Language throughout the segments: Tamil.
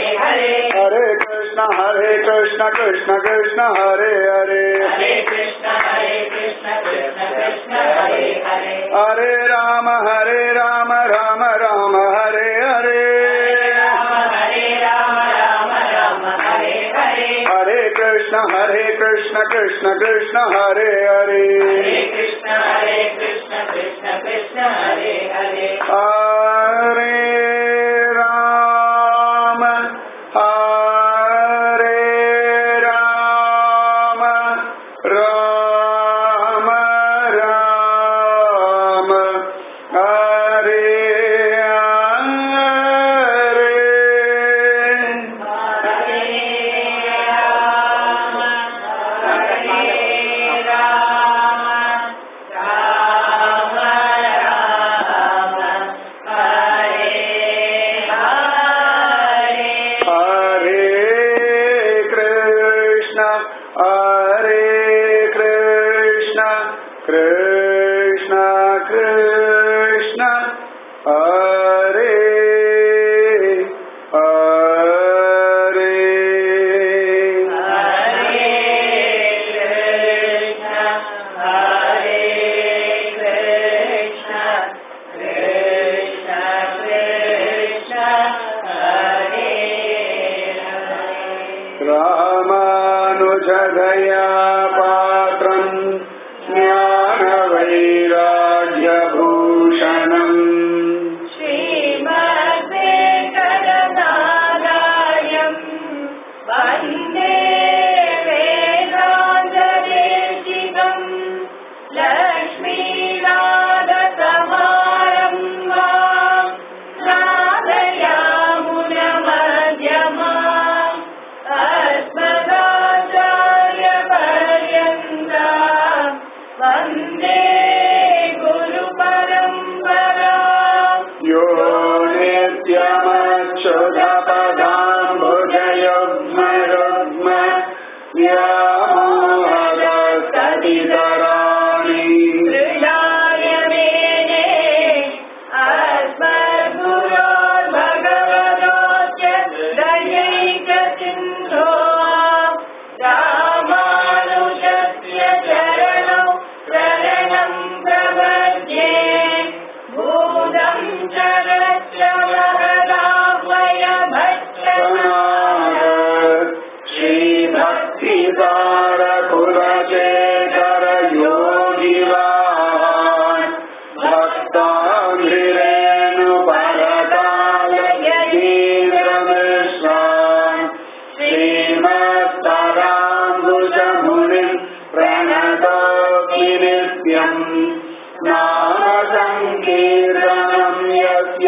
हरे हरे कृष्ण हरे कृष्ण कृष्ण कृष्ण हरे हरे हरे कृष्ण हरे कृष्ण कृष्ण कृष्ण हरे हरे हरे राम हरे राम राम राम हरे हरे राम हरे राम राम राम हरे हरे हरे कृष्ण हरे कृष्ण कृष्ण कृष्ण हरे हरे हरे कृष्ण हरे कृष्ण कृष्ण कृष्ण हरे हरे हरे राम हरे राम राम राम हरे हरे हरे राम हरे राम राम राम हरे हरे हरे कृष्ण हरे कृष्ण कृष्ण कृष्ण हरे हरे हरे कृष्ण हरे कृष्ण कृष्ण कृष्ण हरे हरे रामानुजदया पात्रम् ज्ञानवैराग्यभूषणम् श्रीमद्वेङ्कटनारायम् वन्दे वेदान्तदेशिकम् लक्ष्मीनाथसमारम्भा नादयामुनमध्यमा अस्मदाचार्यपर्यन्ता वन्दे गुरुपरम्परा यो नित्यमच्युतपदाम्बुजयुग्मयुग्म व्यामोहदस्तदितराणि हृदाय मेने अस्मद्गुरोर्भगवतोऽस्य दयैकसिन्धो रामानुजस्य चरणौ शरणं प्रपद्ये भूतं चरस्य महदाह्वय भट्टनाथ श्रीभक्तिसारकुलशेखर योगिवान् भक्ताङ्गिरेणुपरकालयतीन्द्रमिश्रान् श्रीमत्पराम्बुजमुनिम् प्रणतोऽपि नित्यम् नाम सङ्कीर्तनम् यस्य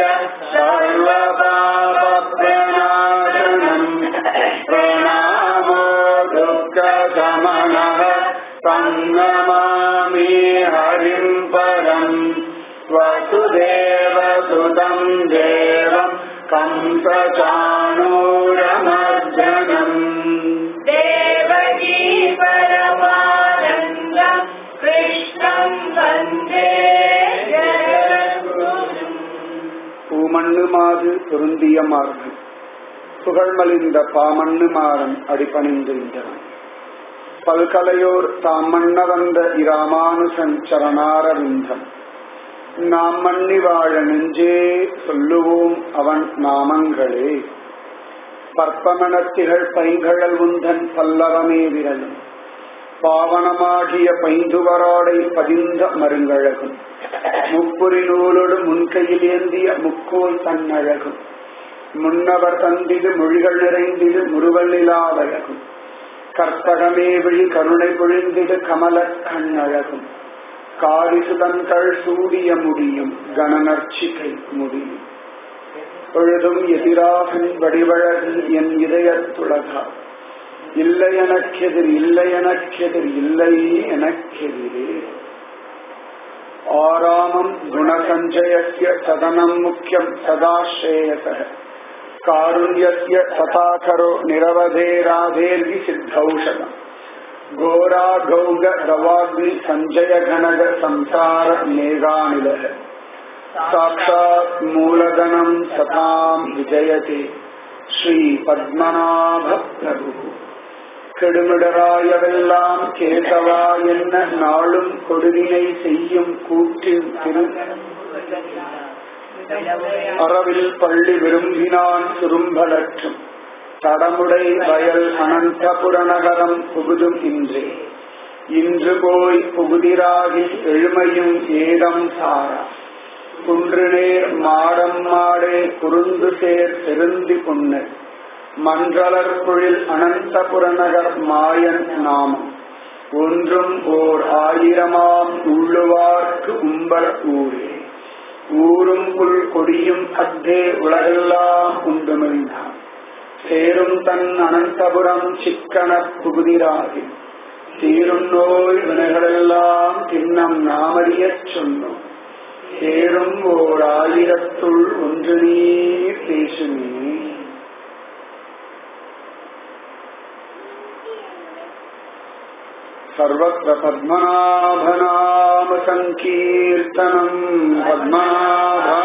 सर्वपापप्रणाशनम् प्रणामो दुःखशमनः सन्नमामि हरिम् परम् वसुदेवसुतम् देवम् कंसचाणूरमर्जनम् देवकी परमानन्दम् कृष्णम् वन्दे जगद्गुरुम् பூமண்ணு மாது பொருந்திய மார்பு புகழ்மலிந்த பாமண்ணு மாறன் அடிபணிந்திருந்தவன் பல்கலையோர் தாம் மன்ன வந்த இராமானுசன் சரணாரவிந்தம் நாம் மன்னி வாழ நெஞ்சே சொல்லுவோம் அவன் நாமங்களே பற்பமணத்திகள் பைங்கழல் உந்தன் பல்லவமே விரலும் பாவனமாகிய பைந்துவராடை பதிந்த மருங்கழகும் முப்புரி நூலோடு முன்கையில் ஏந்திய முக்கோல் தன்னழகும் முன்னவர் தந்திடு மொழிகள் நிறைந்திடு முருவல் நிலாவழகும் கற்பகமே விழி கருணை பொழிந்திடு கமல கண்ணழகும் காரிசுதன்கள் சூடிய முடியும் கணநர்ச்சிகை முடியும் பொழுதும் எதிராகன் வடிவழகு என் இதயத்துலகா இல்லை எனக்கெதிர் இல்லை எனக்கெதிர் இல்லை எனக்கெதிரே ஆராமம் குணசஞ்சயஸ்ய சதனம் முக்கியம் சதாஸ்ரேயச காருண்யஸ்ய சதாகரோ நிரவதேராதேர்வி சித்தௌஷதம் घोराघौग दवाग्नि सञ्जय घनग संसार मेघानिलः साक्षात् मूलधनम् सताम् विजयते ஸ்ரீ பத்மநாப பிரபு கெடுமிடராயவெல்லாம் கேட்டவா என்ன நாளும் கொடுவினை செய்யும் கூற்றின் திரு அறவில் பள்ளி விரும்பினான் சுரும்பலற்றும் தடமுடை வயல் அனந்தபுரநகரம் புகுதும் இன்றே இன்று போய் புகுதிராகி எழுமையும் ஏதம் சாரா குன்று நேர் மாடம் மாடே குறுந்து சேர் செருந்தி புண்ணு மன்றலர் பொழில் அனந்தபுரநகர் மாயன் நாமம் ஒன்றும் ஓர் ஆயிரமாம் உள்ளுவார்க்கு உம்பர் ஊரே ஊரும் புல் கொடியும் அத்தே உலகெல்லாம் உண்டுமிழ்ந்தான் சேரும் தன் அனந்தபுரம் சிக்கன புகுதிராகி தீரும் நோய் வினைகளெல்லாம் தின்னம் நாமறியச் சொன்னோம் சேரும் ஓர் ஆயிரத்துள் ஒன்று நீர் பேசுமே सर्वत्र पद्मनाभनाम सङ्कीर्तनम् पद्मनाभा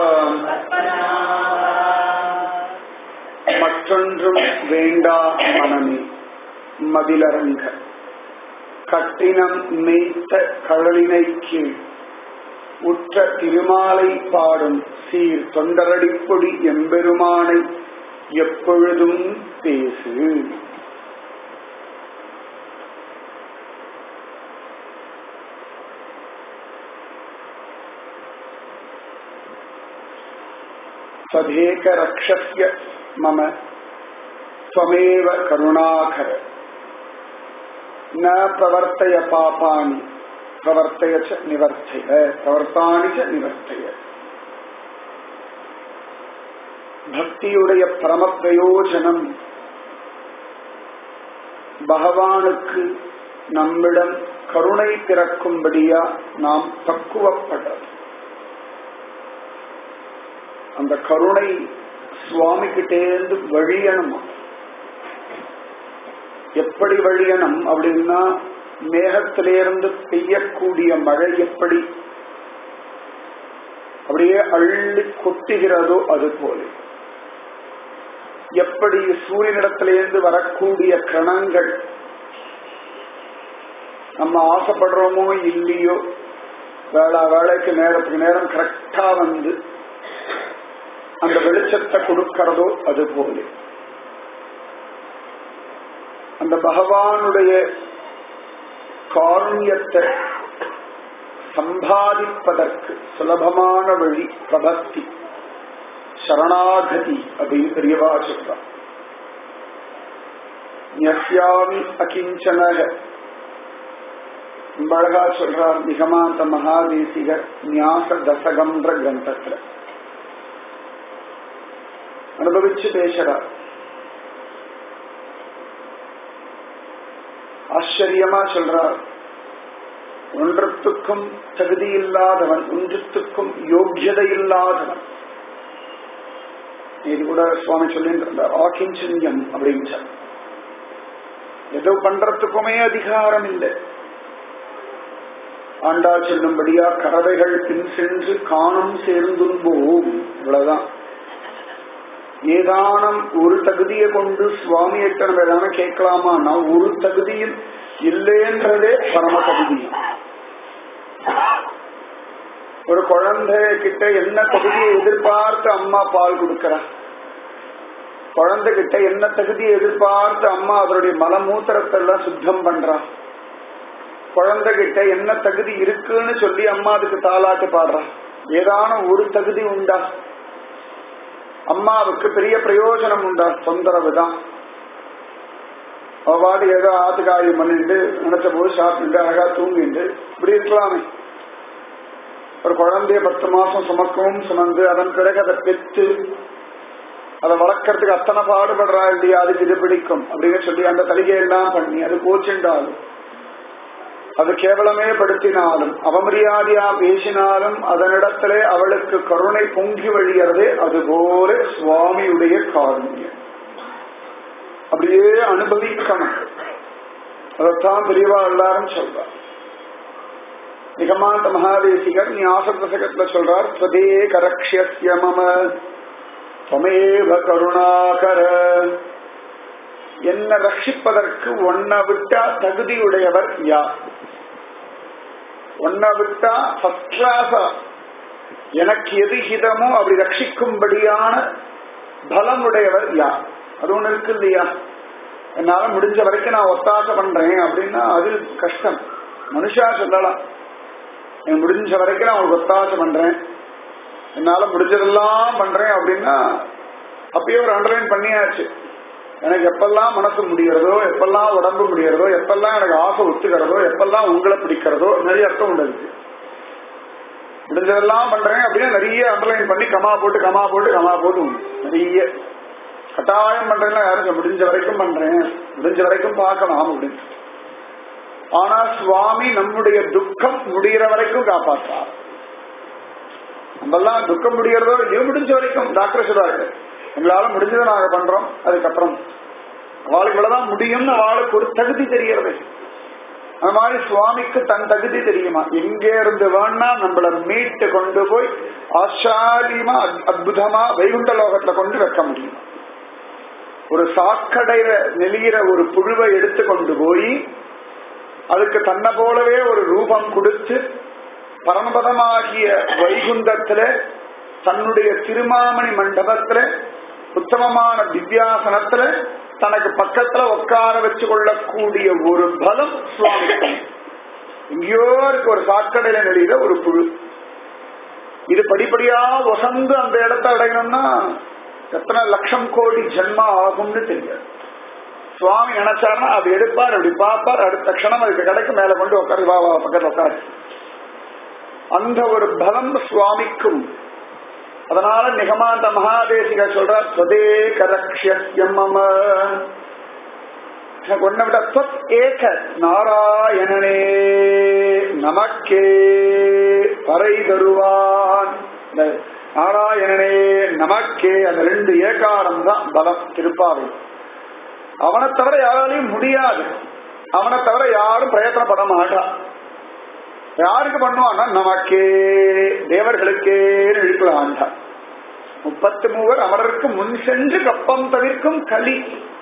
மற்றொன்றும் வேண்டா மனமே மதிலரங்க கட்டினம் மேய்த்த கழலினை கீழ் உற்ற திருமாலை பாடும் சீர் தொண்டரடிப்பொடி எம்பெருமானை எப்பொழுதும் பேசு सधेक रक्षस्य मम त्वमेव करुणाकर न प्रवर्तय पापानि प्रवर्तय च निवर्तय प्रवर्तानि च निवर्तय பக்தியுடைய பரம பிரயோஜனம் பகவானுக்கு நம்மிடம் கருணை பிறக்கும்படியா நாம் பக்குவப்படுறது அந்த கருணை சுவாமி கிட்டேந்து வழியணும் எப்படி வழியணும் அப்படின்னா மேகத்திலிருந்து பெய்யக்கூடிய மழை எப்படி அப்படியே அள்ளி கொட்டுகிறதோ அது போல எப்படி சூரியனிடத்திலிருந்து வரக்கூடிய கிரணங்கள் நம்ம ஆசைப்படுறோமோ இல்லையோ வேளா வேலைக்கு நேரத்துக்கு நேரம் கரெக்டா வந்து அந்த வெளிச்சத்தை கொடுக்கிறதோ அது போல அந்த பகவானுடைய காருண்யத்தை சம்பாதிப்பதற்கு சுலபமான வழி பிரபக்தி சரணாகதி அப்படின்னு பெரியவா சொல்றான் ஞஸ்யாமி அகிஞ்சனக ரொம்ப அழகா சொல்றார் நிகமாந்த மகாதேசிகர் ஞாச தசகம்ன்ற கிரந்தத்துல அனுபவிச்சு பேசுறார் ஆச்சரியமா சொல்றார் ஒன்றத்துக்கும் தகுதி இல்லாதவன் ஒன்றுத்துக்கும் யோக்கியதை இல்லாதவன் இது கூட சுவாமி சொல்லிட்டு இருந்தார் ஆக்கிஞ்சன்யம் அப்படின்னு ஏதோ பண்றதுக்குமே அதிகாரம் இல்லை ஆண்டா சொல்லும்படியா கறவைகள் பின் சென்று காணும் சேர்ந்தும்போம் இவ்வளவுதான் ஏதானம் ஒரு தகுதியை கொண்டு சுவாமியிட்ட நம்ம ஏதான கேட்கலாமான்னா ஒரு தகுதியும் இல்லைன்றதே பரம தகுதி ஒரு குழந்தை கிட்ட என்ன தகுதியை எதிர்பார்த்து அம்மா பால் கொடுக்கறா குழந்தை கிட்ட என்ன தகுதியை எதிர்பார்த்து அம்மா அவருடைய மலமூத்திரத்தை எல்லாம் சுத்தம் பண்றா குழந்தை கிட்ட என்ன தகுதி இருக்குன்னு சொல்லி அம்மா அதுக்கு தாளாட்டு பாடுறா ஏதான ஒரு தகுதி உண்டா அம்மாவுக்கு பெரிய பிரயோஜனம் உண்டா தொந்தரவு தான் அவபாடு ஏதோ ஆத்துக்காரியம் பண்ணிட்டு நினைச்ச போது சாப்பிட்டு அழகா தூங்கிட்டு இப்படி இருக்கலாமே ஒரு குழந்தைய பத்து மாசம் சுமக்கவும் சுமந்து அதன் பிறகு அதை பெற்று அதை வளர்க்கறதுக்கு அத்தனை பாடுபடுறா இல்லையா அதுக்கு இது பிடிக்கும் அப்படின்னு சொல்லி அந்த தலிகையெல்லாம் பண்ணி அது கோச்சுண்டாலும் அது கேவலமே படுத்தினாலும் அவமரியாதையா பேசினாலும் அதனிடத்திலே அவளுக்கு கருணை பொங்கி வழியறதே அதுபோல சுவாமியுடைய காருண்யம் அப்படியே அனுபவிக்கணும் அதைத்தான் பெரியவா எல்லாரும் சொல்றார் நிகமாந்த மகாதேசிகர் ஞாச பிரசகத்துல சொல்றார் ஸ்வதே கரக்ஷிய மம துவமேவ கருணாகர என்ன ரட்சிப்பதற்கு ஒன்ன விட்டா தகுதியுடையவர் யார் ஒன்ன விட்டா ஃபர்ஸ்ட் கிளாஸா எனக்கு எது ஹிதமோ அப்படி ரட்சிக்கும்படியான பலம் உடையவர் யார் அது ஒண்ணு இருக்கு இல்லையா என்னால முடிஞ்ச வரைக்கும் நான் ஒத்தாசை பண்றேன் அப்படின்னா அது கஷ்டம் மனுஷா சொல்லலாம் எனக்கு முடிஞ்ச வரைக்கும் நான் உங்களுக்கு ஒத்தாசை பண்றேன் என்னால முடிஞ்சதெல்லாம் பண்றேன் அப்படின்னா அப்பயே ஒரு அண்டர்லைன் பண்ணியாச்சு எனக்கு எப்பெல்லாம் மனசு முடிகிறதோ எப்பெல்லாம் உடம்பு முடிகிறதோ எப்பெல்லாம் எனக்கு ஆசை ஒத்துக்கிறதோ எப்பெல்லாம் உங்களை பிடிக்கிறதோ நிறைய அர்த்தம் உண்டு அதுக்கு. முடிஞ்சதெல்லாம் பண்றேன் அப்படின்னா நிறைய அண்டர்லைன் பண்ணி கமா போட்டு கமா போட்டு கமா போட்டு உண்டு. நிறைய கட்டாயம் பண்றேன்னா யாரும் சொல்ல, முடிஞ்ச வரைக்கும் பண்றேன் முடிஞ்ச வரைக்கும் பார்க்கலாம் அப்படின்னு ஆனா சுவாமி நம்முடைய துக்கம் முடிகிற வரைக்கும் காப்பாற்றார் நம்மெல்லாம் துக்கம் முடிகிறதோ இல்லையோ முடிஞ்ச வரைக்கும் டாக்டர் சொல்றாரு எங்களால முடிஞ்சதை நாங்க பண்றோம் அதுக்கப்புறம் அவளுக்கு இவ்வளவுதான் முடியும்னு அவளுக்கு ஒரு தகுதி தெரியறது அந்த மாதிரி சுவாமிக்கு தன் தகுதி தெரியுமா எங்க இருந்து வேணா நம்மள மீட்டு கொண்டு போய் ஆச்சாரியமா அத்- அற்புதமா வைகுண்ட லோகத்துல கொண்டு வைக்க முடியும் ஒரு சாக்கடையில நெளிகிற ஒரு புழுவை எடுத்து கொண்டு போய் அதுக்கு தன்னை போலவே ஒரு ரூபம் கொடுத்து பரமபதமாகிய வைகுந்தத்துல தன்னுடைய திருமாமணி மண்டபத்துல உத்தமமான திவ்யாசனத்துல தனக்கு பக்கத்துல உட்கார வச்சு கொள்ளக்கூடிய ஒரு பலம் சுவாமிக்கு எங்கேயோ இருக்கு ஒரு சாக்கடையில நெளிகிற ஒரு புழு இது படிப்படியா வசந்து அந்த இடத்த அடையணும்னா எத்தனை லட்சம் கோடி ஜென்மா ஆகும்னு தெரியாது சுவாமி நினைச்சாருன்னா அது எடுப்பார் அப்படி பார்ப்பார் அடுத்த க்ஷணம் அதுக்கு கிடைக்கும் மேல கொண்டு உட்காரு வா வா பக்கத்துல உட்காரு அந்த ஒரு பலம் சுவாமிக்கும் அதனால நிகமாந்த மகாதேசிக சொல்றார் ஸ்வதே கரக்ஷம் மம எனக்கு ஒன்ன விட தொத் ஏக நாராயணனே நமக்கே பறை தருவான் இந்த நாராயணனே நமக்கே அந்த ரெண்டு ஏகாரம் தான் பலம் திருப்பாவை அவனை தவிர யாராலையும் முடியாது அவனை தவிர யாரும் பிரயத்தனப்பட மாட்டான் யாருக்கு பண்ணுவான்னா நமக்கே தேவர்களுக்கே இழுக்கல ஆண்டான் முப்பத்து மூவர் அமரருக்கு முன் சென்று கப்பம் தவிர்க்கும் களி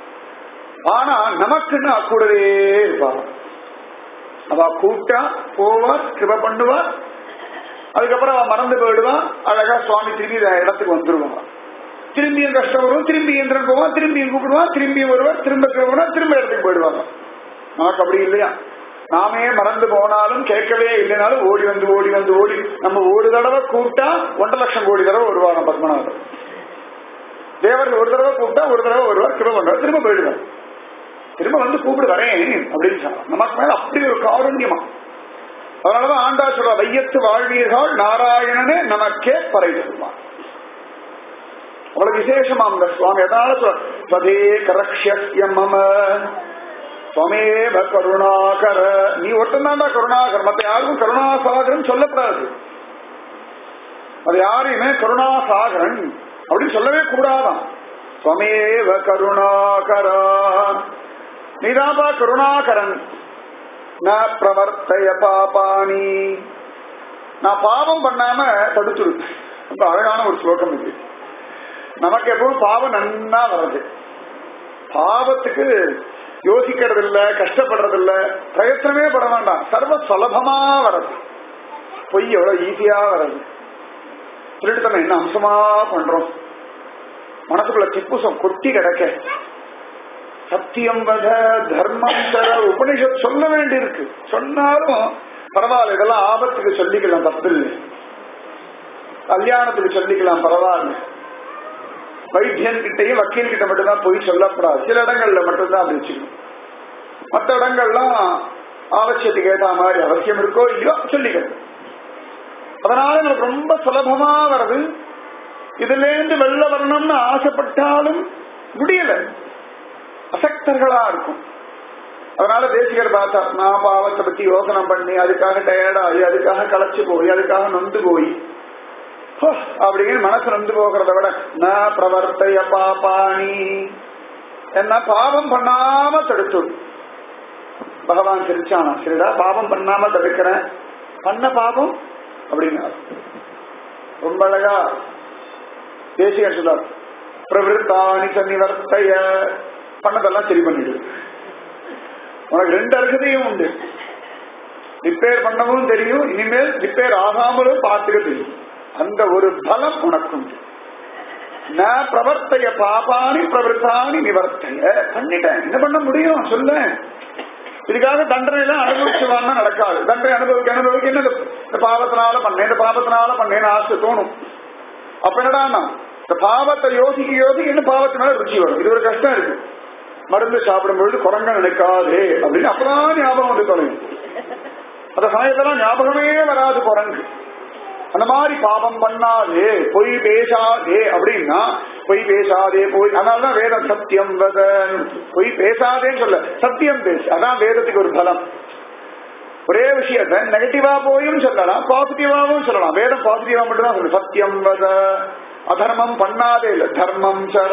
ஆனா நமக்குன்னு கூடவே இருப்பாங்க அவ கூட்டா போவார் கிருப பண்ணுவார் அதுக்கப்புறம் அவன் மறந்து போயிடுவான் அழகா சுவாமி திரும்பி இந்த இடத்துக்கு வந்துருவான் திரும்பியும் கஷ்டம் வரும் திரும்பி இந்திரன் போவான் திரும்பியும் கூப்பிடுவான் திரும்பியும் வருவார் திரும்ப கிருபனா திரும்ப இடத்துக்கு போயிடுவாங்க நமக்கு அப்படி இல்லையா நாமே மறந்து போனாலும் கேட்கவே இல்லைனாலும் ஓடி வந்து ஓடி வந்து ஓடி நம்ம ஒரு தடவை கூப்பிட்டா ஒன்றரை லட்சம் கோடி தடவை வருவாங்க பத்மநாபர் தேவர்கள் ஒரு தடவை கூப்பிட்டா ஒரு தடவை வருவார் திரும்ப பண்ணுவார் திரும்ப போயிடுவார் திரும்ப வந்து கூப்பிடு வரேன் அப்படின்னு சொன்னார் நமக்கு மேல அப்படி ஒரு காருண்யமா அதனாலதான் ஆண்டா சொல்ற வையத்து வாழ்வீர்கள் நாராயணனே நமக்கே பறை தருவான் அவ்வளவு விசேஷமா அந்த சுவாமி எதனால சொல்ற ஸ்வதே கரக்ஷஸ்ய மம சுவமேவ கருணாகர நீ ஒருத்தந்தாண்டா கருணாகர் மத்த யாருக்கும் கருணாசாகரன் சொல்லப்படாது அது யாரையுமே கருணாசாகரன் அப்படின்னு சொல்லவே கூடாதான் சுவமேவ கருணாகரா நீதாபா கருணாகரன் ந பிரவர்த்தய பாபானி நான் பாவம் பண்ணாம தடுத்துரு ரொம்ப அழகான ஒரு ஸ்லோகம் இது நமக்கு எப்பவும் பாவம் நன்னா வருது பாவத்துக்கு யோசிக்கிறது இல்ல கஷ்டப்படுறது இல்ல பிரயத்தனமே பட வேண்டாம் சர்வ சுலபமா வர்றது பொய் எவ்வளவு ஈஸியா வர்றது திருட்டுத்தனம் என்ன அம்சமா பண்றோம் மனசுக்குள்ள திப்புசம் கொட்டி கிடக்க சத்தியம் வத தர்மம் தர உபனிஷத் சொல்ல வேண்டி இருக்கு சொன்னாலும் பரவாயில்ல இதெல்லாம் ஆபத்துக்கு சொல்லிக்கலாம் தப்பு இல்லை கல்யாணத்துக்கு சொல்லிக்கலாம் பரவாயில்ல வைத்தியன் கிட்டையும் வக்கீல் கிட்ட மட்டும்தான் போய் சொல்லப்படாது சில இடங்கள்ல மட்டும்தான் அப்படி வச்சுக்கணும் மற்ற இடங்கள்லாம் ஆவசியத்துக்கு ஏற்ற மாதிரி அவசியம் இருக்கோ இல்லையோ சொல்லிக்கணும் அதனால நமக்கு ரொம்ப சுலபமா வருது இதுல இருந்து வெளில வரணும்னு ஆசைப்பட்டாலும் முடியல அசக்தர்களா இருக்கும் அதனால தேசிகர் பார்த்தா நான் பாவத்தை பத்தி யோசனை பண்ணி அதுக்காக டயர்டாகி அதுக்காக களைச்சு போய் அதுக்காக நொந்து போய் ஹோ, அப்படின்னு மனசு நொந்து போகிறத விட ந பிரவர்த்தைய பாப்பாணி என்ன பாவம் பண்ணாம தடுத்து பகவான் சிரிச்சானா சரிடா பாவம் பண்ணாம தடுக்கிறேன் பண்ண பாவம் அப்படின்னா ரொம்ப அழகா தேசிகர் சொல்றார் பிரவருத்தானி நிவர்த்தைய பண்ணதெல்லாம் சரி பண்ணிடு உனக்கு ரெண்டு அருகதையும் உண்டு ரிப்பேர் பண்ணவும் தெரியும் இனிமேல் ரிப்பேர் ஆகாமலும் பார்த்துக்க தெரியும் அந்த ஒரு பலம் உனக்கு உண்டு ந பிரவர்த்தைய பாபானி பிரவருத்தானி நிவர்த்தைய பண்ணிட்டேன் என்ன பண்ண முடியும் சொல்ல இதுக்காக தண்டனை எல்லாம் அனுபவிச்சு வாங்க நடக்காது தண்டனை அனுபவிக்க அனுபவிக்க என்ன இந்த பாவத்தினால பண்ணேன் இந்த பாவத்தினால பண்ணேன்னு ஆசை தோணும் அப்ப என்னடா இந்த பாவத்தை யோசிக்க யோசிக்க இன்னும் பாவத்தினால ருச்சி வரும் இது ஒரு கஷ்டம் இருக்கு மருந்து சாப்பிடும் பொழுது குரங்க நினைக்காதே அப்படின்னு அப்பதான் ஞாபகம் வந்து தொலையும் அந்த சமயத்தெல்லாம் ஞாபகமே வராது குரங்கு அந்த மாதிரி பாபம் பண்ணாதே பொய் பேசாதே அப்படின்னா பொய் பேசாதே பொய் அதனாலதான் வேதம் சத்தியம் வத பொய் பேசாதேன்னு சொல்ல சத்தியம் பேசு அதான் வேதத்துக்கு ஒரு பலம் ஒரே விஷயத்த நெகட்டிவா போயும் சொல்லலாம் பாசிட்டிவாவும் சொல்லலாம் வேதம் பாசிட்டிவா மட்டும் தான் சொல்லு சத்தியம் வத அதர்மம் பண்ணாதே இல்ல தர்மம் சர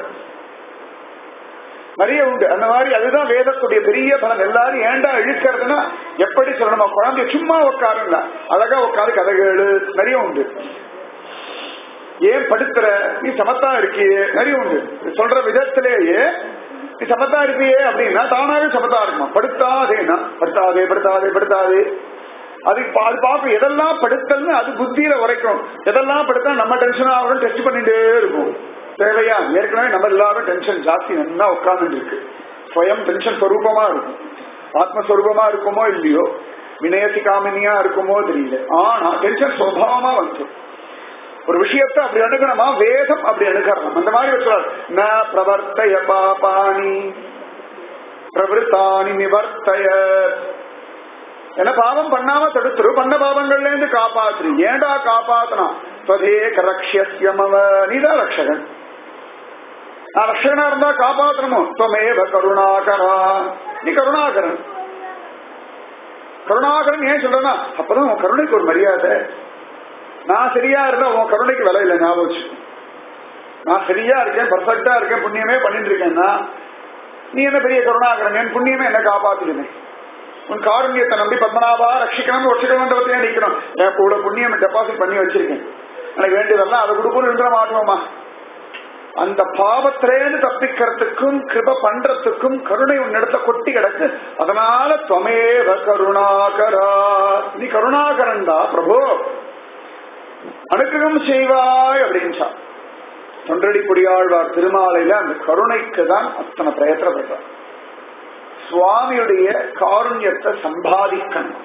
நிறைய உண்டு அந்த மாதிரி அதுதான் வேதத்துடைய பெரிய பலம் எல்லாரும் ஏண்டா இழுக்கிறதுனா எப்படி சொல்லணுமா குழந்தைய சும்மா உட்காருங்களா அழகா உட்காரு கதை கேளு நிறைய உண்டு ஏன் படுத்துற நீ சமத்தா இருக்கியே நிறைய உண்டு சொல்ற விதத்திலேயே நீ சமத்தா இருக்கியே அப்படின்னா தானாவே சமத்தா இருக்குமா படுத்தாதேனா படுத்தாதே படுத்தாதே படுத்தாதே அது அது பார்ப்போம் எதெல்லாம் படுத்தல்னு அது புத்தியில உரைக்கும் எதெல்லாம் படுத்தா நம்ம டென்ஷன் ஆகணும் டெஸ்ட் பண்ணிட்டே இருக்கும் தேவையா ஏற்கனவே நம்ம எல்லாரும் டென்ஷன் ஜாஸ்தி நல்லா உட்கார்ந்து இருக்கு ஸ்வயம் டென்ஷன் ஸ்வரூபமா இருக்கும் ஆத்மஸ்வரூபமா இருக்குமோ இல்லையோ வினயசி காமினியா இருக்குமோ தெரியல ஆனா டென்ஷன் சுவாவமா வந்து ஒரு விஷயத்தை அப்படி அணுகணுமா வேதம் அப்படி அணுகணும் அந்த மாதிரி வச்சுறாரு ந பிரவர்த்தய பாபாணி பிரவருத்தானி நிவர்த்தய என்ன பாவம் பண்ணாம தடுத்துரு பண்ண பாவங்கள்ல இருந்து காப்பாத்துரு ஏண்டா காப்பாத்தனா ஸ்வதே கரக்ஷமவ நீதான் ரக்ஷகன் நான் ரக்ஷகனா இருந்தா காப்பாத்தணுமோ துவமேவ கருணாகரா நீ கருணாகரன் கருணாகரன் ஏன் சொல்றேன்னா அப்பதான் உன் கருணைக்கு ஒரு மரியாதை நான் சரியா இருந்தா உன் கருணைக்கு விலை இல்லை ஞாபகம் வச்சு நான் சரியா இருக்கேன் பர்ஃபெக்டா இருக்கேன் புண்ணியமே பண்ணிட்டு இருக்கேன்னா நீ என்ன பெரிய கருணாகரன் என் புண்ணியமே என்ன காப்பாத்திடுமே உன் காருண்யத்தை நம்பி பத்மநாபா ரட்சிக்கணும் ரட்சிக்கணுன்றதையே நிக்கணும் என் கூட புண்ணியம் டெபாசிட் பண்ணி வச்சிருக்கேன் எனக்கு வேண்டியதெல்லாம் அதை கொடுக்கணும் என்ற மாட்டோமா அந்த பாவத்திலேருந்து தப்பிக்கிறதுக்கும் கிருப பண்றதுக்கும் கருணை உன்னிடத்த கொட்டி கிடக்கு அதனால துவமேவ கருணாகரா நீ கருணாகரன்டா பிரபு அனுக்கிரகம் செய்வாய் அப்படின்ச்சா தொண்டடி பொடியாழ்வார் திருமாலையில அந்த கருணைக்கு தான் அத்தனை பிரயத்தனப்படுறார் சுவாமியுடைய காருண்யத்தை சம்பாதிக்கணும்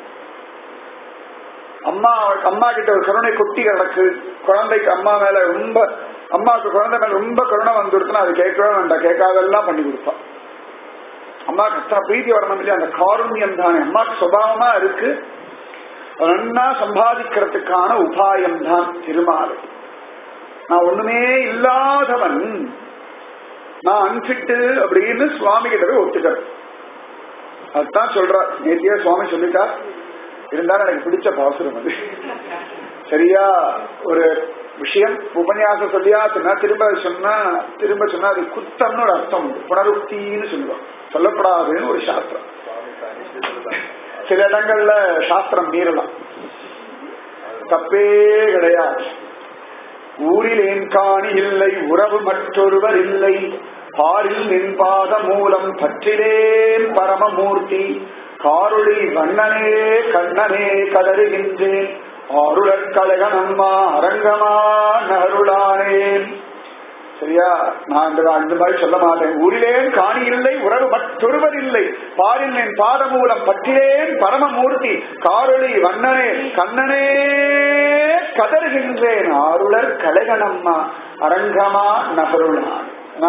அம்மா அம்மா கிட்ட ஒரு கருணை கொட்டி கிடக்கு குழந்தைக்கு அம்மா மேல ரொம்ப அம்மாவுக்கு குழந்தை மேல ரொம்ப கருணை வந்துடுச்சுன்னா அது கேட்கவே வேண்டாம் கேட்காதெல்லாம் பண்ணி கொடுப்பா அம்மாவுக்கு அத்தனை பிரீத்தி வரணும் இல்லையா அந்த காருண்யம் தானே அம்மாவுக்கு சுபாவமா இருக்கு நன்னா சம்பாதிக்கிறதுக்கான உபாயம் தான் திருமாலை நான் ஒண்ணுமே இல்லாதவன் நான் அன்பிட்டு அப்படின்னு சுவாமி கிட்ட ஒத்துக்கிறேன் அதுதான் சொல்றார் நேத்தியே சுவாமி சொல்லிட்டார் இருந்தாலும் எனக்கு பிடிச்ச பாசுரம் அது சரியா ஒரு விஷயம் உபன்யாசம் சொல்லியாச்சுன்னா திரும்ப சொன்னா திரும்ப சொன்னா அது குத்தம்னு ஒரு அர்த்தம் உண்டு புனருக்தின்னு சொல்லுவோம் சொல்லப்படாதுன்னு ஒரு சாஸ்திரம் சில இடங்கள்ல சாஸ்திரம் மீறலாம் தப்பே கிடையாது ஊரில் என் காணி இல்லை உறவு மற்றொருவர் இல்லை பாரில் நின் பாத மூலம் பற்றிலேன் பரமமூர்த்தி காருளி வண்ணனே கண்ணனே கதறுகின்றேன் ஆருளர் கலகனம்மா அரங்கமா நகருளானேன் சரியா நான் இந்த அந்த மாதிரி சொல்ல மாட்டேன் ஊரிலேன் காணி இல்லை உறவு மற்றொருவர் இல்லை பாரில் என் பாத மூலம் பற்றிலேன் பரமமூர்த்தி காரொளி வண்ணனே கண்ணனே கதறுகின்றேன் ஆருளர் கலகனம்மா அரங்கமா நகருளான்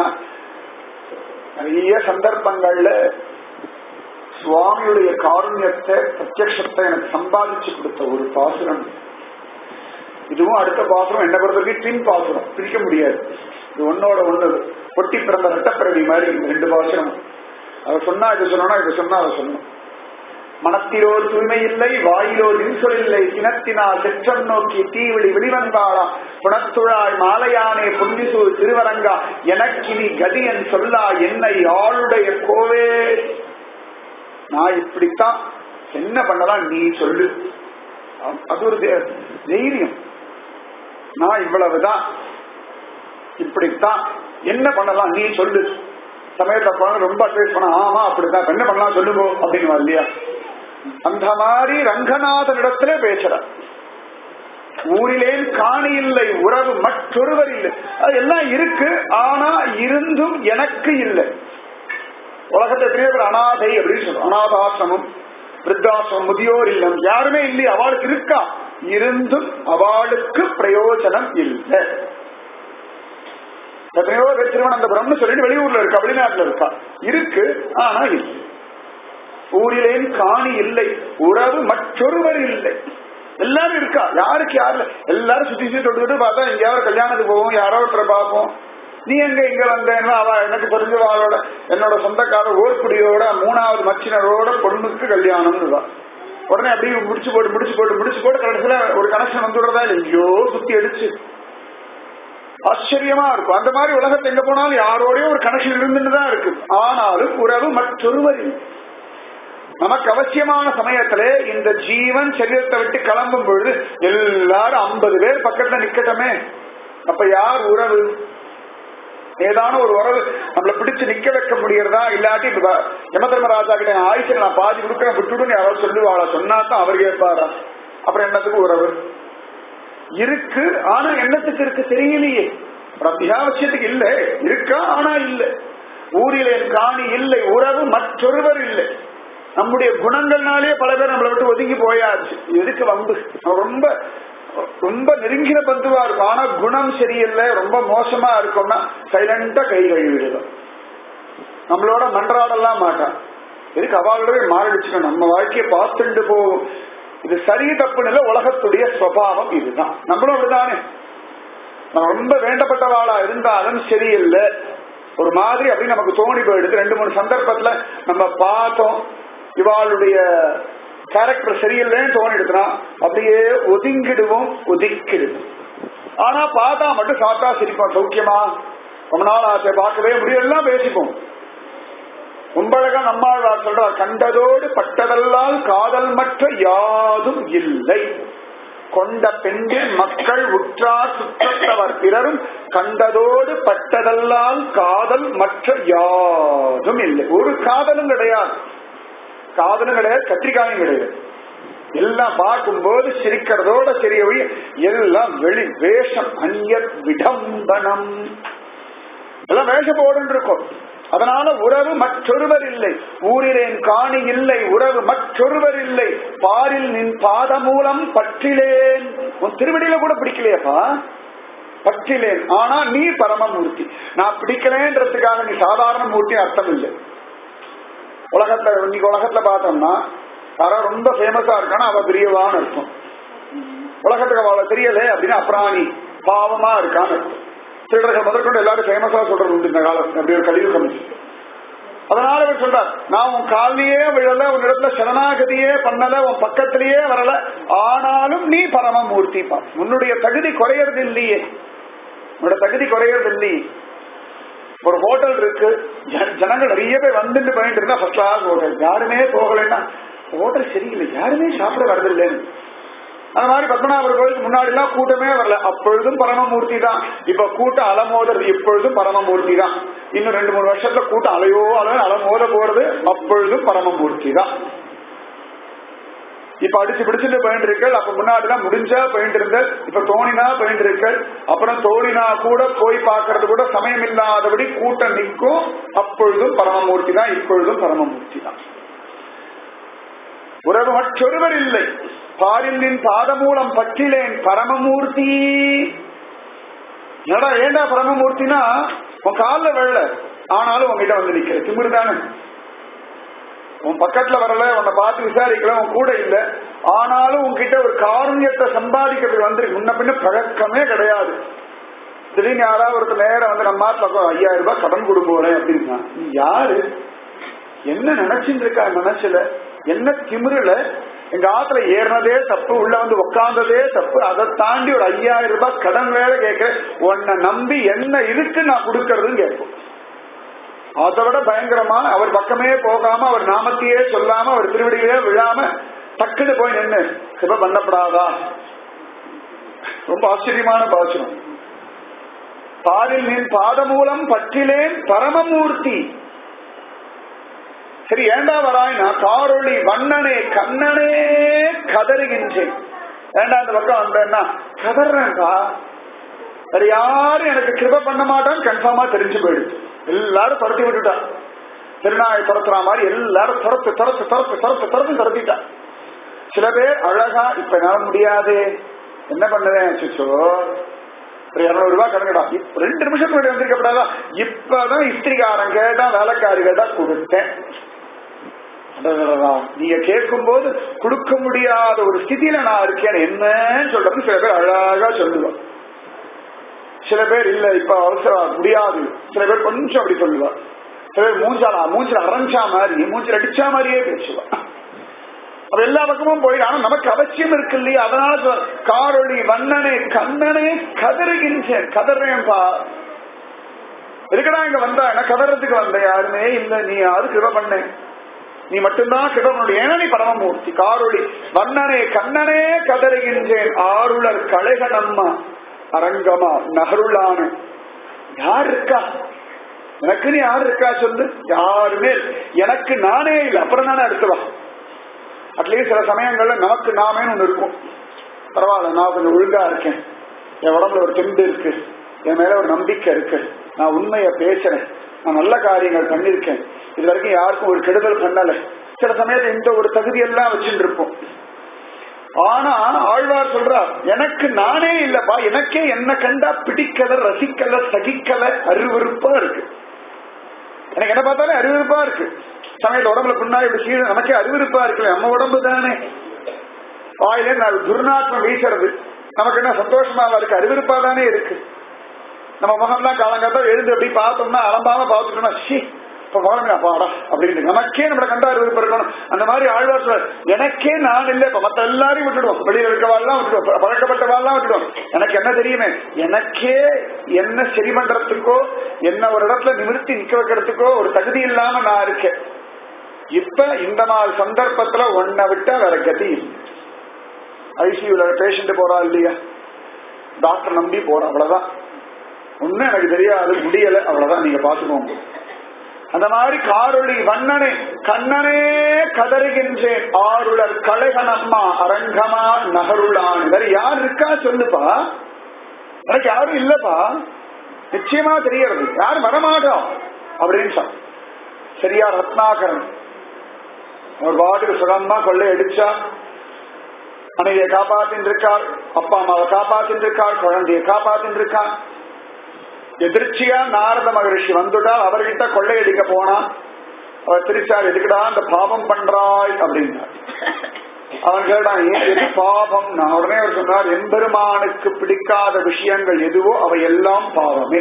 நிறைய சந்தர்ப்பங்கள்ல சுவாமியுடைய காருண்யத்தை பிரத்யத்தை எனக்கு சம்பாதிச்சு கொடுத்த ஒரு பாசுரம் இதுவும் அடுத்த பாசுரம் என்ன பொறுத்தவரைக்கும் டின் பாசுரம் பிரிக்க முடியாது இது ஒன்னோட ஒண்ணு பொட்டி பிறந்த ரெட்டப்பிறவி மாதிரி இந்த ரெண்டு பாசுரம் அதை சொன்னா இது சொன்னா இது சொன்னா அதை சொல்லணும் மனத்திலோர் தூய்மை இல்லை வாயிலோர் இன்சொல் இல்லை சினத்தினால் செற்றம் நோக்கி தீவிழி வெளிவந்தாளா புனத்துழாய் மாலையானே புன்னிசூர் திருவரங்கா எனக்கினி கதியன் சொல்லா என்னை ஆளுடைய கோவே நான் இப்படித்தான் என்ன பண்ணலாம் நீ சொல்லு அது ஒரு தைரியம் நான் இவ்வளவுதான் இப்படித்தான் என்ன பண்ணலாம் நீ சொல்லு சமயத்துல குழந்தை ரொம்ப அட்வைஸ் பண்ண ஆமா அப்படிதான் இப்ப என்ன பண்ணலாம் சொல்லுங்க அப்படின்னு இல்லையா அந்த மாதிரி ரங்கநாதனிடத்துல பேசுற ஊரிலேன் காணி இல்லை உறவு மற்றொருவர் இல்லை அது எல்லாம் இருக்கு ஆனா இருந்தும் எனக்கு இல்லை உலகத்தை எத்தனையோ பேர் அனாதை அப்படின்னு சொல்றோம் அனாதாசிரமம் விருத்தாசிரமம் முதியோர் இல்லம் யாருமே இல்லையே அவளுக்கு இருக்கா இருந்தும் அவளுக்கு பிரயோஜனம் இல்லை எத்தனையோ பேர் திருவனந்தபுரம்னு சொல்லிட்டு வெளியூர்ல இருக்கா வெளிநாட்டுல இருக்கா இருக்கு ஆனா இல்லை ஊரிலேன் காணி இல்லை உறவு மற்றொருவர் இல்லை எல்லாரும் இருக்கா யாருக்கு யாரு எல்லாரும் சுத்தி சுத்தி தொட்டு பார்த்தா எங்கேயாவது கல்யாணத்துக்கு போவோம் யாரோ ஒருத்தரை பார்ப்போம் நீ எங்க இங்க வந்தேன்னா அவ எனக்கு தெரிஞ்சவாளோட என்னோட சொந்தக்கார ஓர்குடியோட மூணாவது மச்சினரோட பொண்ணுக்கு கல்யாணம்னு தான் உடனே அப்படியே முடிச்சு போட்டு முடிச்சு போட்டு முடிச்சு போட்டு கடைசியில ஒரு கனெக்ஷன் வந்துடுறதா இல்லை எங்கேயோ சுத்தி அடிச்சு ஆச்சரியமா இருக்கும் அந்த மாதிரி உலகத்தை எங்க போனாலும் யாரோடய ஒரு கனெக்ஷன் இருந்துட்டு தான் இருக்கு ஆனாலும் உறவு மற்றொருவர் இல்லை. நமக்கு அவசியமான சமயத்துல இந்த ஜீவன் சரீரத்தை விட்டு கிளம்பும் பொழுது எல்லாரும் ஐம்பது பேர் பக்கத்துல நிக்கட்டமே அப்ப யார் உறவு ஏதான ஒரு உறவு நம்மள பிடிச்சு நிக்க வைக்க முடியறதா இல்லாட்டி இப்ப யம தர்மராஜா கிட்ட என் ஆயுஷை நான் பாதி கொடுக்கறேன் விட்டுடுன்னு யாராவது சொல்லுவாளா சொன்னா தான் அவர் கேட்பாரா அப்புறம் என்னத்துக்கு உறவு இருக்கு ஆனா என்னத்துக்கு இருக்கு தெரியலையே ஒரு அத்தியாவசியத்துக்கு இல்ல இருக்கா ஆனா இல்ல ஊரில் என் காணி இல்லை உறவு மற்றொருவர் இல்லை நம்முடைய குணங்கள்னாலே பல பேர் நம்மளை விட்டு ஒதுங்கி போயாச்சு எதுக்கு வம்பு நம்ம ரொம்ப ரொம்ப நெருங்கின பந்துவா இருக்கும் ஆனா குணம் சரியில்லை ரொம்ப மோசமா இருக்கும்னா சைலண்டா கை கழுவிடுவோம் நம்மளோட மன்றாடலாம் மாட்டான் எதுக்கு அவளோடவே மாறிடுச்சுக்கணும் நம்ம வாழ்க்கையை பார்த்துட்டு போவோம் இது சரி தப்புன்னு இல்ல உலகத்துடைய சுவாவம் இதுதான் நம்மளும் அப்படிதானே நம்ம ரொம்ப வேண்டப்பட்டவாளா இருந்தாலும் சரியில்லை ஒரு மாதிரி அப்படி நமக்கு தோணி போயிடுது ரெண்டு மூணு சந்தர்ப்பத்துல நம்ம பார்த்தோம் இவாளுடைய கேரக்டர் சரியில்லைன்னு தோணிடுதுன்னா அப்படியே ஒதுங்கிடுவோம் ஒதுக்கிடுவோம் ஆனா பார்த்தா மட்டும் சாத்தா சிரிப்போம் சௌக்கியமா ரொம்ப நாள் ஆசை பார்க்கவே முடியலாம் பேசிப்போம் உம்பழகா நம்மாழ்வார் சொல்றார் கண்டதோடு பட்டதல்லால் காதல் மற்ற யாதும் இல்லை கொண்ட பெண்கள் மக்கள் உற்றார் சுற்றத்தவர் பிறரும் கண்டதோடு பட்டதல்லால் காதல் மற்ற யாதும் இல்லை ஒரு காதலும் கிடையாது காதலும் கிடையாது கத்திரிக்காயும் கிடையாது எல்லாம் பார்க்கும்போது சிரிக்கிறதோட சரி ஒழிய எல்லாம் வெளி வேஷம் அந்நிய விடம்பனம் எல்லாம் வேஷம் போடுன்னு இருக்கும் அதனால உறவு மற்றொருவர் இல்லை ஊரிலேன் காணி இல்லை உறவு மற்றொருவர் இல்லை பாரில் நின் பாத மூலம் பற்றிலேன் உன் திருவடியில கூட பிடிக்கலையப்பா பற்றிலேன் ஆனா நீ பரமமூர்த்தி நான் பிடிக்கலேன்றதுக்காக நீ சாதாரண மூர்த்தி அர்த்தம் இல்லை உலகத்துல இன்னைக்கு உலகத்துல பார்த்தோம்னா யாரோ ரொம்ப ஃபேமஸா இருக்கானா அவ பெரியவான்னு இருக்கும் உலகத்துக்கு அவளை தெரியல அப்படின்னா அப்ராணி பாவமா இருக்கான்னு இருக்கும் திருடர்கள் முதற்கொண்டு எல்லாரும் ஃபேமஸா சொல்றது உண்டு இந்த காலம் அப்படி ஒரு கலியுகம் அதனால அவர் சொல்றார் நான் உன் காலிலேயே விழல உன் இடத்துல சரணாகதியே பண்ணல உன் பக்கத்திலேயே வரல ஆனாலும் நீ பரமமூர்த்தி பா உன்னுடைய தகுதி குறையறது இல்லையே உன்னோட தகுதி குறையறது இல்லையே ஒரு ஹோட்டல் இருக்கு ஜன- ஜனங்கள் நிறைய பேர் வந்துட்டு போயிட்டு இருந்தா ஃபர்ஸ்ட் கிளாஸ் ஹோட்டல் யாருமே போகலைன்னா ஹோட்டல் சரியில்லை யாருமே சாப்பிட வரதில்லைன்னு அந்த மாதிரி பத்மநாபர் கோயிலுக்கு முன்னாடி எல்லாம் கூட்டமே வரல அப்பொழுதும் பரமமூர்த்தி தான் இப்ப கூட்டம் அலமோதுறது இப்பொழுதும் பரமமூர்த்தி தான் இன்னும் ரெண்டு மூணு வருஷத்துல கூட்டம் அலையோ அலை அலமோத போறது அப்பொழுதும் பரமமூர்த்தி தான் இப்ப அடிச்சு பிடிச்சிட்டு போயிட்டு இருக்கல் அப்ப முன்னாடி எல்லாம் முடிஞ்சா போயிட்டு இருந்தல் இப்ப தோணினா போயிட்டு இருக்கல் அப்புறம் தோணினா கூட போய் பார்க்கறது கூட சமயம் இல்லாதபடி கூட்டம் நிற்கும் அப்பொழுதும் பரமமூர்த்தி தான் இப்பொழுதும் பரமமூர்த்தி தான் உறவு மற்றொருவர் இல்லை பாரில் நின் பாதமூலம் பற்றிலேன் பரமமூர்த்தி ஏடா ஏண்டா பரமமூர்த்தினா உன் கால்ல வெள்ள ஆனாலும் உங்ககிட்ட வந்து நிக்கிற திமிரு தானே உன் பக்கத்துல வரல உன்னை பார்த்து விசாரிக்கல உன் கூட இல்ல ஆனாலும் உன்கிட்ட ஒரு காருண்யத்தை சம்பாதிக்கிறது வந்து முன்ன பின்ன பழக்கமே கிடையாது திடீர்னு யாராவது ஒருத்தர் நேரம் வந்து நம்ம மாட்டில் ஐயாயிரம் ரூபாய் கடன் கொடுப்போறேன் அப்படின்னா நீ யாரு என்ன நினைச்சுட்டு இருக்கா மனசுல என்ன திமிருல எங்க ஆத்துல ஏறினதே தப்பு உள்ள வந்து உட்கார்ந்ததே தப்பு அதை தாண்டி ஒரு ஐயாயிரம் ரூபாய் கடன் வேற கேட்க உன்னை நம்பி என்ன இருக்கு நான் கொடுக்கறதுன்னு கேட்போம் அதை விட பயங்கரமா அவர் பக்கமே போகாம அவர் நாமத்தையே சொல்லாம அவர் திருவடியிலே விழாம டக்குன்னு போய் நின்று சிவ பண்ணப்படாதா ரொம்ப ஆச்சரியமான பாசனம் பாரில் நின் பாதமூலம் பற்றிலேன் பரமமூர்த்தி சரி ஏண்டா வராய் நான் காரொளி வண்ணனே கண்ணனே கதறுகின்றேன் ஏண்டா அந்த பக்கம் வந்தேன்னா கதறேன்ப்பா வேற யாரும் எனக்கு கிருப பண்ண மாட்டான்னு கன்ஃபார்மா தெரிஞ்சு போயிடுச்சு எல்லாரும் துரத்தி விட்டுட்டா திருநாயை துரத்துற மாதிரி எல்லாரும் துரத்து துரத்து துரத்து துரத்து துரத்து துரத்திட்டா சில பேர் அழகா இப்ப என்னால முடியாது என்ன பண்ணுவேன் சுச்சோ ஒரு இருநூறு ரூபாய் கணக்குடா இப்ப ரெண்டு நிமிஷத்துக்கு முன்னாடி வந்திருக்கப்படாதா இப்பதான் இஸ்திரிகாரன் கேட்டா வேலைக்காரி கேட்டா கொடுத்தேன் அடடடடா, நீங்க கேட்கும் போது கொடுக்க முடியாத ஒரு ஸ்திதியில நான் இருக்கேன் என்னன்னு சொல்றது சில பேர் அழகா சொல்லுவான் சில பேர் இல்ல இப்ப அவசரம் முடியாது சில பேர் கொஞ்சம் அப்படி சொல்லுவா சில பேர் மூஞ்சாலா மூஞ்சில அரைஞ்சா மாதிரி மூஞ்சில அடிச்சா மாதிரியே பேசுவா அப்ப எல்லா பக்கமும் போயிடும் ஆனா நமக்கு அவசியம் இருக்கு இல்லையா அதனால சொல்ல- காரொளி வண்ணனே கண்ணனே கதறுகின்றேன் கதறேன்பா இருக்கடா இங்க வந்தா என்ன கதறதுக்கு வந்த யாருமே இல்ல நீ யாரு கிருப பண்ணேன் நீ மட்டும்தான் கிருப பண்ண ஏன்னா நீ பரமமூர்த்தி காரொளி வண்ணனே கண்ணனே கதறுகின்றேன் ஆருளர் கழைக நம்மா அரங்கமா நகருளானு யார் இருக்கா எனக்கு நீ யார் இருக்கா சொல்லு யாருமே இல்ல. எனக்கு நானே இல்லை அப்புறம் தானே அடுத்தவா அட்லீஸ்ட் சில சமயங்கள்ல நமக்கு நாமே ஒண்ணு இருக்கும் பரவாயில்ல நான் கொஞ்சம் ஒழுங்கா இருக்கேன் என் உடம்புல ஒரு தெம்பு இருக்கு என் மேல ஒரு நம்பிக்கை இருக்கு நான் உண்மையை பேசுறேன் நான் நல்ல காரியங்கள் பண்ணிருக்கேன் இது வரைக்கும் யாருக்கும் ஒரு கெடுதல் பண்ணல சில சமயத்துல இந்த ஒரு தகுதி எல்லாம் வச்சுட்டு இருப்போம் ஆனா ஆழ்வார் சொல்றார் எனக்கு நானே இல்லப்பா எனக்கே என்ன கண்டா பிடிக்கல ரசிக்கல சகிக்கல அருவருப்பா இருக்கு எனக்கு என்ன பார்த்தாலே அருவருப்பா இருக்கு சமயத்துல உடம்புல புண்ணாய் இப்படி கீழே நமக்கே அருவருப்பா இருக்குல்ல நம்ம உடம்பு தானே வாயிலே நான் துர்நாற்றம் வீசுறது நமக்கு என்ன சந்தோஷமா இருக்கு அருவருப்பா தானே இருக்கு நம்ம முகம்லாம் காலங்காத்தா எழுந்து அப்படி பார்த்தோம்னா அலம்பாம பார்த்துட்டோம்னா ஷி இப்ப போகணுமே பாடா அப்படின்னு நமக்கே நம்மள கண்டா விருப்பம் இருக்கணும் அந்த மாதிரி ஆழ்வார் சொல்றார், எனக்கே நான் இல்லை இப்ப மத்த எல்லாரையும் விட்டுடுவோம் வெளியில இருக்கவாள்லாம் விட்டுடுவோம் பழக்கப்பட்டவாள்லாம் விட்டுடுவோம் எனக்கு என்ன தெரியுமே எனக்கே என்ன சரி பண்றதுக்கோ என்ன ஒரு இடத்துல நிமிர்த்தி நிக்க வைக்கிறதுக்கோ ஒரு தகுதி இல்லாம நான் இருக்கேன் இப்ப இந்த மாதிரி சந்தர்ப்பத்துல ஒன்ன விட்டா வேற கதி ஐசியூல பேஷண்ட் போறா இல்லையா டாக்டர் நம்பி போறா அவ்வளவுதான் ஒண்ணும் எனக்கு தெரியாது முடியல அவ்வளவுதான் நீங்க பாத்துக்கோங்க அந்த மாதிரி காரொளி வண்ணனே கண்ணனே கதறுகின்றேன் ஆருளர் கலைகனம்மா அரங்கமா நகருளான் வேற யார் இருக்கா சொல்லுப்பா எனக்கு யாரும் இல்லப்பா நிச்சயமா தெரியறது யாரும் வரமாட்டோம் அப்படின்னு சொன்ன சரியா ரத்னாகரன் அவர் பாட்டுக்கு சுகமா கொள்ளை அடிச்சா மனைவியை காப்பாத்தின்னு இருக்காள் அப்பா அம்மாவை காப்பாத்தின்னு இருக்காள் குழந்தையை காப்பாத்தின்னு இருக்கான் எதிர்ச்சியா நாரத மகரிஷி வந்துட்டால் அவர்கிட்ட கொள்ளையடிக்க போனான் அவர் திருச்சார் எதுக்குடா அந்த பாவம் பண்றாய் அப்படின்னார் அவன் கேட்டான் ஏன் எது பாவம் நான் உடனே அவர் சொன்னார் எம்பெருமானுக்கு பிடிக்காத விஷயங்கள் எதுவோ அவை எல்லாம் பாவமே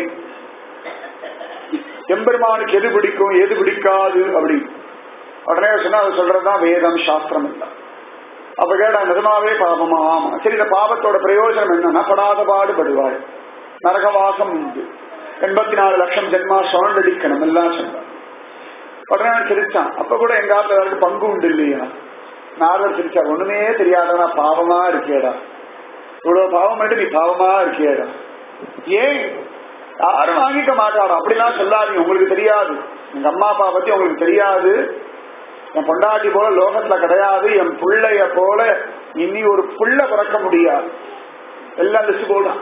எம்பெருமானுக்கு எது பிடிக்கும் எது பிடிக்காது அப்படி உடனே அவர் சொன்னா அவர் சொல்றதுதான் வேதம் சாஸ்திரம் இல்லை அப்ப கேட்டா நிஜமாவே பாவமா ஆமா சரி இந்த பாவத்தோட பிரயோஜனம் என்னன்னா படாத பாடுபடுவாள் நரகவாசம் உண்டு எண்பத்தி நாலு லட்சம் ஜென்மா சுழண்டடிக்கணும் எல்லாம் சொன்னார் உடனே அவன் சிரிச்சான் அப்ப கூட எங்க ஆத்துல எல்லாருக்கும் பங்கு உண்டு இல்லையா நாரதர் சிரிச்சா ஒண்ணுமே தெரியாதனா பாவமா இருக்கியடா இவ்வளவு பாவம் பண்ணிட்டு நீ பாவமா இருக்கியடா ஏன் யாரும் வாங்கிக்க மாட்டாரா அப்படிலாம் சொல்லாதீங்க உங்களுக்கு தெரியாது எங்க அம்மா அப்பா பத்தி உங்களுக்கு தெரியாது என் பொண்டாட்டி போல லோகத்துல கிடையாது என் பிள்ளைய போல இனி ஒரு புள்ள பிறக்க முடியாது எல்லாம் லிஸ்ட் போடுறான்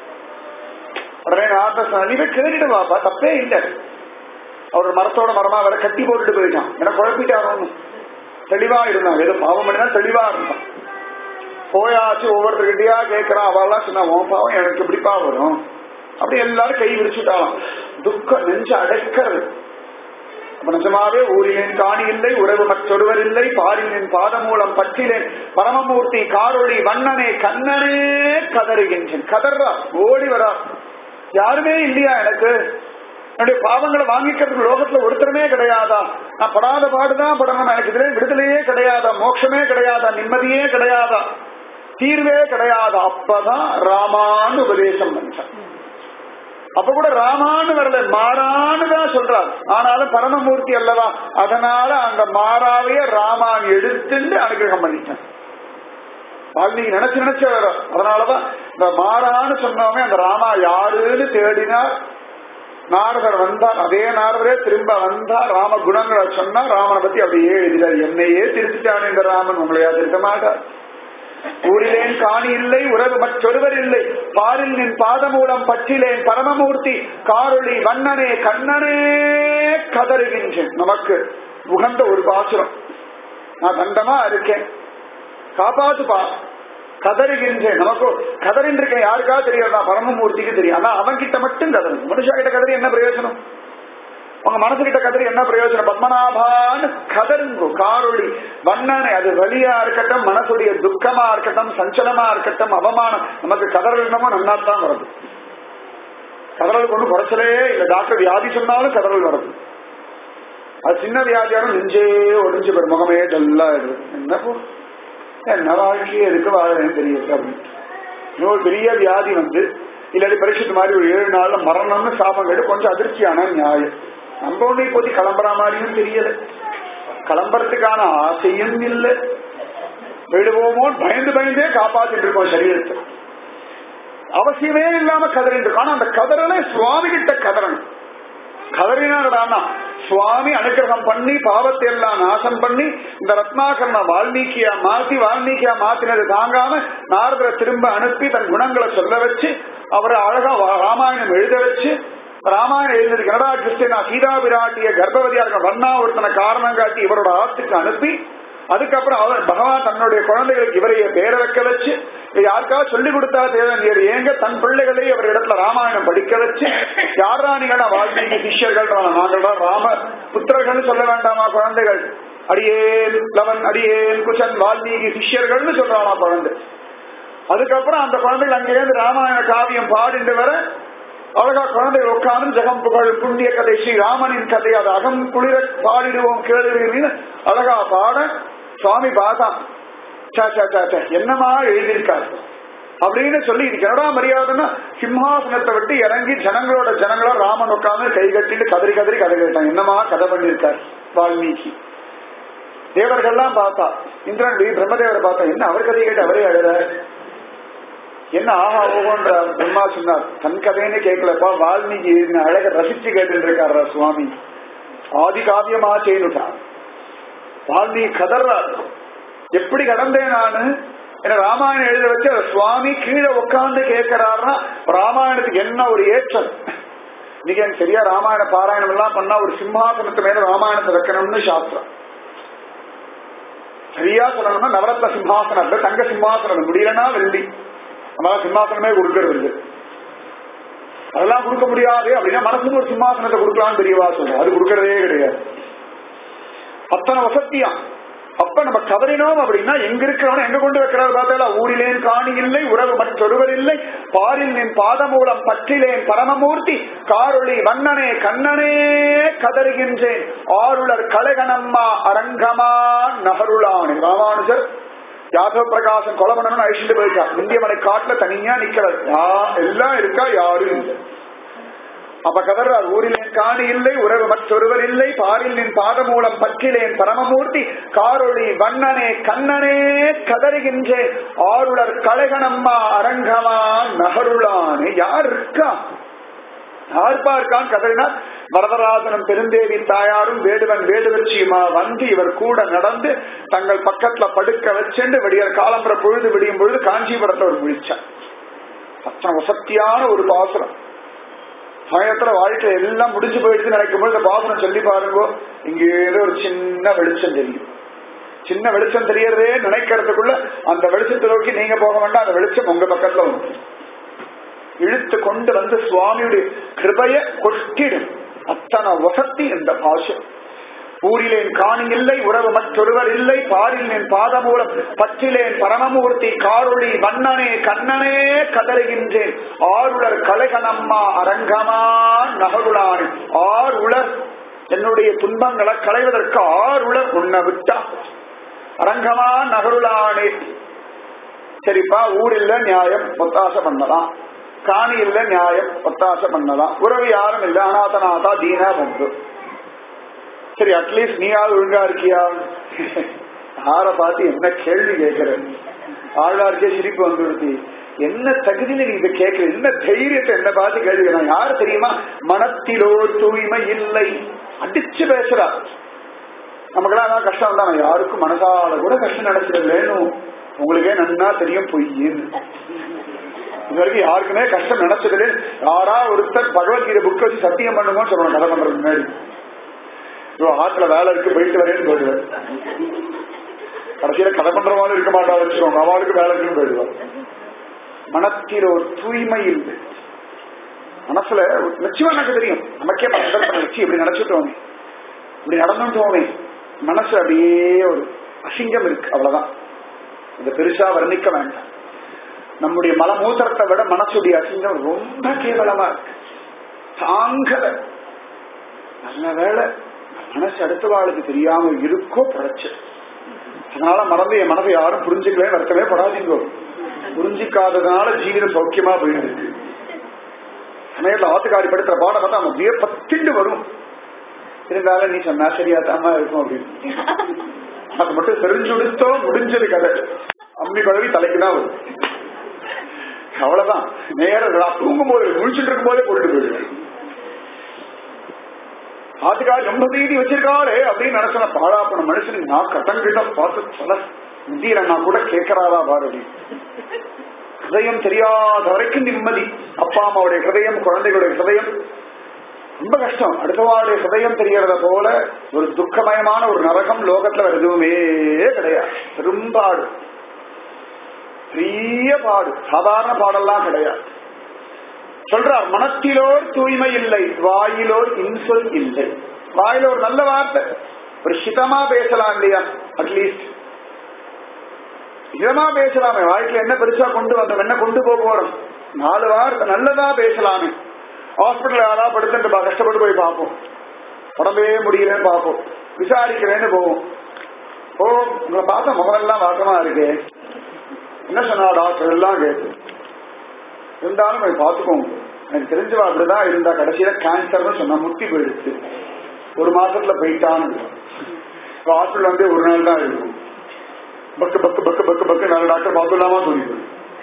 உடனே நாட்ட சொன்ன நீ போய் கேட்டுட்டு வாப்பா தப்பே இல்லை அவர் ஒரு மரத்தோட மரமா வேற கட்டி போட்டுட்டு போயிட்டான் எனக்கு குழப்பிட்டு வரணும் தெளிவா இருந்தான் ஏதோ பாவம் பண்ணினா தெளிவா இருந்தான் போயாச்சு ஒவ்வொருத்தர்கிட்டயா கேட்கறான் அவெல்லாம் சொன்னா உன் பாவம் எனக்கு எப்படிப்பா வரும் அப்படி எல்லாரும் கை விரிச்சுட்டாலாம் துக்கம் நெஞ்சு அடைக்கிறது அப்ப நிஜமாவே ஊரிலேன் காணி இல்லை உறவு மற்றொருவர் இல்லை பாரினின் பாதமூலம் பற்றிலேன் பரமமூர்த்தி காரொளி வண்ணனே கண்ணனே கதறுகின்றேன் கதர்றா ஓடி வரா யாருமே இல்லையா எனக்கு என்னுடைய பாவங்களை வாங்கிக்கிறதுக்கு லோகத்துல ஒருத்தருமே கிடையாதா நான் படாத பாடுதான் படணும் எனக்கு இதுல விடுதலையே கிடையாதா மோட்சமே கிடையாதா நிம்மதியே கிடையாதா தீர்வே கிடையாதா அப்பதான் ராமான்னு உபதேசம் பண்ணான் அப்ப கூட ராமான்னு வரல மாறான்னு தான் சொல்றார் ஆனாலும் பரமமூர்த்தி அல்லவா அதனால அந்த மாறாவைய ராமான் எடுத்துட்டு அனுகிரகம் பண்ணிட்டான் வால்மீகி நினைச்சு நினைச்சு வர அதனாலதான் இந்த மாறான்னு சொன்னவங்க அந்த ராமா யாருன்னு தேடினார் நாரதர் வந்தார் அதே நாரதரே திரும்ப வந்தார் ராம குணங்களை சொன்னா ராமனை பத்தி அப்படியே எழுதினார் என்னையே திருத்திட்டான் இந்த ராமன் உங்களையா திருத்த மாட்டார் ஊரிலேன் காணி இல்லை உறவு மற்றொருவர் இல்லை பாரில் நின் பாதமூலம் பற்றிலேன் பரமமூர்த்தி காரொளி வண்ணனே கண்ணனே கதறுகின்றேன் நமக்கு உகந்த ஒரு பாசுரம் நான் தண்டமா இருக்கேன் காப்பாத்துப்பா கதறுகின்றேன் நமக்கு கதறின் இருக்கேன் யாருக்காவது தெரியாது நான் பரமமூர்த்திக்கு தெரியும் ஆனா அவன் கிட்ட மட்டும் கதறு மனுஷா கிட்ட கதறி என்ன பிரயோஜனம் உங்க மனசு கிட்ட கதறி என்ன பிரயோஜனம் பத்மநாபான்னு கதருங்கோ காரொளி வண்ணனை அது வலியா இருக்கட்டும் மனசுடைய துக்கமா இருக்கட்டும் சஞ்சலமா இருக்கட்டும் அவமானம் நமக்கு கதறல் என்னமோ நன்னா தான் வருது கதறல் கொண்டு குறைச்சலே இல்ல டாக்டர் வியாதி சொன்னாலும் கதறல் வருது அது சின்ன வியாதியாரும் நெஞ்சே ஒடிஞ்சு போயிடும் முகமே டல்லா ஆயிடுது என்ன போ என்ன வாழ்க்கையே எதுக்கு வாழறேன்னு தெரியல அப்படின்னு இன்னொரு பெரிய வியாதி வந்து இல்லாட்டி பரிசுத்து மாதிரி ஒரு ஏழு நாள்ல மரணம்னு சாபம் கேட்டு கொஞ்சம் அதிர்ச்சியான நியாயம் நம்ம ஒண்ணு இப்போதைக்கு கிளம்புற மாதிரியும் தெரியல கிளம்புறதுக்கான ஆசையும் இல்லை விடுவோமோ பயந்து பயந்தே காப்பாத்திட்டு இருக்கோம் சரீரத்தை அவசியமே இல்லாம கதறிட்டு இருக்கோம் ஆனா அந்த கதறலை சுவாமி கிட்ட கதறணும் கதறினாடானா சுவாமி அனுகிரகம் பண்ணி பாவத்தை எல்லாம் நாசம் பண்ணி இந்த ரத்னாகரண வால்மீகியா மாத்தி வால்மீகியா மாத்தினது தாங்காம நாரதரை திரும்ப அனுப்பி தன் குணங்களை சொல்ல வச்சு அவரை அழகா வா- ராமாயணம் எழுத வச்சு ராமாயணம் எழுதினது கனடா கிறிஸ்டியனா சீதா பிராட்டிய கர்ப்பவதியா இருக்க வண்ணா ஒருத்தனை காரணம் காட்டி இவரோட ஆத்துக்கு அனுப்பி அதுக்கப்புறம் அவர் பகவான் தன்னுடைய குழந்தைகளுக்கு இவரைய பேர வைக்க வச்சு இதை யாருக்காவது சொல்லி கொடுத்தா தேவையர் ஏங்க தன் பிள்ளைகளை அவர் இடத்துல ராமாயணம் படிக்க வச்சு யாரா நீங்க வால்மீகி சிஷ்யர்கள் நாங்கள் தான் ராம புத்திரர்கள் சொல்ல வேண்டாமா குழந்தைகள் அடியேன் லவன் அடியேன் குஷன் வால்மீகி சிஷ்யர்கள்னு சொல்றானா குழந்தை அதுக்கப்புறம் அந்த குழந்தைகள் அங்கேயிருந்து ராமாயண காவியம் பாடிட்டு வர அழகா குழந்தைகள் உட்கார்ந்து ஜெகம் புகழ் புண்ணிய கதை ஸ்ரீ ராமனின் கதை அது அகம் குளிர பாடிடுவோம் கேளுவீங்க அழகா பாட சுவாமி பார்த்தா சா சா சா சா, என்னமா எழுதியிருக்காரு அப்படின்னு சொல்லி இது கனடா மரியாதைன்னா சிம்ஹாசனத்தை விட்டு இறங்கி ஜனங்களோட ஜனங்களா ராமன் உட்கார்ந்து கை கட்டிட்டு கதறி கதறி கதை கேட்டான் என்னமா கதை பண்ணியிருக்கார் வால்மீகி தேவர்கள்லாம் பார்த்தா இந்திரன் போய் பிரம்மதேவரை பார்த்தா என்ன அவர் கதை கேட்டு அவரே அழுற என்ன ஆஹா ஓகோன்ற பிரம்மா சொன்னார் தன் கதைன்னு கேட்கலப்பா வால்மீகி எழுதின அழக ரசிச்சு கேட்டு இருக்காரா சுவாமி ஆதி காவியமா செய்துட்டான் வால்மீகி கதர்றார் எப்படி கடந்தேன் நானு என்ன ராமாயணம் எழுத வச்சு அதை சுவாமி கீழே உட்கார்ந்து கேட்கிறாருன்னா ராமாயணத்துக்கு என்ன ஒரு ஏற்றம் இன்னைக்கு எனக்கு சரியா ராமாயண பாராயணம் எல்லாம் பண்ணா ஒரு சிம்ஹாசனத்து மேல ராமாயணத்தை வைக்கணும்னு சாஸ்திரம் சரியா சொல்லணும்னா நவரத்ன சிம்ஹாசனம் இல்ல தங்க சிம்ஹாசனம் முடியலன்னா வெள்ளி நம்மளால சிம்மாசனமே கொடுக்கறது இல்லை அதெல்லாம் கொடுக்க முடியாது அப்படின்னா மனசுக்கு ஒரு சிம்மாசனத்தை கொடுக்கலாம்னு தெரியவா சொல்றோம் அது கொடுக்கறதே கிடையாது அத்தனை வசதியா அப்ப நம்ம கதறினோம் அப்படின்னா எங்க இருக்கிறவன எங்க கொண்டு வைக்கிறார் பார்த்தா ஊரிலேன் காணி இல்லை உறவு மற்றொருவர் இல்லை பாரில் நின் பாதமூலம் பற்றிலேன் பரமமூர்த்தி காரொளி வண்ணனே கண்ணனே கதறுகின்றேன் ஆருளர் கலைகணம்மா அரங்கமா நகருளானே ராமானுஜர் யாதவ பிரகாசன் கொலை பண்ணணும்னு அழிச்சுட்டு போயிட்டா இந்தியமலை காட்டுல தனியா நிக்கிறார் யா- எல்லாம் இருக்கா யாரும் இல்லை அப்ப கதறார் ஊரிலேன் காணி இல்லை உறவு மற்றொருவர் இல்லை பாரில் நின் பாதமூலம் பற்றிலேன் பரமமூர்த்தி காரொளி வண்ணனே கண்ணனே கதறுகின்றேன் ஆருளர் கலைகணம்மா அரங்கமா நகருளானே யார் இருக்கா யார் பார்க்கான் கதறினார் வரதராசனம் பெருந்தேவி தாயாரும் வேடுவன் வேடுவச்சியுமா வந்து இவர் கூட நடந்து தங்கள் பக்கத்துல படுக்க வச்சுண்டு விடியற் காலம்புற பொழுது விடியும் பொழுது காஞ்சிபுரத்தை ஒரு முழிச்சார் அத்தனை வசத்தியான ஒரு பாசுரம் சமயத்துல வாழ்க்கை எல்லாம் முடிஞ்சு போயிடுச்சு நினைக்கும் பொழுது இந்த பாசுரம் சொல்லி பாருங்க இங்க ஏதோ ஒரு சின்ன வெளிச்சம் தெரியும் சின்ன வெளிச்சம் தெரியறதே நினைக்கிறதுக்குள்ள அந்த வெளிச்சத்தை நோக்கி நீங்க போக வேண்டாம் அந்த வெளிச்சம் உங்க பக்கத்துல வந்து இழுத்து கொண்டு வந்து சுவாமியுடைய கிருபைய கொட்டிடும் அத்தனை வசத்தி இந்த பாஷம் ஊரிலேன் காணி இல்லை உறவு மற்றொருவர் இல்லை பாரில் என் பாதமூலம் பற்றிலேன் பரமமூர்த்தி காரொளி வண்ணனே கண்ணனே கதறுகின்றேன் ஆருளர் கலைகணம்மா அரங்கமா நகருளானே ஆருளர் என்னுடைய துன்பங்களை களைவதற்கு ஆருளர் உன்னை விட்டா அரங்கமா நகருளானே சரிப்பா ஊரில் நியாயம் ஒத்தாசை பண்ணலாம் காணி இல்ல நியாயம் ஒத்தாசை பண்ணலாம் உறவு யாரும் இல்ல அநாதநாதா தீனா பந்து சரி அட்லீஸ்ட் நீயாவது ஒழுங்கா இருக்கியா யார பார்த்து என்ன கேள்வி கேட்கிற ஆழ்வார்க்கே சிரிப்பு வந்துடுது என்ன தகுதியில நீ இதை கேட்கிற என்ன தைரியத்தை என்ன பார்த்து கேள்வி கேட்கறான் யாரு தெரியுமா மனத்திலோ தூய்மை இல்லை அடிச்சு பேசுறா நமக்கெல்லாம் அதான் கஷ்டம் தான் நான் யாருக்கும் மனசால கூட கஷ்டம் நினைச்சிடலேன்னு உங்களுக்கே நன்னா தெரியும் பொய்யின்னு இது வரைக்கும் யாருக்குமே கஷ்டம் நினைச்சதுல யாரா ஒருத்தர் பகவத்கீதை புக் வச்சு சத்தியம் பண்ணுங்கன்னு சொல்லணும் கதை பண்றது முன்னாடி ஐயோ, ஆத்துல வேலை இருக்கு போயிட்டு வரேன்னு போயிடுவார் கடைசியில கதை பண்ற மாதிரி இருக்க மாட்டா வச்சுக்கோங்க அவளுக்கு வேலை இருக்குன்னு போயிடுவார் மனத்தில் ஒரு தூய்மை இல்லை மனசுல நிச்சயமா எனக்கு தெரியும் நமக்கே பல சந்தர்ப்பம் வச்சு இப்படி நினைச்சுட்டோமே இப்படி நடந்துட்டோமே மனசு அப்படியே ஒரு அசிங்கம் இருக்கு அவ்வளவுதான் இதை பெருசா வர்ணிக்க வேண்டாம் நம்முடைய மலமூத்திரத்தை விட மனசுடைய அசிங்கம் ரொம்ப கேவலமா இருக்கு தாங்கல நல்ல வேலை மனசு அடுத்த வாளுக்கு தெரியாம இருக்கோ படைச்சு அதனால மறந்து என் மனதை யாரும் புரிஞ்சுக்கவே வருத்தமே படாதீங்கோ புரிஞ்சிக்காததுனால ஜீவிதம் சௌக்கியமா போயிருக்கு சமயத்துல ஆத்துக்காரி படுத்துற பாடம் பார்த்தா நம்ம அப்படியே பத்திண்டு வரும் இருந்தாலும் நீ சொன்னா சரியா தாமா இருக்கும் அப்படின்னு அது மட்டும் தெரிஞ்சுடுத்தோ முடிஞ்சது கதை அம்மி பழவி தலைக்கு தான் வரும் அவ்வளவுதான் நேரம் தூங்கும் போது முழிச்சுட்டு இருக்கும் போதே போட்டுட்டு போயிடுவேன் ஆத்துக்காரி ரொம்ப தீதி வச்சிருக்காளே அப்படின்னு நினைச்சன பாழா போன மனுஷனுக்கு நான் கட்டங்கிட்ட பார்த்து சொல்ல முந்தியில நான் கூட கேட்கறாரா பாரு அப்படின்னு. ஹிருதயம் தெரியாத வரைக்கும் நிம்மதி அப்பா அம்மாவுடைய ஹிருதயம் குழந்தைகளுடைய ஹிருதயம் ரொம்ப கஷ்டம் அடுத்தவாளுடைய ஹிருதயம் தெரியறத போல ஒரு துக்கமயமான ஒரு நரகம் லோகத்துல வேற எதுவுமே கிடையாது பெரும்பாடு பெரிய பாடு சாதாரண பாடெல்லாம் கிடையாது சொல்றார் மனத்திலோர் தூய்மை இல்லை வாயிலோர் இன்சொல் இல்லை வாயில ஒரு நல்ல வார்த்தை ஒரு ஹிதமா பேசலாம் இல்லையா அட்லீஸ்ட் ஹிதமா பேசலாமே வாழ்க்கையில என்ன பெருசா கொண்டு வந்தோம் என்ன கொண்டு போக போறோம் நாலு வார்த்தை நல்லதா பேசலாமே ஹாஸ்பிட்டல் யாரா படுத்துட்டு பா- கஷ்டப்பட்டு போய் பார்ப்போம் உடம்பே முடியலன்னு பார்ப்போம் விசாரிக்கிறேன்னு போவோம் ஓ உங்களை பார்த்த முகமெல்லாம் வாசமா இருக்கு என்ன சொன்னா டாக்டர் எல்லாம் கேட்டு இருந்தாலும் போய் பார்த்துக்கோங்க எனக்கு தெரிஞ்சவா அப்படிதான் இருந்தா கடைசியில கேன்சர்னு சொன்னா முத்தி போயிடுச்சு ஒரு மாசத்துல போயிட்டான்னு ஹாஸ்பிட்டல் வந்து ஒரு நாள் தான் இருக்கும் பக்கு பக்கு பக்கு பக்கு பக்கு நாலு டாக்டர் பார்த்துலாமா சொல்லிட்டு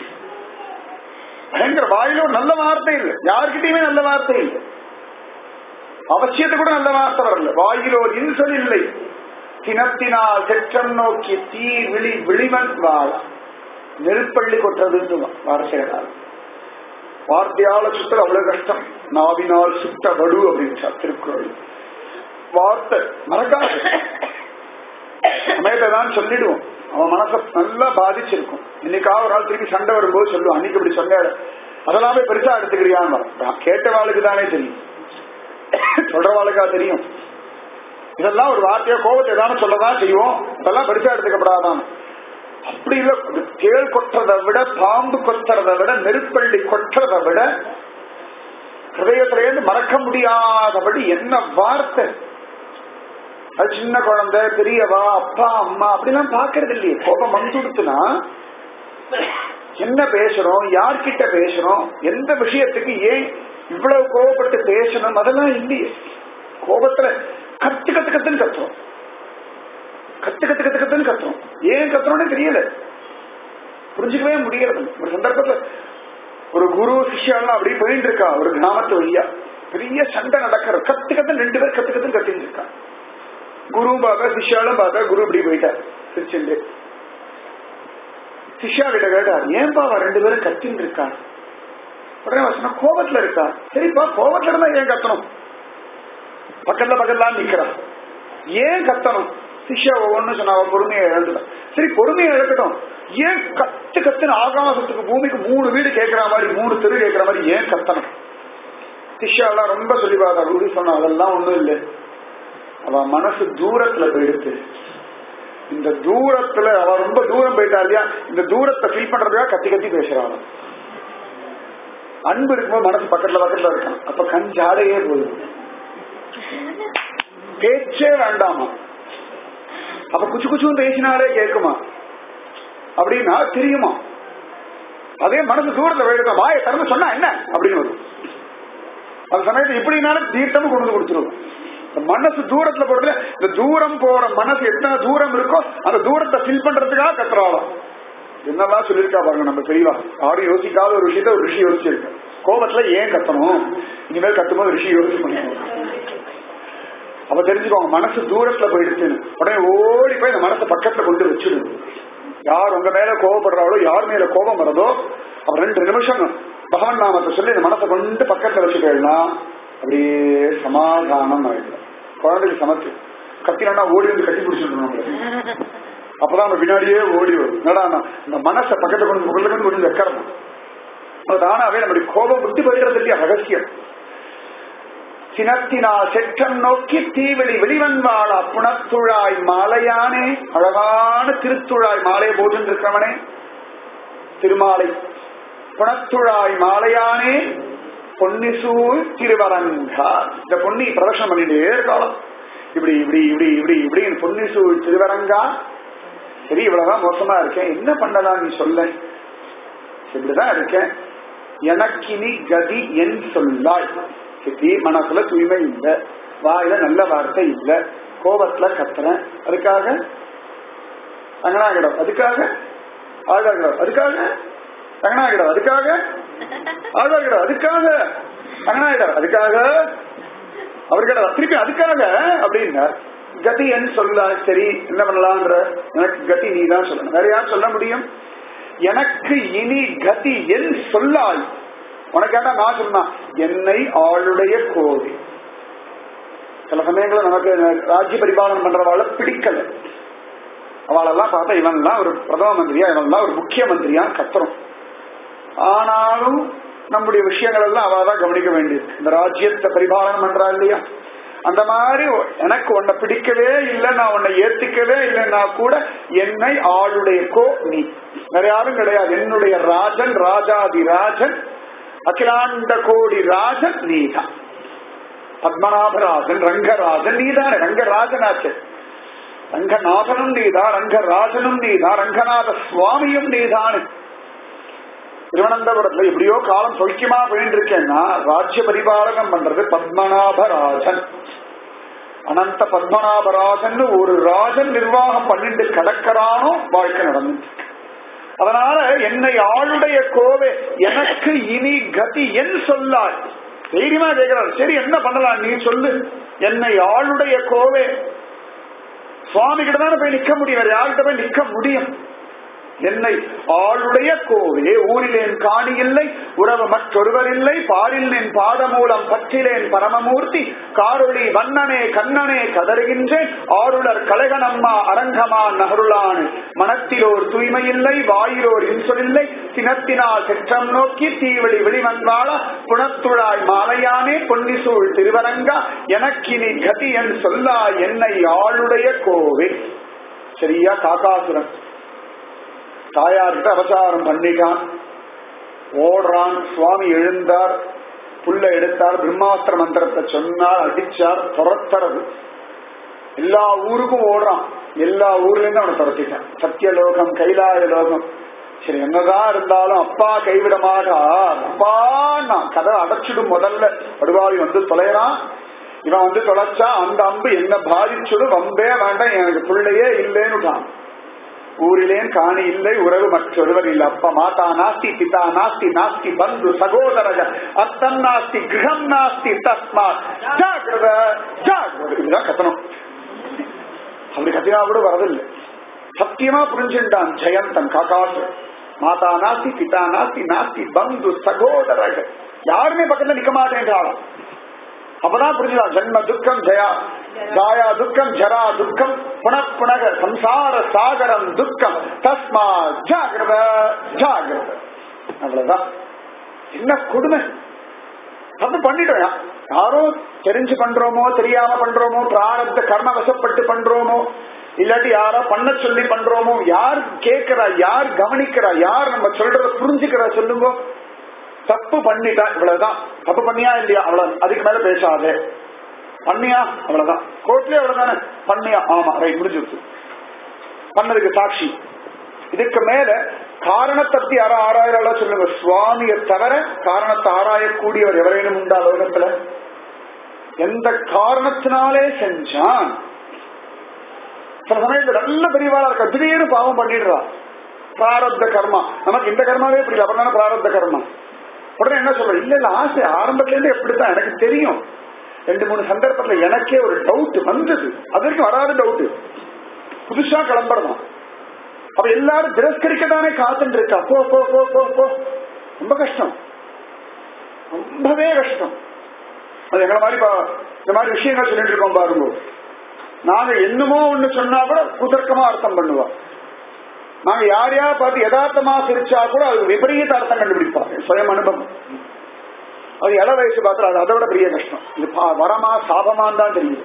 பயங்கர வாயில ஒரு நல்ல வார்த்தை இல்லை யாருக்கிட்டயுமே நல்ல வார்த்தை இல்லை அவசியத்தை கூட நல்ல வார்த்தை வரல வாயிலோ இன்சல் இல்லை சினத்தினால் செற்றம் நோக்கி தீ விழி விழிவன் வாழ நெருப்பள்ளி கொட்டுறதுன்னு வார்த்தைகளால் வார்த்தையால சுத்தல் அவ்வளவு கஷ்டம் நாவினால் சுத்த வடு அப்படின்னு திருக்குறள் வார்த்தை மறக்காது சமயத்தை தான் சொல்லிடுவோம் அவன் மனசை நல்லா பாதிச்சிருக்கும் இன்னைக்காக ஒரு நாள் திருப்பி சண்டை வரும்போது சொல்லுவான் அன்னைக்கு இப்படி சொன்னாரு அதெல்லாம் போய் பெருசா எடுத்துக்கிறியான்னு நான் கேட்டவாளுக்கு தானே தெரியும் சொல்றவாளுக்கா தெரியும் இதெல்லாம் ஒரு வார்த்தையா கோபத்தை ஏதாவது சொல்லதான் செய்வோம் இதெல்லாம் பெருசா எடுத்துக்கப்படாதான் அப்படி இல்ல இது தேள் கொட்டுறதை விட பாம்பு கொத்துறதை விட நெருப்பள்ளி கொட்டுறதை விட ஹிருதயத்திலேருந்து மறக்க முடியாதபடி என்ன வார்த்தை அது சின்ன குழந்தை பெரியவா அப்பா அம்மா அப்படிலாம் பாக்குறது இல்லையே கோபம் வந்துடுத்துனா என்ன பேசுறோம் யார்கிட்ட பேசுறோம் எந்த விஷயத்துக்கு ஏன் இவ்வளவு கோபப்பட்டு பேசணும் அதெல்லாம் இல்லையே கோபத்துல கத்து கத்து கத்துன்னு கத்துறோம் கத்து கத்து கத்து கத்துன்னு கத்துறோம் ஏன் கத்துறோம்னு தெரியல புரிஞ்சுக்கவே முடியறது இல்ல. ஒரு சந்தர்ப்பத்துல ஒரு குரு சிஷ்யாலாம் அப்படி போயிட்டு இருக்கா ஒரு கிராமத்து வழியா பெரிய சண்டை நடக்கிற கத்து கத்து ரெண்டு பேர் கத்து கத்துன்னு கத்தின்னு இருக்கா குரு பார்த்தா சிஷ்யாலும் பார்த்தா குரு இப்படி போயிட்டார் சிரிச்சுண்டு சிஷ்யா கிட்ட கேட்டார் ஏன்பா அவன் ரெண்டு பேரும் கத்தின்னு இருக்கா உடனே அவன் சொன்னா கோபத்துல இருக்கா சரிப்பா கோபத்துல இருந்தா ஏன் கத்தணும் பக்கத்துல பக்கத்துல நிக்கிறான் ஏன் கத்தணும் சிஷ்யா ஒவ்வொன்னு சொன்னா அவன் பொறுமையை இழந்துட்டான் சரி பொறுமையை இழக்கட்டும் ஏன் கத்து கத்துன்னு ஆகாசத்துக்கு பூமிக்கு மூணு வீடு கேட்கிற மாதிரி மூணு தெரு கேட்கிற மாதிரி ஏன் கத்தணும் சிஷ்யா எல்லாம் ரொம்ப சொல்லி பார்த்தா குரு சொன்னா அதெல்லாம் ஒண்ணும் இல்லை அவ மனசு தூரத்துல போயிடுச்சு இந்த தூரத்துல அவ ரொம்ப தூரம் போயிட்டா இல்லையா இந்த தூரத்தை ஃபீல் பண்றதுக்காக கத்தி கத்தி பேசுறாங்க அன்பு இருக்கும்போது மனசு பக்கத்துல பக்கத்துல இருக்கான் அப்ப கண் ஜாடையே போயிடும் பேச்சே வேண்டாமா அப்ப குச்சு குச்சுன்னு பேசினாலே கேட்குமா அப்படின்னா தெரியுமா அதே மனசு தூரத்துல போயிடுதா வாயை திறந்து சொன்னா என்ன அப்படின்னு வரும் அந்த சமயத்துல இப்படினாலும் தீர்த்தமும் கொண்டு வந்து கொடுத்துருவோம் இந்த மனசு தூரத்துல போறதுல இந்த தூரம் போற மனசு எத்தனை தூரம் இருக்கோ அந்த தூரத்தை ஃபில் பண்றதுக்காக கத்துறாளாம் என்னெல்லாம் சொல்லியிருக்கா பாருங்க நம்ம தெரியவா யாரும் யோசிக்காத ஒரு விஷயத்த ஒரு ரிஷி யோசிச்சிருக்கு கோபத்துல ஏன் கத்தணும் இனிமேல் கத்தும்போது ரிஷி யோசிச்சு பண்ணுவோம் அப்ப தெரிஞ்சுக்கோங்க மனசு தூரத்துல போயிடுச்சுன்னு உடனே ஓடி போய் இந்த மனசை பக்கத்துல கொண்டு வச்சிடும் யார் உங்க மேல கோபப்படுறாளோ யார் மேல கோபம் வரதோ அவர் ரெண்டு நிமிஷம் பகவான் நாமத்தை சொல்லி இந்த மனசை கொண்டு பக்கத்துல வச்சுட்டேன்னா அப்படியே சமாதானம் ஆயிடும் குழந்தைக்கு சமத்து கத்தினா ஓடி வந்து கட்டி பிடிச்சிடணும் நம்மள அப்பதான் நம்ம பின்னாடியே ஓடி வரும் என்னடா இந்த மனசை பக்கத்துல கொண்டு உள்ள கொண்டு கொண்டு வைக்கிறோம் அது தானாவே நம்முடைய கோபம் விட்டு போயிடுறது இல்லையா ரகசியம் சினத்தினால் செற்றம் நோக்கி தீவெளி வெளிவன்வாளா புனத்துழாய் மாலையானே அழகான திருத்துழாய் மாலையை போட்டு இருக்கிறவனே திருமாலை புனத்துழாய் மாலையானே பொன்னிசூழ் திருவரங்கா இந்த பொன்னி பிரதர்ஷனம் பண்ணிட்டே இருக்காளாம் இப்படி இப்படி இப்படி இப்படி இப்படி பொன்னிசூழ் திருவரங்கா சரி இவ்வளவுதான் மோசமா இருக்கேன் என்ன பண்ணலாம் நீ சொல்ல இப்படிதான் இருக்கேன் எனக்கினி கதி என் சொல்லாய் சித்தி மனசுல தூய்மை இல்ல வாயில நல்ல வார்த்தை இல்ல கோபத்துல கத்துறேன் அதுக்காக ரங்கநாயகிடம் அதுக்காக ஆழ்வார்கிடம் அதுக்காக ரங்கநாயகிடம் அதுக்காக ஆழ்வார்கிடம் அதுக்காக ரங்கநாயகிடம் அதுக்காக அவர்கிட்ட திருப்பி அதுக்காக அப்படின்னார் கதி என் சொல்ல சரி என்ன பண்ணலான்ற எனக்கு கதி நீ தான் சொல்லணும் வேற யார் சொல்ல முடியும் எனக்கு இனி கதி என் சொல்லாய் உனக்கு கேட்டா நான் சொன்னா என்னை ஆளுடைய கோவில் சில சமயங்களில் நமக்கு ராஜ்ய பரிபாலனம் பண்றவாள பிடிக்கல அவளெல்லாம் பார்த்தா இவன்லாம் ஒரு பிரதம மந்திரியா இவன்லாம் ஒரு முக்கிய மந்திரியா கத்துறோம் ஆனாலும் நம்முடைய விஷயங்கள் எல்லாம் அவ தான் கவனிக்க வேண்டியது இந்த ராஜ்யத்தை பரிபாலனம் பண்றா இல்லையா அந்த மாதிரி எனக்கு உன்னை பிடிக்கவே இல்லை நான் உன்னை ஏத்துக்கவே இல்லைன்னா கூட என்னை ஆளுடைய கோ நீ வேற யாரும் கிடையாது என்னுடைய ராஜன் ராஜாதி ராஜன் அகிலாண்ட கோடி ராஜன் நீதான் பத்மநாபராஜன் ரங்கராஜன் நீதானே ரங்கராஜனாச்சு ரங்கநாதனும் நீதான் ரங்கராஜனும் நீதான் ரங்கநாத சுவாமியும் நீதானு திருவனந்தபுரத்துல எப்படியோ காலம் சௌக்கியமா போயிட்டு இருக்கேன்னா ராஜ்ய பரிபாலனம் பண்றது பத்மநாபராஜன் அனந்த பத்மநாபராஜன் ஒரு ராஜன் நிர்வாகம் பண்ணிட்டு கடக்கிறானோ வாழ்க்கை நடந்து அதனால என்னை ஆளுடைய கோவே எனக்கு இனி கதி என் சொல்லாய் தைரியமா கேட்கிறார் சரி என்ன பண்ணலாம் நீ சொல்லு என்னை ஆளுடைய கோவே சுவாமி கிட்ட தானே போய் நிக்க முடியும் வேற யார்கிட்ட போய் நிக்க முடியும் என்னை ஆளுடைய கோவே ஊரிலேன் காணி இல்லை உறவு மற்றொருவர் இல்லை பாரில் என் பாதமூலம் பற்றிலேன் பரமமூர்த்தி காரொளி வண்ணனே கண்ணனே கதறுகின்றேன் ஆருளர் கலைகனம்மா அரங்கமா நகருளான் மனத்திலோர் தூய்மை இல்லை வாயிலோர் இன்சொலில்லை சினத்தினால் செற்றம் நோக்கி தீவெளி வெளிவந்தாளா புனத்துழாய் மாலையானே பொன்னிசூழ் திருவரங்கா எனக்கினி கதி என் சொல்லா என்னை ஆளுடைய கோவே சரியா காக்காசுரன் தாயார்கிட்ட அவசாரம் பண்ணிட்டான் ஓடுறான் சுவாமி எழுந்தார் புல்ல எடுத்தார் பிரம்மாஸ்திர மந்திரத்தை சொன்னார் அடிச்சார் துரத்துறது எல்லா ஊருக்கும் ஓடுறான் எல்லா ஊர்ல இருந்து அவனை துரத்திட்டான் சத்தியலோகம் கைலாய லோகம் சரி என்னதான் இருந்தாலும் அப்பா கைவிட மாட்டா அப்பா நான் கதை அடைச்சிடும் முதல்ல படுவாவி வந்து தொலைறான் இவன் வந்து தொலைச்சா அந்த அம்பு என்ன பாதிச்சுடும் வம்பே வேண்டாம் எனக்கு பிள்ளையே இல்லைன்னுட்டான் ஊரிலேன் காணி இல்லை உறவு மற்றொருவர் இல்லை அப்ப மாதா நாஸ்தி பிதா நாஸ்தி நாஸ்தி பந்து சகோதரக அர்த்தம் நாஸ்தி கிரகம் நாஸ்தி தஸ்மா ஜாகிரத ஜாகிரத இதுதான் கத்தனம் அப்படி கத்தினா கூட வரதில்லை சத்தியமா புரிஞ்சுட்டான் ஜெயந்தன் காக்காசு மாதா நாஸ்தி பிதா நாஸ்தி நாஸ்தி பந்து சகோதரக யாருமே பக்கத்துல நிக்க மாட்டேன்றாலும் அப்பதான் புரிஞ்சுதான் ஜென்ம துக்கம் ஜயா ஜாயா துக்கம் ஜரா துக்கம் புனப்புனக சம்சார சாகரம் துக்கம் தஸ்மா ஜாகிரத ஜாகிரத அவ்வளவுதான் என்ன கொடுமை தப்பு பண்ணிட்டோம் யாரோ தெரிஞ்சு பண்றோமோ தெரியாம பண்றோமோ பிராரப்த கர்ம வசப்பட்டு பண்றோமோ இல்லாட்டி யாரோ பண்ண சொல்லி பண்றோமோ யார் கேட்கிறா யார் கவனிக்கிறா யார் நம்ம சொல்றத புரிஞ்சுக்கிறா சொல்லுங்க தப்பு பண்ணிட்டா இவ்வளவுதான் தப்பு பண்ணியா இல்லையா அவ்வளவு அதுக்கு மேல பேசாதே பண்ணியா அவ்வளவுதான் கோர்ட்லயே அவ்வளவுதானே பண்ணியா ஆமா ரைட் முடிஞ்சிருச்சு பண்ணதுக்கு சாட்சி இதுக்கு மேல காரணத்தை பத்தி யாரோ ஆராயிரம் சொல்லுங்க சுவாமியை தவிர காரணத்தை ஆராயக்கூடியவர் எவரேனும் உண்டா லோகத்துல எந்த காரணத்தினாலே செஞ்சான் சில சமயத்துல நல்ல பெரியவாளா இருக்க திடீர்னு பாவம் பண்ணிடுறா பிராரப்த கர்மா நமக்கு இந்த கர்மாவே புரியல அப்புறம் தானே பிராரப்த கர்மா உடனே என்ன சொல்ற இல்ல இல்ல ஆசை ஆரம்பத்துல இருந்து எப்படித்தான் எனக்கு தெரியும் ரெண்டு மூணு சந்தர்ப்பத்துல எனக்கே ஒரு டவுட் வந்தது அது வரைக்கும் வராத டவுட் புதுசா கிளம்புறதான் அப்ப எல்லாரும் திரஸ்கரிக்கத்தானே காத்துட்டு இருக்கா போ போ போ போ போ ரொம்ப கஷ்டம் ரொம்பவே கஷ்டம் அது எங்களை மாதிரி பா- இந்த மாதிரி விஷயங்கள் சொல்லிட்டு இருக்கோம் பாருங்க நாங்க என்னமோ ஒண்ணு சொன்னா கூட குதர்க்கமா அர்த்தம் பண்ணுவா நாங்க யார் யார் பார்த்து யதார்த்தமா சிரிச்சா கூட அது விபரீத அர்த்தம் கண்டுபிடிப்பாங்க சுயம் அனுபவம் அது இள வயசு பார்த்து அது அதை விட பெரிய கஷ்டம் இது பா- வரமா சாபமான்னு தான் தெரியுது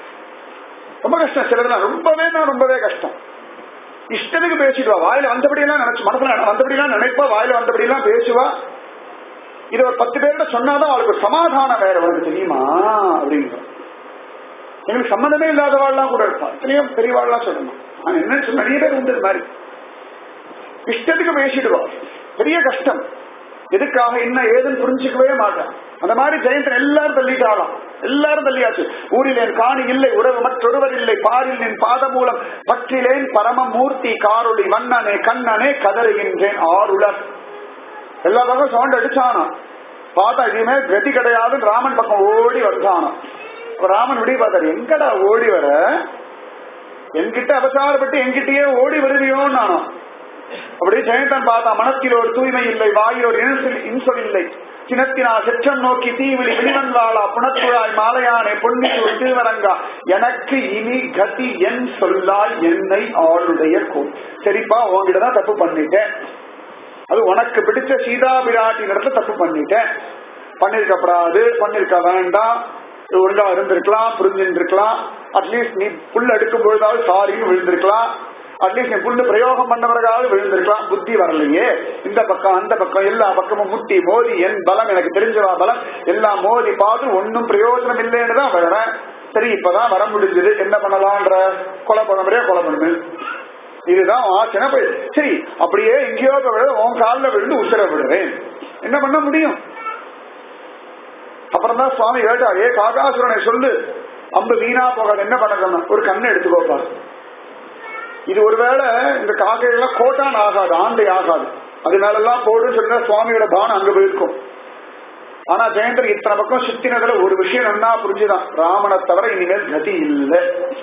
ரொம்ப கஷ்டம் சிலதுலாம் ரொம்பவே தான் ரொம்பவே கஷ்டம் இஷ்டத்துக்கு பேசிடுவா வாயில வந்தபடியெல்லாம் நினைச்சு மனசுல வந்தபடியெல்லாம் நினைப்பா வாயில வந்தபடியெல்லாம் பேசுவா இது ஒரு பத்து பேர்கிட்ட சொன்னாதான் அவளுக்கு ஒரு சமாதானம் வேற உனக்கு தெரியுமா அப்படிங்கிற எங்களுக்கு சம்மந்தமே இல்லாதவாள்லாம் கூட இருப்பா எத்தனையோ பெரியவாள்லாம் சொல்லணும் நான் என்ன சொல்ல நிறைய பேர் உண்டு இது மாதிரி இஷ்டத்துக்கு பேசிடுவா பெரிய கஷ்டம் எதுக்காக என்ன ஏதுன்னு புரிஞ்சுக்கவே மாட்டான் அந்த மாதிரி ஜெயந்தன் எல்லாரும் தள்ளிட்டாலாம் எல்லாரும் தள்ளியாச்சு ஊரில் என் காணி இல்லை உறவு மற்றொருவர் இல்லை பாரில் நின் பாத மூலம் பற்றிலேன் பரம மூர்த்தி காரொளி வண்ணனே கண்ணனே கதறுகின்றேன் ஆருளர் எல்லா பக்கம் சவுண்ட் அடிச்சானா பார்த்தா இதுமே கதி கிடையாதுன்னு ராமன் பக்கம் ஓடி வந்தானா அப்ப ராமன் விடி பார்த்தாரு எங்கடா ஓடி வர என்கிட்ட அவசாரப்பட்டு என்கிட்டயே ஓடி வருவியோன்னு நானோ அப்படி ஜெயந்தன் பார்த்தா மனத்தில் ஒரு தூய்மை இல்லை வாயில் ஒரு இன்சொல் இன்சொல் இல்லை சினத்தினா செற்றம் நோக்கி தீவிழி விழிவன் வாழா புனத்துழாய் மாலையானே பொன்னிச்சூர் திருவரங்கா எனக்கு இனி கதி என் சொல்லாய் என்னை ஆளுடைய கோல் சரிப்பா உங்ககிட்ட தான் தப்பு பண்ணிட்டேன் அது உனக்கு பிடிச்ச சீதா பிராட்டி இடத்துல தப்பு பண்ணிட்டேன் பண்ணிருக்கப்படாது பண்ணிருக்க வேண்டாம் இது ஒழுங்கா இருந்திருக்கலாம் புரிஞ்சிருக்கலாம் அட்லீஸ்ட் நீ புல் எடுக்கும் பொழுதாவது சாரின்னு விழுந்திருக்கலாம் அட்லீஸ்ட் நீ புல்லு பிரயோகம் பண்ணவர்களாவது விழுந்திருக்கலாம் புத்தி வரலையே இந்த பக்கம் அந்த பக்கம் எல்லா பக்கமும் முட்டி மோதி என் பலம் எனக்கு தெரிஞ்சவா பலம் எல்லாம் மோதி பார்த்து ஒன்னும் பிரயோஜனம் இல்லைன்னு தான் வரேன் சரி இப்பதான் வர முடிஞ்சது என்ன பண்ணலான்ற கொலை பண்ண முடியாது கொலை பண்ணு இதுதான் ஆசனை போய் சரி அப்படியே எங்கேயோ போய் விழ, உன் காலில் விழுந்து உத்தர விடுவேன் என்ன பண்ண முடியும் அப்புறம் தான் சுவாமி கேட்டார் ஏ காகாசுரனை சொல்லு அம்பு வீணா போகாது என்ன பண்ணணும் ஒரு கண்ணை எடுத்துக்கோப்பா இது ஒருவேளை இந்த காக்கைகள்லாம் கோட்டான் ஆகாது ஆண்டை ஆகாது அதனால எல்லாம் போடுன்னு சொன்னா சுவாமியோட பானம் அங்க போயிருக்கும் ஆனா ஜெயந்தர் இத்தனை பக்கம் சுத்தினதுல ஒரு விஷயம் நன்னா புரிஞ்சுதான் ராமனை தவிர இனிமேல் கதி இல்லை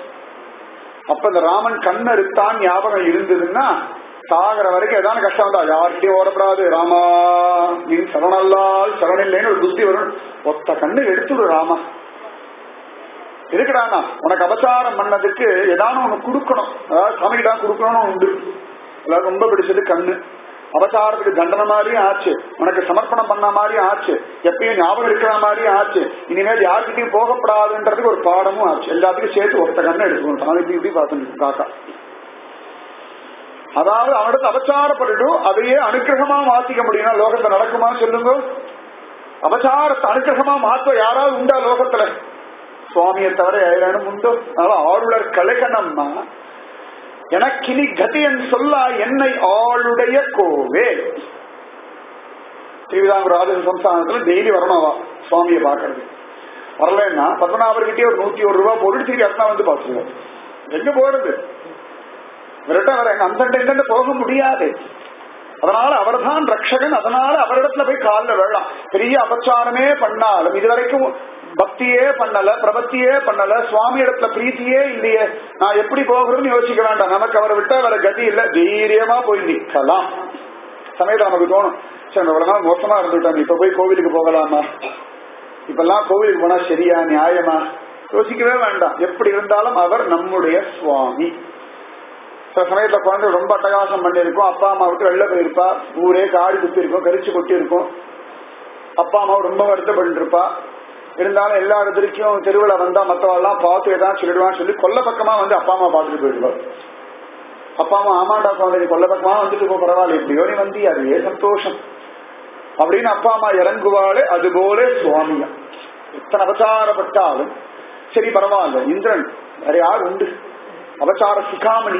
அப்ப இந்த ராமன் கண்ணறுத்தான் ஞாபகம் இருந்ததுன்னா சாகர வரைக்கும் ஏதாவது கஷ்டம் வந்தா யார்கிட்டயும் ஓடப்படாது ராமா நீ சரணல்லால் சரணில்லைன்னு ஒரு புத்தி வரும் ஒத்த கண்ணு எடுத்துடு ராமா இருக்குடாண்ணா உனக்கு அபசாரம் பண்ணதுக்கு ஏதானும் ஒண்ணு கொடுக்கணும் அதாவது சாமிக்கு தான் கொடுக்கணும்னு உண்டு எல்லாரும் ரொம்ப பிடிச்சது கண்ணு அபசாரத்துக்கு தண்டனை மாதிரி ஆச்சு உனக்கு சமர்ப்பணம் பண்ண மாதிரி ஆச்சு எப்பயும் ஞாபகம் இருக்கிற மாதிரி ஆச்சு இனிமேல் யாருக்கிட்டையும் போகப்படாதுன்றதுக்கு ஒரு பாடமும் ஆச்சு எல்லாத்துக்கும் சேர்த்து ஒருத்த கண்ணை எடுத்துக்கணும் சாமி இப்படி இப்படி பார்த்துட்டு காக்கா அதாவது அவனுக்கு அபச்சாரப்பட்டுட்டும் அதையே அனுக்கிரகமா மாத்திக்க முடியும்னா லோகத்துல நடக்குமா சொல்லுங்க அபச்சாரத்தை அனுக்கிரகமா மாற்ற யாராவது உண்டா லோகத்துல சுவாமியை தவிர யாரும் உண்டோ அதனால ஆளுநர் கலைகணம்னா எனக்கினி கதியன் சொல்லா என்னை ஆளுடைய கோவே திருவிதாங்கூர் ஆதிர சம்ஸ்தானத்துல டெய்லி வரணும் அவ சுவாமியை பாக்குறது வரலன்னா பத்மநாபர்கிட்டயே ஒரு நூத்தி ஒரு ரூபாய் போட்டு திருப்பி அத்தனா வந்து பாத்துருவோம் எங்க போறது விரட்ட வர அந்த இங்கிட்ட போக முடியாது அதனால அவர்தான் ரட்சகன் அதனால அவரிடத்துல போய் காலில் விழலாம் பெரிய அபச்சாரமே பண்ணாலும் இதுவரைக்கும் பக்தியே பண்ணல பிரபத்தியே பண்ணல சுவாமி இடத்துல பிரீத்தியே இல்லையே நான் எப்படி போகிறதுன்னு யோசிக்க வேண்டாம் நமக்கு அவரை விட்டா வேற கதி இல்ல தைரியமா போய் நிக்கலாம் சமயத்துல நமக்கு தோணும் சரி இவ்வளவு நாள் மோசமா இருந்துட்டோம் இப்ப போய் கோவிலுக்கு போகலாமா இப்பெல்லாம் கோவிலுக்கு போனா சரியா நியாயமா யோசிக்கவே வேண்டாம் எப்படி இருந்தாலும் அவர் நம்முடைய சுவாமி சில சமயத்துல குழந்தை ரொம்ப அட்டகாசம் பண்ணிருக்கும் அப்பா அம்மா விட்டு வெளில போயிருப்பா ஊரே காடி குத்தி இருக்கும் கரிச்சு கொட்டி இருக்கும் அப்பா அம்மா ரொம்ப வருத்தப்பட்டு இருப்பா இருந்தாலும் எல்லா இடத்துலையும் தெருவில் வந்தா மற்றவெல்லாம் பார்த்து ஏதாவது சொல்லிடுவான்னு சொல்லி கொல்ல பக்கமா வந்து அப்பா அம்மா பார்த்துட்டு போயிடுவார் அப்பா அம்மா ஆமாண்டா குழந்தை கொல்ல பக்கமா வந்துட்டு போ பரவாயில்ல எப்படியோ நீ வந்தி அதுவே சந்தோஷம் அப்படின்னு அப்பா அம்மா இறங்குவாளே அதுபோல சுவாமியா எத்தனை அபச்சாரப்பட்டாலும் சரி பரவாயில்ல இந்திரன் வேற யார் உண்டு அபச்சார சிகாமணி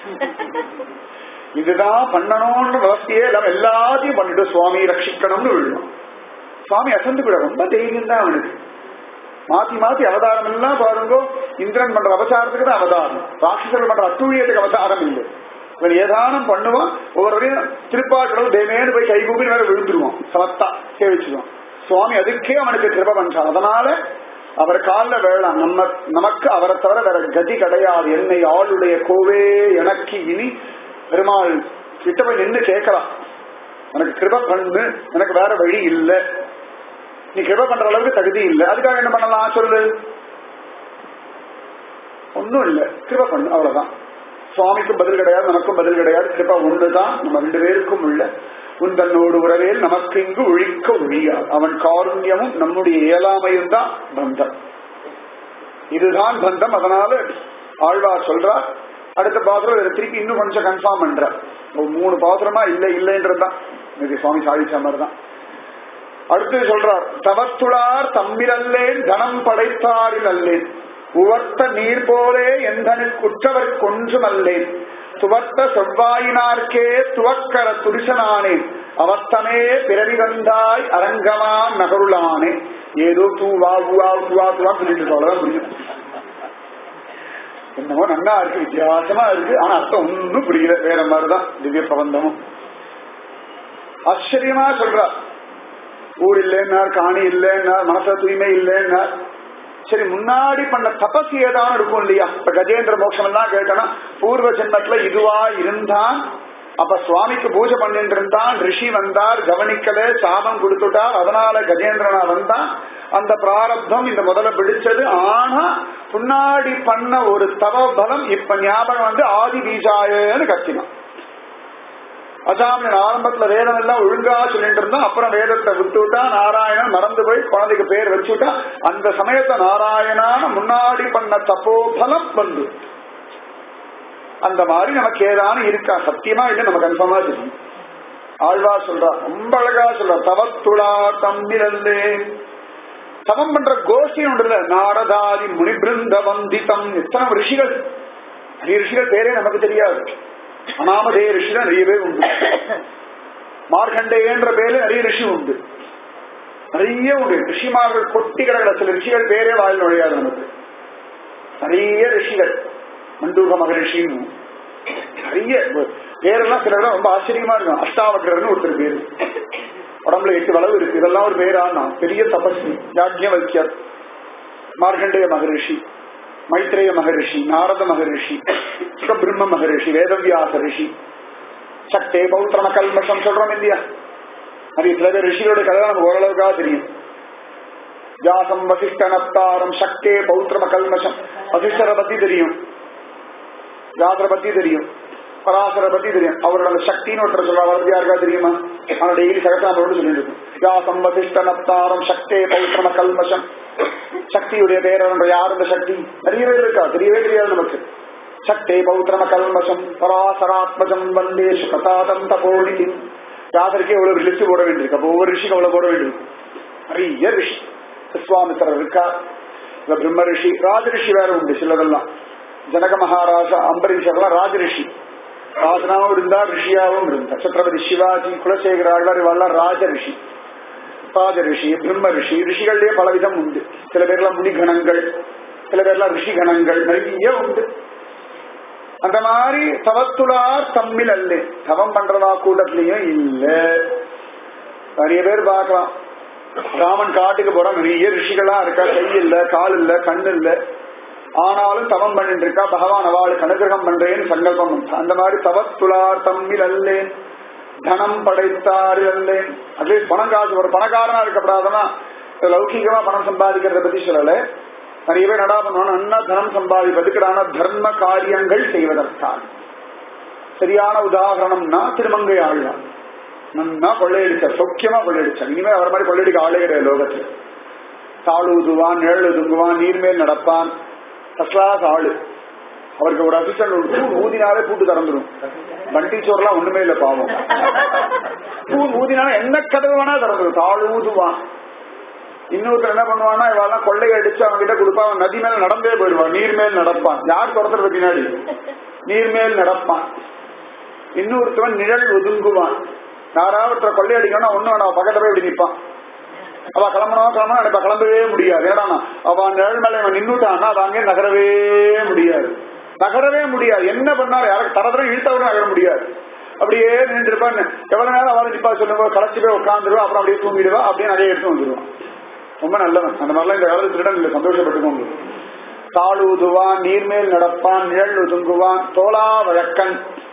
இதுதான் பண்ணணும்னு வசதியே இல்லாம எல்லாத்தையும் பண்ணிட்டு சுவாமி ரட்சிக்கணும்னு விழுணும் சுவாமி அசந்து கூட ரொம்ப தைரியம் தான் அவனுக்கு மாத்தி மாத்தி அவதாரம் எல்லாம் பாருங்க இந்திரன் பண்ற அவதாரத்துக்கு தான் அவதாரம் ராட்சசர்கள் பண்ற அத்துழியத்துக்கு அவதாரம் இல்லை இவன் ஏதானம் பண்ணுவான் ஒவ்வொருவரையும் திருப்பாக்கடல் தேமேன்னு போய் கைகூப்பி வேற விழுந்துருவான் சமத்தா சேவிச்சுருவான் சுவாமி அதுக்கே அவனுக்கு கிருப பண்றான் அதனால அவர் காலில் வேளாம் நம்ம நமக்கு அவரை தவிர வேற கதி கிடையாது என்னை ஆளுடைய கோவே எனக்கு இனி பெருமாள் கிட்ட போய் நின்று கேட்கலாம் எனக்கு கிருப பண்ணு எனக்கு வேற வழி இல்ல நீ கிருப பண்ற அளவுக்கு தகுதி இல்ல அதுக்காக என்ன பண்ணலாம் சொல்லு ஒன்னும் இல்ல கிருப பண்ணு அவ்வளவுதான் சுவாமிக்கும் பதில் கிடையாது நமக்கும் பதில் கிடையாது கிருபா ஒன்றுதான் நம்ம ரெண்டு பேருக்கும் உள்ள உன் தன்னோடு உறவேல் நமக்கு இங்கு ஒழிக்க ஒழியாது அவன் காருண்யமும் நம்முடைய இயலாமையும் தான் பந்தம் இதுதான் பந்தம் அதனால ஆழ்வார் சொல்றார் அடுத்த பாத்திரம் இதை திருப்பி இன்னும் கொஞ்சம் கன்ஃபார்ம் பண்ற ஒரு மூணு பாத்திரமா இல்ல இல்லைன்றதுதான் இது சுவாமி சாதிச்ச மாதிரி தான் அடுத்து சொல்றார் தவத்துளார் தம்மிலல்லேன் தனம் படைத்தாரில் அல்லேன் உவர்த்த நீர் போலே எந்தனுக்கு உற்றவர் கொன்றும் அல்லேன் துவர்த்த செவ்வாயினார்க்கே துவக்கர துரிசனானேன் அவர்த்தமே பிறவி வந்தாய் அரங்கமான் நகருளானே ஏதோ தூ வா வா துவா துவா சொல்லிட்டு அவ்வளவுதான் புரியும் என்னமோ நல்லா இருக்கு வித்தியாசமா இருக்கு ஆனா அர்த்தம் ஒன்னும் புரியல வேற மாதிரிதான் திவ்ய பிரபந்தமும் ஆச்சரியமா சொல்றார் ஊர் இல்லைன்னார் காணி இல்லைன்னார் மனச தூய்மை இல்லைன்னார் சரி முன்னாடி பண்ண தபஸ் ஏதாவது இருக்கும் இல்லையா இப்ப கஜேந்திர மோட்சம் எல்லாம் கேட்டனா பூர்வ ஜென்மத்துல இதுவா இருந்தான் அப்ப சுவாமிக்கு பூஜை பண்ணிட்டு இருந்தான் ரிஷி வந்தார் கவனிக்கல சாபம் கொடுத்துட்டார் அதனால கஜேந்திரனா வந்தான் அந்த பிராரப்தம் இந்த முதல்ல பிடிச்சது ஆனா முன்னாடி பண்ண ஒரு தவ பலம் இப்ப ஞாபகம் வந்து ஆதி பீஜாயன்னு கத்தினான் அசாமியன் ஆரம்பத்துல வேதம் எல்லாம் ஒழுங்கா சொல்லிட்டு இருந்தான் அப்புறம் வேதத்தை விட்டுவிட்டா நாராயணன் மறந்து போய் குழந்தைக்கு பேர் வச்சுட்டா அந்த சமயத்தை நாராயணான முன்னாடி பண்ண தப்போபலம் வந்து அந்த மாதிரி நமக்கு ஏதானு இருக்கா சத்தியமா இல்லை நம்ம கன்ஃபார்மா தெரியும் ஆழ்வா சொல்றா ரொம்ப அழகா சொல்ற தவத்துளா தம்மிரல்லே தவம் பண்ற கோஷ்டி ஒன்று நாரதாதி முனிபிருந்த வந்திதம் எத்தனை ரிஷிகள் நிறைய ரிஷிகள் பேரே நமக்கு தெரியாது அனாமதே ரிஷி தான் நிறைய பேர் உண்டு மார்க்கண்டேயன்ற பேர்ல நிறைய ரிஷி உண்டு நிறைய உண்டு ரிஷிமார்கள் கொட்டி கிடக்கிற சில ரிஷிகள் பேரே வாயில் நுழையாது நமக்கு நிறைய ரிஷிகள் மண்டூக மகரிஷின்னு நிறைய பேரெல்லாம் சில இடம் ரொம்ப ஆச்சரியமா இருக்கும் அஷ்டாவக்கரர்னு ஒருத்தர் பேரு உடம்புல எட்டு வளவு இருக்கு இதெல்லாம் ஒரு பேரானா பெரிய தபஸ்வி யாஜ்யவல்யர் மார்க்கண்டேய மகரிஷி மைத்ரேய மகரிஷி நாரத மகரிஷி சுகபிரம்ம மகரிஷி வேதவியாச ரிஷி சக்தே பௌத்திரம கல்மஷம் சொல்றோம் இல்லையா நிறைய சில பேர் ரிஷியோட கதை நமக்கு ஓரளவுக்காக தெரியும் வியாசம் வசிஷ்ட நப்தாரம் சக்தே பௌத்திரம கல்மஷம் வசிஷ்டரை பத்தி தெரியும் வியாசரை பத்தி தெரியும் பராசரை பத்தி தெரியும் அவரோட அந்த சக்தின்னு ஒருத்தர் சொல்றா அவருக்கு யாருக்கா தெரியுமா ஆனா டெய்லி சகசாமரோடு சொல்லிட்டு இருக்கும் வியாசம் வசிஷ்ட நப்தாரம் சக்தே பௌத்திரம கல்மஷம் சக்தியுடைய பேரன்ற யார் இந்த சக்தி நிறைய பேர் இருக்கா தெரியவே தெரியாது நமக்கு சக்தே பௌத்திரம கல்மஷம் பராசராத்மஜம் வந்தே சுகதாதம் தபோனிதி யாதருக்கே எவ்வளவு லிஸ்ட் போட வேண்டியிருக்கு அப்போ ஒவ்வொரு ரிஷிக்கு அவ்வளவு போட வேண்டியிருக்கு நிறைய ரிஷி விஸ்வாமித்திரர் இருக்கா இந்த பிரம்ம ரிஷி ராஜரிஷி வேற உண்டு சிலதெல்லாம் ஜனக மகாராஜா அம்பரீஷர்லாம் ராஜரிஷி ராஜனாவும் இருந்தா ரிஷியாவும் இருந்தா சத்ரபதி சிவாஜி குலசேகர ஆழ்வார் இவெல்லாம் ராஜ ரிஷி ராஜ ரிஷி பிரம்ம ரிஷி ரிஷிகள்லயே பலவிதம் உண்டு சில பேர்லாம் முனிகணங்கள் சில பேர்லாம் ரிஷிகணங்கள் நிறைய உண்டு அந்த மாதிரி தவத்துளார் தம்மில் அல்ல தவம் பண்றதா கூட்டத்திலயும் இல்ல நிறைய பேர் பார்க்கலாம் ராமன் காட்டுக்கு போறான் நிறைய ரிஷிகளா இருக்கா கை இல்ல கால் இல்ல கண் இல்ல ஆனாலும் தவம் பண்ணிட்டு இருக்கா பகவான் அவளுக்கு அனுகிரகம் பண்றேன்னு சங்கல்பம் பண்றான். அந்த மாதிரி தவத்துளார் தம்மில் அல்லேன் தனம் படைத்தார் அல்லேன் அட்லீஸ்ட் பணம் காசு ஒரு பணக்காரனா இருக்கப்படாதனா லௌகிகமா பணம் சம்பாதிக்கிறத பத்தி சொல்லல நிறைய பேர் நடா பண்ணுவாங்க நன்னா தனம் சம்பாதிப்பதுக்கான தர்ம காரியங்கள் செய்வதற்காக சரியான உதாரணம்னா திருமங்கை ஆழ்வார் நன்னா கொள்ளையடிச்சார் சௌக்கியமா கொள்ளையடிச்சார் இனிமே அவர் மாதிரி கொள்ளையடிக்க ஆளே கிடையாது லோகத்துல தாழ் ஊதுவான் நிழல் ஒதுங்குவான் நீர்மேல் நடப்பான் ஃபர்ஸ்ட் ஆளு அவருக்கு ஒரு அசிஸ்டன்ட் உண்டு ஊதினாலே பூட்டு திறந்துடும் வண்டி சோறுலாம் ஒண்ணுமே இல்ல பாவம் பூ ஊதினாலே என்ன கதவு வேணா திறந்துடும் தாழ் ஊதுவான் இன்னொருத்தர் என்ன பண்ணுவான்னா இவெல்லாம் கொள்ளை அடிச்சு அவங்க கிட்ட கொடுப்பான் அவன் நதி மேல நடந்தே போயிடுவான் நீர் மேல் நடப்பான் யார் துரத்துறது பின்னாடி நீர் மேல் நடப்பான் இன்னொருத்தவன் நிழல் ஒதுங்குவான் யாராவது ஒருத்தர் கொள்ளை அடிக்கணும்னா ஒண்ணு வேணா பக்கத்துல போய் இப்படி நிப்பான் அவ கிளம்பணும் கிளம்பணும் நினைப்பா கிளம்பவே முடியாது ஏன்னா அவ நிழல் மேல இவன் நின்னுட்டான்னா அது அங்கே நகரவே முடியாது நகரவே முடியாது என்ன பண்ணாலும் யாருக்கு தரதரம் இழுத்தவரும் நகர முடியாது அப்படியே நின்று இருப்பான்னு எவ்வளவு நேரம் அவளை நிப்பா சொல்லுங்க களைச்சு போய் உட்காந்துருவா அப்புறம் அப்படியே தூங்கிடுவா அப்படியே நிறைய எடுத்து வந்துடுவான் ரொம்ப நல்லவன் அந்த மாதிரிலாம் இந்த காலத்து திருடன் இல்லை சந்தோஷப்பட்டுக்கோங்க தாள் ஊதுவான் நீர்மேல் நடப்பான் நிழல் ஒதுங்குவான் தோளா வழக்கன்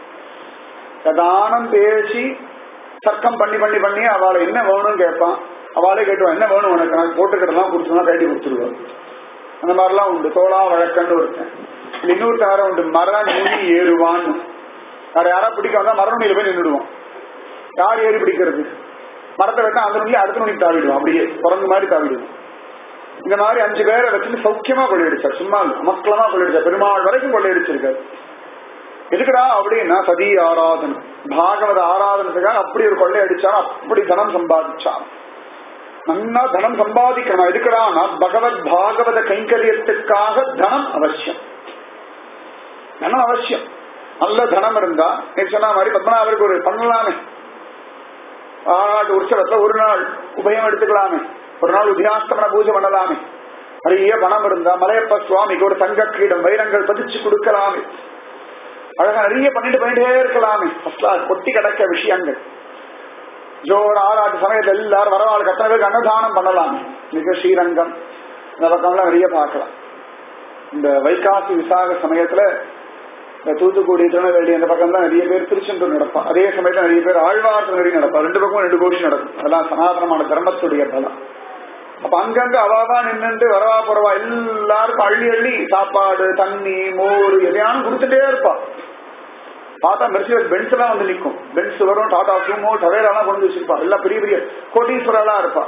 தானம் பேசி தர்க்கம் பண்ணி பண்ணி பண்ணி அவளை என்ன வேணும்னு கேட்பான் அவளே கேட்டுவான் என்ன வேணும் உனக்கு நான் போட்டுக்கிட்டலாம் கொடுத்துனா கைட்டி கொடுத்துருவான் அந்த மாதிரிலாம் உண்டு தோளா வழக்கன்னு ஒருத்தன் இல்ல இன்னொருத்தன் வேற உண்டு மர நுனி ஏறுவான் வேற யாரா பிடிக்க வந்தா மர நுனியில போய் நின்றுடுவான் யார் ஏறி பிடிக்கிறது மரத்தை வெட்டா அந்த நுனி அடுத்த நுனி தாவிடுவான் அப்படியே குரங்கு மாதிரி தாவிடுவான் இந்த மாதிரி அஞ்சு பேரை வச்சுட்டு சௌக்கியமா கொள்ளையடிச்சார் சும்மா அமக்கலமா கொள்ளையடிச்சார் பெருமாள் வரைக்கும் கொள்ளையடிச்சிருக்காரு எதுக்குடா அப்படின்னா சதி ஆராதனை பாகவத ஆராதனத்துக்காக அப்படி ஒரு கொள்ளை அடிச்சான் அப்படி தனம் சம்பாதிச்சான் நன்னா தனம் சம்பாதிக்கணும் எதுக்குடானா பகவத் பாகவத கைங்கரியத்துக்காக தனம் அவசியம் தனம் அவசியம் நல்ல தனம் இருந்தா நீ சொன்ன மாதிரி பத்மநாபருக்கு ஒரு பண்ணலாமே ஆறாட்டு உற்சவத்துல ஒரு நாள் உபயம் எடுத்துக்கலாமே ஒரு நாள் உத்தியாஸ்தமன பூஜை பண்ணலாமே நிறைய பணம் இருந்தா மலையப்ப சுவாமிக்கு ஒரு தங்க கிரீடம் வைரங்கள் பதிச்சு கொடுக்கலாமே அழகா நிறைய பண்ணிட்டு பண்ணிட்டே இருக்கலாமே கொட்டி கிடக்க விஷயங்கள் ஜோர் ஆறாட்டு சமயத்துல எல்லாரும் வரவாள் கத்தனை பேருக்கு அன்னதானம் பண்ணலாம் மிக ஸ்ரீரங்கம் இந்த பக்கம்லாம் நிறைய பார்க்கலாம் இந்த வைகாசி விசாக சமயத்துல இந்த தூத்துக்குடி திருநெல்வேலி அந்த பக்கம் தான் நிறைய பேர் திருச்செந்தூர் நடப்பா அதே சமயத்துல நிறைய பேர் ஆழ்வார் நிறைய நடப்பா ரெண்டு பக்கமும் ரெண்டு கோஷம் நடக்கும் அதெல்லாம் சனாதனமான தர்மத்துடைய பலம் அப்ப அங்கங்க அவாவா நின்னுட்டு வரவா போறவா எல்லாருக்கும் அள்ளி அள்ளி சாப்பாடு தண்ணி மோர் எதையானும் கொடுத்துட்டே இருப்பா பார்த்தா மெர்சிடஸ் பென்ஸ் எல்லாம் வந்து நிற்கும் பென்ஸ் வரும் டாடா சூமோ டவேரெல்லாம் கொண்டு வச்சிருப்பா எல்லாம் பெரிய பெரிய கோட்டீஸ்வரெல்லாம் இருப்பா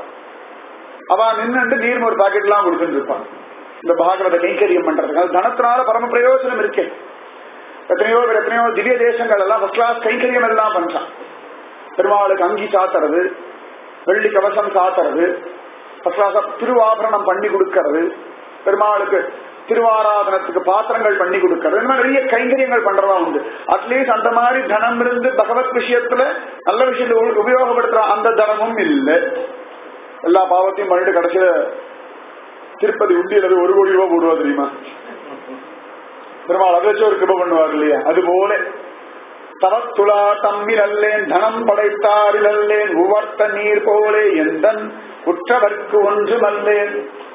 அவ நின்னுட்டு நீர் ஒரு பாக்கெட் எல்லாம் கொடுத்துட்டு இருப்பான் இந்த பாகவத கைங்கரியம் பண்றதுக்கு அது தனத்தினால பரம பிரயோஜனம் இருக்கே எத்தனையோ பேர் எத்தனையோ திவ்ய தேசங்கள் எல்லாம் ஃபர்ஸ்ட் கிளாஸ் கைங்கரியம் எல்லாம் பண்றான் பெருமாளுக்கு அங்கி சாத்துறது வெள்ளி கவசம் சாத்துறது ஃபர்ஸ்ட் கிளாஸா திருவாபரணம் பண்ணி கொடுக்கறது பெருமாளுக்கு திருவாராதனத்துக்கு பாத்திரங்கள் பண்ணி கொடுக்கறது இந்த மாதிரி நிறைய கைங்கரியங்கள் பண்றதா உண்டு அட்லீஸ்ட் அந்த மாதிரி தனம் இருந்து பகவத் விஷயத்துல நல்ல விஷயத்தை உ- உபயோகப்படுத்துற அந்த தனமும் இல்லை எல்லா பாவத்தையும் பண்ணிட்டு கடைசியில திருப்பதி உண்டியல் ஒரு கோடி ரூபாய் போடுவா தெரியுமா பெருமாள் அதை வச்சு ஒரு கிருப பண்ணுவார் இல்லையா அது போல தவத்துலா தம்மில் அல்லேன் தனம் படைத்தாரில் அல்லேன் உவர்த்த நீர் போலே எந்தன் உற்றவர்க்கு ஒன்றும் அல்லேன்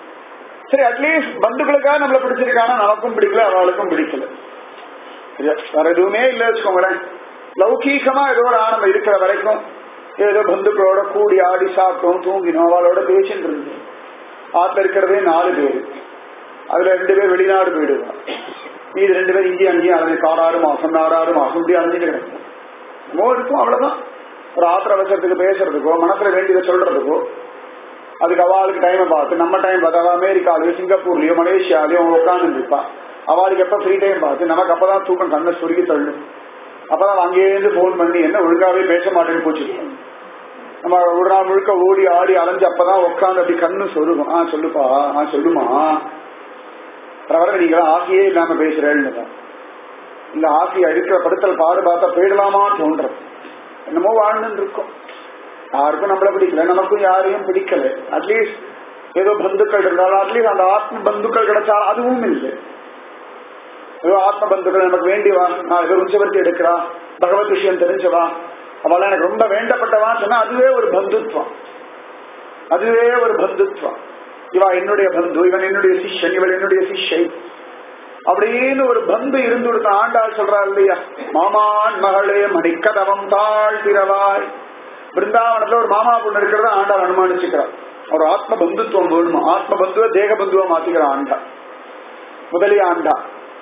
சரி அட்லீஸ்ட் பந்துக்களுக்காக நம்மள பிடிச்சிருக்கானா நமக்கும் பிடிக்கல அவளுக்கும் பிடிக்கல சரியா வேற எதுவுமே இல்ல வச்சுக்கோங்களேன் லௌகீகமா ஏதோ ஒரு ஆனந்தம் இருக்கிற வரைக்கும் ஏதோ பந்துக்களோட கூடி ஆடி சாப்பிட்டோம் தூங்கினோம் அவளோட பேசிட்டு இருந்தோம் ஆத்துல இருக்கிறதே நாலு பேர் அதுல ரெண்டு பேர் வெளிநாடு போயிடுவா மீது ரெண்டு பேர் இங்கேயும் அங்கேயும் அலைஞ்சு காராறு மாசம் நாடாறு மாசம் இப்படி அலைஞ்சிட்டு கிடக்கும் என்னமோ இருக்கும் அவ்வளவுதான் ஒரு ஆத்திர அவசரத்துக்கு பேசுறதுக்கோ மனசுல வேண்டியதை சொல்றதுக்கோ அதுக்கு அவளுக்கு டைமை பார்த்து நம்ம டைம் பார்த்து அவள் அமெரிக்காலயோ சிங்கப்பூர்லயோ மலேசியாலயோ உட்கார்ந்து இருப்பா அவளுக்கு எப்ப ஃப்ரீ டைம் பார்த்து நமக்கு அப்பதான் தூக்கம் கண்ணை சுருக்கி தள்ளும் அப்பதான் அங்கேயிருந்து போன் பண்ணி என்ன ஒழுங்காவே பேச மாட்டேன்னு போச்சு நம்ம ஒரு நாள் முழுக்க ஓடி ஆடி அலைஞ்சு அப்பதான் உட்காந்து அப்படி கண்ணு சொருகும் ஆ சொல்லுப்பா ஆ சொல்லுமா வர நீங்க ஆசையே இல்லாம பேசுறேன்னு இந்த ஆசையை இருக்கிற படுத்தல் பாடு பார்த்தா போயிடலாமான்னு தோன்றது என்னமோ வாழ்ந்துட்டு இருக்கோம் யாருக்கும் நம்மள பிடிக்கல நமக்கும் யாரையும் பிடிக்கல அட்லீஸ்ட் ஏதோ பந்துக்கள் இருந்தாலும் அட்லீஸ்ட் அந்த ஆத்ம பந்துக்கள் கிடைச்சா அதுவும் இல்லை ஏதோ ஆத்ம பந்துக்கள் நமக்கு வேண்டியவா நான் ஏதோ உச்சவர்த்தி எடுக்கிறா பகவத் விஷயம் தெரிஞ்சவா அவள் எனக்கு ரொம்ப வேண்டப்பட்டவா சொன்னா அதுவே ஒரு பந்துத்வம் அதுவே ஒரு பந்துத்வம் இவா என்னுடைய பந்து இவன் என்னுடைய சிஷ்யன் இவள் என்னுடைய சிஷ்யை அப்படின்னு ஒரு பந்து இருந்து கொடுத்த ஆண்டாள் சொல்றா இல்லையா மாமான் மகளே மணிக்கதவம் தாழ் திரவாய் பிருந்தாவனத்துல ஒரு மாமா பொண்ணு இருக்கிறத ஆண்டாள் அனுமானிச்சுக்கிறார் ஒரு ஆத்ம பந்துத்துவம் வேணுமா ஆத்ம பந்துவ தேக பந்துவா மாத்திக்கிற ஆண்டா முதலிய ஆண்டா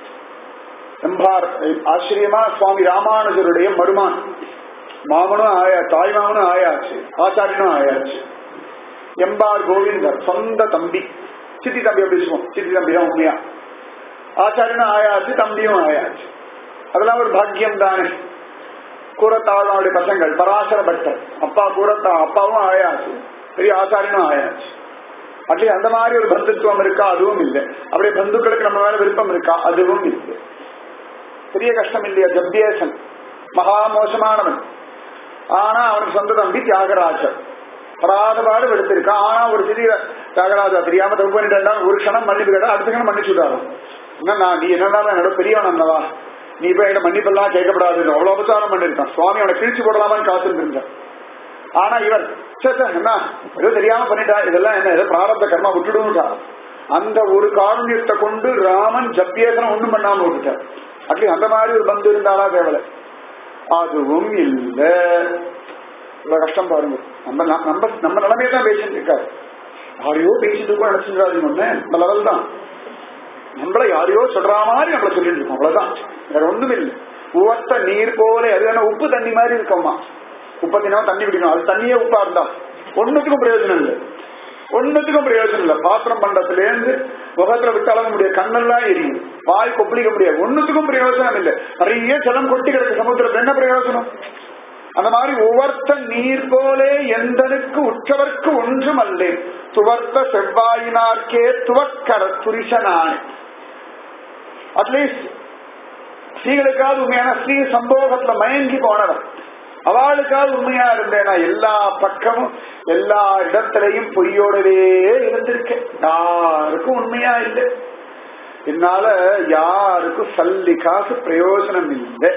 எம்பார் ஆச்சரியமா சுவாமி ராமானுஜருடைய மருமான் மாமனும் ஆயா தாய் மாமனும் ஆயாச்சு ஆச்சாரியனும் ஆயாச்சு எம்பார் கோவிந்தர் சொந்த தம்பி சித்தி தம்பி அப்படி சொல்லுவோம் சித்தி தம்பி தான் உண்மையா ஆச்சாரியனும் ஆயாச்சு தம்பியும் ஆயாச்சு அதெல்லாம் ஒரு பாக்கியம் தானே கூரத்தாழ்வானுடைய பசங்கள் பராசர பட்டர் அப்பா கூரத்தா அப்பாவும் ஆயாச்சு பெரிய ஆச்சாரியனும் ஆயாச்சு அப்படி அந்த மாதிரி ஒரு பந்துத்துவம் இருக்கா அதுவும் இல்லை அப்படியே பந்துக்களுக்கு நம்ம மேல விருப்பம் இருக்கா அதுவும் இல்லை பெரிய கஷ்டம் இல்லையா ஜப்யேசன் மகா மோசமானவன் ஆனா அவனுக்கு சொந்த தம்பி தியாகராஜர் படாத பாடு எடுத்திருக்கான் ஆனா ஒரு சிறிய தியாகராஜா தெரியாம தப்பு பண்ணிட்டா ஒரு க்ஷணம் மன்னிப்பு கேட்டா அடுத்த க்ஷணம் மன்னிச்சு விட்டாரு என்னன்னா நீ என்னடா என்னோட பெரியவன் அண்ணவா நீ போய் என்கிட்ட மன்னிப்பெல்லாம் கேட்கப்படாது அவ்வளவு உபச்சாரம் பண்ணிருக்கான் சுவாமி அவனை கிழிச்சு போடலாமான்னு காத்திருந்திருந்தான் ஆனா இவர் சே சே, என்ன ஏதோ தெரியாம பண்ணிட்டா இதெல்லாம் என்ன ஏதோ பிராரப்த கர்மா விட்டுடுட்டா அந்த ஒரு காரணியத்தை கொண்டு ராமன் ஜப்பியேசனம் ஒண்ணும் பண்ணாம விட்டுட்டார் அட்லீஸ்ட் அந்த மாதிரி ஒரு பந்து இருந்தாலா தேவலை அதுவும் இல்ல இவ்வளவு கஷ்டம் பாருங்க நம்ம நம்ம நம்ம நிலைமையை தான் பேசிட்டு இருக்காரு யாரையோ பேசிட்டு இருக்கோம் நினைச்சிருக்காதீங்க ஒண்ணு நம்ம லெவல் தான் நம்மள யாரையோ சொல்ற மாதிரி நம்மள சொல்லிட்டு இருக்கோம் அவ்வளவுதான் வேற ஒண்ணும் இல்லை உவத்த நீர் போல அது என்ன உப்பு தண்ணி மாதிரி இருக்கோமா உப்ப தினம் தண்ணி குடிக்கணும் அது தண்ணியே உப்பா இருந்தா ஒண்ணுத்துக்கும் பிரயோஜனம் இல்லை ஒண்ணுத்துக்கும் பிரயோஜனம் இல்லை பாத்திரம் பண்டத்துல இருந்து முகத்துல விட்டு அளங்க முடியாது கண்ணெல்லாம் எரியும் வாய் கொப்பளிக்க முடியாது ஒண்ணுத்துக்கும் பிரயோஜனம் இல்லை நிறைய ஜலம் கொட்டி கிடக்கு சமுத்திரத்துல என்ன பிரயோஜனம் அந்த மாதிரி உவர்த்த நீர் போலே எந்தனுக்கு உற்றவர்க்கு ஒன்றும் அல்லேன் துவர்த்த செவ்வாயினார்க்கே துவக்கர துரிசனானே அட்லீஸ்ட் ஸ்ரீகளுக்காவது உண்மையான ஸ்ரீ சம்போகத்துல மயங்கி போனவர் அவளுக்காவது உண்மையா இருந்தேனா எல்லா பக்கமும் எல்லா இடத்திலையும் பொய்யோடவே இருந்திருக்கேன் யாருக்கும் உண்மையா இல்லை என்னால யாருக்கும் சல்லி காசு பிரயோஜனம் இல்லை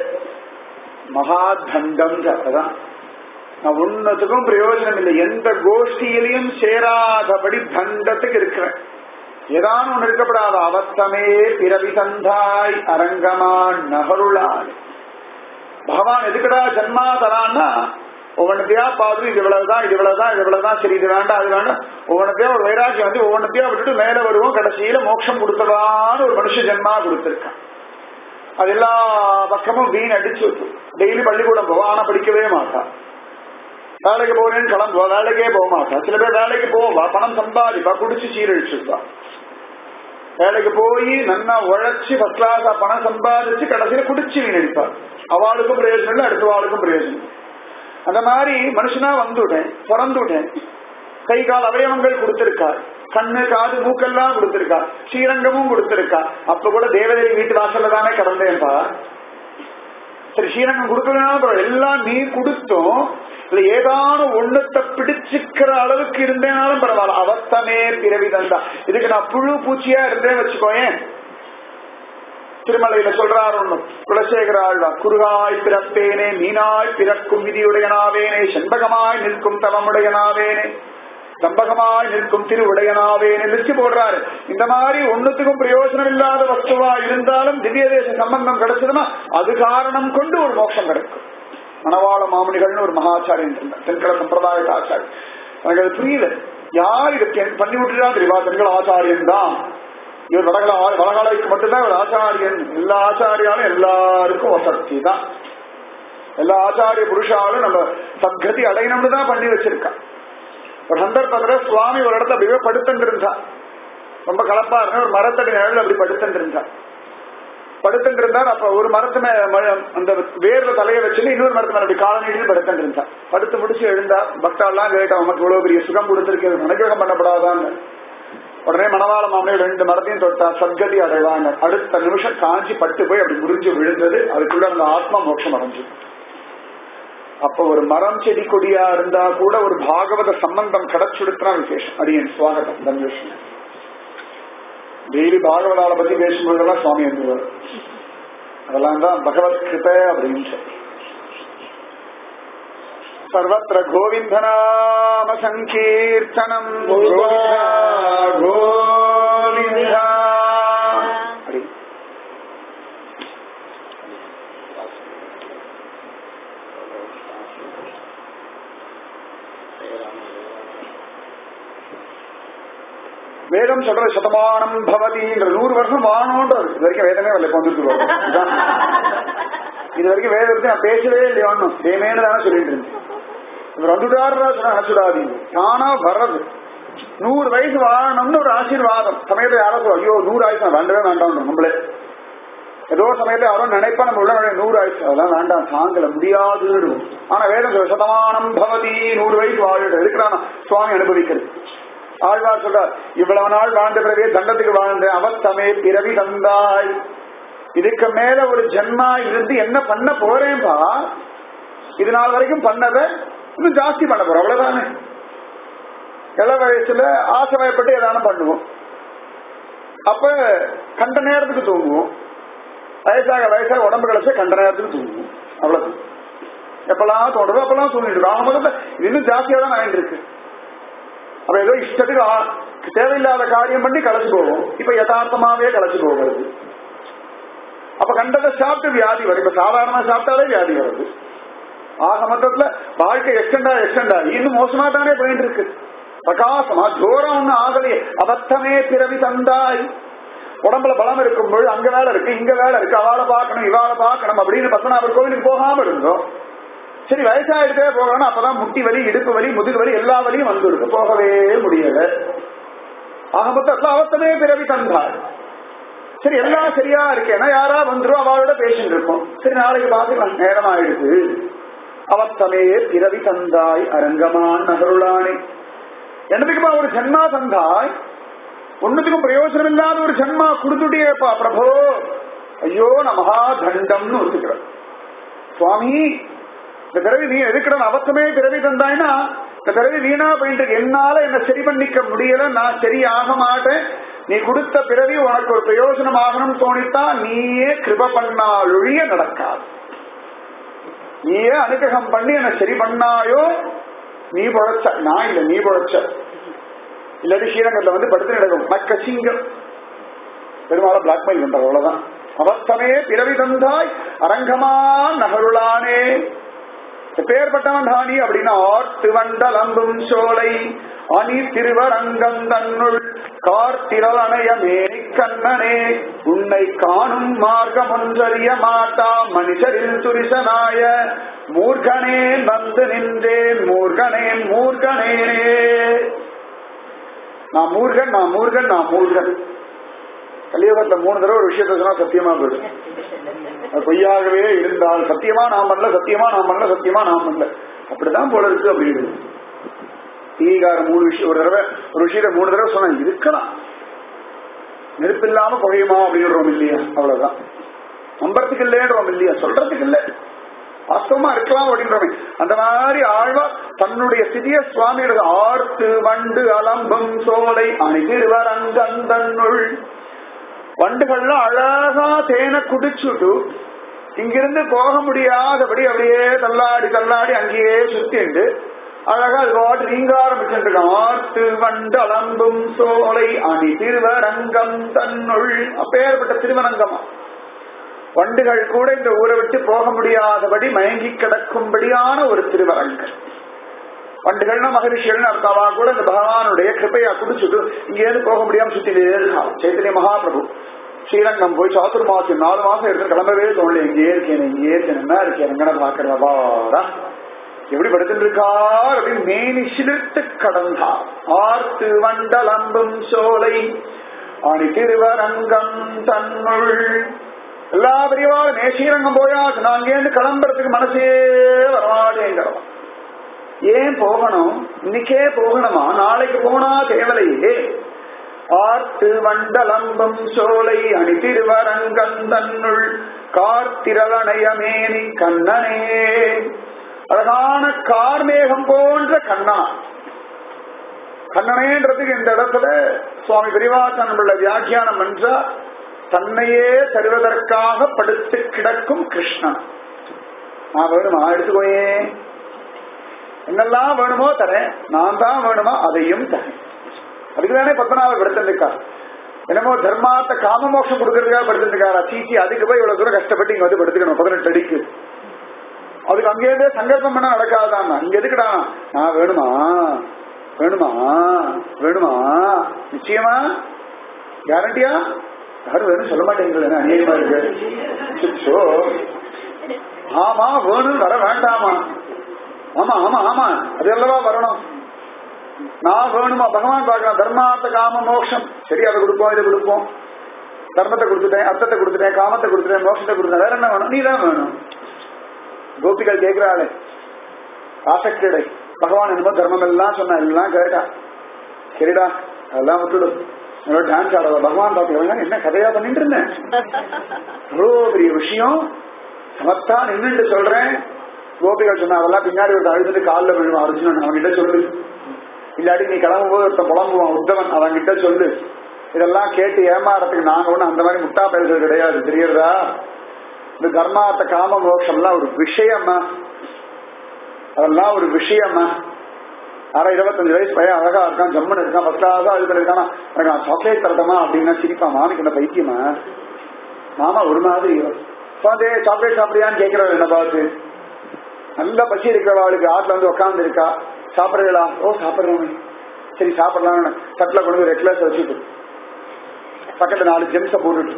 மகாதண்டம் அதான் நான் ஒன்னத்துக்கும் பிரயோஜனம் இல்லை எந்த கோஷ்டியிலையும் சேராதபடி தண்டத்துக்கு இருக்கிறேன் ஏதானும் ஒண்ணு இருக்கப்படாத அவத்தமே பிறவி தந்தாய் அரங்கமான் நகருளான் பகவான் எதுக்குடா ஜன்மா தரான்னா ஒவ்வொன்றத்தையா பார்த்து இது இவ்வளவுதான் இது இவ்வளவுதான் இது இவ்வளவுதான் சரி இது வேண்டாம் அது வேண்டாம் ஒவ்வொன்றத்தையா ஒரு வைராக்கியம் வந்து ஒவ்வொன்றத்தையா விட்டுட்டு மேல வருவோம் கடைசியில மோட்சம் கொடுத்ததான்னு ஒரு மனுஷ ஜென்மா கொடுத்திருக்கான் அது எல்லா பக்கமும் வீண் அடிச்சு டெய்லி பள்ளிக்கூடம் போவோம் ஆனா படிக்கவே மாட்டான் வேலைக்கு போறேன்னு கிளம்புவா வேலைக்கே போக மாட்டா சில பேர் வேலைக்கு போவா பணம் சம்பாதிப்பா குடிச்சு சீரழிச்சுப்பா வேலைக்கு போய் நல்லா உழைச்சு ஃபர்ஸ்ட் கிளாஸா பணம் சம்பாதிச்சு கடைசியில குடிச்சு வீணடிப்பா அவளுக்கும் பிரயோஜனம் இல்லை அடுத்த ஆளுக்கும் பிரயோஜனம் அந்த மாதிரி மனுஷனா வந்துட்டேன் பிறந்துட்டேன் கை கால் அவயவங்கள் கொடுத்திருக்கார் கண்ணு காது மூக்கெல்லாம் கொடுத்திருக்கா ஸ்ரீரங்கமும் கொடுத்திருக்கா அப்ப கூட தேவதேவி வீட்டு வாசல்ல தானே கடந்தேன்பா சரி ஸ்ரீரங்கம் கொடுக்கலனாலும் எல்லாம் நீ கொடுத்தும் இல்ல ஏதானும் ஒண்ணுத்த பிடிச்சுக்கிற அளவுக்கு இருந்தேனாலும் பரவாயில்ல அவஸ்தமே பிறவி தந்தா இதுக்கு நான் புழு பூச்சியா இருந்தேன் வச்சுக்கோயேன் திருமலையில சொல்றாரு ஒண்ணு குலசேகர ஆழ்வார் குருகாய் பிறப்பேனே மீனாய் பிறக்கும் விதியுடையனாவேனே செண்பகமாய் நிற்கும் தவமுடையனாவேனே தம்பகமாய் நிற்கும் திருவுடையனாவேனே லிஸ்ட் போடுறாரு இந்த மாதிரி ஒண்ணுத்துக்கும் பிரயோஜனம் இல்லாத வஸ்துவா இருந்தாலும் திவ்ய தேச சம்பந்தம் கிடைச்சதுன்னா அது காரணம் கொண்டு ஒரு மோட்சம் கிடைக்கும் மணவாள மாமனிகள்னு ஒரு மகாச்சாரியன் இருந்தார் தென்கல சம்பிரதாய ஆச்சாரி எனக்கு அது புரியல யார் இதை பண்ணி விட்டுட்டா தெரியுமா தென்கல ஆச்சாரியன் தான் இவர் வடகல வடகாலைக்கு மட்டும்தான் இவர் ஆச்சாரியன் எல்லா ஆச்சாரியாலும் எல்லாருக்கும் வசதி தான் எல்லா ஆச்சாரிய புருஷாலும் நம்ம சத்கதி அடையணும்னு தான் பண்ணி வச்சிருக்கா ஒரு சந்தர்ப்பத்துல சுவாமி ஒரு இடத்துல அப்படியே படுத்துட்டு இருந்தா ரொம்ப கலப்பா இருந்த ஒரு மரத்தடி நிழல் அப்படி படுத்துட்டு இருந்தா படுத்துட்டு இருந்தார் அப்ப ஒரு மரத்து மேல அந்த வேர்ல தலைய வச்சுட்டு இன்னொரு மரத்து மேல அப்படி காலநீடியில் படுத்துட்டு இருந்தா படுத்து முடிச்சு எழுந்தா பக்தாலாம் கேட்டா உனக்கு இவ்வளவு பெரிய சுகம் கொடுத்திருக்கு அனுகிரகம் பண்ணப்படாதான்னு உடனே மணவாள மாமனை ரெண்டு மரத்தையும் தொட்டா சத்கதி அடைவாங்க அடுத்த நிமிஷம் காஞ்சி பட்டு போய் அப்படி முறிஞ்சு விழுந்தது அதுக்குள்ள அந்த ஆத்மா மோட்சம் அடைஞ்சு அப்ப ஒரு மரம் செடி கொடியா இருந்தா கூட ஒரு பாகவத சம்பந்தம் கிடைச்சுடுத்துனா விசேஷம் அடியன் சுவாகத்தம் தன்வேஷன் டெய்லி பாகவதால பத்தி பேசும்போதெல்லாம் சுவாமி எழுந்துவார் அதெல்லாம் தான் பகவத் கிருப அப்படின்னு சர்வத்திர கோவிந்தநாம சங்கீர்த்தனம் கோவிந்தா அப்படி வேதம் சொல்ற சதமானம் பவதின்ற நூறு வருஷம் வாழணும்ன்றது இது வரைக்கும் வேதமே வரல வந்துட்டு இது வரைக்கும் வேதத்தை நான் பேசவே இல்லையா ஒன்னும் தேமேனு தானே சொல்லிட்டு இருந்தேன் இவர் வந்துட்டாருடா சொன்னா நினைச்சுடாதீங்க தானா வர்றது நூறு வயசு வாழணும்னு ஒரு ஆசீர்வாதம் சமயத்துல யாரோ சொல்லுவா, ஐயோ நூறு ஆயுசு நான் வேண்டவே வேண்டாம் நம்மளே ஏதோ சமயத்துல யாரோ நினைப்பா நம்ம உள்ள நுழைய நூறு ஆயுசு அதெல்லாம் வேண்டாம் தாங்கல முடியாது ஆனா வேதம் சொல்ற சதமானம் பவதி நூறு வயசு வாழிடு இருக்கிறானா சுவாமி அனுபவிக்கிறது ஆழ்வார் சொல்றார் இவ்வளவு நாள் வாழ்ந்த பிறவே தண்டத்துக்கு வாழ்ந்த அவத்தமே பிறவி தந்தாய் இதுக்கு மேல ஒரு ஜென்மா இருந்து என்ன பண்ண போறேன்பா இது நாள் வரைக்கும் பண்ணத இன்னும் ஜாஸ்தி பண்ண போறோம் அவ்வளவுதானே இள வயசுல ஆசை வயப்பட்டு ஏதானும் பண்ணுவோம் அப்ப கண்ட நேரத்துக்கு தூங்குவோம் வயசாக வயசாக உடம்பு கழிச்சா கண்ட நேரத்துக்கு தூங்குவோம் அவ்வளவு எப்பெல்லாம் தோன்றதோ அப்பெல்லாம் தூங்கிட்டு இருக்கோம் ஆக மொத்தத்துல இது இன்னும் ஜாஸ்தியா தான் ஆயிட்டு இருக்கு அப்ப ஏதோ இஷ்டத்துக்கு ஆ- தேவையில்லாத காரியம் பண்ணி களைச்சு போவோம் இப்ப யதார்த்தமாவே களைச்சு போகிறது அப்ப கண்டதை சாப்பிட்டு வியாதி வரும் இப்ப சாதாரணமா சாப்பிட்டாலே வியாதி வருது ஆக மொத்தத்துல வாழ்க்கை எக்ஸ்டெண்டா எக்ஸ்டெண்டா இன்னும் மோசமா தானே போயிட்டு இருக்கு பிரகாசமா தூரம் ஒண்ணு ஆகலையே அபத்தமே பிறவி தந்தாய் உடம்புல பலம் இருக்கும் பொழுது அங்க வேலை இருக்கு இங்க வேலை இருக்கு அவளை பார்க்கணும் இவாளை பார்க்கணும் அப்படின்னு பத்தனாபர் கோவிலுக்கு போகாம இருந்தோம் சரி வயசாயிட்டே போகணும் அப்பதான் முட்டி வலி இடுப்பு வலி முதுகு வலி எல்லா வலியும் வந்துருக்கு போகவே முடியல ஆக மொத்தத்துல அவத்தமே பிறவி தந்தாள் சரி எல்லாம் சரியா இருக்கேன்னா யாரா வந்துரும் அவளோட பேசிட்டு இருப்போம் சரி நாளைக்கு பாத்துக்கலாம் நேரம் ஆயிடுது அவத்தமே பிறவி தந்தாய் அரங்கமான் நகருளானே என்னதுக்குமா ஒரு ஜென்மா தந்தாய் ஒண்ணுத்துக்கும் பிரயோஜனம் இல்லாத ஒரு ஜென்மா கொடுத்துட்டியேப்பா பிரபோ ஐயோ நான் மகா தண்டம்னு ஒத்துக்கிறேன் சுவாமி இந்த பிறவி நீ எதுக்கிற அவத்தமே பிறவி தந்தாய்னா இந்த பிறவி வீணா போயிட்டு இருக்கு. என்னால என்ன சரி பண்ணிக்க முடியல நான் சரி ஆக மாட்டேன் நீ கொடுத்த பிறவி உனக்கு ஒரு பிரயோஜனம் ஆகணும்னு தோணித்தா நீயே கிருப பண்ணாலொழிய நடக்காது நீயே அனுகிரகம் பண்ணி என்ன சரி பண்ணாயோ நீ பொழைச்ச நான் இல்ல நீ பொழைச்ச இல்லாட்டி ஸ்ரீரங்கத்துல வந்து படுத்து நடக்கும் மக்க சிங்கம் பெருமாளை பிளாக்மெயில் பண்ற அவ்வளவுதான் அவஸ்தமே பிறவி தந்தாய் அரங்கமா நகருளானே பேர்பட்டவன் தானி அப்படின்னா ஆர்த்து வண்டல் அம்பும் சோலை அணி திருவரங்கம் தன்னுள் கார்த்திரல் அணையமே கண்ணனே உன்னை காணும் மார்க்கம் ஒன்றறிய மாட்டா மனுஷரில் துரிசனாய மூர்கனேன் வந்து நின்றேன் மூர்கனேன் மூர்கனேனே நான் மூர்கன் நான் மூர்கன் நான் மூர்கன் கலியுகத்துல மூணு தடவை ஒரு விஷயத்த சொன்னா சத்தியமா போயிடும் அது பொய்யாகவே இருந்தால் சத்தியமா நான் பண்ணல சத்தியமா நான் பண்ணல சத்தியமா நான் பண்ணல அப்படிதான் போல இருக்கு அப்படின்னு தீகார மூணு விஷயம் ஒரு தடவை ஒரு விஷயத்த மூணு தடவை சொன்னா இருக்கலாம் நெருப்பு இல்லாம புகையுமா அப்படின்றோம் இல்லையா அவ்வளவுதான் நம்புறதுக்கு இல்லைன்றோம் இல்லையா சொல்றதுக்கு இல்லை வாஸ்தவமா இருக்கலாம் அப்படின்றோம் அந்த மாதிரி ஆழ்வார் தன்னுடைய சிறிய சுவாமியோட ஆர்த்து வண்டு அலம்பம் சோலை அணிதிருவர் அங்கந்தன்னுள் வண்டுகள்லாம் அழகா தேனை குடிச்சுட்டு இங்கிருந்து போக முடியாதபடி அப்படியே தள்ளாடி தள்ளாடி அங்கேயே சுத்திண்டு அழகா அது பாட்டு நீங்க ஆரம்பிச்சுட்டு ஆர்த்து வண்டு அலம்பும் சோலை அணி திருவரங்கம் தன்னுள் அப்பேற்பட்ட திருவரங்கமா வண்டுகள் கூட இந்த ஊரை விட்டு போக முடியாதபடி மயங்கி கிடக்கும்படியான ஒரு திருவரங்கம் வண்டுகள்னா மகரிஷிகள் அர்த்தவா கூட இந்த பகவானுடைய கிருப்பையா குடிச்சுட்டு இங்கேருந்து போக முடியாம சுத்திட்டே இருக்கான் சைத்தன்ய மகாபிரபு ஸ்ரீரங்கம் போய் சாத்துர் மாசம் நாலு மாசம் இருந்து கிளம்பவே தோணல இங்கேயே இருக்கேன் இங்கேயே இருக்கேன் என்ன இருக்கேன் எங்கன பாக்குறவாடா எப்படி படுத்துட்டு இருக்கார் அப்படின்னு மேனி சிலிர்த்து கடந்தார் ஆர்த்து வண்டலம்பும் சோலை அணி திருவரங்கம் தன்னுள் எல்லா பெரியவாளும் மே ஸ்ரீரங்கம் போயாச்சு நான் அங்கேருந்து கிளம்புறதுக்கு மனசே வரமாட்டேங்கிறோம் ஏன் போகணும் இன்னைக்கே போகணுமா நாளைக்கு போனா தேவலையே ஆர்த்து வண்டலம்பம் சோலை அணி திருவரங்கம் தன்னுள் கார்த்திரலணையமேனி கண்ணனே அழகான கார்மேகம் போன்ற கண்ணா கண்ணனேன்றதுக்கு இந்த இடத்துல சுவாமி பெரிவாசன் உள்ள வியாக்கியானம் பண்றா தன்னையே தருவதற்காக படுத்து கிடக்கும் கிருஷ்ணன் நான் வேணுமா எடுத்துக்கோயே என்னெல்லாம் வேணுமோ தரேன் நான் தான் வேணுமா அதையும் தரேன் அதுக்கு தானே பத்மநாபர் படுத்திருக்கார் என்னமோ தர்மாத்த காம மோட்சம் கொடுக்கறதுக்காக படுத்திருக்காரா சீச்சி அதுக்கு போய் இவ்வளவு தூரம் கஷ்டப்பட்டு இங்க வந்து படுத்துக்கணும் பதினெட்டு அடிக்கு அதுக்கு அங்கேயே சங்கல்பம் பண்ண நடக்காதான் இங்க எதுக்குடா நான் வேணுமா வேணுமா வேணுமா நிச்சயமா கேரண்டியா யாரும் வேணும் சொல்ல மாட்டேங்கிறது அநியாயமா இருக்கு சோ ஆமா வேணும் வர வேண்டாமா ஆமா ஆமா ஆமா அது அல்லவா வரணும் நான் வேணுமா பகவான் பார்க்கலாம் தர்மார்த்த காம மோட்சம் சரி அதை கொடுப்போம் இதை கொடுப்போம் தர்மத்தை கொடுத்துட்டேன் அர்த்தத்தை கொடுத்துட்டேன் காமத்தை கொடுத்துட்டேன் மோட்சத்தை கொடுத்துட்டேன் வேற என்ன வேணும் நீ தான் வேணும் கோபிகள் கேட்கிறாளே ஆசக்திடை பகவான் என்னமோ தர்மம் எல்லாம் சொன்னா எல்லாம் கேட்டா சரிடா அதெல்லாம் விட்டுடும் என்னோட டான்ஸ் ஆடவா பகவான் பார்த்து என்ன கதையா பண்ணிட்டு இருந்தேன் இவ்வளோ பெரிய விஷயம் சமத்தா நின்றுட்டு சொல்றேன் கோபிகள் சொன்னா அதெல்லாம் பின்னாடி ஒரு அழுதுட்டு காலில் விழுவோம் அர்ஜுனன் அவன்கிட்ட சொல்லு இல்லாட்டி நீ கிளம்பும்போது ஒருத்தன் புலம்புவான் உத்தவன் அவன் கிட்ட சொல்லு இதெல்லாம் கேட்டு ஏமாறதுக்கு நாங்க ஒண்ணு அந்த மாதிரி முட்டா பயல்கள் கிடையாது தெரியுறதா இந்த தர்மார்த்த காம மோட்சம்லாம் ஒரு விஷயமா அதெல்லாம் ஒரு விஷயமா அரை இருபத்தஞ்சு வயசு பையன் அழகா இருக்கான் ஜம்முன்னு இருக்கான் ஃபர்ஸ்ட் கிளாஸா இது பண்ணிருக்கானா எனக்கு நான் சாக்லேட் தரட்டமா அப்படின்னா சிரிப்பான் மாமிக்கு என்ன பைத்தியமா மாமா ஒரு மாதிரி உட்காந்து சாக்லேட் சாப்பிடுறியான்னு கேட்கிறவள் என்ன பார்த்து நல்ல பசி இருக்கிறவளுக்கு ஆத்துல வந்து உட்காந்து இருக்கா சாப்பிடுறீங்களா ஓ சாப்பிடுறேன் சரி சாப்பிடலாம்னு தட்டில் கொண்டு ரெட் கிளாஸ் வச்சுட்டு பக்கத்துல நாலு ஜெம்ஸ போட்டுட்டு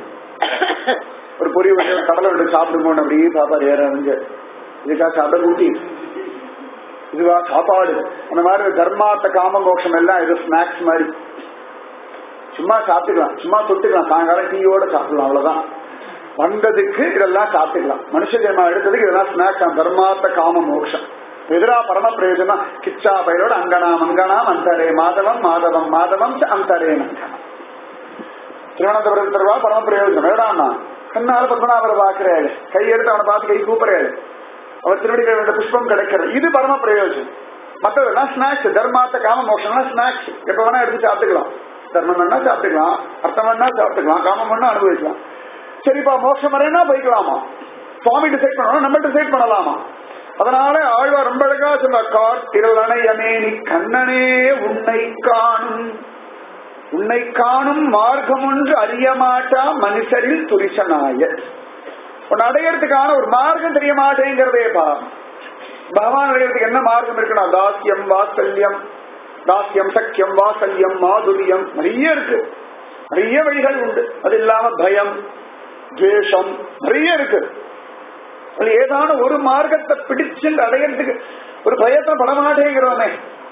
ஒரு பொரி வச்சு ஒரு கடலை விட்டு சாப்பிடுமோன்னு அப்படியே சாப்பாடு ஏற வந்து இதுக்கா சாப்பிட ஊட்டி இதுவா சாப்பாடு அந்த மாதிரி தர்மார்த்த காம மோட்சம் எல்லாம் இது ஸ்நாக்ஸ் மாதிரி சும்மா சாப்பிட்டுக்கலாம் சும்மா தொட்டுக்கலாம் சாயங்காலம் டீயோட சாப்பிடலாம் அவ்வளவுதான் வந்ததுக்கு இதெல்லாம் சாப்பிட்டுக்கலாம் மனுஷ ஜென்மம் எடுத்ததுக்கு இதெல்லாம் ஸ்நாக்ஸ் தர்மார்த்த காம மோட்சம் எதிரா பரம பிரயோஜனம் கிச்சா பயிரோட அங்கனாம் அங்கனாம் அந்தரே மாதவம் மாதவம் மாதவம் ச அந்தரே நங்கனம் திருவனந்தபுரம் திருவா பரம பிரயோஜனம் வேடாமா கண்ணால பத்மநாபரை பாக்குறாரு கையெடுத்து அவனை பார்த்து கை கூப்பிடுறாரு அவர் திருவடிகள் ரெண்டு புஷ்பம் கிடைக்கிறது இது பரம பிரயோஜனம் மற்றதெல்லாம் ஸ்நாக்ஸ் தர்மார்த்த காம மோஷம்னா ஸ்நாக்ஸ் எப்ப வேணா எடுத்து சாப்பிட்டுக்கலாம் தர்மம் வேணா சாப்பிட்டுக்கலாம் அர்த்தம் வேணா சாப்பிட்டுக்கலாம் காமம் வேணா அனுபவிக்கலாம் சரிப்பா மோட்சம் வரைனா போய்க்கலாமா சுவாமி டிசைட் பண்ணணும் நம்ம டிசைட் பண்ணலாமா அதனால ஆழ்வார் ரொம்ப அழகா சொல்ற காட்டிரலனை அமேனி கண்ணனே உன்னை காணும் உன்னை காணும் மார்க்கம் ஒன்று அறிய மாட்டா மனுஷரில் துரிசனாய உன்னை அடையறதுக்கான ஒரு மார்க்கம் தெரிய மாட்டேங்கிறதே பா பகவான் அடையறதுக்கு என்ன மார்க்கம் இருக்கணும் தாசியம் வாசல்யம் தாசியம் சக்கியம் வாசல்யம் மாதுரியம் நிறைய இருக்கு நிறைய வழிகள் உண்டு அது இல்லாம பயம் துவேஷம் நிறைய இருக்கு அது ஏதான ஒரு மார்க்கத்தை பிடிச்சு அடையறதுக்கு ஒரு பயத்தை படமாட்டேங்கிறோமே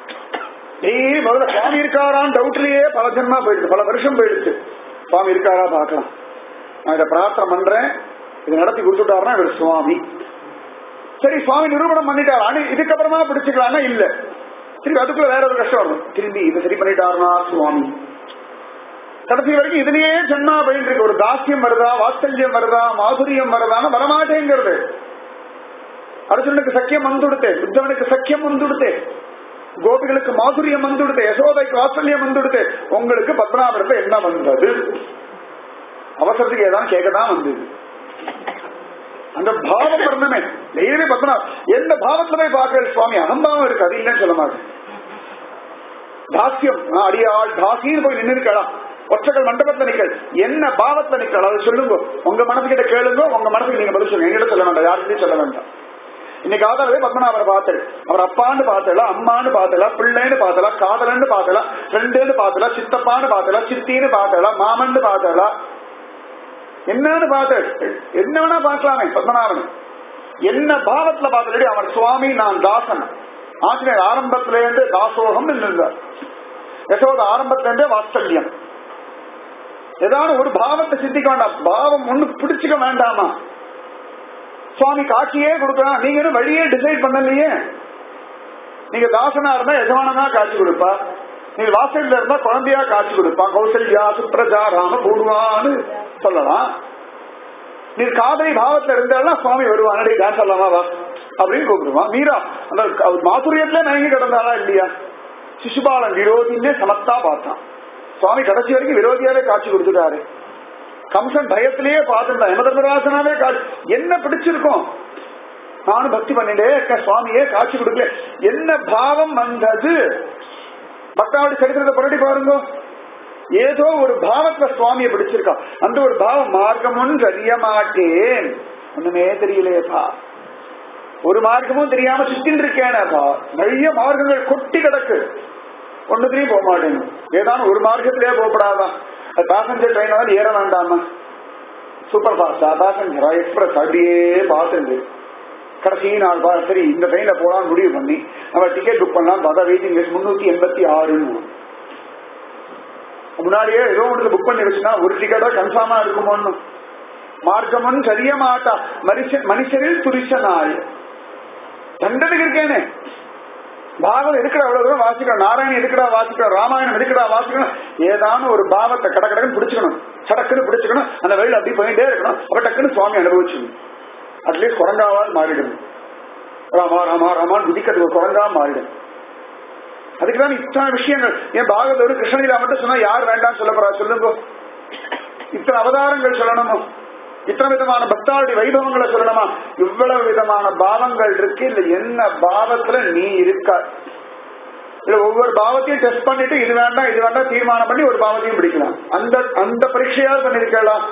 டெய்லி முதல்ல சுவாமி இருக்காரான்னு டவுட்லயே பல ஜென்மா போயிடுது பல வருஷம் போயிடுச்சு சுவாமி இருக்காரா பார்க்கலாம் நான் இதை பிரார்த்தனை பண்றேன் இதை நடத்தி கொடுத்துட்டாருன்னா இவர் சுவாமி சரி சுவாமி நிரூபணம் பண்ணிட்டாரு ஆனா இதுக்கப்புறமா பிடிச்சுக்கலாம்னா இல்ல திரும்பி அதுக்குள்ள வேற ஒரு கஷ்டம் வரும் திரும்பி இதை சரி பண்ணிட்டாருனா சுவாமி கடைசி வரைக்கும் இதுலயே ஜென்மா போயிட்டு இருக்கு ஒரு தாசியம் வருதா வாத்சல்யம் வருதா மாதுரியம் வருதான்னு வரமாட்டேங்கிறது அர்ஜுனுக்கு சக்கியம் வந்துடுத்தே உத்தவனுக்கு சக்கியம் வந்துடுத்தே கோபிகளுக்கு மாதுரியம் வந்துடுது யசோதைக்கு வாத்சல்யம் வந்துடுது உங்களுக்கு பத்மநாபரத்துல என்ன வந்தது அவசரத்துக்கு ஏதாவது கேட்கதான் வந்தது அந்த பாவம் வரணுமே டெய்லி பத்மநா எந்த பாவத்துல போய் பார்க்கிற சுவாமி அகம்பாவம் இருக்கு அது இல்லைன்னு சொல்ல மாட்டேன் தாசியம் நான் அடியாள் தாசின்னு போய் நின்று இருக்கலாம் ஒற்றகள் மண்டபத்துல நிக்கள் என்ன பாவத்துல நிக்கள் அதை சொல்லுங்க உங்க மனசுகிட்ட கேளுங்க உங்க மனசுக்கு நீங்க பதில் சொல்லுங்க எங்கிட்ட சொல்ல வேண்டாம் யாருக்கிட்டையும் சொல்ல வேண்டாம் இன்னைக்கு ஆதாரவே பத்மநாபரை பார்த்தல் அவர் அப்பான்னு பார்த்தல அம்மான்னு பார்த்தல பிள்ளைன்னு பார்த்தல காதலன்னு பார்த்தல ஃப்ரெண்டுன்னு பார்த்தல சித்தப்பான்னு பார்த்தல சித்தின்னு பார்த்தல மாமன்னு பார்த்தல என்னன்னு பார்த்தல் என்ன வேணா பார்க்கலாமே பத்மநாபன் என்ன பாவத்துல பார்த்தலடி அவர் சுவாமி நான் தாசன் ஆசிரியர் ஆரம்பத்தில இருந்து தாசோகம் இருந்தார் யசோத ஆரம்பத்தில இருந்தே வாத்சல்யம் ஏதாவது ஒரு பாவத்தை சித்திக்க வேண்டாம் பாவம் ஒண்ணு பிடிச்சுக்க வேண்டாமா சுவாமி காட்சியே கொடுக்கலாம் நீங்க இன்னும் வழியே டிசைட் பண்ணலையே நீங்க தாசனா இருந்தா எஜமானனா காட்சி கொடுப்பா நீங்க வாசல்ல இருந்தா குழந்தையா காட்சி கொடுப்பா கௌசல்யா சுப்ரஜா ராம பூர்வான்னு சொல்லலாம் நீ காதலி பாவத்துல இருந்தாலும் சுவாமி வருவான் அடே டான்ஸ் சொல்லலாமா வா அப்படின்னு கூப்பிடுவான் மீரா அந்த மாதுரியத்துல மயங்கி கிடந்தாளா இல்லையா சிசுபாலன் விரோதின்னே சமத்தா பார்த்தான் சுவாமி கடைசி வரைக்கும் விரோதியாவே காட்சி கொடுத்துட்டாரு கம்சன் பயத்திலேயே பார்த்துட்டான் யமதர்மராசனாவே காட்சி என்ன பிடிச்சிருக்கும் நானும் பக்தி பண்ணிட்டே இருக்க சுவாமியே காட்சி கொடுக்கல என்ன பாவம் வந்தது பக்தாவடி சரித்திரத்தை புரட்டி பாருங்க ஏதோ ஒரு பாவத்துல சுவாமியை பிடிச்சிருக்கா அந்த ஒரு பாவம் மார்க்கம் ஒன்று அறிய மாட்டேன் ஒண்ணுமே தெரியலையேப்பா ஒரு மார்க்கமும் தெரியாம சுத்தின் இருக்கேனப்பா நிறைய மார்க்கங்கள் கொட்டி கிடக்கு ஒண்ணுத்திலையும் போக மாட்டேங்க ஏதான ஒரு மார்க்கத்திலேயே போகப்படாதான் பேசஞ்சர் ட்ரெயின் வந்து ஏற வேண்டாமா சூப்பர் ஃபாஸ்டா பேசஞ்சரா எக்ஸ்பிரஸ் அப்படியே பார்த்துட்டு கடைசி நாள் பா சரி இந்த ட்ரெயின்ல போலாம்னு முடிவு பண்ணி நம்ம டிக்கெட் புக் பண்ணலாம் பார்த்தா வெயிட்டிங் லிஸ்ட் முன்னூத்தி எண்பத்தி ஆறுன்னு முன்னாடியே ஏதோ ஒன்று புக் பண்ணி வச்சுன்னா ஒரு டிக்கெட்டா கன்ஃபார்மா இருக்குமோன்னு மார்க்கமன் சரிய மாட்டா மனுஷன் மனுஷரில் துரிசனாய் தண்டனுக்கு இருக்கேனே பாகம் எதுக்கடா அவ்வளவு தூரம் வாசிக்கணும் நாராயணன் எதுக்கடா வாசிக்கணும் ராமாயணம் எதுக்கடா வாசிக்கணும் ஏதான ஒரு பாவத்தை கட கடன்னு பிடிச்சுக்கணும் சடக்குன்னு பிடிச்சுக்கணும் அந்த வழியில் அப்படி போயிட்டே இருக்கணும் அப்ப டக்குன்னு சுவாமி அனுபவிச்சுக்கணும் அட்லீஸ்ட் குரங்காவால் மாறிடும் ராமா ராமா ராமான்னு குதிக்கிறதுக்கு ஒரு குரங்கா மாறிடும் அதுக்குதான் இத்தனை விஷயங்கள் ஏன் பாகவதர் கிருஷ்ணலீலா மட்டும் சொன்னா யார் வேண்டாம் சொல்ல போறா சொல்லுங்க இத்தனை அவதாரங்கள் சொல்லணுமோ இத்தனை விதமான பக்தாளுடைய வைபவங்களை சொல்லணுமா இவ்வளவு விதமான பாவங்கள் இருக்கு இல்ல என்ன பாவத்துல நீ இருக்க இல்ல ஒவ்வொரு பாவத்தையும் டெஸ்ட் பண்ணிட்டு இது வேண்டாம் இது வேண்டாம் தீர்மானம் பண்ணி ஒரு பாவத்தையும் பிடிக்கலாம் அந்த அந்த பரீட்சையாவது பண்ணிருக்கலாம்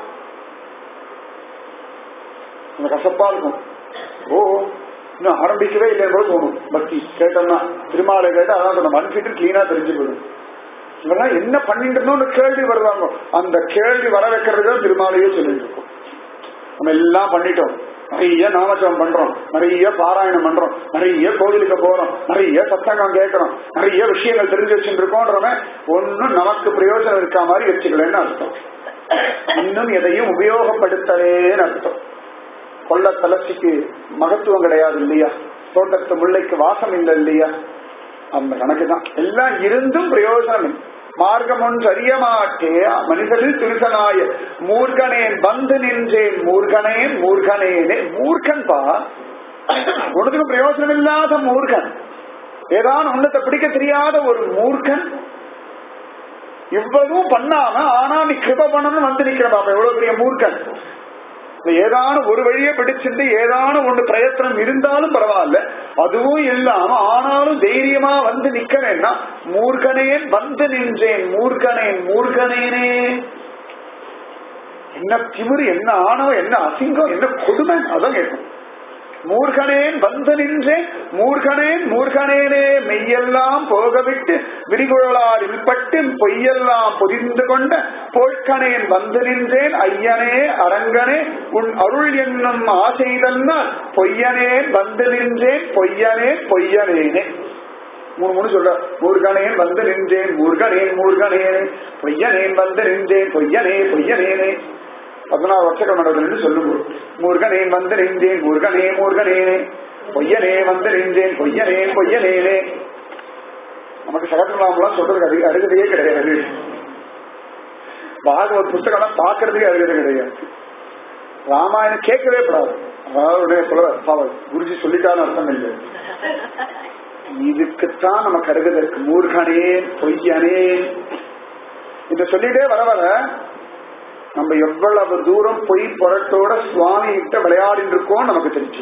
அந்த கசப்பா இருக்கும் ஓ இன்னும் ஆரம்பிக்கவே இல்லை போது தோணும் பக்தி கேட்டோம்னா திருமாலை கேட்டா அதான் சொன்ன மனுஷிட்டு கிளீனா தெரிஞ்சு போயிடும் இவெல்லாம் என்ன பண்ணிட்டு இருந்தோம்னு கேள்வி வருவாங்க அந்த கேள்வி வர வைக்கிறது திருமாலையே சொல்லிட்டு இருக்கோம் நம்ம எல்லாம் பண்ணிட்டோம் நிறைய நாமஜபம் பண்றோம் நிறைய பாராயணம் பண்றோம் நிறைய கோவிலுக்கு போறோம் நிறைய சத்தங்கம் கேட்கறோம் நிறைய விஷயங்கள் தெரிஞ்சு வச்சுட்டு இருக்கோன்றவன் ஒன்னும் நமக்கு பிரயோஜனம் இருக்கா மாதிரி வச்சுக்கலன்னு அர்த்தம் இன்னும் எதையும் உபயோகப்படுத்தலேன்னு அர்த்தம் கொள்ள தளர்ச்சிக்கு மகத்துவம் கிடையாது இல்லையா தோட்டத்து முல்லைக்கு வாசம் இல்லை இல்லையா அந்த கணக்கு தான் எல்லாம் இருந்தும் பிரயோஜனம் இல்லை. மார்க்கம் ஒன்று அறிய மாட்டே மனிதரில் திருசனாய மூர்கனேன் வந்து நின்றேன் மூர்கனேன் மூர்கனேனே மூர்க்கன் பா ஒன்றுக்கும் பிரயோஜனம் இல்லாத மூர்க்கன் ஏதாவது ஒன்னத்தை பிடிக்க தெரியாத ஒரு மூர்க்கன் இவ்வளவும் பண்ணாம ஆனா நீ கிருப பண்ணணும்னு வந்து நிக்கிற பாப்பா எவ்வளவு பெரிய மூர்க்கன் இல்ல ஏதானும் ஒரு வழியை பிடிச்சிட்டு ஏதானும் ஒண்ணு பிரயத்தனம் இருந்தாலும் பரவாயில்ல அதுவும் இல்லாம ஆனாலும் தைரியமா வந்து நிக்கிறேன்னா மூர்க்கனேன் வந்து நின்றேன் மூர்க்கனேன் மூர்க்கனேனே என்ன திமிரு என்ன ஆணவம் என்ன அசிங்கம் என்ன கொடுமை அதான் கேட்கும் மூர்கனேன் வந்து நின்றேன் மூர்கனேன் மூர்கனேனே மெய்யெல்லாம் போகவிட்டு விரிகுழலாரில் பட்டு பொய்யெல்லாம் பொதிந்து கொண்ட போழ்கனேன் வந்து நின்றேன் ஐயனே அரங்கனே உன் அருள் என்னும் ஆசை தன்னால் பொய்யனேன் வந்து நின்றேன் பொய்யனே பொய்யனேனே மூணு மூணு சொல்ற மூர்கனேன் வந்து நின்றேன் மூர்கனேன் மூர்கனேனே பொய்யனேன் வந்து நின்றேன் பொய்யனே பொய்யனேனே பதினாறு வருஷ மண்டபத்தில் சொல்லுங்க முருகனேன் வந்து நின்றேன் முருகனே முருகனேனே பொய்யனே வந்து நின்றேன் பொய்யனே பொய்யனேனே நமக்கு சகத்திரநாமலாம் சொல்றதுக்கு அது அருகதையே கிடையாது பாகவத் புத்தகம் பாக்குறதுக்கே அருகதை கிடையாது ராமாயணம் கேட்கவே கூடாது அதாவது உடனே சொல்ல பாவம் குருஜி சொல்லிட்டாலும் அர்த்தம் இல்லை இதுக்குத்தான் நமக்கு அருகதை இருக்கு மூர்கனேன் பொய்யனேன் இத சொல்லிட்டே வர வர நம்ம எவ்வளவு தூரம் பொய் புரட்டோட சுவாமி கிட்ட விளையாடிட்டு இருக்கோம் நமக்கு தெரிஞ்சு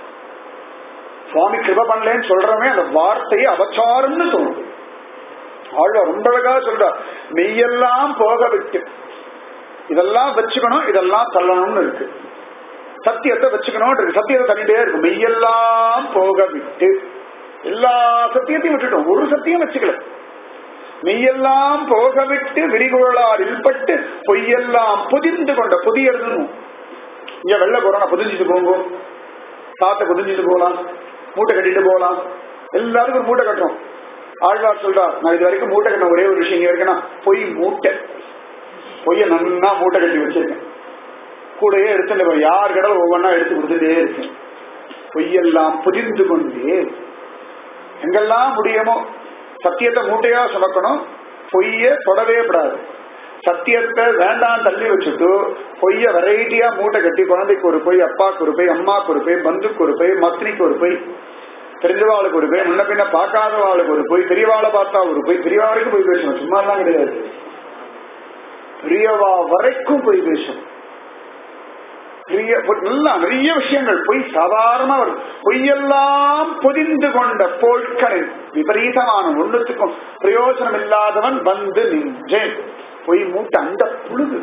சுவாமி கிருப பண்ணலன்னு சொல்றமே அந்த வார்த்தையை அபச்சாரம்னு தோணும் ஆழ்வார் ரொம்ப அழகா சொல்றார் மெய்யெல்லாம் போக விட்டு இதெல்லாம் வச்சுக்கணும் இதெல்லாம் தள்ளணும்னு இருக்கு சத்தியத்தை வச்சுக்கணும் இருக்கு சத்தியத்தை தள்ளிட்டே இருக்கு மெய்யெல்லாம் போக விட்டு எல்லா சத்தியத்தையும் விட்டுட்டோம் ஒரு சத்தியம் வச்சுக்கல மெய்யெல்லாம் போக விட்டு விரிகுழலாரில் பட்டு பொய்யெல்லாம் புதிந்து கொண்ட புதியதுன்னு இங்க வெள்ள கொரோனா புதிஞ்சிட்டு போங்க சாத்தை புதிஞ்சிட்டு போகலாம் மூட்டை கட்டிட்டு போகலாம் எல்லாருக்கும் ஒரு மூட்டை கட்டுறோம் ஆழ்வார் சொல்றா நான் இது வரைக்கும் மூட்டை கட்டின ஒரே ஒரு விஷயம் இங்க இருக்குன்னா பொய் மூட்டை பொய்ய நன்னா மூட்டை கட்டி வச்சிருக்கேன் கூடயே எடுத்துட்டு போய் யார் கடவுள் ஒவ்வொன்றா எடுத்து கொடுத்துட்டே இருக்கேன் பொய்யெல்லாம் புதிந்து கொண்டே எங்கெல்லாம் முடியுமோ சத்தியத்தை மூட்டையா சுமக்கணும் பொய்ய தொடவே கூடாது சத்தியத்தை வேண்டாம் தள்ளி வச்சுட்டு பொய்ய வெரைட்டியா மூட்டை கட்டி குழந்தைக்கு ஒரு பொய் அப்பாக்கு ஒரு பொய் அம்மாக்கு ஒரு பொய் பந்துக்கு ஒரு பொய் மத்தினிக்கு ஒரு பொய் தெரிஞ்சவாளுக்கு ஒரு பொய் முன்ன பின்ன பார்க்காதவாளுக்கு ஒரு பொய் பெரியவாளை பார்த்தா ஒரு பொய் பெரியவா வரைக்கும் போய் பேசணும் சும்மா எல்லாம் கிடையாது பெரியவா வரைக்கும் போய் பேசும் பெரிய எல்லாம் நிறைய விஷயங்கள் பொய் சாதாரணமா வரும் பொய்யெல்லாம் பொதிந்து கொண்ட போட்களில் விபரீதமான ஒண்ணுத்துக்கும் பிரயோஜனம் இல்லாதவன் வந்து நின்றேன் பொய் மூட்டை அந்த புழுகு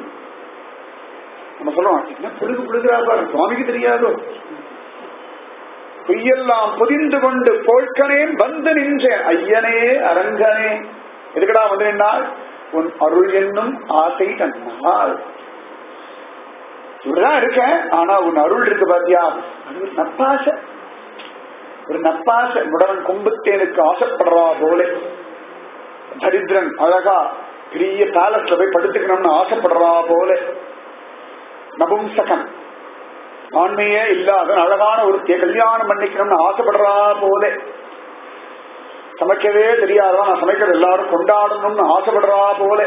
நம்ம சொல்றோம் என்ன புழுகு புழுகிறா பாரு சுவாமிக்கு தெரியாதோ பொய்யெல்லாம் பொதிந்து கொண்டு போழ்கனேன் வந்து நின்றேன் ஐயனே அரங்கனே எதுக்கடா வந்து நின்றால் உன் அருள் என்னும் ஆசை தன்னால் இப்படிதான் இருக்கேன் ஆனா உன் அருள் இருக்கு பாத்தியா அது ஒரு நப்பாசை ஒரு நப்பாசை முடவன் கும்புத்தேனுக்கு ஆசைப்படுறா போல தரித்திரன் அழகா பெரிய பேலஸ்ல போய் படுத்துக்கணும்னு ஆசைப்படுறா போல நபும்சகன் ஆண்மையே இல்லாத அழகான ஒரு கல்யாணம் பண்ணிக்கணும்னு ஆசைப்படுறா போல சமைக்கவே தெரியாதவன் நான் சமைக்கிறது எல்லாரும் கொண்டாடணும்னு ஆசைப்படுறா போல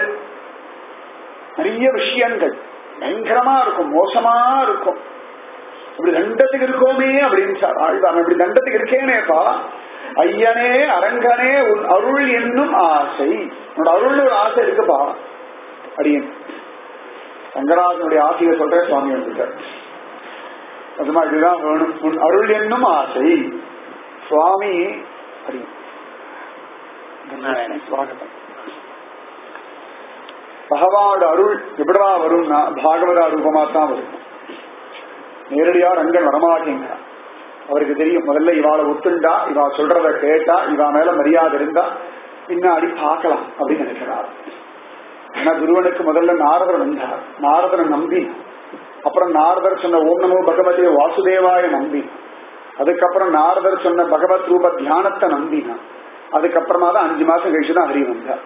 நிறைய விஷயங்கள் பயங்கரமா இருக்கும் மோசமா இருக்கும் இப்படி தண்டத்துக்கு இருக்கோமே அப்படின்னு ஆழ்வாங்க இப்படி தண்டத்துக்கு இருக்கேனேப்பா ஐயனே அரங்கனே உன் அருள் என்னும் ஆசை உன்னோட அருள் ஒரு ஆசை இருக்குப்பா அடியன் ரங்கராஜனுடைய ஆசையை சொல்றேன் சுவாமி வந்துட்டார் அதுமா இதுதான் வேணும் உன் அருள் என்னும் ஆசை சுவாமி அடியன் ஸ்வாகத்தம் பகவானோட அருள் எப்படிடா வரும்னா பாகவதா ரூபமா தான் வரும் நேரடியா ரங்கன் வரமாட்டேங்கிறான் அவருக்கு தெரியும் முதல்ல இவாளை ஒத்துண்டா இவா சொல்றத கேட்டா இவா மேல மரியாதை இருந்தா பின்னாடி பார்க்கலாம் அப்படின்னு நினைக்கிறார் ஏன்னா குருவனுக்கு முதல்ல நாரதர் வந்தார் நாரதரை நம்பி அப்புறம் நாரதர் சொன்ன ஓம் நமோ பகவதே வாசுதேவாய நம்பி அதுக்கப்புறம் நாரதர் சொன்ன பகவத் ரூப தியானத்தை நம்பினான் அதுக்கப்புறமா தான் அஞ்சு மாசம் கழிச்சு தான் ஹரி வந்தார்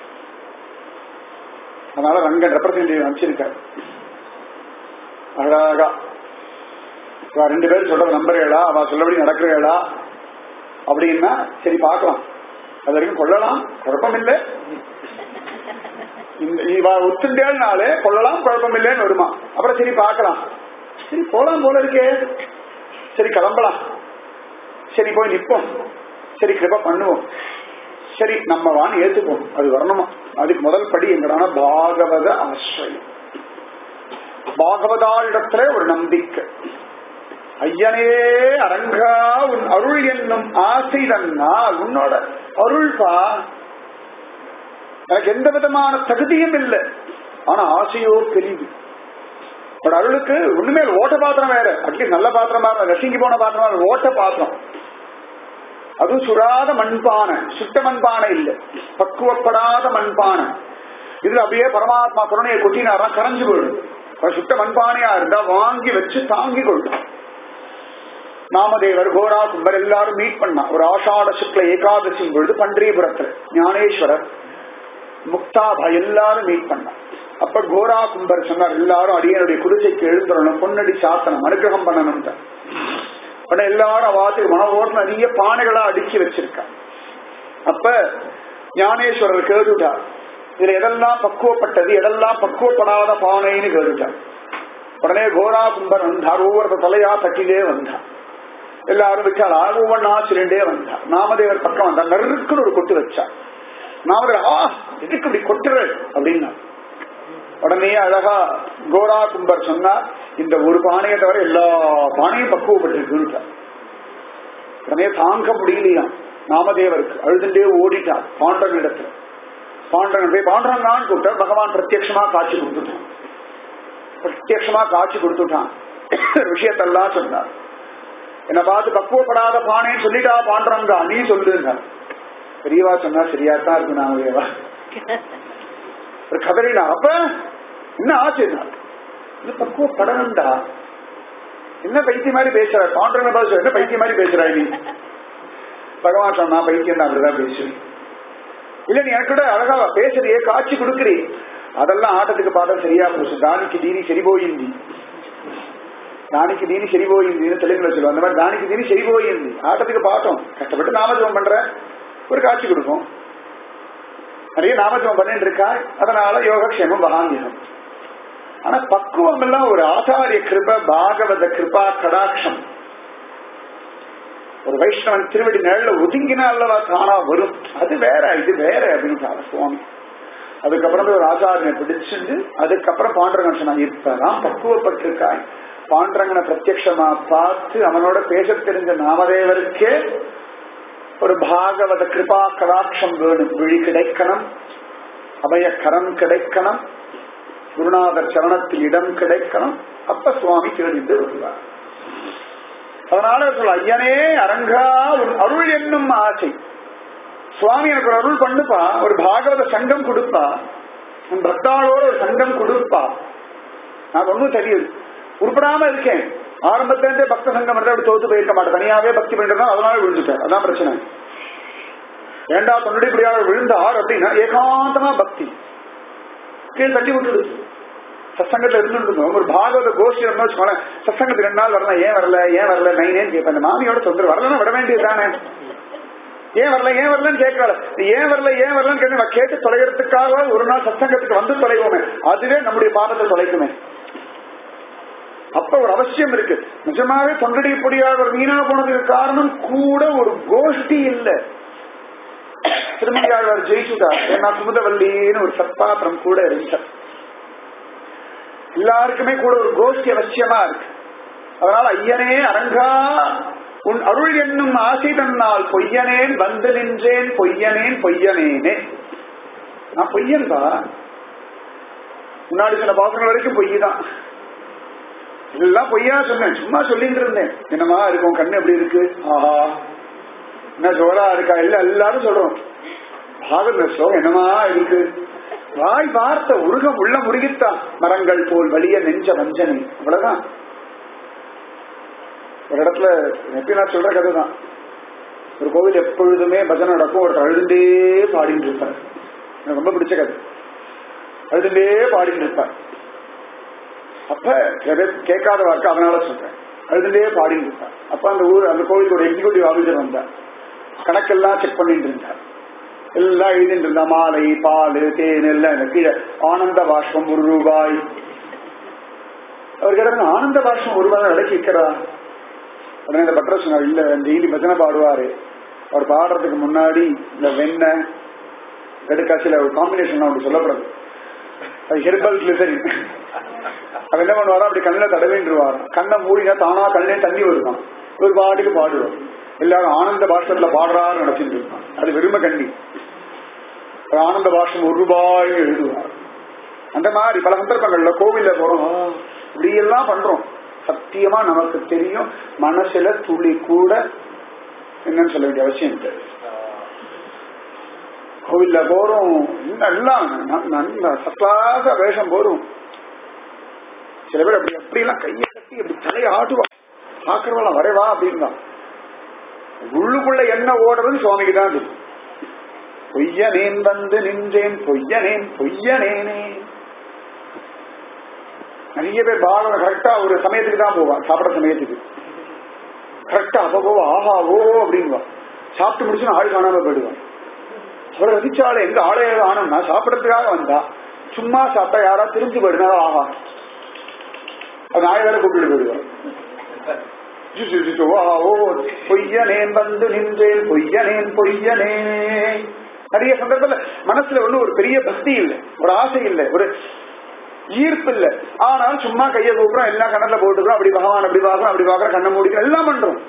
அதனால ரங்கன் ரெப்ரசன்டேட்டிவ் அனுப்பிச்சிருக்காரு அழகா இவ ரெண்டு பேரும் சொல்றத நம்புறீங்களா அவ சொல்லபடி நடக்கிறீங்களா அப்படின்னா சரி பார்க்கலாம் அது வரைக்கும் கொள்ளலாம் குழப்பம் இல்லை இந்த இவ ஒத்துண்டேனாலே கொள்ளலாம் குழப்பம் இல்லைன்னு வருமா அப்புறம் சரி பார்க்கலாம் சரி போலாம் போல இருக்கே சரி கிளம்பலாம் சரி போய் நிப்போம் சரி கிருப பண்ணுவோம் சரி நம்ம வான்னு ஏத்துப்போம் அது வரணுமா அதுக்கு முதல் படி எங்கடான பாகவத ஆசிரியம் பாகவதாளிடத்துல ஒரு நம்பிக்கை ஐயனே அரங்கா உன் அருள் என்னும் ஆசை தன்னால் உன்னோட அருள்பா எனக்கு எந்த விதமான தகுதியும் இல்லை ஆனா ஆசையோ பெரியது ஒரு அருளுக்கு ஒண்ணுமே இல்ல, ஓட்ட பாத்திரம் வேற அட்லீஸ்ட் நல்ல பாத்திரமா இருந்தா நசுங்கி போன பாத்திரமா இருந்தா, ஓட்ட பாத்திரம் அதுவும் சுடாத மண்பானை சுட்ட மண்பானை இல்ல பக்குவப்படாத மண்பானை இதுல அப்படியே பரமாத்மா கருணையை கொட்டினாரா கரைஞ்சு போயிடும் அது சுட்ட மண்பானையா இருந்தா வாங்கி வச்சு தாங்கி கொள்ளும் நாமதேவர் கோரா கும்பர் எல்லாரும் மீட் பண்ணா ஒரு ஆஷாட சுக்ல ஏகாதசி பொழுது பண்டரிபுரத்துல ஞானேஸ்வரர் முக்தாபா எல்லாரும் மீட் பண்ணா அப்ப கோரா கும்பர் சொன்னார் எல்லாரும் அடியனுடைய குடிசைக்கு எழுந்துடணும் பொன்னடி சாத்தனம் அனுகிரகம் பண்ணணும் உடனே எல்லாரும் அவாத்துக்கு மனவோடு நிறைய பானைகளா அடுக்கி வச்சிருக்கா அப்ப ஞானேஸ்வரர் கேட்டுட்டார் இதுல எதெல்லாம் பக்குவப்பட்டது எதெல்லாம் பக்குவப்படாத பானைன்னு கேட்டுட்டார் உடனே கோரா கும்பர் வந்தார் ஒவ்வொரு தலையா தட்டிலே வந்தார் எல்லாரும் விட்டாளா ஒவ்வொன்னா சிரண்டே வந்தார் நாமதேவர் பக்கம் வந்தார் நறுக்குன்னு ஒரு கொட்டு வச்சார் நாமதேவர் ஆ எதுக்கு இப்படி கொட்டுற அப்படின்னா உடனே அழகா கோரா கும்பர் சொன்னார் இந்த ஒரு பானையை தவிர எல்லா பானையும் பக்குவப்பட்டிருக்கு உடனே தாங்க முடியலையா நாமதேவருக்கு அழுதுண்டே ஓடிட்டார் பாண்டவன் இடத்துல பாண்டவன் போய் பாண்டவன் கூப்பிட்டார் பகவான் பிரத்யட்சமா காட்சி கொடுத்துட்டான் பிரத்யட்சமா காட்சி கொடுத்துட்டான் விஷயத்தெல்லாம் சொன்னார் என்ன பார்த்து பக்குவப்படாத பானைன்னு சொல்லிட்டா பாண்டவங்க நீ சொல்லுங்க பெரியவா சொன்னா சரியா தான் இருக்கு நாமதேவா ஒரு கதறினா அப்ப என்ன ஆச்சு இது பக்குவப்படணும்டா என்ன பைத்திய மாதிரி பேசுற பாண்டவன பாச என்ன பைத்திய மாதிரி பேசுறாய் நீ பகவான் சொன்னா பைத்தியம் தான் அப்படிதான் பேசுறேன் இல்ல நீ எனக்கு கூட அழகா பேசுறியே காட்சி கொடுக்குறீ அதெல்லாம் ஆட்டத்துக்கு பாடம் சரியா போச்சு தானிக்கு தீனி சரி போயிந்தி தானிக்கு தீனி சரி போயிந்தின்னு தெலுங்குல சொல்லுவோம் அந்த மாதிரி தானிக்கு தீனி சரி போயிந்தி ஆட்டத்துக்கு பாட்டோம் கஷ்டப்பட்டு நாமஜபம் பண்ற ஒரு காட்சி கொடுக்கும் நிறைய நாமஜபம் பண்ணிட்டு இருக்கா அதனால யோகக்ஷேமம் பகாங்கியம் ஆனா பக்குவம் எல்லாம் ஒரு ஆச்சாரிய கிருப பாகவத கிருபா கடாட்சம் ஒரு வைஷ்ணவன் திருவடி நிழல ஒதுங்கினா அல்லவா தானா வரும் அது வேற இது வேற அப்படின்னு சுவாமி அதுக்கப்புறம் ஒரு ஆச்சாரியனை பிடிச்சிட்டு அதுக்கப்புறம் பாண்டரங்கன் சொன்னான் இப்பதான் பக்குவப்பட்டிருக்காய் பாண்டரங்கனை பிரத்யட்சமா பார்த்து அவனோட பேச தெரிஞ்ச நாமதேவருக்கே ஒரு பாகவத கிருபா கடாட்சம் வேணும் விழி கிடைக்கணும் அபய கரம் கிடைக்கணும் குருநாதர் சரணத்தில் இடம் கிடைக்கணும் அப்ப சுவாமி திருடிந்து வருவார் அதனால சொல்ல ஐயனே அரங்கா உன் அருள் என்னும் ஆசை சுவாமி எனக்கு ஒரு அருள் பண்ணுப்பா ஒரு பாகவத சங்கம் கொடுப்பா உன் பக்தாளோட ஒரு சங்கம் கொடுப்பா நான் ஒன்றும் தெரியுது உருப்படாம இருக்கேன் ஆரம்பத்துல இருந்தே பக்த சங்கம் இருந்தா அப்படி தோத்து போயிருக்க மாட்டேன் தனியாவே பக்தி பண்ணிட்டு அதனால விழுந்துட்டேன் அதான் பிரச்சனை ஏண்டா தொண்டடி இப்படியாளர் விழுந்தார் அப்படின்னா ஏகாந்தமா பக்தி கீழே தள்ளி விட்டுடுது சத்சங்கத்துல இருந்துருந்தோம் ஒரு பாகவத கோஷ்டி இருந்தா வச்சுக்கோங்களேன் சத்சங்கத்துக்கு ரெண்டு நாள் வரல ஏன் வரல ஏன் வரல நைனேன்னு கேட்பேன் அந்த மாமியோட தொந்தரவு வரலன்னா விட வேண்டியது தானே ஏன் வரல ஏன் வரலன்னு கேட்கறாள் ஏன் வரல ஏன் வரலன்னு கேட்க கேட்டு தொலைகிறதுக்காக ஒரு நாள் சத்சங்கத்துக்கு வந்து தொலைவோமே அதுவே நம்முடைய பாதத்தை தொலைக்குமே அப்ப ஒரு அவசியம் இருக்கு நிஜமாவே தொண்டடி பொடியாக ஒரு வீணா போனதுக்கு காரணம் கூட ஒரு கோஷ்டி இல்ல திருமணியாழ்வார் ஜெயிச்சுட்டார் ஏன்னா குமுதவல்லின்னு ஒரு சத்பாத்திரம் கூட இருந்துச்சு எல்லாருக்குமே கூட ஒரு கோஷ்டி அவசியமா இருக்கு அதனால ஐயனே அரங்கா உன் அருள் என்னும் ஆசை தன்னால் பொய்யனேன் வந்து நின்றேன் பொய்யனேன் பொய்யனேனே நான் பொய்யன்பா முன்னாடி சொன்ன பாசங்கள் வரைக்கும் பொய் தான் எல்லாம் பொய்யா சொன்னேன் சும்மா சொல்லிட்டு இருந்தேன் என்னமா இருக்கும் கண்ணு எப்படி இருக்கு ஆஹா என்ன ஜோரா இருக்கா இல்ல எல்லாரும் சொல்றோம் பாகவத ஸ்லோகம் என்னமா இருக்கு வாய் வார்த்தை உருகம் உள்ள முருகித்தான் மரங்கள் போல் வலிய நெஞ்ச வஞ்சனை அவ்வளவுதான் ஒரு இடத்துல எப்படி நான் சொல்ற கதை தான் ஒரு கோவில் எப்பொழுதுமே பஜனை நடக்கும் ஒருத்தர் அழுதுண்டே பாடிட்டு இருப்பார் எனக்கு ரொம்ப பிடிச்ச கதை அழுதுண்டே பாடிட்டு இருப்பார் அப்ப சில பேர் கேட்காத வார்த்தை அதனால சொல்றேன் அழுதுண்டே பாடிட்டு இருப்பார் அப்ப அந்த ஊர் அந்த கோவிலுக்கு ஒரு எக்ஸிகூட்டிவ் ஆபீசர் வந்தார் கணக்கெல்லாம் செக் பண்ணிட்டு இருந்தார் எல்லாம் எழுதிட்டு இருந்தா மாலை பால் தேன் எல்லாம் இந்த கீழே ஆனந்த பாஷ்பம் ஒரு ரூபாய் அவர் கிடந்த ஆனந்த பாஷ்பம் ஒரு ரூபாய் விலைக்கு விற்கிறா உடனே இந்த பட்ர சொன்னார் இல்ல டெய்லி பஜனை பாடுவாரு அவர் பாடுறதுக்கு முன்னாடி இந்த வெண்ணெய் கடுக்காசில ஒரு காம்பினேஷன் அப்படி சொல்லப்படுது அது ஹெர்பல் கிளிசரின் அவன் என்ன பண்ணுவாரோ அப்படி கண்ணில் தடவேண்டுவார் கண்ணை மூடினா தானா கண்ணே தண்ணி வருவான் ஒரு பாட்டுக்கு பாடுவார் எல்லாரும் ஆனந்த பாஷத்துல பாடுறாரு நினைச்சிட்டு இருப்பான் அது வெறும கண்ணி ஒரு ஆனந்த பாஷம் ஒரு ரூபாய் எழுதுவார் அந்த மாதிரி பல சந்தர்ப்பங்கள்ல கோவில்ல போறோம் இப்படி எல்லாம் பண்றோம் சத்தியமா நமக்கு தெரியும் மனசுல துளி கூட என்னன்னு சொல்ல வேண்டிய அவசியம் இல்லை கோவில்ல போறோம் எல்லாம் சக்லாச வேஷம் போறோம் சில பேர் அப்படி அப்படிலாம் கையை கட்டி அப்படி தலையை ஆட்டுவா பாக்குறவெல்லாம் வரவா அப்படின்னா உள்ளுக்குள்ள என்ன ஓடுறது சுவாமிக்கு தான் தெரியும் பொய்யனேன் வந்து நின்றேன் பொய்யனேன் பொய்யனேனே நிறைய பேர் பாரத கரெக்டா ஒரு சமயத்துக்கு தான் போவான் சாப்பிட சமயத்துக்கு கரெக்டா அப்ப போவா ஆஹா ஓ அப்படின்வா சாப்பிட்டு முடிச்சு ஆள் காணாம போயிடுவான் அவரை ரசிச்சாலே எங்க ஆளே ஆனோம்னா சாப்பிடறதுக்காக வந்தா சும்மா சாப்பிட்டா யாரா திரும்பி போயிடுனா ஆஹா அது நாய் வேற கூப்பிட்டு போயிடுவான் ஓ பொய்யனேன் வந்து நின்றேன் பொய்யனேன் பொய்யனே நிறைய சந்தர்ப்பத்தில் மனசுல ஒண்ணு ஒரு பெரிய பக்தி இல்லை ஒரு ஆசை இல்லை ஒரு ஈர்ப்பு இல்ல ஆனால் சும்மா கையை கூப்பிடுறோம் எல்லாம் கண்ணத்துல போட்டுக்கிறோம் அப்படி பகவான் அப்படி பாக்குறோம் அப்படி பாக்குறோம் கண்ணை மூடிக்கிறோம் எல்லாம் பண்றோம்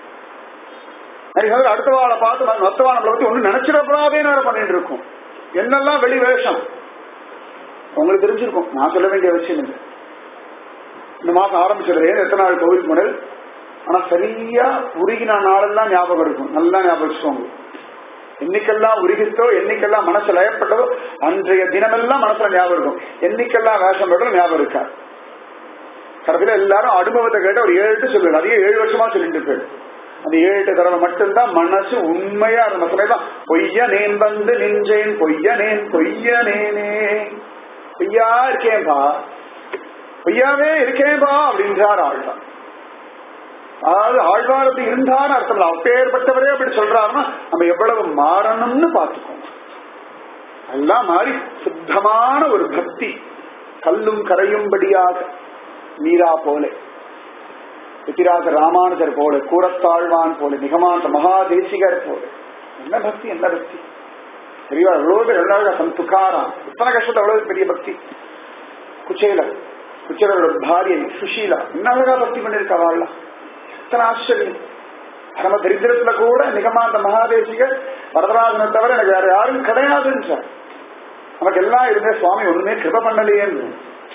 அடுத்த வாழை பார்த்து மொத்த வாழை பத்தி ஒண்ணு நினைச்சிடப்படாதே நேரம் பண்ணிட்டு இருக்கோம் என்னெல்லாம் வெளி வேஷம் உங்களுக்கு தெரிஞ்சிருக்கும் நான் சொல்ல வேண்டிய அவசியம் இல்லை இந்த மாசம் ஆரம்பிச்சது எத்தனை நாள் கோவில் முறை ஆனா சரியா உருகின நாளெல்லாம் ஞாபகம் இருக்கும் நல்லா ஞாபகம் வச்சுக்கோங்க என்னைக்கெல்லாம் உருகித்தோ என்னைக்கெல்லாம் மனசு லயப்பட்டதோ அன்றைய தினமெல்லாம் மனசுல ஞாபகம் இருக்கும் என்னைக்கெல்லாம் வேஷம் போட்டோ ஞாபகம் இருக்கா கடைசியில எல்லாரும் அனுபவத்தை கேட்ட ஒரு ஏழு எட்டு சொல்லுவாங்க அதையே ஏழு வருஷமா சொல்லிட்டு போயிடு அந்த ஏழு எட்டு தடவை மட்டும்தான் மனசு உண்மையா இருந்த சமயம் பொய்யனேன் வந்து நின்றேன் பொய்யனேன் பொய்யனேனே பொய்யா இருக்கேன்பா பொய்யாவே இருக்கேன்பா அப்படின்றார் ஆழ்வார் அதாவது ஆழ்வாரத்து இருந்தான்னு அர்த்தம் இல்லை அப்பேற்பட்டவரே அப்படி சொல்றாருன்னா நம்ம எவ்வளவு மாறணும்னு பார்த்துக்கோங்க எல்லாம் மாறி சுத்தமான ஒரு பக்தி கல்லும் கரையும்படியாக மீரா போல எத்திராக ராமானுஜர் போல கூரத்தாழ்வான் போல நிகமாந்த மகாதேசிகர் போல என்ன பக்தி என்ன பக்தி பெரியவா எவ்வளவு பேர் எல்லாரும் சம் துக்காராம் இத்தனை கஷ்டத்தை எவ்வளவு பெரிய பக்தி குச்சேலர் குச்சேலரோட பாரியை சுஷீலா என்ன அழகா பக்தி பண்ணிருக்கா வாழலாம் எத்தனை ஆச்சரியம் நம்ம தரித்திரத்துல கூட நிகமாந்த மகாதேசிகர் வரதராஜனை தவிர எனக்கு வேற யாரும் கிடையாதுன்றார் நமக்கு எல்லாம் இருந்தே சுவாமி ஒண்ணுமே கிருப பண்ணலையேன்னு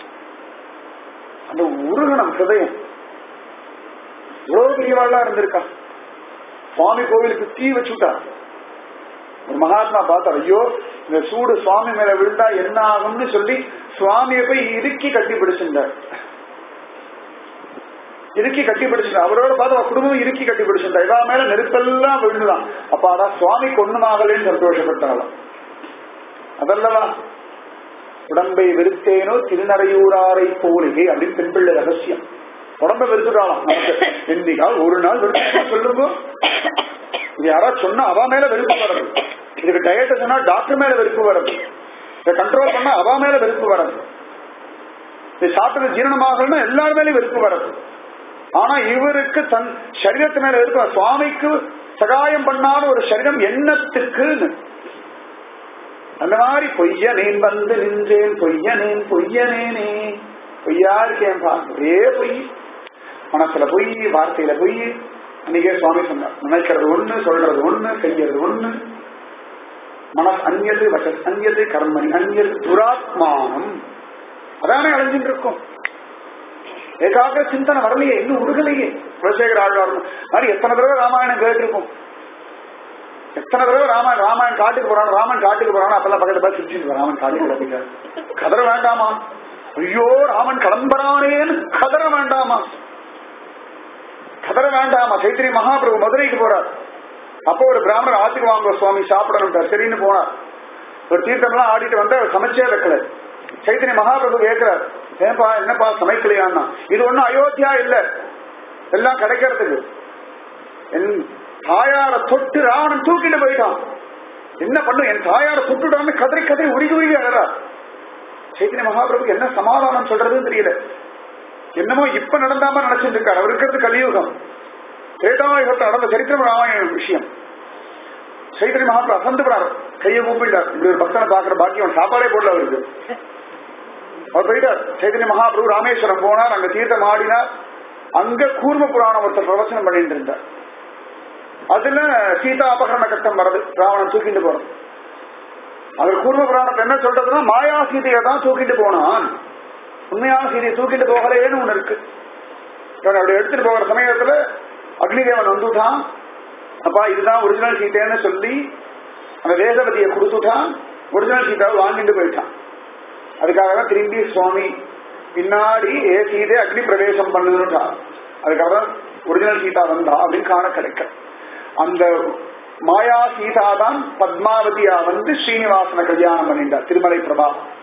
அந்த உருகணம் ஹிருதயம் எவ்வளவு பெரியவாள்லாம் இருந்திருக்கா சுவாமி கோவிலுக்கு தீ வச்சுட்டா ஒரு மகாத்மா பார்த்தார் ஐயோ இந்த சூடு சுவாமி மேல விழுந்தா என்ன ஆகும்னு சொல்லி சுவாமியை போய் இறுக்கி கட்டி பிடிச்சிருந்தார் இறுக்கி கட்டி பிடிச்சிருந்தா அவரோட பார்த்து அவர் குடும்பம் இறுக்கி கட்டி பிடிச்சிருந்தா இவா மேல நெருப்பெல்லாம் விழுந்துதான் அப்ப அதான் சுவாமி கொண்ணுமாகலேன்னு சந்தோஷப்பட்டாலும் அதல்லவா உடம்பை வெறுத்தேனோ திருநறையூராரை போலே அப்படின்னு பெண்பிள்ளை ரகசியம் உடம்ப வெறுத்துட்டாலாம் நமக்கு என்னைக்கால் ஒரு நாள் வெறுத்து சொல்லுங்க இது யாராவது சொன்னா அவ மேல வெறுப்பு வர்றது இதுக்கு டயட் சொன்னா டாக்டர் மேல வெறுப்பு வர்றது இதை கண்ட்ரோல் பண்ணா அவ மேல வெறுப்பு வர்றது இது சாப்பிட்டது ஜீரணமாகலன்னா எல்லார் மேலேயும் வெறுப்பு வரது ஆனா இவருக்கு தன் சரீரத்து மேல இருக்க சுவாமிக்கு சகாயம் பண்ணாத ஒரு சரீரம் எண்ணத்துக்குன்னு அந்த மாதிரி பொய்யனேன் வந்து நின்றேன் பொய்யனேன் பொய்யனேனே பொய்யா இருக்கேன் பா ஒரே பொய் மனசுல பொய் வார்த்தையில பொய் அன்னைக்கே சுவாமி சொன்னார் நினைக்கிறது ஒண்ணு சொல்றது ஒண்ணு செய்யறது ஒண்ணு மனசு அந்நியது வச அந்நியது கர்மணி அந்நியது துராத்மானம் அதானே அழிஞ்சிட்டு இருக்கும் ஏகாக சிந்தனை வரலையே இன்னும் உருகலையே குலசேகர ஆழ்வார் மாதிரி எத்தனை தடவை ராமாயணம் கேட்டிருக்கும் எத்தனை தடவை ராமாயணம் ராமாயணன் காட்டுக்கு போறான் ராமன் காட்டுக்கு போறான் அப்பெல்லாம் பக்கத்துல போய் சிரிச்சுட்டு ராமன் காட்டுக்கு கிளம்பிட்டார் கதற வேண்டாமா ஐயோ ராமன் கிளம்புறானேன்னு கதற வேண்டாமா கதற வேண்டாமா சைத்திரி மகாபிரபு மதுரைக்கு போறார் அப்போ ஒரு பிராமணர் ஆத்துக்கு வாங்க சுவாமி சாப்பிடணும் சரின்னு போனார் ஒரு தீர்த்தம்லாம் ஆடிட்டு வந்து அவர் சமைச்சே வைக்கல சைத்தன்ய மகாபிரபு கேட்கிறார் ஏன்பா என்னப்பா சமைக்கலையான்னா இது ஒண்ணும் அயோத்தியா இல்ல எல்லாம் கிடைக்கிறதுக்கு என் தாயார தொட்டு ராவணன் தூக்கிட்டு போயிட்டான் என்ன பண்ணும் என் தாயார தொட்டுட்டான்னு கதறி கதறி உருகி உருகி அழறா சைத்தன்ய மகாபிரபுக்கு என்ன சமாதானம் சொல்றதுன்னு தெரியல என்னமோ இப்ப நடந்தாம நினைச்சிட்டு இருக்காரு அவர் இருக்கிறது கலியுகம் திரேதாயுகத்தில் நடந்த சரித்திரம் ராமாயண விஷயம் சைத்தன்ய மகாபிரபு அசந்துறாரு கையை கூப்பிட்டார் இப்படி ஒரு பக்தனை பாக்குற பாக்கியம் சாப்பாடே போடல அவருக்கு அவர் போயிட்டார் சைத்தன்ய மகாபிரபு ராமேஸ்வரம் போனார் அங்க தீர்த்தம் ஆடினார் அங்க கூர்ம புராணம் ஒருத்தர் பிரவச்சனம் பண்ணிட்டு இருந்தார் அதுல சீதா அபகரண கட்டம் வருது ராவணன் தூக்கிட்டு போறது அவர் கூர்ம புராணத்தை என்ன சொல்றதுன்னா மாயா சீதையை தான் தூக்கிட்டு போனான் உண்மையான சீதையை தூக்கிட்டு போகலேன்னு ஒண்ணு இருக்கு இவன் அப்படி எடுத்துட்டு போகிற சமயத்துல அக்னிதேவன் வந்துட்டான் அப்பா இதுதான் ஒரிஜினல் சீதைன்னு சொல்லி அந்த வேதவதியை கொடுத்துட்டான் ஒரிஜினல் சீதாவை வாங்கிட்டு போயிட்டான் அதுக்காக தான் திரும்பி சுவாமி பின்னாடி ஏ சீதை அக்னி பிரவேசம் பண்ணுன்னுட்டான் அதுக்காக தான் ஒரிஜினல் சீதா வந்தா அப்படின்னு காண கிடைக்கும் அந்த மாயா சீதா தான் பத்மாவதியா வந்து ஸ்ரீனிவாசன கல்யாணம் பண்ணிட்டார் திருமலை பிரபா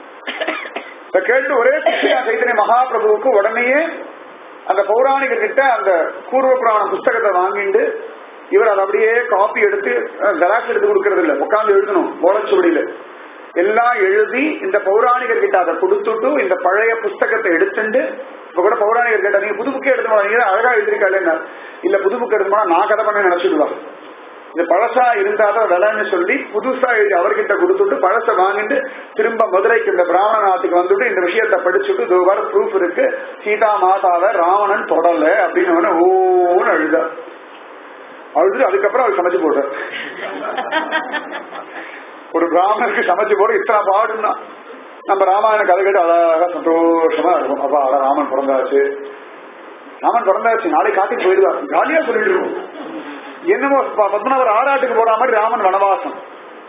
இத கேட்டு ஒரே குஷியா சைத்தன்ய மகாபிரபுவுக்கு உடனேயே அந்த பௌராணிகர் கிட்ட அந்த பூர்வ புராண புஸ்தகத்தை வாங்கிட்டு இவர் அதை அப்படியே காப்பி எடுத்து ஜெராக்ஸ் எடுத்து கொடுக்கறது இல்ல உட்காந்து எழுதணும் ஓலச்சுவடியில எல்லாம் எழுதி இந்த பௌராணிகர் கிட்ட அதை கொடுத்துட்டு இந்த பழைய புஸ்தகத்தை எடுத்துட்டு இப்ப கூட பௌராணிகர் கேட்டா நீங்க புது புக்கே எடுத்து போனா, நீங்க தான் அழகா எழுதிருக்காள் இல்ல புது புக் எடுத்து போனா நான் கதை பண்ண நினைச்சிடுவா இது பழசா இருந்தாதான் விலைன்னு சொல்லி புதுசா எழுதி அவர்கிட்ட கொடுத்துட்டு பழச வாங்கிட்டு திரும்ப மதுரைக்கு இந்த பிராமண நாட்டுக்கு வந்துட்டு இந்த விஷயத்த படிச்சுட்டு இது வர ப்ரூஃப் இருக்கு சீதா மாதாவை ராவணன் தொடல அப்படின்னு உடனே ஓன்னு அழுதா அழுது அதுக்கப்புறம் அவர் சமைச்சு போட்டார் ஒரு பிராமணருக்கு சமைச்சு போட இத்தனை பாடுன்னா நம்ம ராமாயண கதை கேட்டு அழகா சந்தோஷமா இருக்கும் அப்பா அட ராமன் பிறந்தாச்சு ராமன் பிறந்தாச்சு நாளைக்கு காட்டுக்கு போயிடுவார் ஜாலியா சொல்லிட்டு இருக்கும் என்னமோ ப- பத்மநாபர் ஆராட்டுக்கு போற மாதிரி ராமன் வனவாசம்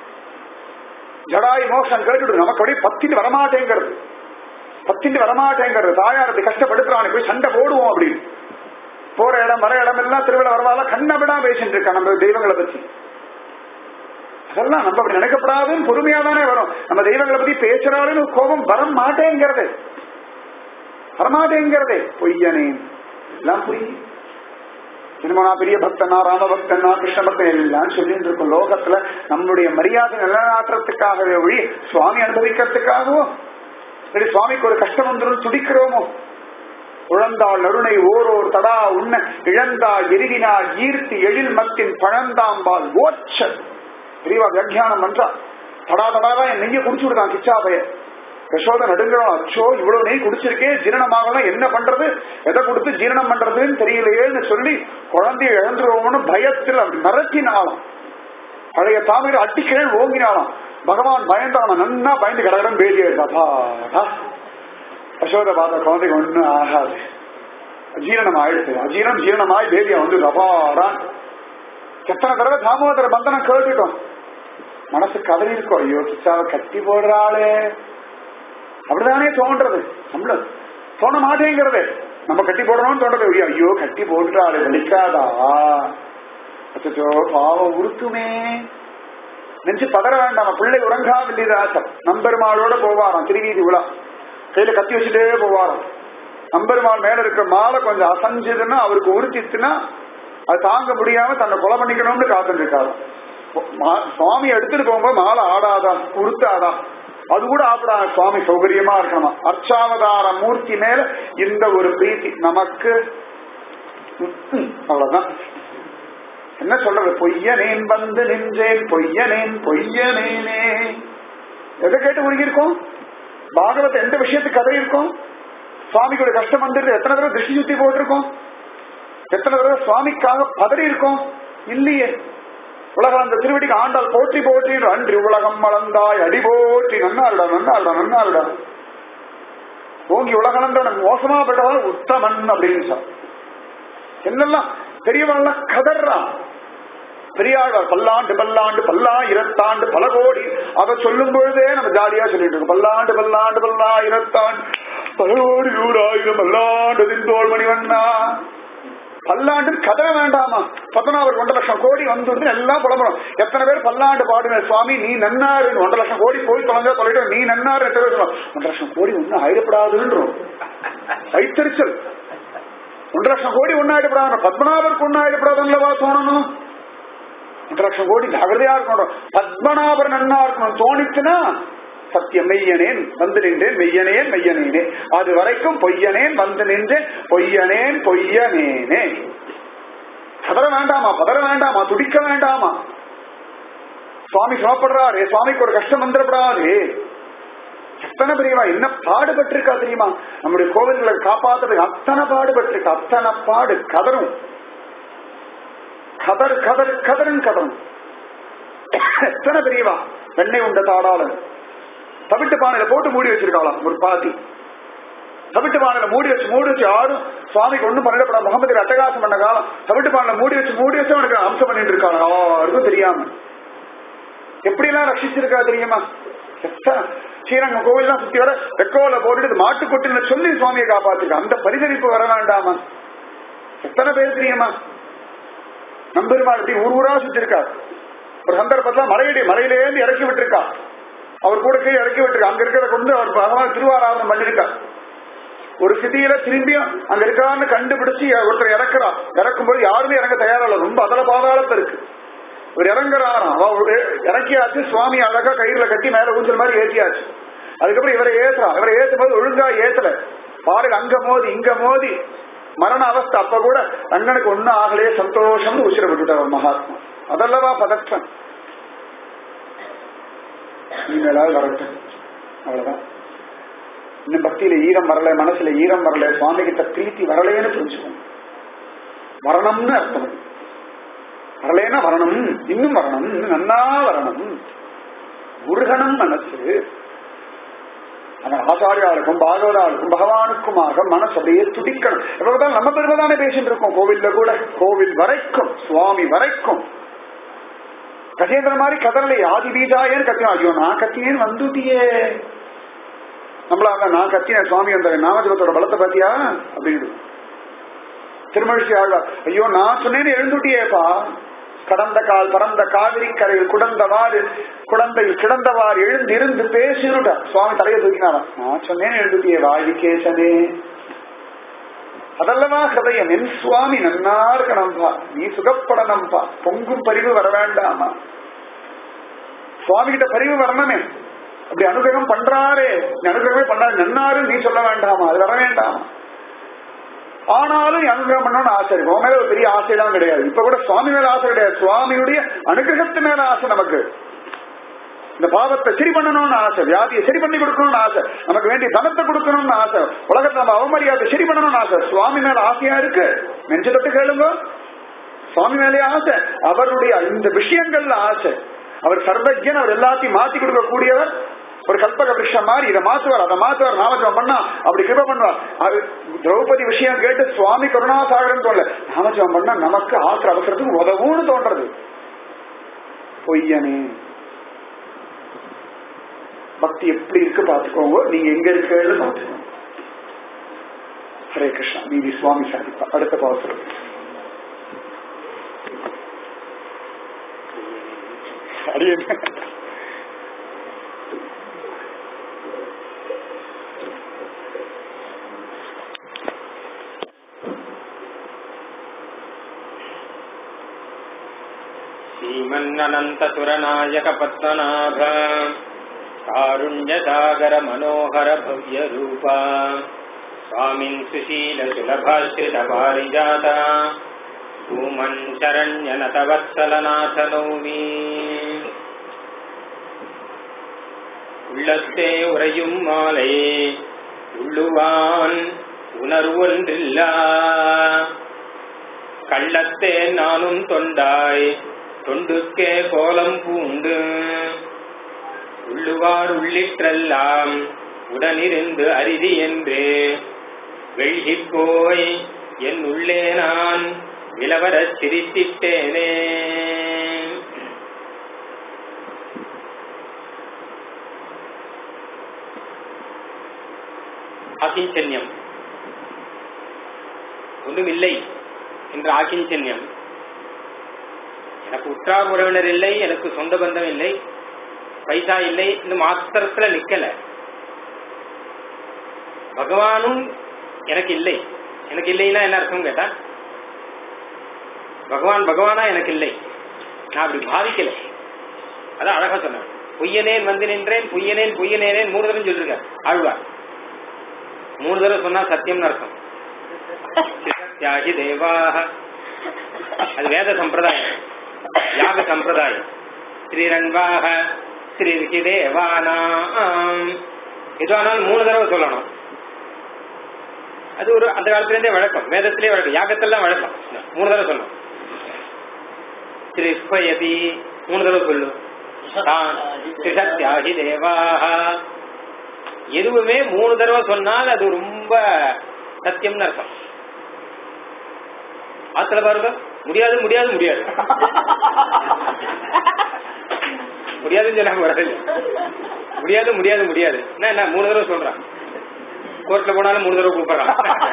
ஜடாய் மோக்ஷம் கேட்டுட்டு நமக்கு அப்படியே பத்திட்டு வரமாட்டேங்கிறது பத்திட்டு வரமாட்டேங்கிறது தாயார் அப்படி கஷ்டப்படுத்துறான் போய் சண்டை போடுவோம் அப்படின்னு போற இடம் வர இடம் எல்லாம் திருவிழா வரவால கண்ணபிடா பேசிட்டு இருக்கா நம்ம தெய்வங்களை பத்தி அதெல்லாம் நம்ம அப்படி நினைக்கப்படாதுன்னு பொறுமையா தானே வரும் நம்ம தெய்வங்களை பத்தி பேசுறாருன்னு கோபம் வர மாட்டேங்கிறது வரமாட்டேங்கிறதே பொய்யனே எல்லாம் பொய் என்னமோ நான் பெரிய பக்தனா ராம பக்தனா கிருஷ்ண பக்தன் எல்லாம் சொல்லிட்டு இருக்கும் லோகத்துல நம்முடைய மரியாதை நிலநாட்டுறதுக்காகவே ஒழி சுவாமி அனுபவிக்கிறதுக்காகவோ சரி சுவாமிக்கு ஒரு கஷ்டம் வந்துடும் துடிக்கிறோமோ உழந்தாள் நருணை ஓரோர் தடா உண்ண இழந்தாள் எருகினாள் ஈர்த்தி எழில் மத்தின் பழந்தாம்பால் ஓச்ச பெரியவா வியாக்கியானம் பண்றா தடா தடாதான் என் நெய்ய குடிச்சு விடுதான் கிச்சாபைய யசோத நடுங்கிறோம் அச்சோ இவ்வளவு நெய் குடிச்சிருக்கே ஜீரணமாகலாம் என்ன பண்றது எதை கொடுத்து ஜீரணம் பண்றதுன்னு தெரியலையேன்னு சொல்லி குழந்தைய இழந்துருவோம்னு பயத்தில் அப்படி மிரட்டினாலும் பழைய தாமிர அட்டிக்கிழல் ஓங்கினாலும் பகவான் பயந்தான் நன்னா பயந்து கடகடம் பேதி அப்பாடா யசோத பார்த்த குழந்தைக்கு ஒண்ணும் ஆகாது அஜீரணம் ஆயிடுச்சு அஜீரணம் ஜீரணமாய் பேதியா வந்து அப்பாடான் எத்தனை தடவை தாமோதர பந்தனம் கேட்டுட்டோம் மனசு கதறி இருக்கும் ஐயோ கிச்சாவை கட்டி போடுறாளே அப்படிதானே தோன்றது நம்மள தோண மாட்டேங்கிறது நம்ம கட்டி போடணும்னு தோன்றது ஐயோ, ஐயோ கட்டி போட்டுறாளே வலிக்காதா அச்சோ பாவம் உருத்துமே நெஞ்சு பதற வேண்டாம் பிள்ளை உறங்காவில்லை ராசம் நம்பெருமாளோட போவாராம் திருவீதி உலா கையில கத்தி வச்சுட்டே போவாராம் நம்பெருமாள் மேல இருக்கிற மாலை கொஞ்சம் அசஞ்சதுன்னா அவருக்கு உறுத்திச்சுன்னா அது தாங்க முடியாம தன்னை கொலை பண்ணிக்கணும்னு காத்துட்டு இருக்காரு மா- சுவாமி எடுத்துட்டு போகும்போது மாலை ஆடாதா உருத்தாதா அது கூட ஆப்பிடா சுவாமி சௌகரியமா இருக்கணுமா அர்ச்சாவதார மூர்த்தி மேல இந்த ஒரு பிரீத்தி நமக்கு ம்ம், அவ்வளவுதான் என்ன சொல்றது பொய்யனேன் வந்து நின்றேன் பொய்யனேன் பொய்யனேனே எதை கேட்டு உருகிருக்கோம் பாகவத எந்த விஷயத்துக்கு கதை இருக்கும் சுவாமிக்கு ஒரு கஷ்டம் வந்துருது எத்தனை தடவை திருஷ்டி சுத்தி போட்டிருக்கோம் எத்தனை தடவை சுவாமிக்காக பதறி இருக்கோம் இல்லையே உலகம் அந்த திருவடிக்கு ஆண்டால் போற்றி போற்றி என்று அன்றி உலகம் வளர்ந்தாய் அடி போற்றி நன்னாருடா நன்னாருடா நன்னாருடா ஓங்கி உலகளந்த மோசமா பட்டவன் உத்தமன் அப்படின்னு சொல் என்னெல்லாம் பெரியவன்லாம் கதறான் பெரியாழ்வார் பல்லாண்டு பல்லாண்டு பல்லாயிரத்தாண்டு பல கோடி அதை சொல்லும் பொழுதே நம்ம ஜாலியா சொல்லிட்டு இருக்கோம் பல்லாண்டு பல்லாண்டு பல்லாயிரத்தாண்டு பல கோடி நூறாயிரம் பல்லாண்டு திந்தோள் மணிவண்ணா பல்லாண்டு கதை வேண்டாமா பத்தனாவர் ஒன்றரை லட்சம் கோடி வந்து எல்லாம் புலம்புறோம் எத்தனை பேர் பல்லாண்டு பாடுங்க சுவாமி நீ நன்னாரு ஒன்றரை லட்சம் கோடி போய் தொலைஞ்சா தொலைட்டோம் நீ நன்னாரு எத்தனை பேர் சொல்லுவோம் ஒன்றரை லட்சம் கோடி ஒன்னும் ஆயிடப்படாதுன்றோம் வைத்தறிச்சல் ஒன்றரை லட்சம் கோடி ஒன்னாயிடப்படாது பத்மநாபருக்கு ஒன்னாயிடப்படாதுல்லவா தோணணும் ஒன்றரை லட்சம் கோடி ஜாகிரதையா இருக்கணும் பத்மநாபர் நன்னா இருக்கணும் தோணிச்சுன்னா சத்தியம் மெய்யனேன் வந்து நின்றேன் மெய்யனேன் மெய்யனேனே அது வரைக்கும் பொய்யனேன் வந்து நின்றேன் பொய்யனேன் பொய்யனேனே பதற வேண்டாமா பதற வேண்டாமா துடிக்க வேண்டாமா சுவாமி சிரமப்படுறாரு சுவாமிக்கு ஒரு கஷ்டம் வந்துடப்படாது எத்தனை பெரியவா என்ன பாடுபட்டிருக்கா தெரியுமா நம்முடைய கோவில்களை காப்பாத்துறதுக்கு அத்தனை பாடுபட்டிருக்கா அத்தனை பாடு கதரும் கதறு கதறு கதறும் கதறும் எத்தனை பெரியவா வெண்ணெய் உண்ட தாடாளன் தவிட்டு பானையில போட்டு மூடி வச்சிருக்காளாம் ஒரு பாத்தி தவிட்டு பானையில மூடி வச்சு மூடி வச்சு யாரும் சுவாமிக்கு ஒண்ணும் பண்ணிடப்பட முகமது அட்டகாசம் பண்ண காலம் தவிட்டு பானையில மூடி வச்சு மூடி வச்சு அவனுக்கு அம்சம் பண்ணிட்டு இருக்காங்க யாருக்கும் தெரியாம எப்படி எல்லாம் ரட்சிச்சிருக்கா தெரியுமா எத்தனை ஸ்ரீரங்கம் கோவில் சுத்தி வர வெக்கோல போட்டுட்டு மாட்டு கொட்டின சொல்லி சுவாமியை காப்பாத்திருக்க அந்த பரிதவிப்பு வர வேண்டாமா எத்தனை பேர் தெரியுமா நம்பெருமாள் இப்படி ஊர் ஊரா சுத்தி இருக்கார் ஒரு சந்தர்ப்பத்துல மலையடி மலையிலேருந்து இறக்கி விட்டுருக்கா அவர் கூட கீழே இறக்கி விட்டுருக்கா அங்க இருக்கிறத கொண்டு அவர் பகவான் திருவாராதனம் பண்ணிருக்கார் ஒரு சிதியில திரும்பியும் அங்க இருக்கான்னு கண்டுபிடிச்சு ஒருத்தர் இறக்குறா இறக்கும்போது யாருமே இறங்க தயாரில்ல ரொம்ப அதல பாதாளத்துல இருக்கு ஒரு இறங்குறாராம் அவ ஒரு இறக்கியாச்சு சுவாமி அழகா கயிறுல கட்டி மேல ஊஞ்சல் மாதிரி ஏற்றியாச்சு அதுக்கப்புறம் இவரை ஏத்துறா இவரை ஏத்தும் போது ஒழுங்கா ஏத்தல பாடல் அங்க மோதி இங்க மோதி மரண அவஸ்தை அப்ப கூட ரங்கனுக்கு ஒன்னும் ஆகலையே சந்தோஷம்னு உச்சிர விட்டுட்டார் மகாத்மா அதல்லவா பதற்றம் நீங்களாவது வரட்டும் அவ்வளவுதான் இன்னும் பக்தியில ஈரம் வரல மனசுல ஈரம் வரல சுவாமி கிட்ட பிரீத்தி வரலையேன்னு புரிஞ்சுக்கணும் வரணும்னு அர்த்தம் வரலைன்னா வரணும் இன்னும் வரணும் இன்னும் நன்னா வரணும் முருகனும் மனசு அந்த ஆச்சாரியாளுக்கும் பாகவதாளுக்கும் பகவானுக்குமாக மனசு அப்படியே துடிக்கணும் எப்பதான் நம்ம பெருமைதானே பேசிட்டு இருக்கோம் கோவில்ல கூட கோவில் வரைக்கும் சுவாமி வரைக்கும் கஜேந்திர மாதிரி கதறலை ஆதி பீஜாயன்னு கத்தினா ஐயோ நான் கத்தினேன்னு வந்துட்டியே நம்மளாக நான் கத்தினேன் சுவாமி அந்த நாமஜபத்தோட பலத்தை பாத்தியா அப்படின்னு திருமழிச்சி ஆழ்வார் ஐயோ நான் சொன்னேன்னு எழுந்துட்டியேப்பா கடந்த கால் பறந்த காவிரி கரையில் குடந்தவாறு குடந்தையில் கிடந்தவாறு எழுந்து இருந்து பேசினுட்ட சுவாமி தலையை தூக்கினாரா நான் சொன்னேன்னு எழுந்துட்டியே வாழிகேசனே அதல்லவா ஹதயம் என் சுவாமி நன்னா இருக்கணும்பா நீ சுகப்படணும்பா பொங்கும் பரிவு வர வேண்டாமா சுவாமி கிட்ட பரிவு வரணுமே அப்படி அனுகிரகம் பண்றாரே நீ அனுகிரகமே பண்றாரு நன்னாரு நீ சொல்ல வேண்டாமா அது வர வேண்டாமா ஆனாலும் நீ அனுகிரகம் பண்ணணும்னு ஆசை இருக்கு உன் மேல ஒரு பெரிய ஆசைலாம் கிடையாது இப்ப கூட சுவாமி மேல ஆசை கிடையாது சுவாமியுடைய அனுகிரகத்து மேல ஆசை நமக்கு இந்த பாவத்தை சரி பண்ணணும்னு ஆசை வியாதியை சரி பண்ணி கொடுக்கணும்னு ஆசை நமக்கு வேண்டிய தனத்தை கொடுக்கணும்னு ஆசை உலகத்தை நம்ம அவமரியாதை சரி பண்ணணும்னு ஆசை சுவாமி மேல ஆசையா இருக்கு நெஞ்சு தொட்டு கேளுங்க சுவாமி மேலே ஆசை அவருடைய இந்த விஷயங்கள்ல ஆசை அவர் சர்வஜன் அவர் எல்லாத்தையும் மாத்தி கொடுக்க கூடியவர் ஒரு கல்பக விஷம் மாதிரி இதை மாத்துவார் அதை மாத்துவார் நாமஜபம் பண்ணா அப்படி கிருப பண்ணுவார் அது திரௌபதி விஷயம் கேட்டு சுவாமி கருணாசாகரன் தோணல நாமஜபம் பண்ணா நமக்கு ஆத்திர அவசரத்துக்கு உதவும்னு தோன்றது பொய்யனே பக்தி எப்படி இருக்கு பாத்துக்கோங்க நீங்க எங்க இருக்கன்னு பாத்துக்கோங்க ஹரே கிருஷ்ணா நீதி சுவாமி சாதிப்பா அடுத்த பாவசரம் அடியே श्रीमन्ननन्तसुरनायक पद्मनाभ कारुण्यसागर मनोहर भव्य रूपा स्वामिन् सुशील सुलभाश्रित पारिजाता भूमन् शरण्यनतवत्सलनाथ नौमि உள்ளத்தே உறையும் மாலை உள்ளுவான் உணர்வொன்றில்லா கள்ளத்தே நானும் தொண்டாய் தொண்டுக்கே கோலம் பூண்டு உள்ளுவார் உள்ளிற்றெல்லாம் உடனிருந்து அரிதி என்று வெள்கிப் போய் என் உள்ளே நான் விலவரச் சிரித்திட்டேனே ஆக்கிஞ்சன்யம் ஒன்றுமில்லை என்ற ஆக்கிஞ்சன்யம் எனக்கு உற்றார் உறவினர் இல்லை எனக்கு சொந்த பந்தம் இல்லை பைசா இல்லை இந்த மாத்திரத்துல நிக்கல பகவானும் எனக்கு இல்லை எனக்கு இல்லைன்னா என்ன அர்த்தம் கேட்டா பகவான் பகவானா எனக்கு இல்லை நான் அப்படி பாதிக்கல அதான் அழகா சொன்னேன் பொய்யனேன் வந்து நின்றேன் பொய்யனேன் பொய்யனேனேன் மூணு தடவை சொல்லிருக்க ஆழ்வார் மூணு தடவை சொன்னா சத்தியம்னு அர்த்தம் தியாகி தேவாக அது வேத சம்பிரதாயம் யாக சம்பிரதாயம் ஸ்ரீரங்காக ஸ்ரீ தேவானாம் எதுவானாலும் மூணு தடவை சொல்லணும் அது ஒரு அந்த காலத்திலேருந்தே வழக்கம் வேதத்திலே வழக்கம் யாகத்தெல்லாம் வழக்கம் மூணு தடவை சொல்லணும் ஸ்ரீ ஸ்வயதி மூணு தடவை சொல்லு தியாகி தேவாக எதுவுமே மூணு தடவை சொன்னால் அது ரொம்ப சத்தியம்னு அர்த்தம் ஆத்துல பாருங்க முடியாது முடியாது முடியாது முடியாதுன்னு சொல்லாம வரல முடியாது முடியாது முடியாது என்ன என்ன மூணு தடவை சொல்றான் கோர்ட்ல போனாலும் மூணு தடவை கூப்பிடுறான்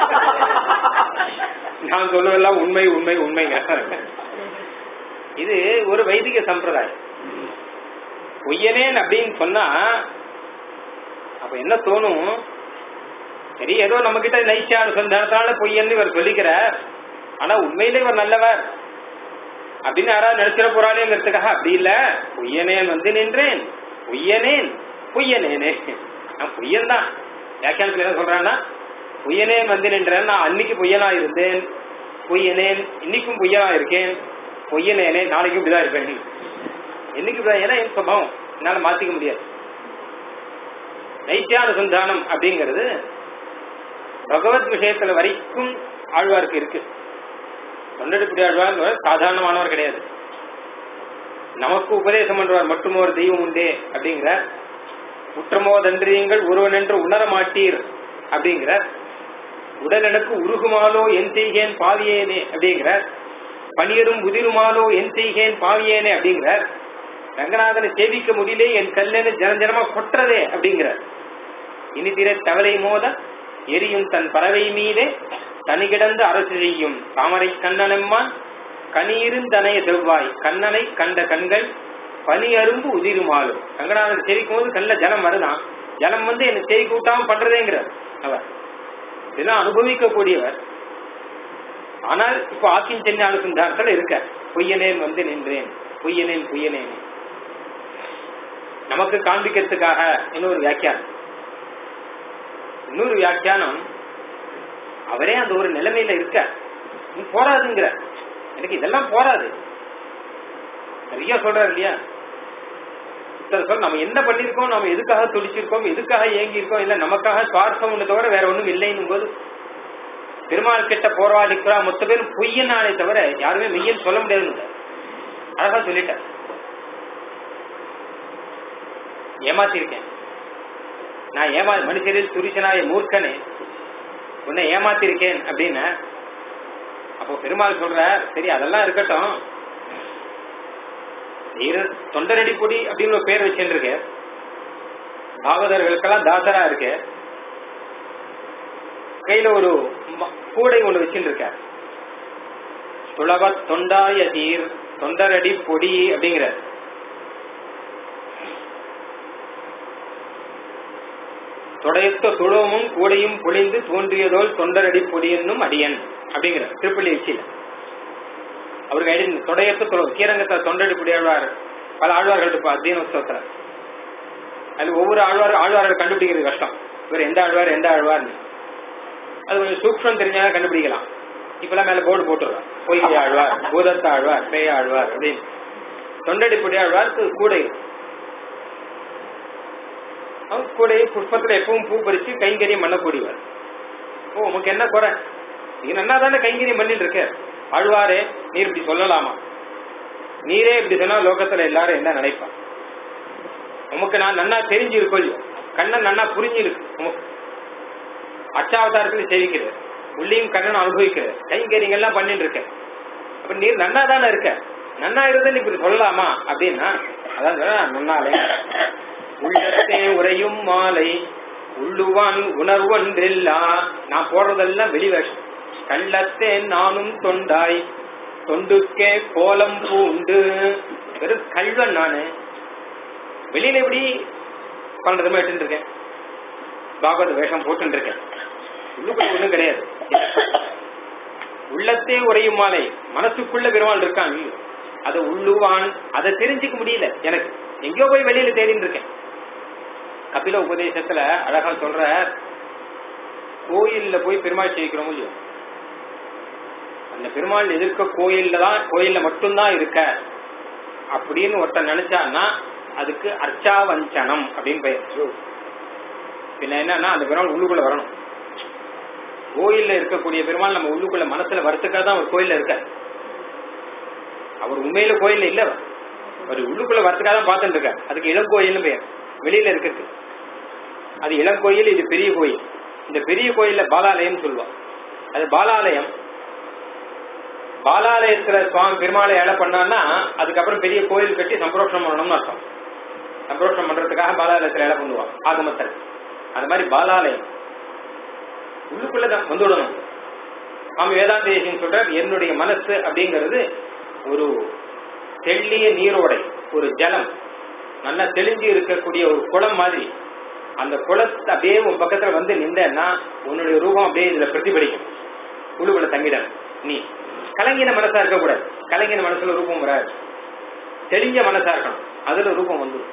நான் சொல்லுவதெல்லாம் உண்மை உண்மை உண்மைங்க இது ஒரு வைதிக சம்பிரதாயம் பொய்யனேன் அப்படின்னு சொன்னா அப்ப என்ன தோணும் சரி ஏதோ நம்ம கிட்ட நைச்சா அனுசந்தானத்தால பொய்யன்னு இவர் சொல்லிக்கிறார் ஆனா உண்மையில இவர் நல்லவர் அப்படின்னு யாராவது நினைச்சிட போறாளேங்கிறதுக்காக அப்படி இல்ல பொய்யனேன் வந்து நின்றேன் பொய்யனேன் பொய்யனேனே நான் பொய்யன் தான் வியாக்கியானத்துல என்ன சொல்றான்னா பொய்யனேன் வந்து நின்றேன் நான் அன்னைக்கு பொய்யனா இருந்தேன் பொய்யனேன் இன்னைக்கும் பொய்யனா இருக்கேன் பொய்யனேனே நாளைக்கும் இப்படிதான் இருப்பேன் என்னைக்கு இப்படிதான் ஏன்னா என் சுபாவம் என்னால மாத்திக்க முடியாது நைத்தியானுசந்தானம் அப்படிங்கிறது பகவத் விஷயத்துல வரைக்கும் ஆழ்வாருக்கு இருக்கு தொண்டடிப்படி ஆழ்வார் சாதாரணமானவர் கிடையாது நமக்கு உபதேசம் பண்றவர் மட்டும் ஒரு தெய்வம் உண்டே அப்படிங்கிற குற்றமோ தண்டிரியங்கள் ஒருவன் என்று உணர மாட்டீர் அப்படிங்கிற உடல் எனக்கு உருகுமாலோ என் செய்கேன் பாவியேனே அப்படிங்கிற பணியரும் உதிருமாலோ என் செய்கேன் பாவியேனே அப்படிங்கிற ரங்கநாதனை சேவிக்க முடியலே என் கல்லென ஜன ஜனமா கொட்டுறதே அப்படிங்கிற இனி திர தவளை மோத எரியும் தன் பறவை மீதே தனி கிடந்து அரசு செய்யும் தாமரை கண்ணனம்மான் கனியிருந்தனைய செவ்வாய் கண்ணனை கண்ட கண்கள் பனி அரும்பு உதிருமாலும் ரங்கநாதன் சேவிக்கும் போது கண்ணில் ஜலம் வருதான் ஜலம் வந்து என்ன சேவிக்க விட்டாம பண்றதேங்கிறார் அவர் இதெல்லாம் அனுபவிக்கக்கூடியவர் ஆனால் இப்போ ஆக்கின் சென்னை அனுசந்தானத்தில் இருக்க பொய்யனேன் வந்து நின்றேன் பொய்யனேன் பொய்யனேன் நமக்கு காண்பிக்கிறதுக்காக இன்னொரு வியாக்கியானம் இன்னொரு வியாக்கியானம் அவரே அந்த ஒரு நிலைமையில இருக்க நீ போராதுங்கிற எனக்கு இதெல்லாம் போராது நிறைய சொல்றாரு இல்லையா சொல் நம்ம என்ன பண்ணிருக்கோம் நம்ம எதுக்காக துடிச்சிருக்கோம் எதுக்காக ஏங்கி இருக்கோம் இல்ல நமக்காக சுவார்த்தம் ஒண்ணு தவிர வேற ஒண்ணும் இல்லைன்னும் போது பெருமாள் கிட்ட போராடிக்கிறா மொத்த பேரும் பொய்யனாலே தவிர யாருமே மெய்யன்னு சொல்ல முடியாதுன்னு அழகா சொல்லிட்டேன் ஏமாத்திருக்கேன் நான் ஏமா மனுஷரில் துரிசனாய மூர்க்கனே உன்னை ஏமாத்திருக்கேன் அப்படின்னு அப்போ பெருமாள் சொல்ற சரி அதெல்லாம் இருக்கட்டும் தொண்டரடி பொடி அப்படின்னு ஒரு பேர் வச்சுருக்கு பாகவதர்களுக்கெல்லாம் தாசரா இருக்கு கையில ஒரு கூடை ஒண்ணு வச்சுட்டு இருக்க துளவ தொண்டாய தீர் தொண்டரடி பொடி அப்படிங்கிற தொடையத்த துளவமும் கூடையும் பொழிந்து தோன்றியதோல் தொண்டரடி பொடி என்னும் அடியன் அப்படிங்கிற திருப்பள்ளி வச்சியில அவருக்கு ஐடி தொடையத்த துளவு கீரங்கத்தை தொண்டடி பொடி ஆழ்வார் பல ஆழ்வார்கள் இருப்பா அத்தியன உற்சவத்துல அது ஒவ்வொரு ஆழ்வார் ஆழ்வாரை கண்டுபிடிக்கிறது கஷ்டம் இவர் எந்த ஆழ்வார் எந்த ஆழ்வார்னு அது கொஞ்சம் சூக்ஷம் தெரிஞ்சாலும் கண்டுபிடிக்கலாம் இப்பெல்லாம் மேல போர்டு போட்டுருவார் பொய்கை ஆழ்வார் பூதத்த ஆழ்வார் பேய ஆழ்வார் அப்படின்னு தொண்டடிப்புடி ஆழ்வாருக்கு கூடை இருக்கும். அவன் கூடை புஷ்பத்துல எப்பவும் பூ பறிச்சு கைங்கரியம் பண்ணக்கூடியவர் ஓ உமக்கு என்ன குறை நீங்க நன்னா தானே கைங்கரியம் பண்ணிட்டு இருக்க ஆழ்வாரே நீர் இப்படி சொல்லலாமா நீரே இப்படி சொன்னா லோகத்துல எல்லாரும் என்ன நினைப்பா உமக்கு நான் நன்னா தெரிஞ்சு இருக்கோ இல்லையோ கண்ணன் நன்னா புரிஞ்சிருக்கு உமக்கு அச்சாவதாரத்துல சேவிக்கிறது உள்ளியும் கண்ணன் அனுபவிக்கிறது கைங்கரியங்கள் எல்லாம் பண்ணிட்டு இருக்க அப்ப நீர் நன்னா தானே இருக்க நன்னா இருந்து நீ இப்படி சொல்லலாமா அப்படின்னா அதான் சொல்றேன், நன்னாலே உள்ளத்தே உரையும் மாலை உள்ளுவான் உணர்வொன்றில்லா நான் போடுறதெல்லாம் வெளிவேஷம் கள்ளத்தே நானும் தொண்டாய் தொண்டுக்கே கோலம் பூண்டு வெறும் கல்வன் நானு வெளியில எப்படி பண்றதுமே எடுத்துட்டு இருக்கேன் பாகவத வேஷம் போட்டு இருக்கேன் உள்ளுக்குள்ள ஒண்ணும் கிடையாது உள்ளத்தே உரையும் மாலை மனசுக்குள்ள பெருமாள் இருக்கான் இல்லையோ? அதை உள்ளுவான் அதை தெரிஞ்சுக்க முடியல எனக்கு எங்கேயோ போய் வெளியில தேடிட்டு இருக்கேன் கபில உபதேசத்துல அழகா சொல்ற கோயில்ல போய் பெருமாள் சேவிக்கிறோம் இல்லையோ அந்த பெருமாள் எதிர்க்க கோயில்ல தான் கோயில்ல மட்டும்தான் இருக்க அப்படின்னு ஒருத்தன் நினைச்சான்னா அதுக்கு அர்ச்சாவஞ்சனம் அப்படின்னு பெயர் பின்ன என்னன்னா அந்த பெருமாள் உள்ளுக்குள்ள வரணும் கோயில்ல இருக்கக்கூடிய பெருமாள் நம்ம உள்ளுக்குள்ள மனசுல வரத்துக்காக தான் அவர் கோயில்ல இருக்க அவர் உண்மையில கோயில்ல இல்ல அவர். அவர் உள்ளுக்குள்ள வரத்துக்காக தான் பார்த்துட்டு இருக்க அதுக்கு இளங்கோயில்னு பெயர் வெளியில இருக்கிறது அது இளங்கோயில் இது பெரிய கோயில் இந்த பெரிய கோயில்ல பாலாலயம் சொல்லுவோம் அது பாலாலயம் பாலாலயத்துல சுவாமி பெருமாளை ஏழை பண்ணான்னா அதுக்கப்புறம் பெரிய கோயில் கட்டி சம்பரோஷம் பண்ணணும்னு அர்த்தம் சம்பரோஷம் பண்றதுக்காக பாலாலயத்துல ஏழை பண்ணுவான் ஆகமத்தில் அந்த மாதிரி பாலாலயம் உள்ளுக்குள்ளதான் வந்துடணும் சுவாமி வேதாந்த தேசியம் சொல்றார் என்னுடைய மனசு அப்படிங்கிறது ஒரு தெள்ளிய நீரோடை ஒரு ஜலம் நல்லா தெளிஞ்சு இருக்கக்கூடிய ஒரு குளம் மாதிரி அந்த குளத்தை அப்படியே உன் பக்கத்துல வந்து நின்றேன்னா உன்னுடைய ரூபம் அப்படியே இதுல பிரதிபலிக்கும் உள்ளுக்குள்ள தங்கிடம் நீ கலங்கின மனசா இருக்கக்கூடாது கலங்கின மனசுல ரூபம் வராது தெளிஞ்ச மனசா இருக்கணும் அதுல ரூபம் வந்துடும்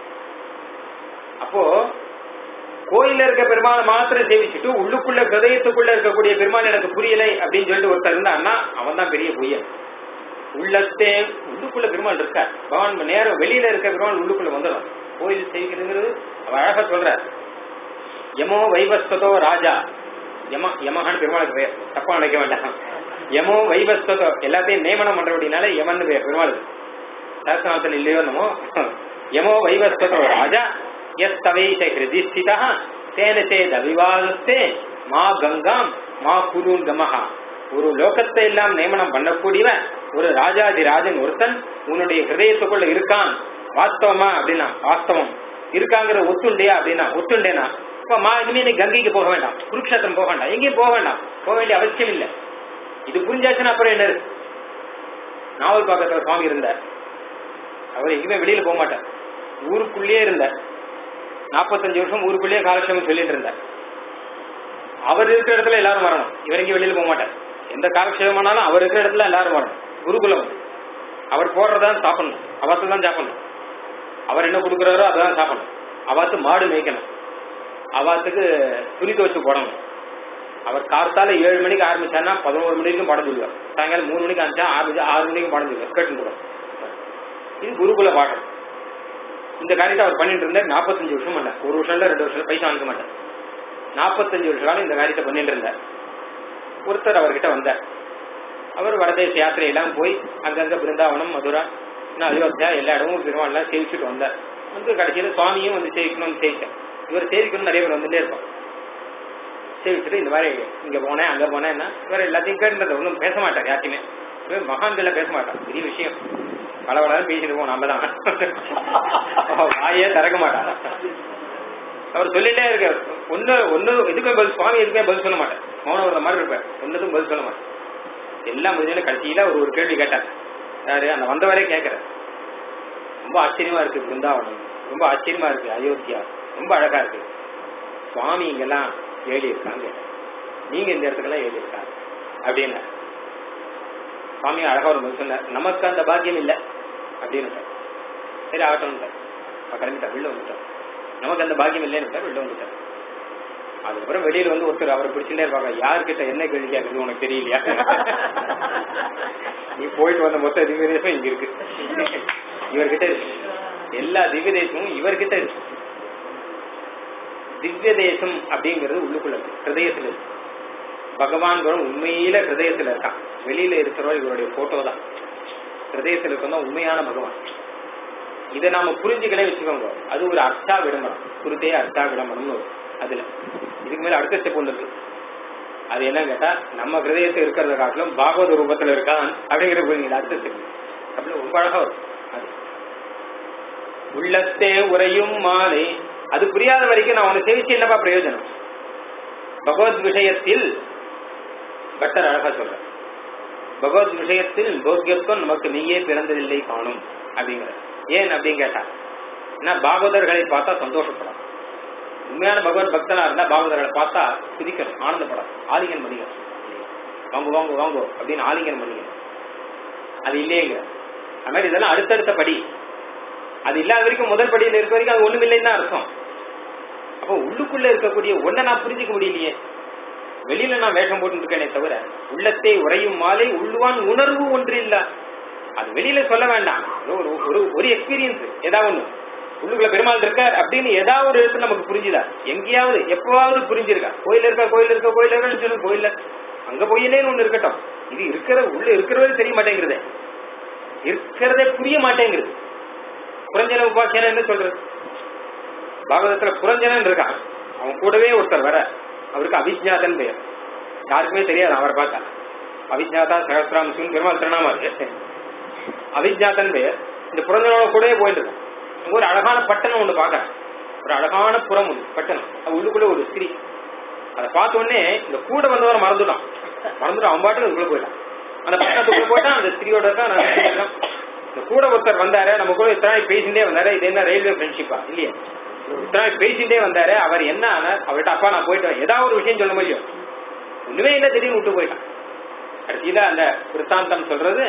அப்போ கோயில்ல இருக்க பெருமாளை மாத்திரம் சேவிச்சுட்டு உள்ளுக்குள்ள ஹிருதயத்துக்குள்ள இருக்கக்கூடிய பெருமாள் எனக்கு புரியலை அப்படின்னு சொல்லிட்டு ஒருத்தர் இருந்தான்னா அவன் தான் பெரிய பொய்யன் உள்ளத்தே உள்ளுக்குள்ள பெருமாள் இருக்கார் பகவான் நேரம் வெளியில இருக்க பெருமாள் உள்ளுக்குள்ள வந்துடும் கோயில் செய்கிறதுங்கிறது அவன் அழகா சொல்றார் யமோ வைவஸ்வதோ ராஜா யம யமஹான்னு பெருமாளுக்கு பெயர் தப்பா நினைக்க வேண்டாம் யமோ வைவஸ்வதோ எல்லாத்தையும் நியமனம் பண்றபடினால யமன் பெயர் பெருமாளுக்கு சாஸ்திரத்தில் இல்லையோ என்னமோ யமோ வைவஸ்வதோ ராஜா எஸ் தவைஷ ஹிருதி ஸ்திதா தேன சேத் அவிவாதத்தே மா கங்காம் மா குருன் கமஹா ஒரு லோகத்தை எல்லாம் நியமனம் பண்ணக்கூடியவன் ஒரு ராஜாதி ராஜன் ஒருத்தன் உன்னுடைய ஹிருதயத்துக்குள்ள இருக்கான் வாஸ்தவமா அப்படின்னா வாஸ்தவம் இருக்காங்கிற ஒத்துண்டையா அப்படின்னா ஒத்துண்டேனா இப்ப மா இனிமே நீ கங்கைக்கு போக வேண்டாம் குருக்ஷேத்திரம் போக வேண்டாம் எங்கேயும் போக வேண்டாம் போக வேண்டிய அவசியம் இல்லை இது புரிஞ்சாச்சுன்னா அப்புறம் என்ன இருக்கு நாவல் பாக்கத்துல சுவாமி இருந்தார் அவர் எங்கேயுமே வெளியில போக மாட்டார் ஊருக்குள்ளேயே இருந்தார் நாற்பத்தஞ்சு வருஷம் ஊருக்குள்ளேயே காலக்ஷேமம் சொல்லிட்டு இருந்தார் அவர் இருக்கிற இடத்துல எல்லாரும் வரணும் இவர் எங்கேயும் வெளியில போக மாட்டார் எந்த காலக்ஷேபமானாலும் அவர் இருக்கிற இடத்துல எல்லாரும் வரணும் குருகுலம் அவர் போடுறதான் சாப்பிடணும் அவத்துல தான் சாப்பிடணும் அவர் என்ன கொடுக்குறாரோ அதான் சாப்பிடணும் அவாத்து மாடு மேய்க்கணும் அவாத்துக்கு துணி துவச்சு போடணும் அவர் கார்த்தால ஏழு மணிக்கு ஆரம்பிச்சாருன்னா பதினோரு மணிக்கும் பாடம் சொல்லுவார் சாயங்காலம் மூணு மணிக்கு ஆரம்பிச்சா ஆரம்பிச்சு ஆறு மணிக்கும் பாடம் சொல்லுவார் கேட்டு கூட இது குருகுல பாடம் இந்த காரியத்தை அவர் பண்ணிட்டு இருந்தார் நாற்பத்தஞ்சு வருஷம் பண்ண ஒரு வருஷம் இல்ல ரெண்டு வருஷம் பைசா வாங்க மாட்டார் நாற்பத்தஞ்சு வருஷ காலம் இந்த காரியத்தை பண்ணிட்டு இருந்தார் ஒருத்தர் அவர்கிட்ட வந்தார் அவர் வடதேச யாத்திரையெல்லாம் போய் அங்கங்க பிருந்தாவனம் மதுரா இன்னும் அயோத்தியா எல்லா இடமும் பெருமாள்லாம் சேவிச்சுட்டு வந்தார் வந்து கடைசியில சுவாமியும் வந்து சேவிக்கணும்னு சேவிச்சார் இவர் சேவிக்கணும் நிறைய பேர் வந்துட்டே இருப்பான் சேவிச்சுட்டு இந்த மாதிரி இங்க போனேன் அங்க போனேன்னா இவர் எல்லாத்தையும் கேட்டுறது ஒன்றும் பேச மாட்டார் யாருக்குமே இவர் மகான்கள் பேச மாட்டான் பெரிய விஷயம் பலவளம் பேசிட்டு போவோம் நம்ம தான் வாயே திறக்க மாட்டான் அவர் சொல்லிட்டே இருக்கார் ஒன்னு ஒன்னு இதுக்கும் பதில் சுவாமி எதுக்குமே பதில் சொல்ல மாட்டேன் மௌனவரத மாதிரி இருப்பார் ஒன்னதும் பதில் சொல்ல மாட்டேன் எல்லாம் முடிஞ்சு கடைசியில ஒரு ஒரு கேள்வி கேட்டார் யாரு அந்த வந்தவரே கேட்கிறார் ரொம்ப ஆச்சரியமா இருக்கு பிருந்தாவனம் ரொம்ப ஆச்சரியமா இருக்கு அயோத்தியா ரொம்ப அழகா இருக்கு சுவாமி இங்கெல்லாம் ஏழி இருக்காங்க நீங்க இந்த இடத்துக்கெல்லாம் ஏழி இருக்காங்க அப்படின்னு சுவாமி அழகா ஒரு பதில் சொன்னார் நமக்கு அந்த பாக்கியம் இல்லை அப்படின்னு சரி ஆகட்டும் கிளம்பிட்டார் வெளில வந்துட்டார் நமக்கு அந்த பாக்கியம் இல்லைன்னு விட்டா வெளில வந்துட்டார் அதுக்கப்புறம் வெளியில வந்து ஒருத்தர் அவரை பிடிச்சுட்டே இருப்பாங்க யார்கிட்ட என்ன கேள்வி கேட்கறது உனக்கு தெரியலையா நீ போயிட்டு வந்த மொத்த திவ்ய தேசம் இங்க இருக்கு இவர்கிட்ட இருக்கு எல்லா திவ்ய தேசமும் இவர்கிட்ட இருக்கு திவ்ய தேசம் அப்படிங்கிறது உள்ளுக்குள்ள இருக்கு ஹிருதயத்துல இருக்கு பகவான் கூட உண்மையில ஹிருதயத்துல இருக்கான் வெளியில இருக்கிறவர் இவருடைய போட்டோ தான் ஹிருதயத்துல இருக்கவன் உண்மையான பகவான் இதை நாம புரிஞ்சுக்கலே வச்சுக்கோங்க அது ஒரு அர்த்தா விடம்பரம் குருத்தே அர்த்தா விடம்பரம்னு வரும் அதுல இதுக்கு மேல அடுத்த ஸ்டெப் ஒன்று இருக்கு அது என்ன கேட்டா நம்ம ஹிருதயத்தை இருக்கிறத காட்டிலும் பாகவத ரூபத்துல இருக்கான் அப்படிங்கிற புரியுங்க அடுத்த ஸ்டெப் அப்படி ரொம்ப அழகா வரும் அது உள்ளத்தே உரையும் மாலை அது புரியாத வரைக்கும் நான் உனக்கு சேவிச்சு என்னப்பா பிரயோஜனம் பகவத் விஷயத்தில் பட்டர் அழகா சொல்றேன் பகவத் விஷயத்தில் போக்கியத்துவம் நமக்கு நீயே பிறந்ததில்லை காணும் அப்படிங்கிற ஏன் அப்படின்னு கேட்டா ஏன்னா பாகவதர்களை பார்த்தா சந்தோஷப்படும் உண்மையான பகவத் பக்தனா இருந்தா பாகவதர்களை பார்த்தா குதிக்கணும் ஆனந்தப்படும் ஆலிங்கன் பண்ணிக்கணும் வாங்க வாங்க வாங்க அப்படின்னு ஆலிங்கன் பண்ணிக்கணும் அது இல்லையேங்க அது மாதிரி இதெல்லாம் அடுத்தடுத்த படி அது இல்லாத வரைக்கும் முதல் படியில் இருக்க வரைக்கும் அது ஒண்ணும் இல்லைன்னு தான் அர்த்தம் அப்போ உள்ளுக்குள்ள இருக்கக்கூடிய ஒன்றை நான் புரிஞ்சுக்க முடியலையே வெளியில நான் வேஷம் போட்டு இருக்கேனே தவிர உள்ளத்தை உறையும் மாலை உள்ளுவான் உணர்வு ஒன்று இல்ல அது வெளியில சொல்ல வேண்டாம் ஏதோ ஒரு ஒரு ஒரு எக்ஸ்பீரியன்ஸ் ஏதாவது ஒண்ணு உள்ளுக்குள்ள பெருமாள் இருக்கார் அப்படின்னு ஏதாவது ஒரு இடத்துல நமக்கு புரிஞ்சுதா எங்கேயாவது எப்பவாவது புரிஞ்சிருக்கா கோயில் இருக்கா கோயில் இருக்கா கோயில் இருக்கான்னு சொல்லு கோயில்ல அங்க கோயிலேன்னு ஒண்ணு இருக்கட்டும் இது இருக்கிற உள்ள இருக்கிறதே தெரிய மாட்டேங்கிறதே இருக்கிறதே புரிய மாட்டேங்கிறது புரஞ்சன உபாக்கியம் என்ன சொல்றது பாகவதத்துல புரஞ்சனன் இருக்கான் அவன் கூடவே ஒருத்தர் வர அவருக்கு அபிஜாதன் பெயர் யாருக்குமே தெரியாது அவரை பார்த்தா அவிஜாதா சகசிராம் சிங் பெருமாள் திருநாமா இருக்கு அவிஜாதன் பெயர் இந்த புரஞ்சனோட கூடவே போயிட்டு இருக்கான் ஒரு அழகான பட்டணம் ஒண்ணு பாக்குறேன் ஒரு அழகான புறம் ஒண்ணு பட்டணம் அது உள்ளுக்குள்ள ஒரு ஸ்திரீ அதை பார்த்த உடனே இந்த கூட வந்தவரை மறந்துட்டான் மறந்துட்டு அவன் பாட்டுக்கு அதுக்குள்ள போயிட்டான் அந்த பட்டணத்துக்குள்ள போயிட்டான் அந்த ஸ்திரீயோட இருக்கா நான் இருக்கேன். இந்த கூட ஒருத்தர் வந்தாரு நம்ம கூட இத்தனை நாள் பேசிட்டே வந்தாரு இது என்ன ரயில்வே ஃப்ரெண்ட்ஷிப்பா இல்லையா இத்தனை நாள் பேசிட்டே வந்தாரு அவர் என்ன ஆனார் அவர்கிட்ட அப்பா நான் போயிட்டு வரேன். ஏதாவது ஒரு விஷயம் சொல்ல முடியும் ஒண்ணுமே இல்ல திடீர்னு விட்டு போயிட்டான் கடைசியில அந்த விருத்தாந்தம் சொல்றது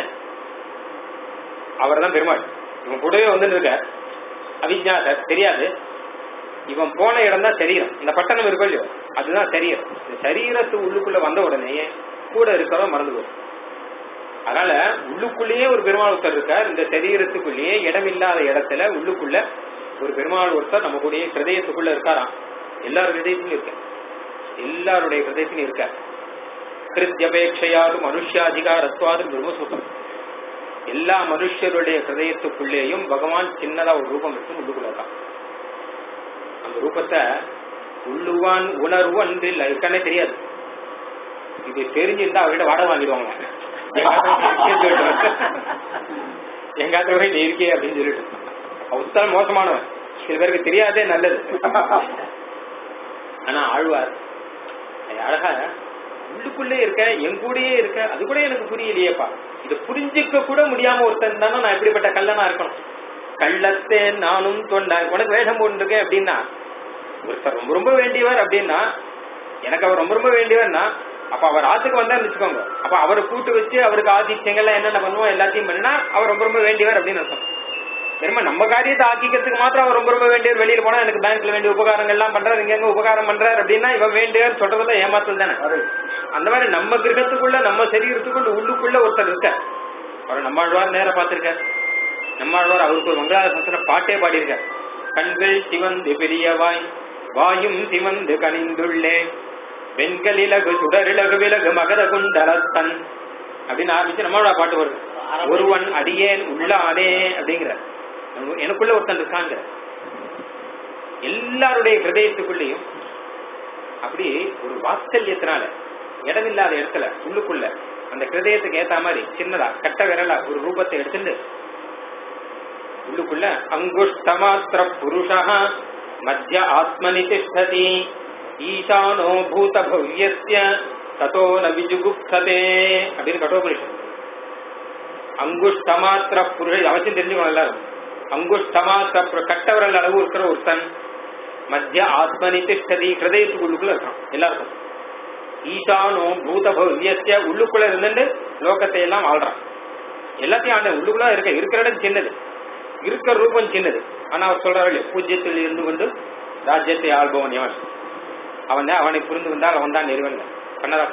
அவர் தான் பெருமாள் இவன் கூடவே வந்துட்டு இருக்கார் அவிஜாதர் தெரியாது இவன் போன இடம் தான் சரீரம் இந்த பட்டணம் இருக்கோ இல்லையோ அதுதான் சரீரம் இந்த சரீரத்து உள்ளுக்குள்ள வந்த உடனே கூட இருக்கிறவன் மறந்து போகும் அதனால உள்ளுக்குள்ளேயே ஒரு பெருமாள் ஒருத்தர் இருக்கார் இந்த சரீரத்துக்குள்ளேயே இடம் இல்லாத இடத்துல உள்ளுக்குள்ள ஒரு பெருமாள் ஒருத்தர் நம்ம கூடயே ஹிருதயத்துக்குள்ள இருக்காராம் எல்லார் ஹிருதயத்திலும் இருக்க எல்லாருடைய ஹிருதயத்திலும் இருக்கார் கிருத்தியபேட்சையாது மனுஷாதிகாரத்துவாது பிரம்மசூத்திரம் எல்லா மனுஷருடைய ஹிருதயத்துக்குள்ளேயும் பகவான் சின்னதா ஒரு ரூபம் எடுத்து உள்ளுக்குள்ள இருக்கான் அந்த ரூபத்தை உள்ளுவான் உணர்வு அன்று இல்ல இருக்கானே தெரியாது இது தெரிஞ்சிருந்தா அவர்கிட்ட வாடகை வாங்கிடுவாங்க எங்காத்த போய் நீ இருக்கே அப்படின்னு சொல்லிட்டு அவஸ்தான் மோசமானவன் சில பேருக்கு தெரியாதே நல்லது ஆனா ஆழ்வார் அது அழகா உள்ளுக்குள்ளே இருக்க என் கூடயே இருக்க அது கூட எனக்கு புரியலையேப்பா இதை புரிஞ்சுக்க கூட முடியாம ஒருத்தன் தானே நான் எப்படிப்பட்ட கள்ளனா இருக்கணும் கள்ளத்தே நானும் தொண்டாய் உனக்கு வேஷம் போட்டுருக்கேன் அப்படின்னா ஒருத்தர் ரொம்ப ரொம்ப வேண்டியவர் அப்படின்னா எனக்கு அவர் ரொம்ப ரொம்ப வேண்டியவர்னா அப்ப அவர் ஆத்துக்கு வந்தாருன்னு வச்சுக்கோங்க அப்ப அவரை கூட்டு வச்சு அவருக்கு ஆதித்யங்கள்லாம் என்னென்ன பண்ணுவோம் எல்லாத்தையும் பண்ணினா அவர் ரொம்ப ரொம்ப வேண்டியவர் அப்படின்னு அர்த்தம் திரும்ப நம்ம காரியத்தை ஆக்கிக்கிறதுக்கு மாத்திரம் அவர் ரொம்ப ரொம்ப வேண்டியவர் வெளியில போனா எனக்கு பேங்க்ல வேண்டிய உபகாரங்கள் எல்லாம் பண்றாரு இங்க எங்க உபகாரம் பண்றாரு அப்படின்னா இவன் வேண்டியவர் சொல்றதுல ஏமாத்தல் தானே அந்த மாதிரி நம்ம கிரகத்துக்குள்ள நம்ம சரீரத்துக்குள்ள உள்ளுக்குள்ள ஒருத்தர் இருக்க அவர் நம்மாழ்வார் நேர பார்த்திருக்கார் நம்மாழ்வார் அவருக்கு ஒரு மங்களாசாசன பாட்டே பாடியிருக்கார் கண்கள் சிவந்து பெரியவாய் வாயும் சிவந்து கனிந்துள்ளே வெண்கலிலகு சுடரிலகு விலகு மகர குண்டலத்தன் அப்படின்னு ஆரம்பிச்சு நம்மளோட பாட்டு வருது ஒருவன் அடியேன் உள்ளானே அப்படிங்கிற எனக்குள்ள ஒருத்தன் இருக்காங்கிற எல்லாருடைய ஹிருதயத்துக்குள்ளேயும் அப்படி ஒரு வாத்சல்யத்தினால இடமில்லாத இடத்துல உள்ளுக்குள்ள அந்த ஹிருதயத்துக்கு ஏத்த மாதிரி சின்னதா கட்ட விரலா ஒரு ரூபத்தை எடுத்துட்டு உள்ளுக்குள்ள அங்குஷ்டமாத்திர புருஷா மத்திய ஆத்மனி திஷ்டதி ஈசானோ பூத பவ்யஸ்ய ததோ ந விஜுகுப்சதே அப்படின்னு கட்டோபனிஷன் அங்குஷ்டமாத்திர புருஷ அவசியம் தெரிஞ்சுக்கணும் எல்லாரும் அங்குஷ்டமாத்திர புரு- கட்டவரல் அளவு இருக்கிற ஒருத்தன் மத்திய ஆத்மனி திஷ்டதி ஹிருதயத்துக்குள்ளுக்குள்ள இருக்கான் எல்லாருக்கும் ஈசானோ பூத பவ்யஸ்ய உள்ளுக்குள்ள இருந்துட்டு லோகத்தை எல்லாம் ஆள்றான் எல்லாத்தையும் ஆண்ட உள்ளுக்குள்ள இருக்க இருக்கிற இடம் சின்னது இருக்கிற ரூபம் சின்னது ஆனா அவர் சொல்றாரு இல்லையா, பூஜ்யத்தில் இருந்து கொண்டு ராஜ்யத்தை ஆள்பவன் எவன் அவன் தான் அவனை புரிந்து வந்தால் அவன் தான் நெருவன் கண்ணதா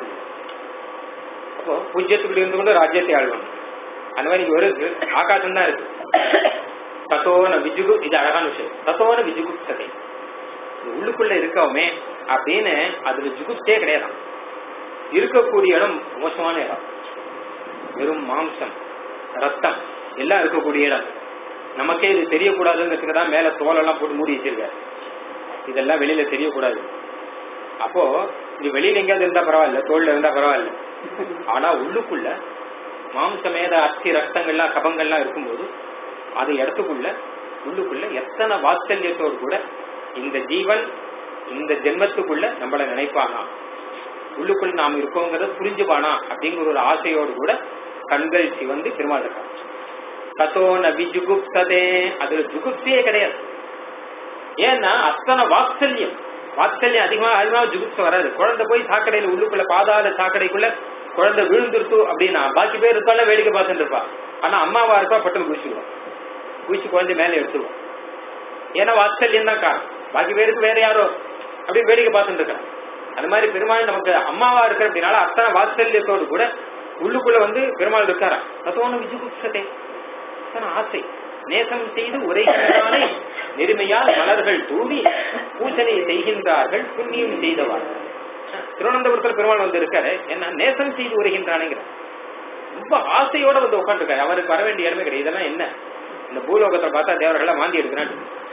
அப்போ பூஜ்யத்துக்குள்ள இருந்து கொண்டு ராஜ்யத்தை ஆள்வன் அந்த மாதிரி இங்க ஒரு ஆகாசம் தான் இருக்கு தத்தோன விஜுகு இது அழகான விஷயம் தத்தோன விஜுகு கதை உள்ளுக்குள்ள இருக்கவுமே அப்படின்னு அதுல ஜுகுப்தே கிடையாது இருக்கக்கூடிய இடம் மோசமான இடம் வெறும் மாம்சம் ரத்தம் எல்லாம் இருக்கக்கூடிய இடம் நமக்கே இது தெரியக்கூடாதுங்கிறதுக்கு தான் மேல தோலெல்லாம் போட்டு மூடி வச்சிருக்காரு இதெல்லாம் வெளியில தெரியக்கூடாது அப்போ இது வெளியில எங்கேயாவது இருந்தா பரவாயில்ல தோல்ல இருந்தா பரவாயில்ல ஆனா உள்ளுக்குள்ள மாம்சமேத அஸ்தி ரத்தங்கள்லாம் கபங்கள்லாம் இருக்கும்போது அது இடத்துக்குள்ள உள்ளுக்குள்ள எத்தனை வாத்சல்யத்தோடு கூட இந்த ஜீவன் இந்த ஜென்மத்துக்குள்ள நம்மள நினைப்பானா உள்ளுக்குள்ள நாம் இருக்கோங்கிறத புரிஞ்சுப்பானா அப்படிங்கிற ஒரு ஆசையோடு கூட கண்கள் சிவந்து பெருமாள் இருக்கான் தத்தோ நபி ஜுகுப்ததே அதுல ஜுகுப்தியே கிடையாது ஏன்னா அத்தனை வாத்சல்யம் வாத்சல்யம் அதிகமா அதிகமா ஜுகுப்சம் வராது குழந்தை போய் சாக்கடையில உள்ளுக்குள்ள பாதாள சாக்கடைக்குள்ள குழந்தை விழுந்துருத்து அப்படின்னா பாக்கி பேர் இருக்கால வேடிக்கை பார்த்துட்டு இருப்பா ஆனா அம்மாவா இருப்பா பட்டம் குளிச்சுடுவோம் குளிச்சு குழந்தை மேல எடுத்துருவோம் ஏன்னா வாத்சல்யம் தான் காரணம் பாக்கி பேருக்கு வேற யாரோ அப்படி வேடிக்கை பார்த்துட்டு இருக்காங்க அந்த மாதிரி பெருமாள் நமக்கு அம்மாவா இருக்கிற அப்படின்னால அத்தனை வாத்சல்யத்தோடு கூட உள்ளுக்குள்ள வந்து பெருமாள் இருக்காரா தத்தோன விஜுகுப்சதே அத்தனை ஆசை நேசம் செய்து உரைகின்றானே நெருமையால் மலர்கள் தூவி பூஜனை செய்கின்றார்கள் புண்ணியம் செய்தவார் திருவனந்தபுரத்தில் பெருமாள் வந்து இருக்காரு என்ன நேசம் செய்து உரைகின்றானேங்கிற ரொம்ப ஆசையோட வந்து உட்காந்துருக்காரு அவருக்கு வர வேண்டிய இடமே கிடையாது இதெல்லாம் என்ன இந்த பூலோகத்தை பார்த்தா தேவர்கள்லாம் மாந்தி எடுக்கிறான்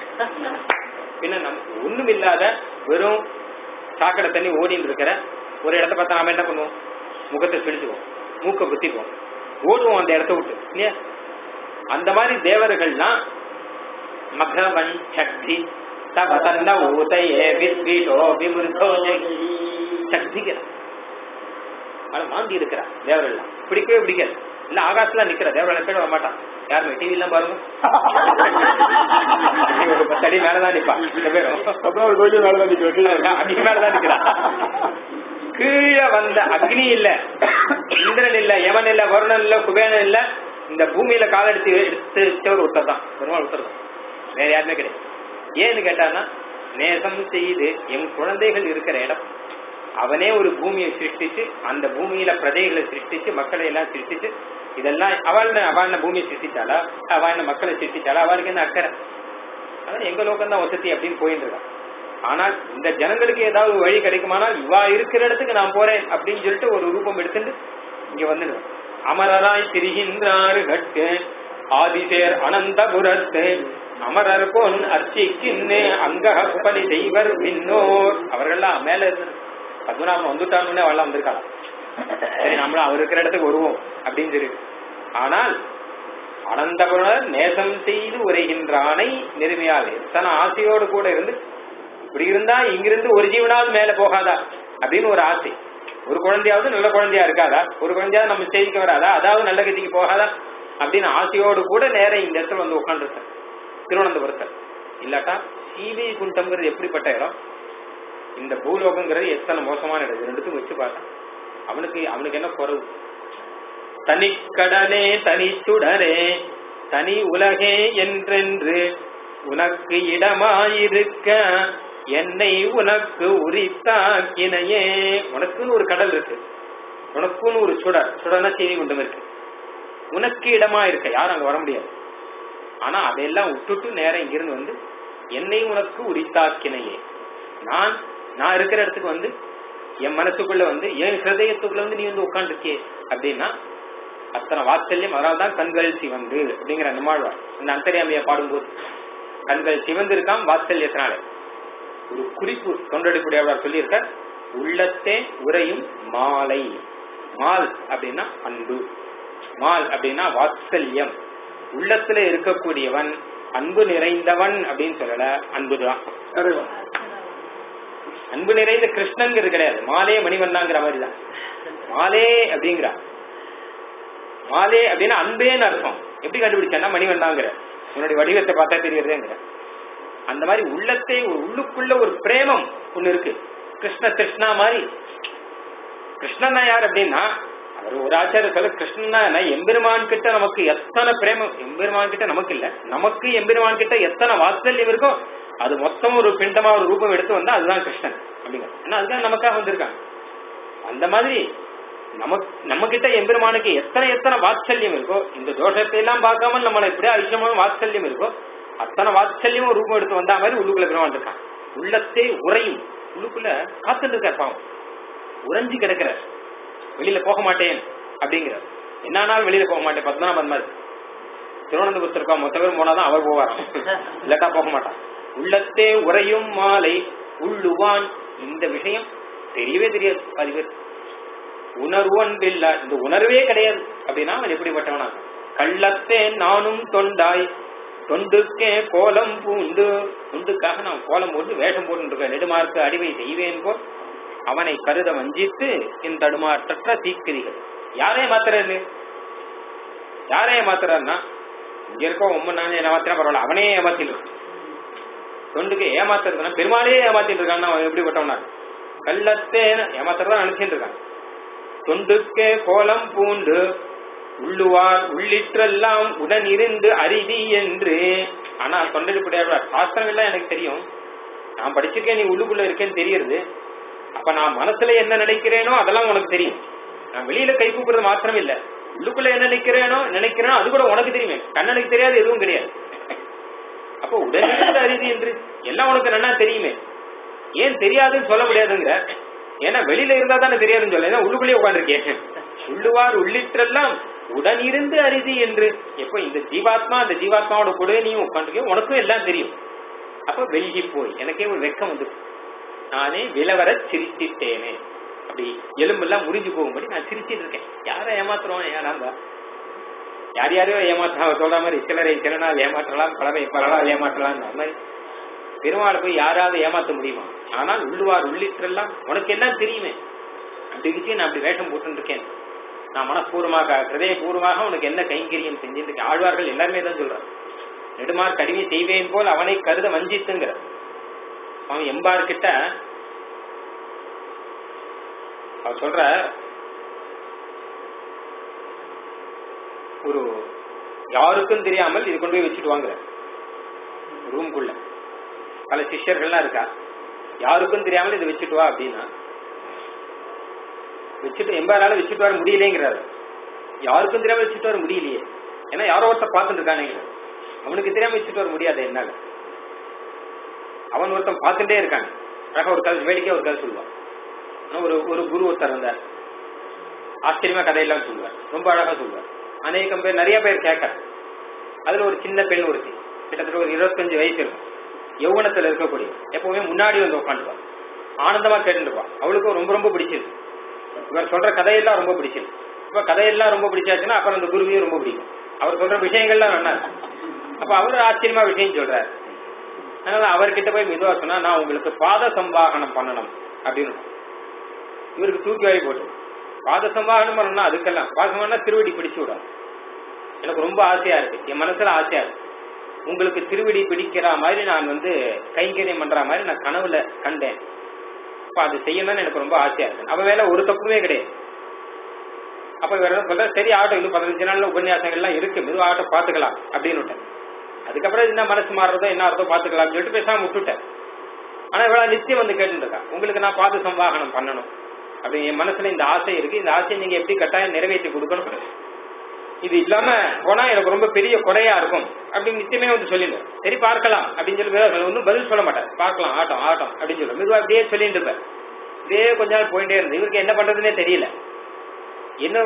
பின்ன நம் ஒண்ணும் இல்லாத வெறும் சாக்கடை தண்ணி ஓடின்னு இருக்கிற ஒரு இடத்த பார்த்தா நாம என்ன பண்ணுவோம் முகத்தை பிடிச்சுவோம் மூக்க குத்திக்குவோம் ஓடுவோம் அந்த இடத்த விட்டு இல்லையா அந்த மாதிரி தேவர்கள்லாம் மகவன் சக்தி தபதந்த ஊதையே வித்விஷோ விமுருதோ சக்திகிற ஆனா மாந்தி இருக்கிறா தேவர்கள்லாம் பிடிக்கவே பிடிக்காது இல்ல ஆகாசத்துல நிக்கிற தேவர்கள் பேர் வர மாட்டான் யாருமே டிவி எல்லாம் பாருங்க ஒரு பத்து அடி மேலதான் நிப்பா இந்த பேரும் அப்புறம் ஒரு கோயில் மேலதான் நிக்கிறேன் அடிக்கு மேலதான் நிக்கிறா கீழே வந்த அக்னி இல்ல இந்திரன் இல்ல யமன் இல்ல வருணன் இல்ல குபேரன் இல்ல இந்த பூமியில காலெடுத்து எடுத்து வச்சவர் ஒருத்தர் தான் பெருமாள் ஒருத்தர் தான் வேற யாருமே கிடையாது ஏன்னு கேட்டான்னா நேசம் செய்து என் குழந்தைகள் இருக்கிற இடம் அவனே ஒரு பூமியை சிருஷ்டிச்சு அந்த பூமியில பிரஜைகளை சிருஷ்டிச்சு மக்களை எல்லாம் சிருஷ்டிச்சு இதெல்லாம் அவள் அவள் பூமியை சிருஷ்டிச்சாளா அவள் மக்களை சிருஷ்டிச்சாளா அவளுக்கு என்ன அக்கறை அதான் எங்க லோகம் தான் வசதி அப்படின்னு போயிட்டு இருக்கான் ஆனால் இந்த ஜனங்களுக்கு ஏதாவது ஒரு வழி கிடைக்குமானால் இவா இருக்கிற இடத்துக்கு நான் போறேன் அப்படின்னு சொல்லிட்டு ஒரு ரூபம் எடுத்துட்டு இங்க வந்துடுவேன் அமரராய் திரிகின்றாரு கட்டு ஆதிசேர் அனந்தபுரத்து அமரர் பொன் அர்ச்சிக்கின்னு அங்க பலி செய்வர் பின்னோர் அவர்கள்லாம் மேல இருந்து பத்மநாபன் வந்துட்டான்னு அவெல்லாம் வந்திருக்காளாம் சரி நம்மளும் அவர் இருக்கிற இடத்துக்கு வருவோம் அப்படின்னு சொல்லிட்டு ஆனால் அனந்தபுரர் நேசம் செய்து உரைகின்றானை நெருமையாக எத்தனை ஆசையோடு கூட இருந்து இப்படி இருந்தா இங்கிருந்து ஒரு ஜீவனாவது மேல போகாதா அப்படின்னு ஒரு ஆசை ஒரு குழந்தையாவது நல்ல குழந்தையா இருக்காதா ஒரு குழந்தையாவது நம்ம செய்திக்கு வராதா அதாவது நல்ல கதிக்கு போகாதா அப்படின்னு ஆசையோடு கூட நேரம் இந்த இடத்துல வந்து உட்காந்துருக்கேன் திருவனந்தபுரத்தில் இல்லாட்டா சீவை குண்டம்ங்கிறது எப்படிப்பட்ட இடம் இந்த பூலோகங்கிறது எத்தனை மோசமான இடம் இது ரெண்டுத்துக்கும் வச்சு பார்த்தேன் அவனுக்கு அவனுக்கு என்ன குறவு தனிக்கடலே தனிச்சுடரே தனி உலகே என்றென்று உனக்கு இடமாயிருக்க என்னை உனக்கு உரித்தாக்கினையே உனக்குன்னு ஒரு கடல் இருக்கு உனக்குன்னு ஒரு சுடர் சுடர்னா செய்தி கொண்டும் இருக்கு உனக்கு இடமா இருக்க யாரும் அங்க வர முடியாது ஆனா அதையெல்லாம் விட்டுட்டு நேரம் இங்கிருந்து வந்து என்னை உனக்கு உரித்தாக்கினையே நான் நான் இருக்கிற இடத்துக்கு வந்து என் மனசுக்குள்ள வந்து என் ஹிருதயத்துக்குள்ள வந்து நீ வந்து உட்காந்துருக்கே அப்படின்னா அத்தனை வாத்சல்யம் அதனால தான் கண்கள் சிவந்து அப்படிங்கிற நம்மாழ்வார் இந்த அந்தரியாமையை பாடும்போது கண்கள் சிவந்திருக்காம் வாத்சல்யத்தினால ஒரு குறிப்பு தொண்டடிக்கூடியவர் சொல்லியிருக்கார் உள்ளத்தே உரையும் மாலை மால் அப்படின்னா அன்பு மால் அப்படின்னா வாத்சல்யம் உள்ளத்துல இருக்கக்கூடியவன் அன்பு நிறைந்தவன் அப்படின்னு சொல்லல அன்புதான் அன்பு நிறைந்த கிருஷ்ணன்கிறது கிடையாது மாலே மணிவண்ணாங்கிற மாதிரி தான் மாலே அப்படிங்கிற மாலே அப்படின்னா அன்பேன்னு அர்த்தம் எப்படி கண்டுபிடிச்சான்னா மணிவண்ணாங்கிற உன்னுடைய வடிவத்தை பார்த்தா தெரியறதேங்கிற அந்த மாதிரி உள்ளத்தை ஒரு உள்ளுக்குள்ள ஒரு பிரேமம் ஒண்ணு இருக்கு கிருஷ்ண கிருஷ்ணா மாதிரி கிருஷ்ணன் யார் அப்படின்னா அவர் ஒரு ஆச்சாரிய சொல்ல கிருஷ்ணனா என்ன, எம்பெருமான் கிட்ட நமக்கு எத்தனை பிரேமம் எம்பெருமான் கிட்ட நமக்கு இல்ல நமக்கு எம்பெருமான் கிட்ட எத்தனை வாத்சல்யம் இருக்கோ அது மொத்தம் ஒரு பிண்டமா ஒரு ரூபம் எடுத்து வந்தா அதுதான் கிருஷ்ணன் அப்படிங்கிற ஏன்னா அதுதான் நமக்காக வந்திருக்காங்க அந்த மாதிரி நமக்கு நம்ம கிட்ட எம்பெருமானுக்கு எத்தனை எத்தனை வாத்சல்யம் இருக்கோ இந்த தோஷத்தை எல்லாம் பார்க்காம நம்மள எப்படியா ஐஷமான வாத்சல்யம் இருக்கோ அத்தனை வாத்சல்யமும் ரூபம் எடுத்து வந்தா மாதிரி உள்ளுக்குள்ள பெருமான் இருக்கான் உள்ளத்தே உறையும் உள்ளுக்குள்ள காத்துட்டு இருக்கார் பாவம் உறைஞ்சு கிடக்கிறார் வெளியில போக மாட்டேன் அப்படிங்கிறார் என்னானாலும் வெளியில போக மாட்டேன் பத்மநாபன் மாதிரி திருவனந்தபுரத்தில் இருக்கா மொத்த பேர் போனாதான் அவர் போவாராம் இல்லாட்டா போக மாட்டான் உள்ளத்தே உறையும் மாலை உள்ளுவான் இந்த விஷயம் தெரியவே தெரியாது பாதி பேர் உணர்வொன்றில்ல இந்த உணர்வே கிடையாது அப்படின்னா அவன் எப்படிப்பட்டவனா கள்ளத்தே நானும் தொண்டாய் தொண்டுக்கே கோலம் பூண்டு தொண்டுக்காக நான் கோலம் போட்டு வேஷம் போட்டு இருக்க நெடுமார்க்கு அடிவை செய்வேன் போல் அவனை கருத வஞ்சித்து இந்த தடுமாற்றற்ற தீக்கிரிகள் யாரே மாத்துறாரு யாரே ஏமாத்துறாருன்னா இங்க இருக்க உம்மன் நான் ஏமாத்தினா பரவாயில்ல அவனே ஏமாத்திட்டு தொண்டுக்கு ஏமாத்துறதுன்னா பெருமாளே ஏமாத்திட்டு இருக்கான்னா அவன் எப்படிப்பட்டவனா கள்ளத்தே ஏமாத்துறதா நினைச்சிட்டு இருக்கான் தொண்டுக்கே கோலம் பூண்டு உள்ளுவார் உள்ளிற்றெல்லாம் உடன் இருந்து அரிதி என்று ஆனா தொண்டடிப்படையார் சாஸ்திரம் எல்லாம் எனக்கு தெரியும் நான் படிச்சிருக்கேன் நீ உள்ளுக்குள்ள இருக்கேன்னு தெரியுது அப்ப நான் மனசுல என்ன நினைக்கிறேனோ அதெல்லாம் உனக்கு தெரியும் நான் வெளியில கை கூப்பிடுறது மாத்திரம் இல்ல உள்ளுக்குள்ள என்ன நினைக்கிறேனோ நினைக்கிறேனோ அது கூட உனக்கு தெரியுமே கண்ணனுக்கு தெரியாது எதுவும் கிடையாது அப்ப உடனிருந்து அரிதி என்று எல்லாம் உனக்கு நல்லா தெரியுமே ஏன் தெரியாதுன்னு சொல்ல முடியாதுங்கிற ஏன்னா வெளியில இருந்தா தானே தெரியாதுன்னு சொல்ல ஏன்னா உள்ளுக்குள்ளேயே உட்காந்துருக்கேன் உள்ளுவார் உள்ளிட்டெல்லாம் உடன் இருந்து அரிதி என்று எப்போ இந்த ஜீவாத்மா அந்த ஜீவாத்மாவோட கூட நீயும் உட்காந்துருக்க உனக்கும் எல்லாம் தெரியும் அப்ப வெளியே போய் எனக்கே ஒரு வெக்கம் வந்து நானே விலவர சிரிச்சிட்டேனே அப்படி எலும்பெல்லாம் முறிஞ்சு போகும்படி நான் சிரிச்சிட்டு இருக்கேன் யாரை ஏமாத்துறோம் யாராந்தா யார் யாரையோ ஏமாற்ற சொல்ற மாதிரி சிலரை சில நாள் ஏமாற்றலாம் பலரை பல நாள் ஏமாற்றலாம் அந்த மாதிரி பெருமாளை போய் யாராவது ஏமாத்த முடியுமா ஆனால் உள்ளுவார் உள்ளிட்டெல்லாம் உனக்கு எல்லாம் தெரியுமே அப்படி வச்சு நான் அப்படி வேஷம் போட்டு இருக்கேன் நான் மனப்பூர்வமாக ஹிருதயபூர்வமாக உனக்கு என்ன கைங்கரியம் செஞ்சுட்டு இருக்கேன் ஆழ்வார்கள் எல்லாருமே தான் சொல்றான் நெடுமார் கடிமை செய்வேன் போல் அவனை கருத வஞ்சித்துங்கிற அவன் எம்பார் கிட்ட அவர் சொல்ற ஒரு யாருக்கும் தெரியாமல் இது கொண்டு போய் வச்சுட்டு வாங்குற ரூம்குள்ள பல சிஷ்யர்கள்லாம் இருக்கா யாருக்கும் தெரியாமல் இதை வச்சுட்டு வா அப்படின்னா வச்சுட்டு எம்பாரால வச்சுட்டு வர முடியலேங்கிறாரு யாருக்கும் தெரியாம வச்சுட்டு வர முடியலையே ஏன்னா யாரோ ஒருத்தர் பார்த்துட்டு இருக்கானே அவனுக்கு தெரியாம வச்சுட்டு வர முடியாது என்னால அவன் ஒருத்தன் பார்த்துட்டே இருக்காங்க அழகா ஒரு கதை வேடிக்கை ஒரு கதை சொல்லுவான் ஆனா ஒரு ஒரு குரு ஒருத்தர் இருந்தார் ஆச்சரியமா கதையெல்லாம் சொல்லுவார் ரொம்ப அழகா சொல்லுவார் அநேகம் பேர் நிறைய பேர் கேட்க அதுல ஒரு சின்ன பெண் ஒருத்தி கிட்டத்தட்ட ஒரு இருபத்தஞ்சு வயசு இருக்கும் யௌவனத்துல இருக்கக்கூடிய எப்பவுமே முன்னாடி வந்து உட்காந்துருவா ஆனந்தமா கேட்டுருவா அவளுக்கும் ரொம்ப ரொம்ப பிடிச்சது இவர் சொல்ற கதையெல்லாம் ரொம்ப பிடிச்சது இப்ப கதையெல்லாம் ரொம்ப பிடிச்சாச்சுன்னா அப்புறம் அந்த குருவியும் ரொம்ப பிடிக்கும் அவர் சொல்ற விஷயங்கள்லாம் நல்லா இருக்கும் அப்ப அவர் ஆச்சரியமா விஷயம் சொல்றாரு அதனால அவர்கிட்ட போய் மெதுவா சொன்னா நான் உங்களுக்கு பாத சம்பாகனம் பண்ணணும் அப்படின்னு இவருக்கு தூக்கி வாங்கி போட்டு பாத சம்பாகனம் பண்ணணும்னா அதுக்கெல்லாம் பாத சம்பாகனா திருவடி பிடிச்சு விடும் எனக்கு ரொம்ப ஆசையா இருக்கு என் மனசுல ஆசையா இருக்கு உங்களுக்கு திருவடி பிடிக்கிற மாதிரி நான் வந்து கைங்கரியம் பண்ற மாதிரி நான் கனவுல கண்டேன் அப்ப அது செய்யணும்னு எனக்கு ரொம்ப ஆசையா இருக்கு அவ வேலை ஒரு தப்புமே கிடையாது அப்ப இவர் சொல்ற சரி ஆகட்டும் இன்னும் பதினஞ்சு நாள்ல உபன்யாசங்கள்லாம் இருக்கு மெதுவா ஆகட்டும் பாத்துக்கலாம் அப்படின்னு விட்டேன் அதுக்கப்புறம் என்ன மனசு மாறுறதோ என்ன அர்த்தம் பாத்துக்கலாம் சொல்லிட்டு பேசாம விட்டுட்டேன் ஆனா இவ்வளவு நிச்சயம் வந்து கேட்டுருக்கா உங்களுக்கு நான் பாது சம்வாகனம் பண்ணணும் அப்படி என் மனசுல இந்த ஆசை இருக்கு இந்த ஆசையை நீங்க எப்படி கட்டாயம் நிறைவேற்றி கொடுக்கணும் இது இல்லாம போனா எனக்கு ரொம்ப பெரிய குறையா இருக்கும் அப்படின்னு நிச்சயமே வந்து சொல்லிடுவேன் சரி பார்க்கலாம் அப்படின்னு சொல்லி வேற ஒன்றும் பதில் சொல்ல மாட்டார் பார்க்கலாம் ஆட்டம் ஆட்டம் அப்படின்னு சொல்லுவேன் மெதுவா அப்படியே சொல்லிட்டு இருப்பேன் இதே கொஞ்ச நாள் போயிட்டே இருந்து இவருக்கு என்ன பண்றதுன்னே தெரியல என்ன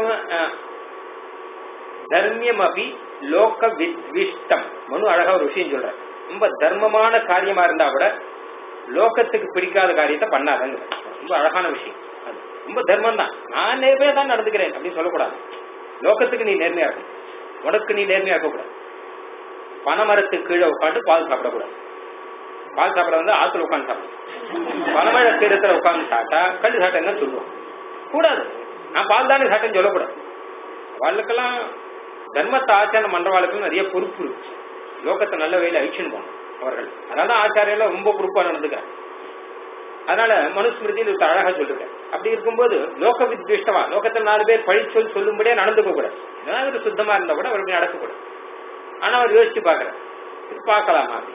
தர்மியம் அபி லோக விஷ்டம் மனு அழகா ஒரு விஷயம் சொல்ற ரொம்ப தர்மமான காரியமா இருந்தா கூட லோகத்துக்கு பிடிக்காத காரியத்தை பண்ணாதங்க ரொம்ப அழகான விஷயம் அது ரொம்ப தர்மம் தான் நான் நேர்மையா தான் நடந்துக்கிறேன் அப்படின்னு சொல்லக்கூடாது லோகத்துக்கு நீ நேர்மையா இருக்கணும் உனக்கு நீ நேர்மையா இருக்கக்கூடாது பனைமரத்துக்கு கீழே உட்காந்து பால் சாப்பிடக்கூடாது பால் சாப்பிட வந்து ஆத்துல உட்காந்து சாப்பிடணும் பனைமர கீழத்துல உட்காந்து சாப்பிட்டா கல் சாப்பிட்டேன்னு சொல்லுவோம் கூடாது நான் பால் தானே சாப்பிட்டேன்னு சொல்லக்கூடாது அவளுக்கெல்லாம் தர்மத்தை ஆச்சாரம் பண்றவாளுக்கு நிறைய பொறுப்பு இருக்கு லோகத்தை நல்ல வழியில அழிச்சுன்னு போகணும் அவர்கள் அதனால ஆச்சாரியெல்லாம் ரொம்ப பொறுப்பா நடந்துக்கிறாங்க அதனால மனுஸ்மிருதியில் ஒரு அழகா சொல்லிருக்க அப்படி இருக்கும்போது லோக வித்விஷ்டமா லோகத்தில் நாலு பேர் பழிச்சொல் சொல்லும்படியே நடந்துக்க கூடாது ஏதாவது ஒரு சுத்தமா இருந்தா கூட அவர் நடக்கக்கூடாது ஆனா அவர் யோசிச்சு பாக்குறார் இது பார்க்கலாமா அப்படி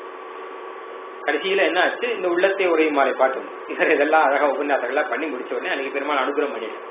கடைசியில என்ன ஆச்சு இந்த உள்ளத்தை உரையும் மாலை பாட்டு இவர் இதெல்லாம் அழகா உபன்யாசங்கள்லாம் பண்ணி முடிச்ச உடனே அன்னைக்கு பெருமாள் அனுகிரகம் பண்ணிட்டார்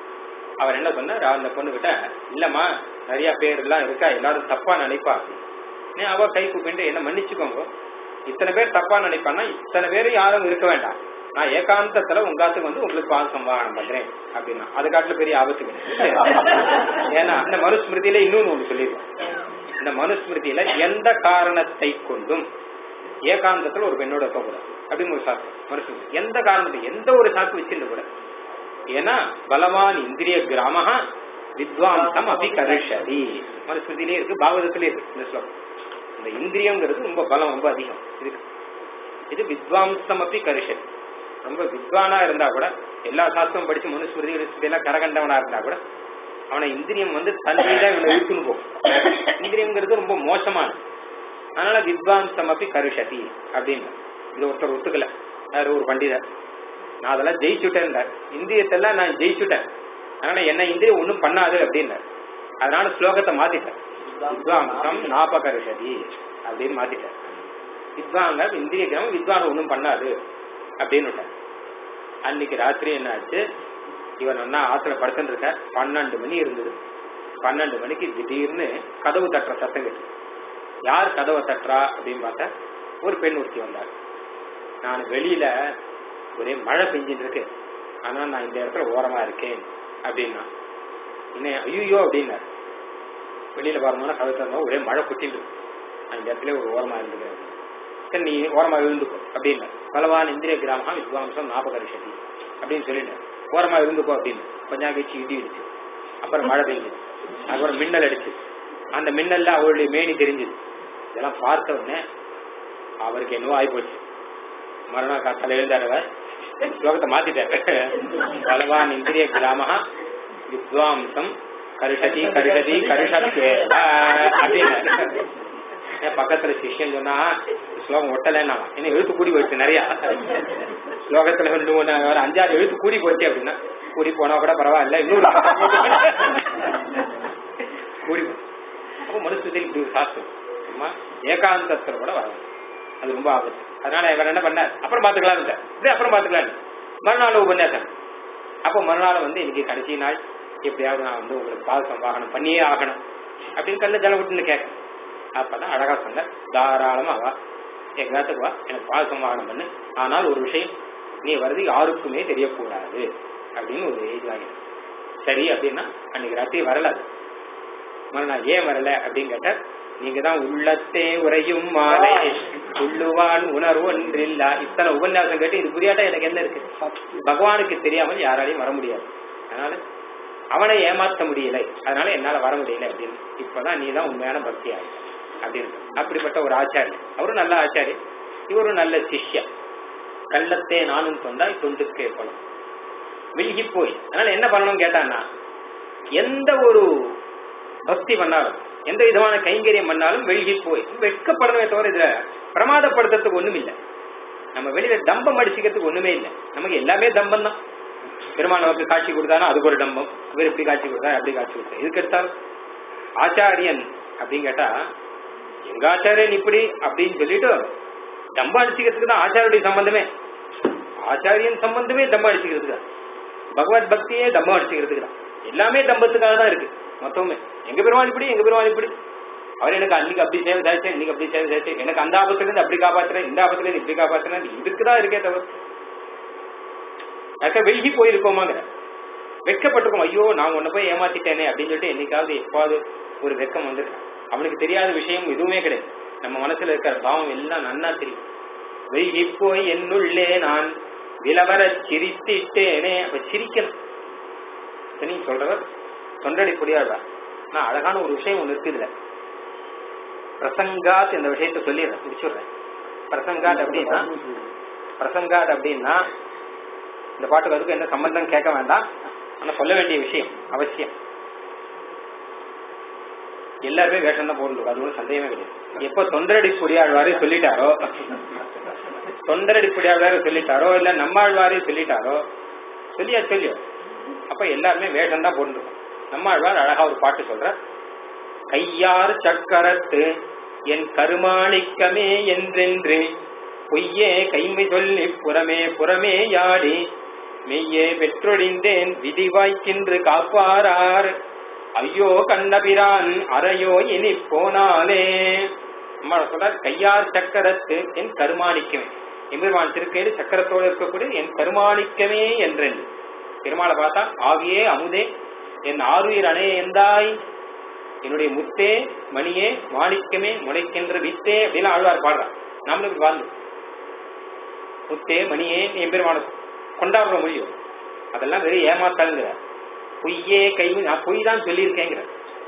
அவர் என்ன சொன்னார் அந்த பொண்ணு கிட்ட இல்லம்மா நிறைய பேர் எல்லாம் இருக்கா எல்லாரும் தப்பா நினைப்பா நீ அவ கை கூப்பிட்டு என்ன மன்னிச்சுக்கோங்க இத்தனை பேர் தப்பா நினைப்பான்னா இத்தனை பேரும் யாரும் இருக்க வேண்டாம் நான் ஏகாந்தத்துல உங்காத்துக்கு வந்து உங்களுக்கு பால் சம்பாகனம் பண்றேன் அப்படின்னா அது காட்டுல பெரிய ஆபத்து கிடையாது ஏன்னா இந்த மனுஸ்மிருதியில இன்னொன்னு ஒண்ணு சொல்லிருக்கேன் இந்த மனுஸ்மிருதியில எந்த காரணத்தை கொண்டும் ஏகாந்தத்துல ஒரு பெண்ணோட இருக்கக்கூடாது அப்படின்னு ஒரு சாக்கு மனுஸ்மிருதி எந்த காரணத்தை எந்த ஒரு சாக்கு வச்சிருந்த கூட ஏன்னா பலவான் இந்திரிய கிராமஹா வித்வாந்தம் அபி கரிஷதி மனுஸ்மிருதியிலே இருக்கு பாகவதத்திலே இருக்கு இந்த ஸ்லோகம் இந்த இந்திரியங்கிறது ரொம்ப பலம் ரொம்ப அதிகம் இருக்கு இது வித்வாம்சம் அப்படி கரிஷதி ரொம்ப வித்வானா இருந்தா கூட எல்லா சாஸ்திரம் படிச்சு மனுஸ்மிருதி கிருஷ்ணதி எல்லாம் கரகண்டவனா இருந்தா கூட அவனை இந்திரியம் வந்து தன்மையில இவனை இழுத்துன்னு போகும் இந்திரியங்கிறது ரொம்ப மோசமானது அதனால வித்வாம்சம் அப்படி கருஷதி அப்படின்னு இது ஒருத்தர் ஒத்துக்கல யாரு ஒரு பண்டிதர் நான் அதெல்லாம் ஜெயிச்சுட்டேன் இந்திரியத்தெல்லாம் நான் ஜெயிச்சுட்டேன் அதனால என்ன இந்திரியம் ஒன்றும் பண்ணாது அப்படின்னார் அதனால ஸ்லோகத்தை மாத்திட்டேன் வித்வாம்சம் நாபகருஷதி அப்படின்னு மாத்திட்டேன் வித்வாங்க இந்திரிய கிரமம் வித்வான் ஒன்றும் பண்ணாது அப்படின்னு விட்டார் அன்னைக்கு ராத்திரி என்ன ஆச்சு இவன் ஒன்னா ஆத்துல படுத்துட்டு இருக்க பன்னெண்டு மணி இருந்தது பன்னெண்டு மணிக்கு திடீர்னு கதவு தட்டுற சத்தம் கேட்டு யார் கதவை தட்டுறா அப்படின்னு பார்த்தா ஒரு பெண் ஒருத்தி வந்தார் நான் வெளியில ஒரே மழை பெஞ்சிட்டு இருக்கு ஆனா நான் இந்த இடத்துல ஓரமா இருக்கேன் அப்படின்னா இன்னும் ஐயோ அப்படின்னார் வெளியில பாருங்கன்னா கதை திறந்தா ஒரே மழை கொட்டிட்டு இருக்கு. நான் இந்த இடத்துல ஒரு ஓரமா இருந்துக்கிறேன் சரி நீ ஓரமா இருந்துக்கோ அப்படின்னு பலவான் இந்திரிய கிராமம் வித்வாம்சம் ஞாபகரிஷதி அப்படின்னு சொல்லிட்டேன் ஓரமா இருந்துக்கோ அப்படின்னு கொஞ்சம் கழிச்சு இடி இடிச்சு அப்புறம் மழை பெய்யுது அப்புறம் மின்னல் அடிச்சு அந்த மின்னல்ல அவளுடைய மேனி தெரிஞ்சுது இதெல்லாம் பார்த்த உடனே அவருக்கு என்னவோ ஆயிப்போச்சு மறுநாள் காத்தால எழுந்தாரவர் ஸ்லோகத்தை மாத்திட்டாரு பலவான் இந்திரிய கிராம வித்வாம்சம் கருஷதி கருஷதி கருஷத்து அப்படின்னு என் பக்கத்துல சிஷ்யன் சொன்னா ஸ்லோகம் ஒட்டலைன்னா என்ன எழுத்து கூடி போயிடுச்சு நிறைய ஸ்லோகத்துல ரெண்டு மூணு ஒரு அஞ்சாறு எழுத்து கூடி போச்சு அப்படின்னா கூடி போனா கூட பரவாயில்ல இன்னொரு கூடி போச்சு அப்போ மனுஷத்தில் இப்படி ஒரு சாஸ்திரம் சும்மா ஏகாந்தத்துல கூட வரணும் அது ரொம்ப ஆபத்து அதனால இவர் என்ன பண்ணார் அப்புறம் பாத்துக்கலாம் இப்படி அப்புறம் பாத்துக்கலாம் மறுநாள் உபன்யாசம் அப்போ மறுநாள் வந்து இன்னைக்கு கடைசி நாள் எப்படியாவது நான் வந்து உங்களுக்கு பால் சம்பாகனம் பண்ணியே ஆகணும் அப்படின்னு கல்ல ஜலம் விட்டுன்னு கேட்க அப்பதான் அழகா சொன்ன தாராளமா வா எங்காத்துக்கு வா எனக்கு பால் சம்பாகனம் பண்ணு ஆனால் ஒரு விஷயம் நீ வருது யாருக்குமே தெரியக்கூடாது அப்படின்னு ஒரு ஏஜ் வாங்கி சரி அப்படின்னா அன்னைக்கு ராத்திரி வரல அது மறுநாள் ஏன் வரல அப்படின்னு கேட்ட நீங்க தான் உள்ளத்தே உரையும் மாலை உள்ளுவான் உணர்வு ஒன்றில்லா இத்தனை உபன்யாசம் கேட்டு இது புரியாட்டா எனக்கு என்ன இருக்கு பகவானுக்கு தெரியாமல் யாராலையும் வர முடியாது அதனால அவனை ஏமாத்த முடியலை அதனால என்னால வர முடியல அப்படின்னு இப்பதான் நீ தான் உண்மையான பக்தி ஆகி அப்படின்னு அப்படிப்பட்ட ஒரு ஆச்சாரியன் அவரும் நல்ல ஆச்சாரியன் இவரும் நல்ல சிஷ்யா கள்ளத்தே நானும் தொண்டாய் தொண்டு கேட்கணும் விலகி போய் அதனால என்ன பண்ணணும் கேட்டான்னா எந்த ஒரு பக்தி பண்ணாலும் எந்த விதமான கைங்கரியம் பண்ணாலும் வெளியே போய் வெட்கப்படணுமே தவிர இதுல பிரமாதப்படுத்துறதுக்கு ஒண்ணும் இல்லை நம்ம வெளியில தம்பம் அடிச்சுக்கிறதுக்கு ஒண்ணுமே இல்லை நமக்கு எல்லாமே தம்பம் தான் பெருமாள் நமக்கு காட்சி கொடுத்தானா அதுக்கு ஒரு டம்பம் இவர் இப்படி காட்சி கொடுத்தா அப்படி காட்சி கொடுத்தா இதுக்கு எடுத்தாலும் ஆச்சாரியன் அப்படின்னு கேட்டா எங்க ஆச்சாரியன் இப்படி அப்படின்னு சொல்லிட்டு தம்பம் அடிச்சுக்கிறதுக்கு தான் ஆச்சாரியுடைய சம்பந்தமே ஆச்சாரியன் சம்பந்தமே தம்பம் அடிச்சுக்கிறதுக்கு தான் பகவத் பக்தியே தம்பம் அடிச்சுக்கிறதுக்கு தான் எல்லாமே தம்பத்துக்காக தான் இருக்கு மொத்தமே எங்க பெருமாள் இப்படி எங்க பெருமாள் இப்படி அவர் எனக்கு அன்னைக்கு அப்படி சேவை சாய்ச்சேன் இன்னைக்கு அப்படி சேவை சாய்ச்சேன் எனக்கு அந்த ஆபத்துல இருந்து அப்படி காப்பாத்துறேன் இந்த ஆபத்துல இருந்து இப்படி காப்பாத்துறேன் இதுக்கு தான் இருக்கே தவிர யாருக்கா வெளியே போயிருக்கோமாங்கிற வெட்கப்பட்டிருக்கோம் ஐயோ நான் உன்னை போய் ஏமாத்திட்டேனே அப்படின்னு சொல்லிட்டு என்னைக்காவது எப்பாவது ஒரு வெக்கம் வந்துருக்கு அவனுக்கு தெரியாத விஷயம் எதுவுமே கிடையாது நம்ம மனசுல இருக்கிற பாவம் எல்லாம் நன்னா தெரியும் வெளியே போய் என்னுள்ளே நான் விலவர சிரித்திட்டேனே அப்ப சிரிக்கணும் நீ சொல்றவர் தொண்டடி புரியாதா நான் அழகான ஒரு விஷயம் ஒண்ணு இருக்குதுல பிரசங்காத் இந்த விஷயத்த சொல்லிடுறேன் முடிச்சுடுறேன் பிரசங்காத் அப்படின்னா பிரசங்காத் அப்படின்னா இந்த பாட்டுக்கு அதுக்கு என்ன சம்பந்தம் கேட்க வேண்டாம் ஆனா சொல்ல வேண்டிய விஷயம் அவசியம் எல்லாருமே வேஷம் தான் போட்டுருக்கும் அது ஒன்றும் சந்தேகமே கிடையாது எப்போ தொண்டரடி பொடியாழ்வாரே சொல்லிட்டாரோ தொண்டரடி பொடியாழ்வாரே சொல்லிட்டாரோ இல்ல நம்மாழ்வாரே சொல்லிட்டாரோ சொல்லியா சொல்லியோ அப்ப எல்லாருமே வேஷம் தான் போட்டுருக்கோம் நம்மாழ்வார் அழகா ஒரு பாட்டு சொல்ற கையார் சக்கரத்து என் கருமாணிக்கமே என்றென்று பொய்யே கைமை சொல்லி புறமே புறமே யாடி மெய்யே பெற்றொழிந்தேன் விதி வாய்க்கின்று காப்பாரார் ஐயோ கண்ணபிரான் அறையோ இனி போனாலே அம்மா சொல்றார் கையார் சக்கரத்து என் கருமாணிக்கமே எம்பெருமான் திருக்கையில் சக்கரத்தோடு இருக்கக்கூடிய என் கருமாணிக்கமே என்றென்று பெருமாளை பார்த்தா ஆவியே அமுதே என் ஆறுயிர் அணைய எந்தாய் என்னுடைய முத்தே மணியே மாணிக்கமே முளைக்கின்ற வித்தே அப்படின்னு ஆழ்வார் பாடுறான் நாமளும் இப்படி வாழ்ந்து முத்தே மணியே என் பெருமான கொண்டாடுற முடியும் அதெல்லாம் வெறும் ஏமாத்தாளுங்கிற பொய்யே கை நான் பொய் தான் சொல்லியிருக்கேங்கிற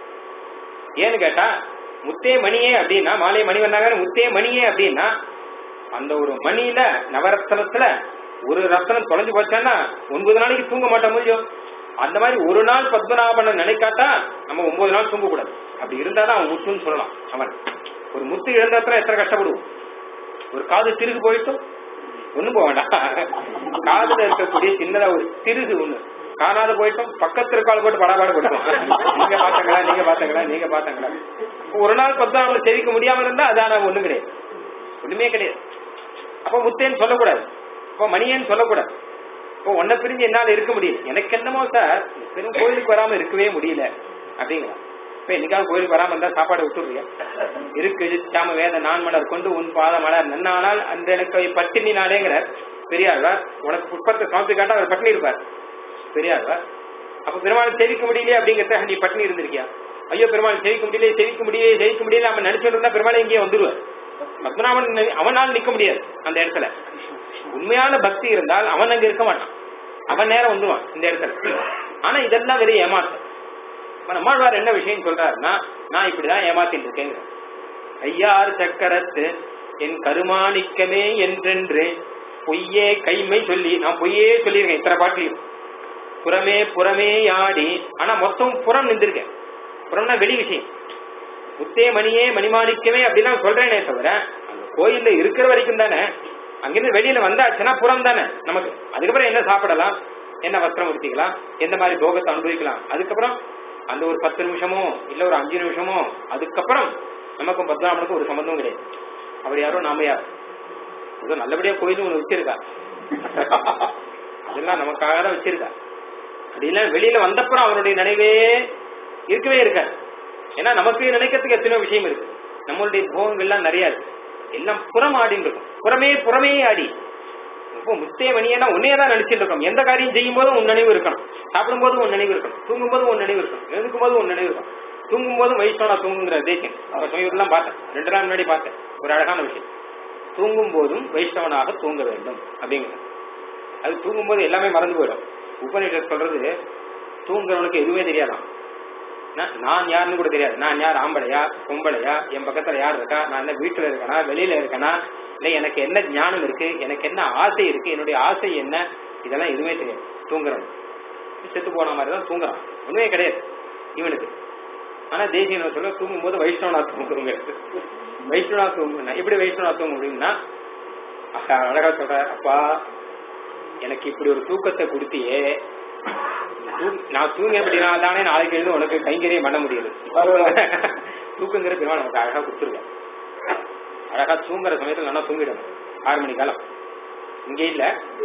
ஏன்னு கேட்டா முத்தே மணியே அப்படின்னா மாலை மணி வந்தாங்க முத்தே மணியே அப்படின்னா அந்த ஒரு மணியில நவரத்னத்துல ஒரு ரத்னம் தொலைஞ்சு போச்சான்னா ஒன்பது நாளைக்கு தூங்க மாட்டோம் முடியும் அந்த மாதிரி ஒரு நாள் பத்மநாபனை நினைக்காட்டா நம்ம ஒன்பது நாள் தூங்க கூடாது அப்படி இருந்தாதான் அவன் முத்துன்னு சொல்லலாம் அவன் ஒரு முத்து இழந்தத்துல எத்தனை கஷ்டப்படுவோம் ஒரு காது திருகு போயிட்டும் ஒண்ணும் போக வேண்டாம் காதுல இருக்கக்கூடிய சின்னதா ஒரு திருகு ஒண்ணு காணாத போயிட்டோம் பக்கத்து இருக்கால் போட்டு படாபாடு போட்டோம் நீங்க பாத்தங்களா நீங்க பாத்தங்களா நீங்க பாத்தங்களா ஒரு நாள் பத்மநாபனை தெரிவிக்க முடியாம இருந்தா அதான ஒண்ணும் கிடையாது ஒண்ணுமே கிடையாது அப்ப முத்தேன்னு சொல்லக்கூடாது அப்ப மணியேன்னு சொல்லக்கூடாது இப்போ உன்னை பிரிஞ்சு என்னால இருக்க முடியல எனக்கு என்னமோ சார் பெரும் கோயிலுக்கு வராம இருக்கவே முடியல அப்படிங்களா இப்ப என்னைக்காவது கோயிலுக்கு வராம இருந்தா சாப்பாடு விட்டுருவியா இருக்கு சாம வேத நான் மலர் கொண்டு உன் பாத மலர் நன்னானால் அந்த எனக்கு பட்டினி நாளேங்கிற பெரியாழ்வார் உனக்கு புஷ்பத்தை சமர்ப்பி காட்டா அவர் பட்டினி இருப்பார் பெரியாழ்வார் அப்ப பெருமாள் சேவிக்க முடியல அப்படிங்கிறத நீ பட்டினி இருந்திருக்கியா ஐயோ பெருமாள் சேவிக்க முடியல சேவிக்க முடியல சேவிக்க முடியல நம்ம நினைச்சிட்டு இருந்தா பெருமாள் இங்கேயே வந்துருவார் பத்மநாபன் நினை- அவனால் நிக்க முடியாது அந்த இடத்துல உண்மையான பக்தி இருந்தால் அவன் அங்க இருக்க மாட்டான் அவன் நேரம் வந்துருவான் இந்த இடத்துல ஆனா இதெல்லாம் வெறும் ஏமாத்தம் இப்ப நம்மாழ்வார் என்ன விஷயம் சொல்றாருன்னா நான் இப்படிதான் ஏமாத்திட்டு இருக்கேங்க ஐயாறு சக்கரத்து என் கருமாணிக்கமே என்றென்று பொய்யே கைமை சொல்லி நான் பொய்யே சொல்லியிருக்கேன் இத்தனை பாட்டிலையும் புறமே புறமே ஆடி ஆனா மொத்தம் புறம் நின்றுருக்கேன் புறம்னா வெளி விஷயம் முத்தே மணியே மணிமாணிக்கமே அப்படிலாம் சொல்றேனே தவிர அந்த கோயில்ல இருக்கிற வரைக்கும் தானே அங்கிருந்து வெளியில வந்தாச்சுன்னா புறம் தானே நமக்கு அதுக்கப்புறம் என்ன சாப்பிடலாம் என்ன வஸ்திரம் உடுத்திக்கலாம் எந்த மாதிரி போகத்தை அனுபவிக்கலாம் அதுக்கப்புறம் அந்த ஒரு பத்து நிமிஷமோ இல்ல ஒரு அஞ்சு நிமிஷமோ அதுக்கப்புறம் நமக்கும் பத்மநாபனுக்கும் ஒரு சம்பந்தமும் கிடையாது அவர் யாரோ நாம யார் ஏதோ நல்லபடியா கோயிலும் ஒண்ணு வச்சிருக்கா அதெல்லாம் நமக்காக தான் வச்சிருக்கா அப்படிலாம் வெளியில வந்தப்புறம் அவருடைய நினைவே இருக்கவே இருக்காது ஏன்னா நமக்கு நினைக்கிறதுக்கு எத்தனையோ விஷயம் இருக்கு நம்மளுடைய போகங்கள்லாம் நிறைய இருக்கு எல்லாம் புறம் ஆடின்னு இருக்கும் புறமே புறமே ஆடி இப்போ முத்தே மணியனா உன்னையே தான் நினைச்சிட்டு இருக்கோம் எந்த காரியம் செய்யும் போதும் உன் நினைவு இருக்கணும் சாப்பிடும் போதும் உன் நினைவு இருக்கணும் தூங்கும் போதும் உன் நினைவு இருக்கணும் எழுதுக்கும் போதும் உன் நினைவு இருக்கணும் தூங்கும் போதும் வைஷ்ணவனா தூங்குங்கிற தேசியம் அவர் சமீபத்திலாம் பார்த்தேன் ரெண்டு நாள் முன்னாடி பார்த்தேன் ஒரு அழகான விஷயம் தூங்கும் போதும் வைஷ்ணவனாக தூங்க வேண்டும் அப்படிங்கிறது அது தூங்கும் போது எல்லாமே மறந்து போயிடும் உபநிஷத் சொல்றது தூங்குறவனுக்கு எதுவுமே தெரியாதான் நான் நான் யாருன்னு கூட தெரியாது நான் யார் ஆம்பளையா பொம்பளையா என் பக்கத்துல யார் இருக்கா நான் என்ன வீட்டுல இருக்கனா வெளியில இருக்கனா இல்ல எனக்கு என்ன ஞானம் இருக்கு எனக்கு என்ன ஆசை இருக்கு என்னுடைய ஆசை என்ன இதெல்லாம் எதுவுமே தெரியாது தூங்குறவன் செத்து போன மாதிரி தான் தூங்குறான் ஒண்ணுமே கிடையாது இவனுக்கு ஆனா தேசியன் சொல்ல தூங்கும் போது வைஷ்ணவனா தூங்குறவங்க வைஷ்ணவனா தூங்குனா எப்படி வைஷ்ணவனா தூங்க முடியும்னா அக்கா அழகா சொல்ற அப்பா எனக்கு இப்படி ஒரு தூக்கத்தை கொடுத்தியே தூ- நான் தூங்க அப்படின்னா தானே நாளைக்கு எழுந்து உனக்கு கைங்கரியம் பண்ண முடியுது தூக்கங்கிற பெருமாள் நமக்கு அழகா கொடுத்துருக்க அழகா தூங்குற சமயத்துல நல்லா தூங்கிடணும் ஆறு மணி காலம் இங்க இல்ல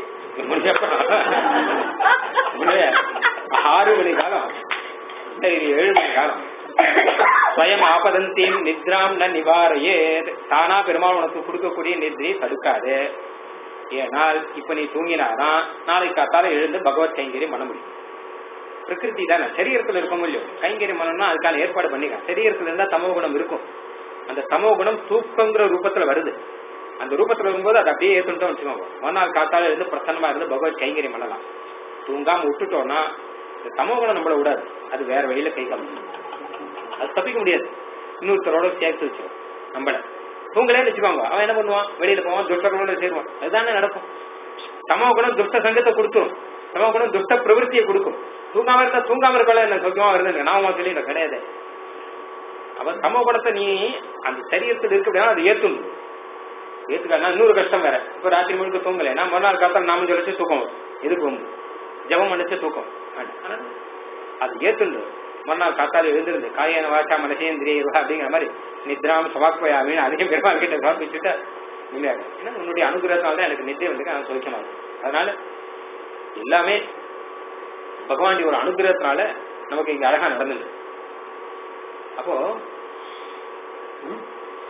உண்மையா? ஆறு மணி காலம் இல்ல, இது ஏழு மணி காலம் ஸ்வயம் ஆபதந்தீம் நித்ராம் ந நிவாரையே தானா பெருமாள் உனக்கு கொடுக்கக்கூடிய நித்ரையை தடுக்காது ஏனால் இப்ப நீ தூங்கினாதான் நாளைக்கு காத்தால எழுந்து பகவத் கைங்கரியம் பண்ண முடியும் பிரகிருதி தானே சரீரத்துல இருக்கும் இல்லையோ கைங்கரியம் பண்ணணும்னா அதுக்கான ஏற்பாடு பண்ணிக்கலாம் சரீரத்துல இருந்தா தமோ குணம் இருக்கும் அந்த தமோ குணம் தூக்கங்கிற ரூபத்துல வருது அந்த ரூபத்துல வரும்போது அதை அப்படியே ஏற்றுட்டோம் வச்சுக்கோங்க மறுநாள் காத்தால இருந்து பிரசன்னமா இருந்து பகவத் கைங்கரியம் பண்ணலாம் தூங்காம விட்டுட்டோம்னா இந்த தமோ குணம் நம்மள விடாது அது வேற வழியில கை காமிக்கும் அது தப்பிக்க முடியாது இன்னொருத்தரோட சேர்த்து வச்சிரும் நம்மள தூங்கலேன்னு வச்சுக்கோங்க அவன் என்ன பண்ணுவான் வெளியில போவான் துஷ்டர்களோட சேருவான் அதுதானே நடக்கும் தமோ குணம் துஷ்ட சங்கத்தை கொடுத்துரும் தமோ குணம் துஷ்ட பிரவருத்தியை கொடுக்கும் தூங்காம இருந்தா தூங்காம இருக்கல என்ன சௌக்கியமா வருது நான் தெரியல கிடையாது அவன் தமோ குணத்தை நீ அந்த சரீரத்தில் இருக்க அப்படின்னா அதை ஏத்துணும் ஏத்துக்கா இன்னொரு கஷ்டம் வேற இப்ப ராத்திரி முழுக்க தூங்கல நான் மறுநாள் காத்தால நாம சொல்லிச்சு தூக்கம் வரும். எதுக்கு வந்து ஜபம் பண்ணிச்சு தூக்கம் வேண்டாம். ஆனா அது ஏத்துண்டு மறுநாள் காத்தால எழுந்திருந்து காயன வாச்சா மனசேந்திரிய இருவா அப்படிங்கிற மாதிரி நித்ராம் சமாக்பயாமின்னு அதையும் பெருமாள் கிட்ட சமர்ப்பிச்சுட்டு நிம்மதியாக ஏன்னா உன்னுடைய அனுகிரகத்தால தான் எனக்கு நித்தியம் வந்து நான் சௌக்கியமா இருக்கும் அதனால எல்லாமே பகவானுடைய ஒரு அனுகிரகத்தினால நமக்கு இங்க அழகா நடந்தது அப்போ ம்,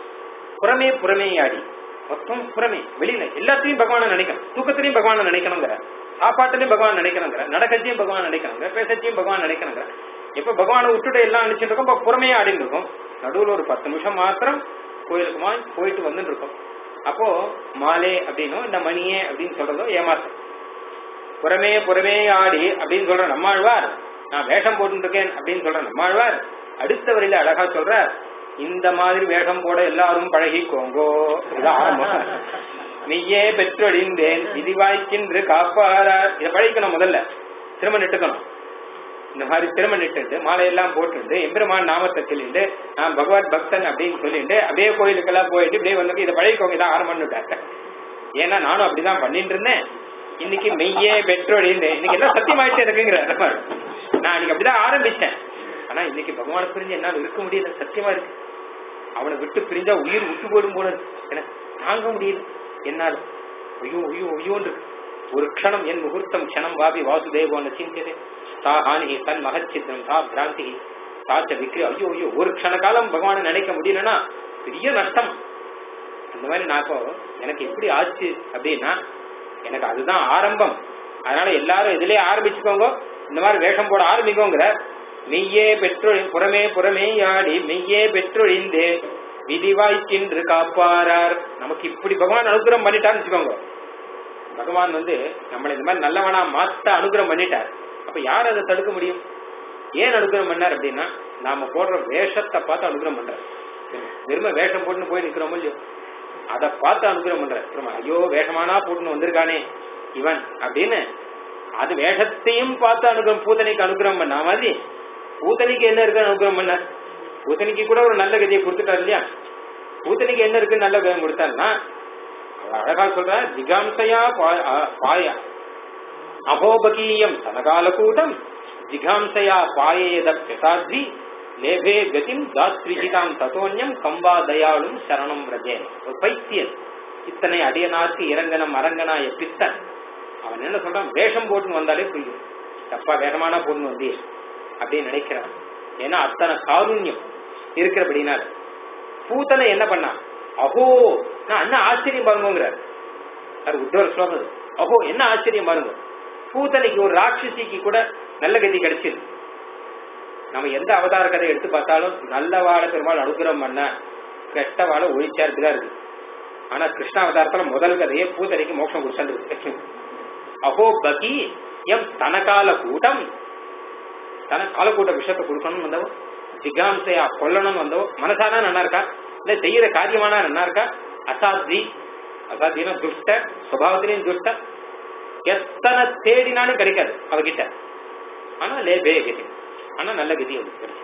புறமே புறமே ஆடி மொத்தம் புறமே வெளியில எல்லாத்தையும் பகவானை நினைக்கணும் தூக்கத்திலையும் பகவானை நினைக்கணுங்கிற சாப்பாட்டுலயும் பகவான் நினைக்கணுங்கிற நடக்கத்தையும் பகவான் நினைக்கணுங்கிற பேசத்தையும் பகவான் நினைக்கணுங்கிற எப்ப பகவானை விட்டுட்டு எல்லாம் நினைச்சிட்டு இருக்கோம் இப்ப புறமே ஆடிட்டு இருக்கோம் நடுவுல ஒரு பத்து நிமிஷம் மாத்திரம் கோயிலுக்குமா போயிட்டு வந்துட்டு இருக்கோம் அப்போ மாலே அப்படின்னும் இந்த மணியே அப்படின்னு சொல்றதோ ஏமாத்தம் புறமே புறமே ஆடி அப்படின்னு சொல்ற நம்மாழ்வார் நான் வேஷம் போட்டு இருக்கேன் அப்படின்னு சொல்ற நம்மாழ்வார் அடுத்த வரையில அழகா சொல்ற இந்த மாதிரி வேஷம் போட எல்லாரும் பழகிக்கோங்கோ இது ஆரம்பம் நீயே பெற்றொழிந்தேன் விதிவாய்க்கின்று காப்பாரார் இதை பழகிக்கணும் முதல்ல திரும்ப நிட்டுக்கணும் இந்த மாதிரி திரும்ப நிட்டு மாலையெல்லாம் போட்டுண்டு எம்பெருமான் நாமத்தை சொல்லிட்டு நான் பகவத் பக்தன் அப்படின்னு சொல்லிட்டு அப்படியே கோயிலுக்கெல்லாம் போயிட்டு இப்படியே வந்து இதை பழகிக்கோங்க இதான் ஆரம்பம்னுட்டாங்க ஏன்னா நானும் அப்படிதான் பண்ணிட்டு இருந்தேன் இன்னைக்கு மெய்யே பெற்றோடின்னு இன்னைக்கு எல்லாம் சத்தியமாயிட்டு இருக்குங்கிற அந்த மாதிரி. நான் அன்னைக்கு அப்படிதான் ஆரம்பிச்சேன் ஆனா இன்னைக்கு பகவானை பிரிஞ்சு என்னால இருக்க முடியல சத்தியமா இருக்கு அவனை விட்டு பிரிஞ்சா உயிர் விட்டு போடும் போல இருக்கு. எனக்கு தாங்க முடியல என்னால ஐயோ ஐயோ ஐயோன்னு இருக்கு. ஒரு க்ஷணம் என் முகூர்த்தம் க்ஷணம் வாபி வாசுதேவோன்னு சிந்தியதே தா ஹானி தன் மகச்சித்திரம் தா பிராந்தி தாச்ச விக்ரி ஐயோ ஐயோ ஒரு க்ஷண காலம் பகவானை நினைக்க முடியலன்னா பெரிய நஷ்டம் அந்த மாதிரி நான் இப்போ எனக்கு எப்படி ஆச்சு அப்படின்னா எனக்கு அதுதான் ஆரம்பம் அதனால எல்லாரும் இதுலயே ஆரம்பிச்சுக்கோங்க இந்த மாதிரி வேஷம் போட ஆரம்பிக்கோங்கிற மெய்யே பெற்றொழி புறமே புறமே ஆடி மெய்யே பெற்றொழிந்தே விதிவாய்க்கின்று காப்பாரார் நமக்கு இப்படி பகவான் அனுகிரகம் பண்ணிட்டான்னு வச்சுக்கோங்க பகவான் வந்து நம்மளை இந்த மாதிரி நல்லவனா மாத்த அனுகிரகம் பண்ணிட்டார் அப்ப யார் அதை தடுக்க முடியும் ஏன் அனுகிரகம் பண்ணார் அப்படின்னா நாம போடுற வேஷத்தை பார்த்து அனுகிரகம் பண்றார் வெறும வேஷம் போட்டுன்னு போய் நிக்கிறோம் இல்லையோ அதை பார்த்து அனுகிரகம் பண்ற திரும்ப ஐயோ வேஷமானா போட்டுன்னு வந்திருக்கானே இவன் அப்படின்னு அது வேஷத்தையும் பார்த்து அனுகிரகம் பூதனைக்கு அனுகிரகம் பண்ண மாதிரி பூதனைக்கு என்ன இருக்கு அனுகிரகம் பண்ணார் பூதனைக்கு கூட ஒரு நல்ல கதியை கொடுத்துட்டார் இல்லையா பூதனைக்கு என்ன இருக்கு நல்ல கதம் கொடுத்தாருன்னா அவர் அழகா சொல்ற ஜிகாம்சையா பா- ஆ- பாய அபோபகீயம் தனகால கூட்டம் ஜிகாம்சையா பாயேத பிரசாத்வி லேபே கதிம் தாத்ரிஜிதாம் ததோன்யம் கம்பா தயாளும் சரணம் ரஜேன் ஒரு பைத்தியன் இத்தனை அடியனார்க்கு இறங்கனம் அரங்கனாய பித்தன் அவன் என்ன சொல்றான் வேஷம் போட்டுன்னு வந்தாலே புரியும் தப்பா வேகமான போட்டுன்னு வந்தே அப்படின்னு நினைக்கிறான் ஏன்னா அத்தனை காருண்யம் இருக்கிறபடினால பூத்தனை என்ன பண்ணா அஹோ நான் என்ன ஆச்சரியம் பாருங்கிறார் அது உத்தவர் ஸ்லோகம் அது. அஹோ என்ன ஆச்சரியம் பாருங்க பூத்தனைக்கு ஒரு ராட்சசிக்கு கூட நல்ல கதி கிடைச்சிது நம்ம எந்த அவதார கதை எடுத்து பார்த்தாலும் நல்ல வாழ பெருமாள் அனுகிரகம் பண்ண கெட்ட வாழ ஒழிச்சார் இப்படிதான் இருக்கு ஆனா கிருஷ்ண அவதாரத்துல முதல் கதையே பூத்தனைக்கு மோட்சம் கொடுத்தாண்டு அஹோ பகி எம் தனகால கூட்டம் தன காலக்கூட்ட விஷயத்தை கொடுக்கணும்னு வந்தவோ ஜிகாம்சையா கொல்லணும்னு வந்தவோ மனசானா நல்லா இருக்கா இல்ல செய்யற காரியமானா நல்லா இருக்கா அசாத்தி அசாத்தினா துஷ்ட சுபாவத்திலையும் துஷ்ட எத்தனை தேடினாலும் கிடைக்காது அவகிட்ட ஆனா லேபே கதி ஆனா நல்ல கதி அவளுக்கு கிடைச்சது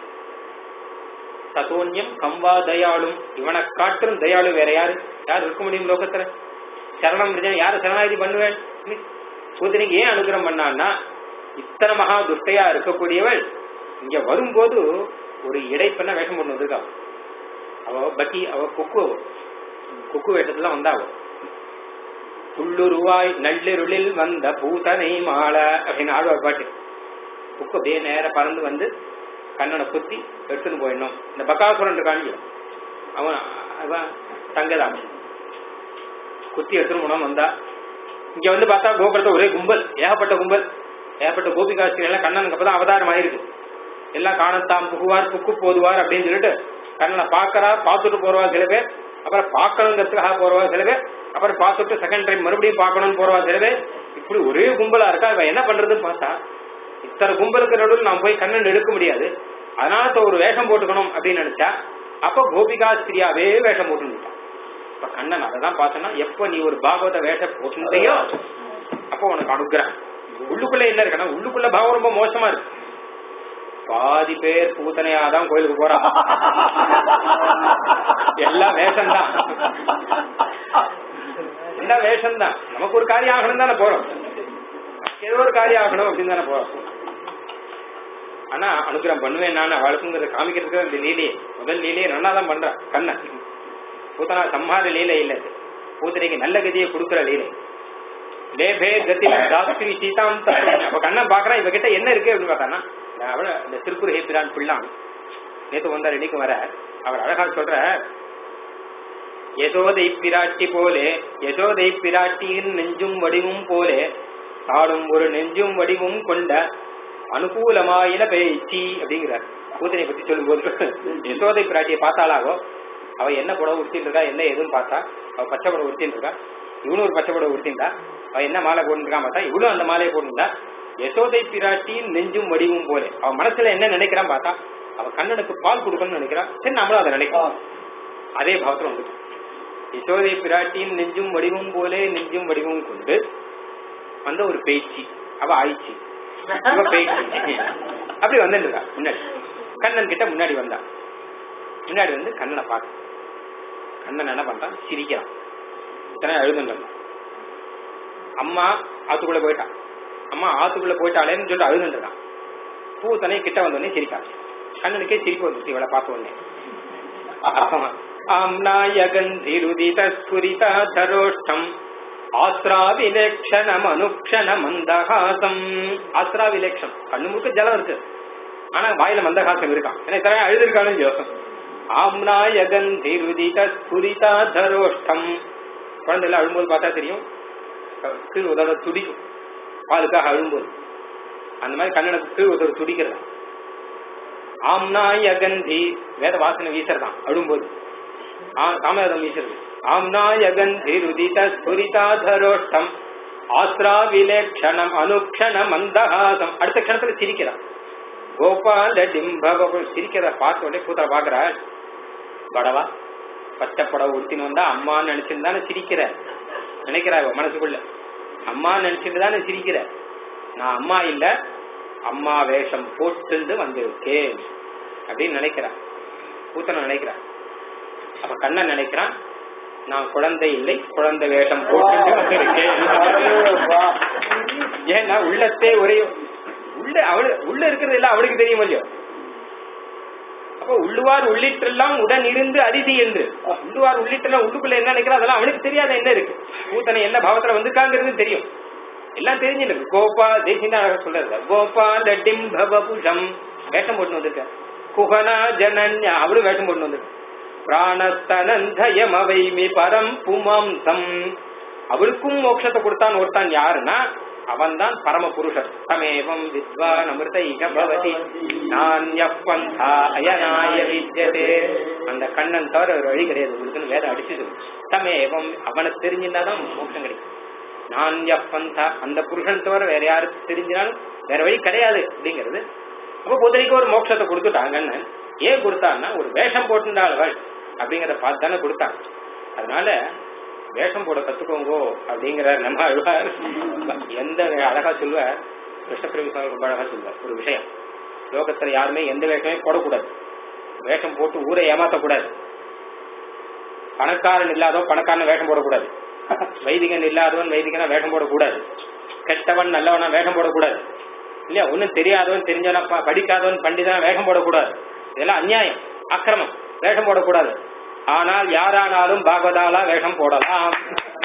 சதோன்யம் கம்பா தயாளும் இவனை காட்டும் தயாளு வேற யாரு யார் இருக்க முடியும் லோகத்துல சரணம் பிரஜனை யாரு சரணாகதி பண்ணுவேன் சூதனைக்கு ஏன் அனுகிரகம் பண்ணான்னா இத்தனை மகா துஷ்டையா இருக்கக்கூடியவள் இங்க வரும்போது ஒரு இடைப்பெண்ண வேஷம் போட்டு வந்திருக்கா அவ பக்கி அவ குக்கு அவ குக்கு வேஷத்துல வந்தா அவ புல்லுருவாய் நள்ளிருளில் வந்த பூதனை மாலை அப்படின்னு ஆழ்வார் பாட்டு குக்கு அப்படியே நேர பறந்து வந்து கண்ணனை குத்தி எடுத்துன்னு போயிடணும் இந்த பக்காசுரன் இருக்கான் அவன் அவன் தங்கதான் குத்தி எடுத்துன்னு போனோம் வந்தா இங்க வந்து பார்த்தா கோபுரத்தை ஒரே கும்பல் ஏகப்பட்ட கும்பல் ஏகப்பட்ட கோபிகாஸ்திரி எல்லாம் கண்ணனுக்கு அப்பதான் அவதாரம் ஆயிருக்கு எல்லாம் காணத்தாம் புகுவார் புக்கு போதுவார் அப்படின்னு சொல்லிட்டு கண்ணனை பாக்கறா பார்த்துட்டு போறவா சில பேர் அப்புறம் பார்க்கணுங்கிறதுக்காக போறவா சில பேர் அப்புறம் பார்த்துட்டு செகண்ட் டைம் மறுபடியும் பார்க்கணும்னு போறவா சில பேர் இப்படி ஒரே கும்பலா இருக்கா இவன் என்ன பண்றதுன்னு பார்த்தா இத்தனை கும்பலுக்கு நடுவில் நான் போய் கண்ணன் எடுக்க முடியாது அதனால இப்ப ஒரு வேஷம் போட்டுக்கணும் அப்படின்னு நினைச்சா அப்ப கோபிகாஸ்திரியாவே வேஷம் போட்டுட்டான் இப்ப கண்ணன் அதை தான் பார்த்தோன்னா எப்ப நீ ஒரு பாகவத வேஷம் போட்டுந்தையோ அப்போ உனக்கு அனுகிரகம் உள்ளுக்குள்ள என்ன இருக்குன்னா உள்ளுக்குள்ள பாவம் ரொம்ப மோசமா இருக்கு பாதி பேர் பூத்தனையாதான் கோயிலுக்கு போறான் எல்லாம் வேஷம்தான் எல்லாம் வேஷம்தான் நமக்கு ஒரு காரியம் ஆகணும் தானே போறோம் ஏதோ ஒரு காரியம் ஆகணும் அப்படின்னு தானே போறோம் ஆனா அனுகிரகம் பண்ணுவேன் நான் அவளுக்குங்கிறத காமிக்கிறதுக்கு இந்த லீலையே முதல் லீலையே நல்லா தான் பண்றான் கண்ணன் பூத்தனா சம்ஹார லீலை இல்ல இது பூத்தனைக்கு நல்ல கதியை கொடுக்கிற லீலை லேபே கதி தாஸ்திரி சீதாம் தத்துவம். அப்ப கண்ணன் பாக்குறான் இவ கிட்ட என்ன இருக்கு அப்படின்னு பார்த்தானா இந்த அவள இந்த திருக்குறு ஹேப்பிரான் பிள்ளான் நேத்து வந்தார் இன்னைக்கு வர அவர் அழகா சொல்ற யசோதை பிராட்டி போலே யசோதை பிராட்டியின் நெஞ்சும் வடிவும் போலே தாடும் ஒரு நெஞ்சும் வடிவும் கொண்ட அனுகூலமாயின பேச்சு அப்படிங்கிறார் பூத்தனை பத்தி சொல்லும்போது யசோதை பிராட்டியை பார்த்தாலாகோ அவ என்ன புடவை உடுத்தின்னு இருக்கா என்ன எதுன்னு பார்த்தா அவ பச்சை புடவை உடுத்தின்னு இருக்கா இவனும் ஒரு பச்சை புடவை உடுத்தின்றா அவ என்ன மாலை போட்டுருக்கா பார்த்தா இவளும் அந்த மாலையை போட்டுருந்தா யசோதை பிராட்டியின் நெஞ்சும் வடிவும் போலே அவ மனசுல என்ன நினைக்கிறான் பார்த்தா அவ கண்ணனுக்கு பால் கொடுக்கணும்னு நினைக்கிறான் சரி நம்மளும் அதை நினைக்கிறோம் அதே பாவத்துல வந்து யசோதை பிராட்டியின் நெஞ்சும் வடிவும் போலே நெஞ்சும் வடிவும் கொண்டு வந்த ஒரு பேச்சு அவ ஆயிடுச்சு இவ பேச்சு அப்படி வந்துருக்கா முன்னாடி கண்ணன் கிட்ட முன்னாடி வந்தா முன்னாடி வந்து கண்ணனை பார்க்க கண்ணன் என்ன பண்றான் சிரிக்கிறான் இத்தனை அழுதுன்றான் அம்மா ஆத்துக்குள்ள போயிட்டான் அம்மா ஆத்துக்குள்ள போயிட்டாளேன்னு சொல்லிட்டு அழுதுன்றான் பூத்தனை கிட்ட வந்தோடனே சிரிக்கான் கண்ணனுக்கே சிரிப்பு வந்துச்சு இவளை பார்த்த உடனே ஆம்நாயகந்திருதிதஸ்புரிதாதரோஷ்டம் ஆஸ்ராவிலேக்ஷணம் அனுக்ஷண மந்தஹாசம் ஆஸ்ராவிலேக்ஷம் கண்ணு முழுக்க ஜலம் இருக்கு ஆனா வாயில மந்தஹாசம் இருக்கான் ஏன்னா இத்தனை அழுதுருக்கானு ஜோசம் ஆம்நாயகந்திருதிதஸ்புரிதாதரோஷ்டம் குழந்தை எல்லாம் அழும்போது பார்த்தா தெரியும் கீழ் உதட துடிக்கும் பாலுக்காக அழும்போது அந்த மாதிரி கண்ணனுக்கு கீழ் உதட துடிக்கிறது ஆம்னாய் அகந்தி வேத வாசனை வீசறதான் அழும்போது காமதம் வீசுறது ஆம்னாய் அகந்தி ருதித ஸ்புரிதாதரோஷ்டம் ஆஸ்ரா விலேக்ஷணம் அனுக்ஷண மந்தஹாசம் அடுத்த க்ஷணத்துல சிரிக்கிறான் கோபால டிம்பவ சிரிக்கிறத பார்த்த உடனே கூத்தர பாக்குற படவா பச்சை புடவை உடுத்தின்னு வந்தா அம்மான்னு நினைச்சிட்டு தானே சிரிக்கிற நினைக்கிறா இவ மனசுக்குள்ள அம்மா நினைச்சிட்டு தானே சிரிக்கிற நான் அம்மா இல்ல அம்மா வேஷம் போட்டு வந்திருக்கேன் அப்படின்னு நினைக்கிறான் பூத்தனை நினைக்கிறான் அப்ப கண்ணன் நினைக்கிறான் நான் குழந்தை இல்லை குழந்தை வேஷம் போட்டு வந்திருக்கேன் ஏன்னா உள்ளத்தே ஒரே உள்ள அவளு உள்ள இருக்கிறது எல்லாம் அவளுக்கு தெரியும் இல்லையோ அப்ப உள்ளுவார் உள்ளிட்டெல்லாம் உடன் இருந்து அரிசி என்று உள்ளுவார் உள்ளிட்டெல்லாம் உள்ளுக்குள்ள என்ன நினைக்கிறா அதெல்லாம் அவனுக்கு தெரியாத என்ன இருக்கு பூத்தனை என்ன பாவத்துல வந்திருக்காங்கிறது தெரியும் எல்லாம் தெரிஞ்சிருக்கு கோபா தேசிய அழகா சொல்றது கோபால டிம்பவபுஷம் வேஷம் போட்டு வந்திருக்க குஹனா ஜனன்யா அவரும் வேஷம் போட்டு வந்திருக்க பிராணஸ்தனந்தயம் அவைமி பரம் புமாம்சம் அவருக்கும் மோட்சத்தை கொடுத்தான் ஒருத்தான் யாருன்னா அவன் தான் பரம புருஷர் தமேவம் வித்வான் அமிர்தைக பவதி நான்ய பந்தா அயனாய வித்யதே அந்த கண்ணன் தவிர ஒரு வழி கிடையாது உங்களுக்குன்னு வேற அடிச்சுது தமேவம் அவனை தெரிஞ்சிருந்தாதான் மோட்சம் கிடைக்கும் நான்ய பந்தா அந்த புருஷன் தவிர வேற யாருக்கு தெரிஞ்சினாலும் வேற வழி கிடையாது அப்படிங்கிறது அப்ப புதரிக்கு ஒரு மோட்சத்தை கொடுத்துட்டாங்கன்னு ஏன் கொடுத்தான்னா ஒரு வேஷம் போட்டுண்டாள்கள் அப்படிங்கறத பார்த்து தானே கொடுத்தாங்க அதனால வேஷம் போட கத்துக்கோங்கோ அப்படிங்கிற நம்ம அழுவார் எந்த அழகா சொல்லுவார் கிருஷ்ணபிரமி சுவாமி ரொம்ப அழகா சொல்லுவார் ஒரு விஷயம் லோகத்துல யாருமே எந்த வேஷமே போடக்கூடாது வேஷம் போட்டு ஊரை ஏமாத்தக்கூடாது பணக்காரன் இல்லாதவன் பணக்காரன் வேஷம் போடக்கூடாது வைதிகன் இல்லாதவன் வைதிகனா வேஷம் போடக்கூடாது கெட்டவன் நல்லவனா வேஷம் போடக்கூடாது இல்லையா ஒன்னும் தெரியாதவன் தெரிஞ்சவனா ப- படிக்காதவன் பண்டிதனா வேஷம் போடக்கூடாது இதெல்லாம் அநியாயம் அக்கிரமம் வேஷம் போடக்கூடாது ஆனால் யாரானாலும் பாகவதாலா வேஷம் போடலாம்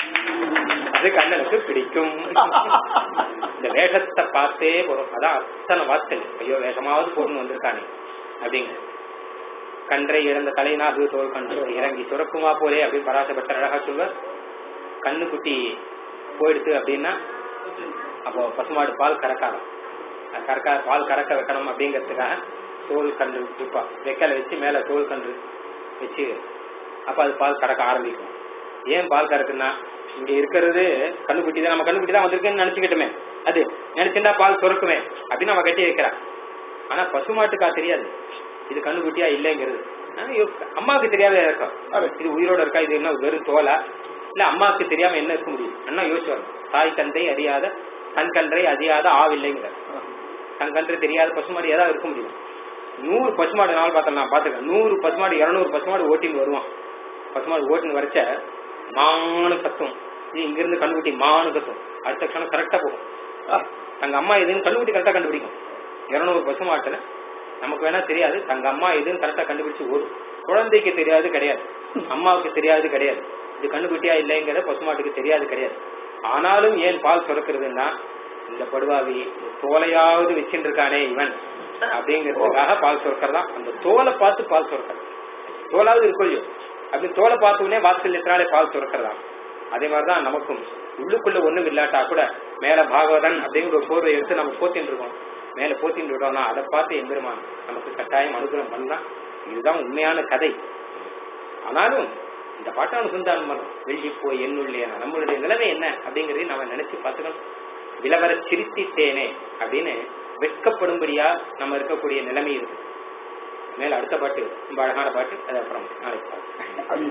அது கண்ணனுக்கு பிடிக்கும் இந்த வேஷத்தை பார்த்தே போறோம் அதான் அத்தனை வார்த்தை ஐயோ வேஷமாவது போட்டுன்னு வந்திருக்கானே அப்படிங்க கன்றை இழந்த தலைனா அது தோல் கன்று இறங்கி சுரக்குமா போலே அப்படின்னு பராசப்பட்ட அழகா சொல்வார் கண்ணுக்குட்டி போயிடுச்சு அப்படின்னா அப்போ பசுமாடு பால் கறக்காதான் அது கறக்கா பால் கறக்க வைக்கணும் அப்படிங்கிறதுக்காக தோல் கன்று வைப்பா வெக்கலை வச்சு மேல தோல் கன்று வச்சு அப்ப அது பால் கறக்க ஆரம்பிக்கும் ஏன் பால் கறக்குன்னா இங்க இருக்கிறது கண்ணுக்குட்டி தான் நம்ம கண்ணுக்குட்டி தான் வந்திருக்குன்னு நினைச்சுக்கிட்டுமே அது நினைச்சிருந்தா பால் சுரக்குமே அப்படின்னு நம்ம கட்டி வைக்கிறா ஆனா பசுமாட்டுக்கா தெரியாது இது கண்ணுக்குட்டியா இல்லைங்கிறது ஆனா, இவ- அம்மாவுக்கு தெரியாத இருக்கும் இது உயிரோட இருக்கா இது என்ன வெறும் தோலா இல்ல அம்மாவுக்கு தெரியாம என்ன இருக்க முடியும் அண்ணா யோசிச்சு வரணும் தாய் தந்தை அறியாத தன் கன்றை அறியாத ஆவில்லைங்கிற தன் கன்று தெரியாத பசுமாடு ஏதாவது இருக்க முடியும் நூறு பசுமாடு நாள் பார்த்தேன் நான் பார்த்துருக்கேன் நூறு பசுமாடு இரநூறு பசுமாடு ஓட்டின்னு வருவான் பசுமாடு ஓட்டின்னு வரைச்ச மானு கத்தும் இது இங்கிருந்து கண்டுபிடி மானு கத்தும் அடுத்த க்ஷணம் கரெக்டா போகும் ஆ, தங்க அம்மா எதுன்னு கண்டுபிடி கரெக்டா கண்டுபிடிக்கும் இருநூறு பசுமாட்டுல நமக்கு வேணா தெரியாது தங்க அம்மா எதுன்னு கரெக்டா கண்டுபிடிச்சு ஓடும் குழந்தைக்கு தெரியாது கிடையாது அம்மாவுக்கு தெரியாது கிடையாது இது கண்டுபிடியா இல்லைங்கிறத பசுமாட்டுக்கு தெரியாது கிடையாது ஆனாலும் ஏன் பால் சுரக்கிறதுன்னா இந்த படுவாவி இந்த தோலையாவது வச்சுட்டு இருக்கானே இவன் அப்படிங்கிறதுக்காக பால் சுரக்கிறதா அந்த தோலை பார்த்து பால் சுரக்கிறது தோலாவது இருக்கொள்ளியோ அப்படி தோலை பார்த்த உடனே வாத்சல்யத்தினாலே பால் சுரக்கிறதா அதே மாதிரிதான் நமக்கும் உள்ளுக்குள்ள ஒண்ணும் இல்லாட்டா கூட மேல பாகவதன் அப்படிங்கிற ஒரு போர்வை எடுத்து நம்ம போத்தின்னு இருக்கோம் மேல போத்தின்னு விட்டோம்னா அதை பார்த்து எம்பெருமான் நமக்கு கட்டாயம் அனுகிரகம் பண்ணலாம் இதுதான் உண்மையான கதை ஆனாலும் இந்த பாட்டான சுந்தாரம் பண்ணணும் வெள்ளி போய் என்னுள்ளே நம்மளுடைய நிலைமை என்ன அப்படிங்கறதையும் நாம நினைச்சு பார்த்துக்கணும் விலவர சிரித்திட்டேனே அப்படின்னு வெட்கப்படும்படியா நம்ம இருக்கக்கூடிய நிலைமை இருக்கு மேல அடுத்த பாட்டு ரொம்ப அழகான பாட்டு அது அப்புறம் நாளைக்கு பார்க்கலாம் அது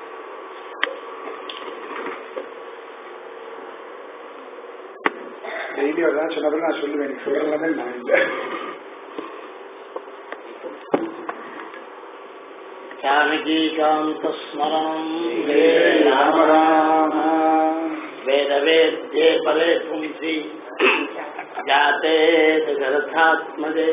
டெய்லி அதான் சொன்னபடி நான் சொல்லுவேன் எனக்கு சொல்றேன் நான் இல்லை जानकीकान्तस्मरणम् ராம ராம वेदवेद्ये परे पुंसि जाते जगरथात्मजे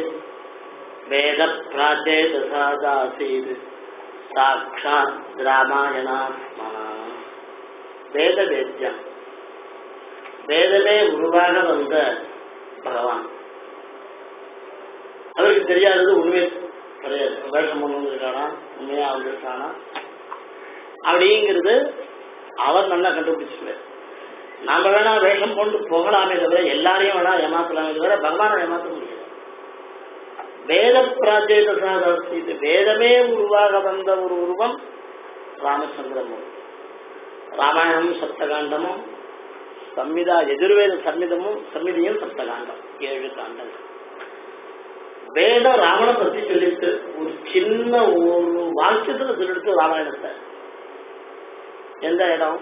वेदप्राचेतसादासीत् साक्षात् ராமாயணாத்மனா வேதவேத்யம் வேதமே உருவாக வந்த பகவான் அவருக்கு தெரியாதது உண்மை கிடையாது வேஷம் கொண்டு வந்திருக்கானா உண்மையா வந்திருக்கானா அப்படிங்கிறது அவர் நல்லா கண்டுபிடிச்சிருவார் நாம வேணா வேஷம் கொண்டு போகலாமே தவிர எல்லாரையும் வேணா ஏமாத்தலாமே தவிர பகவானை ஏமாத்த முடியாது வேத பிராச்சேதாசி இது வேதமே உருவாக வந்த ஒரு உருவம் ராமச்சந்திரமூர்த்தி ராமாயணமும் சப்தகாண்டமும் சம்மிதா எதிர்வேத சம்மிதமும் சம்மிதியும் சப்தகாண்டம் ஏழு காண்டங்கள் வேதம் ராவண பத்தி சொல்லிட்டு ஒரு சின்ன ஒரு வாக்கியத்துல சொல்லிட்டு ராமாயணத்தை எந்த இடம்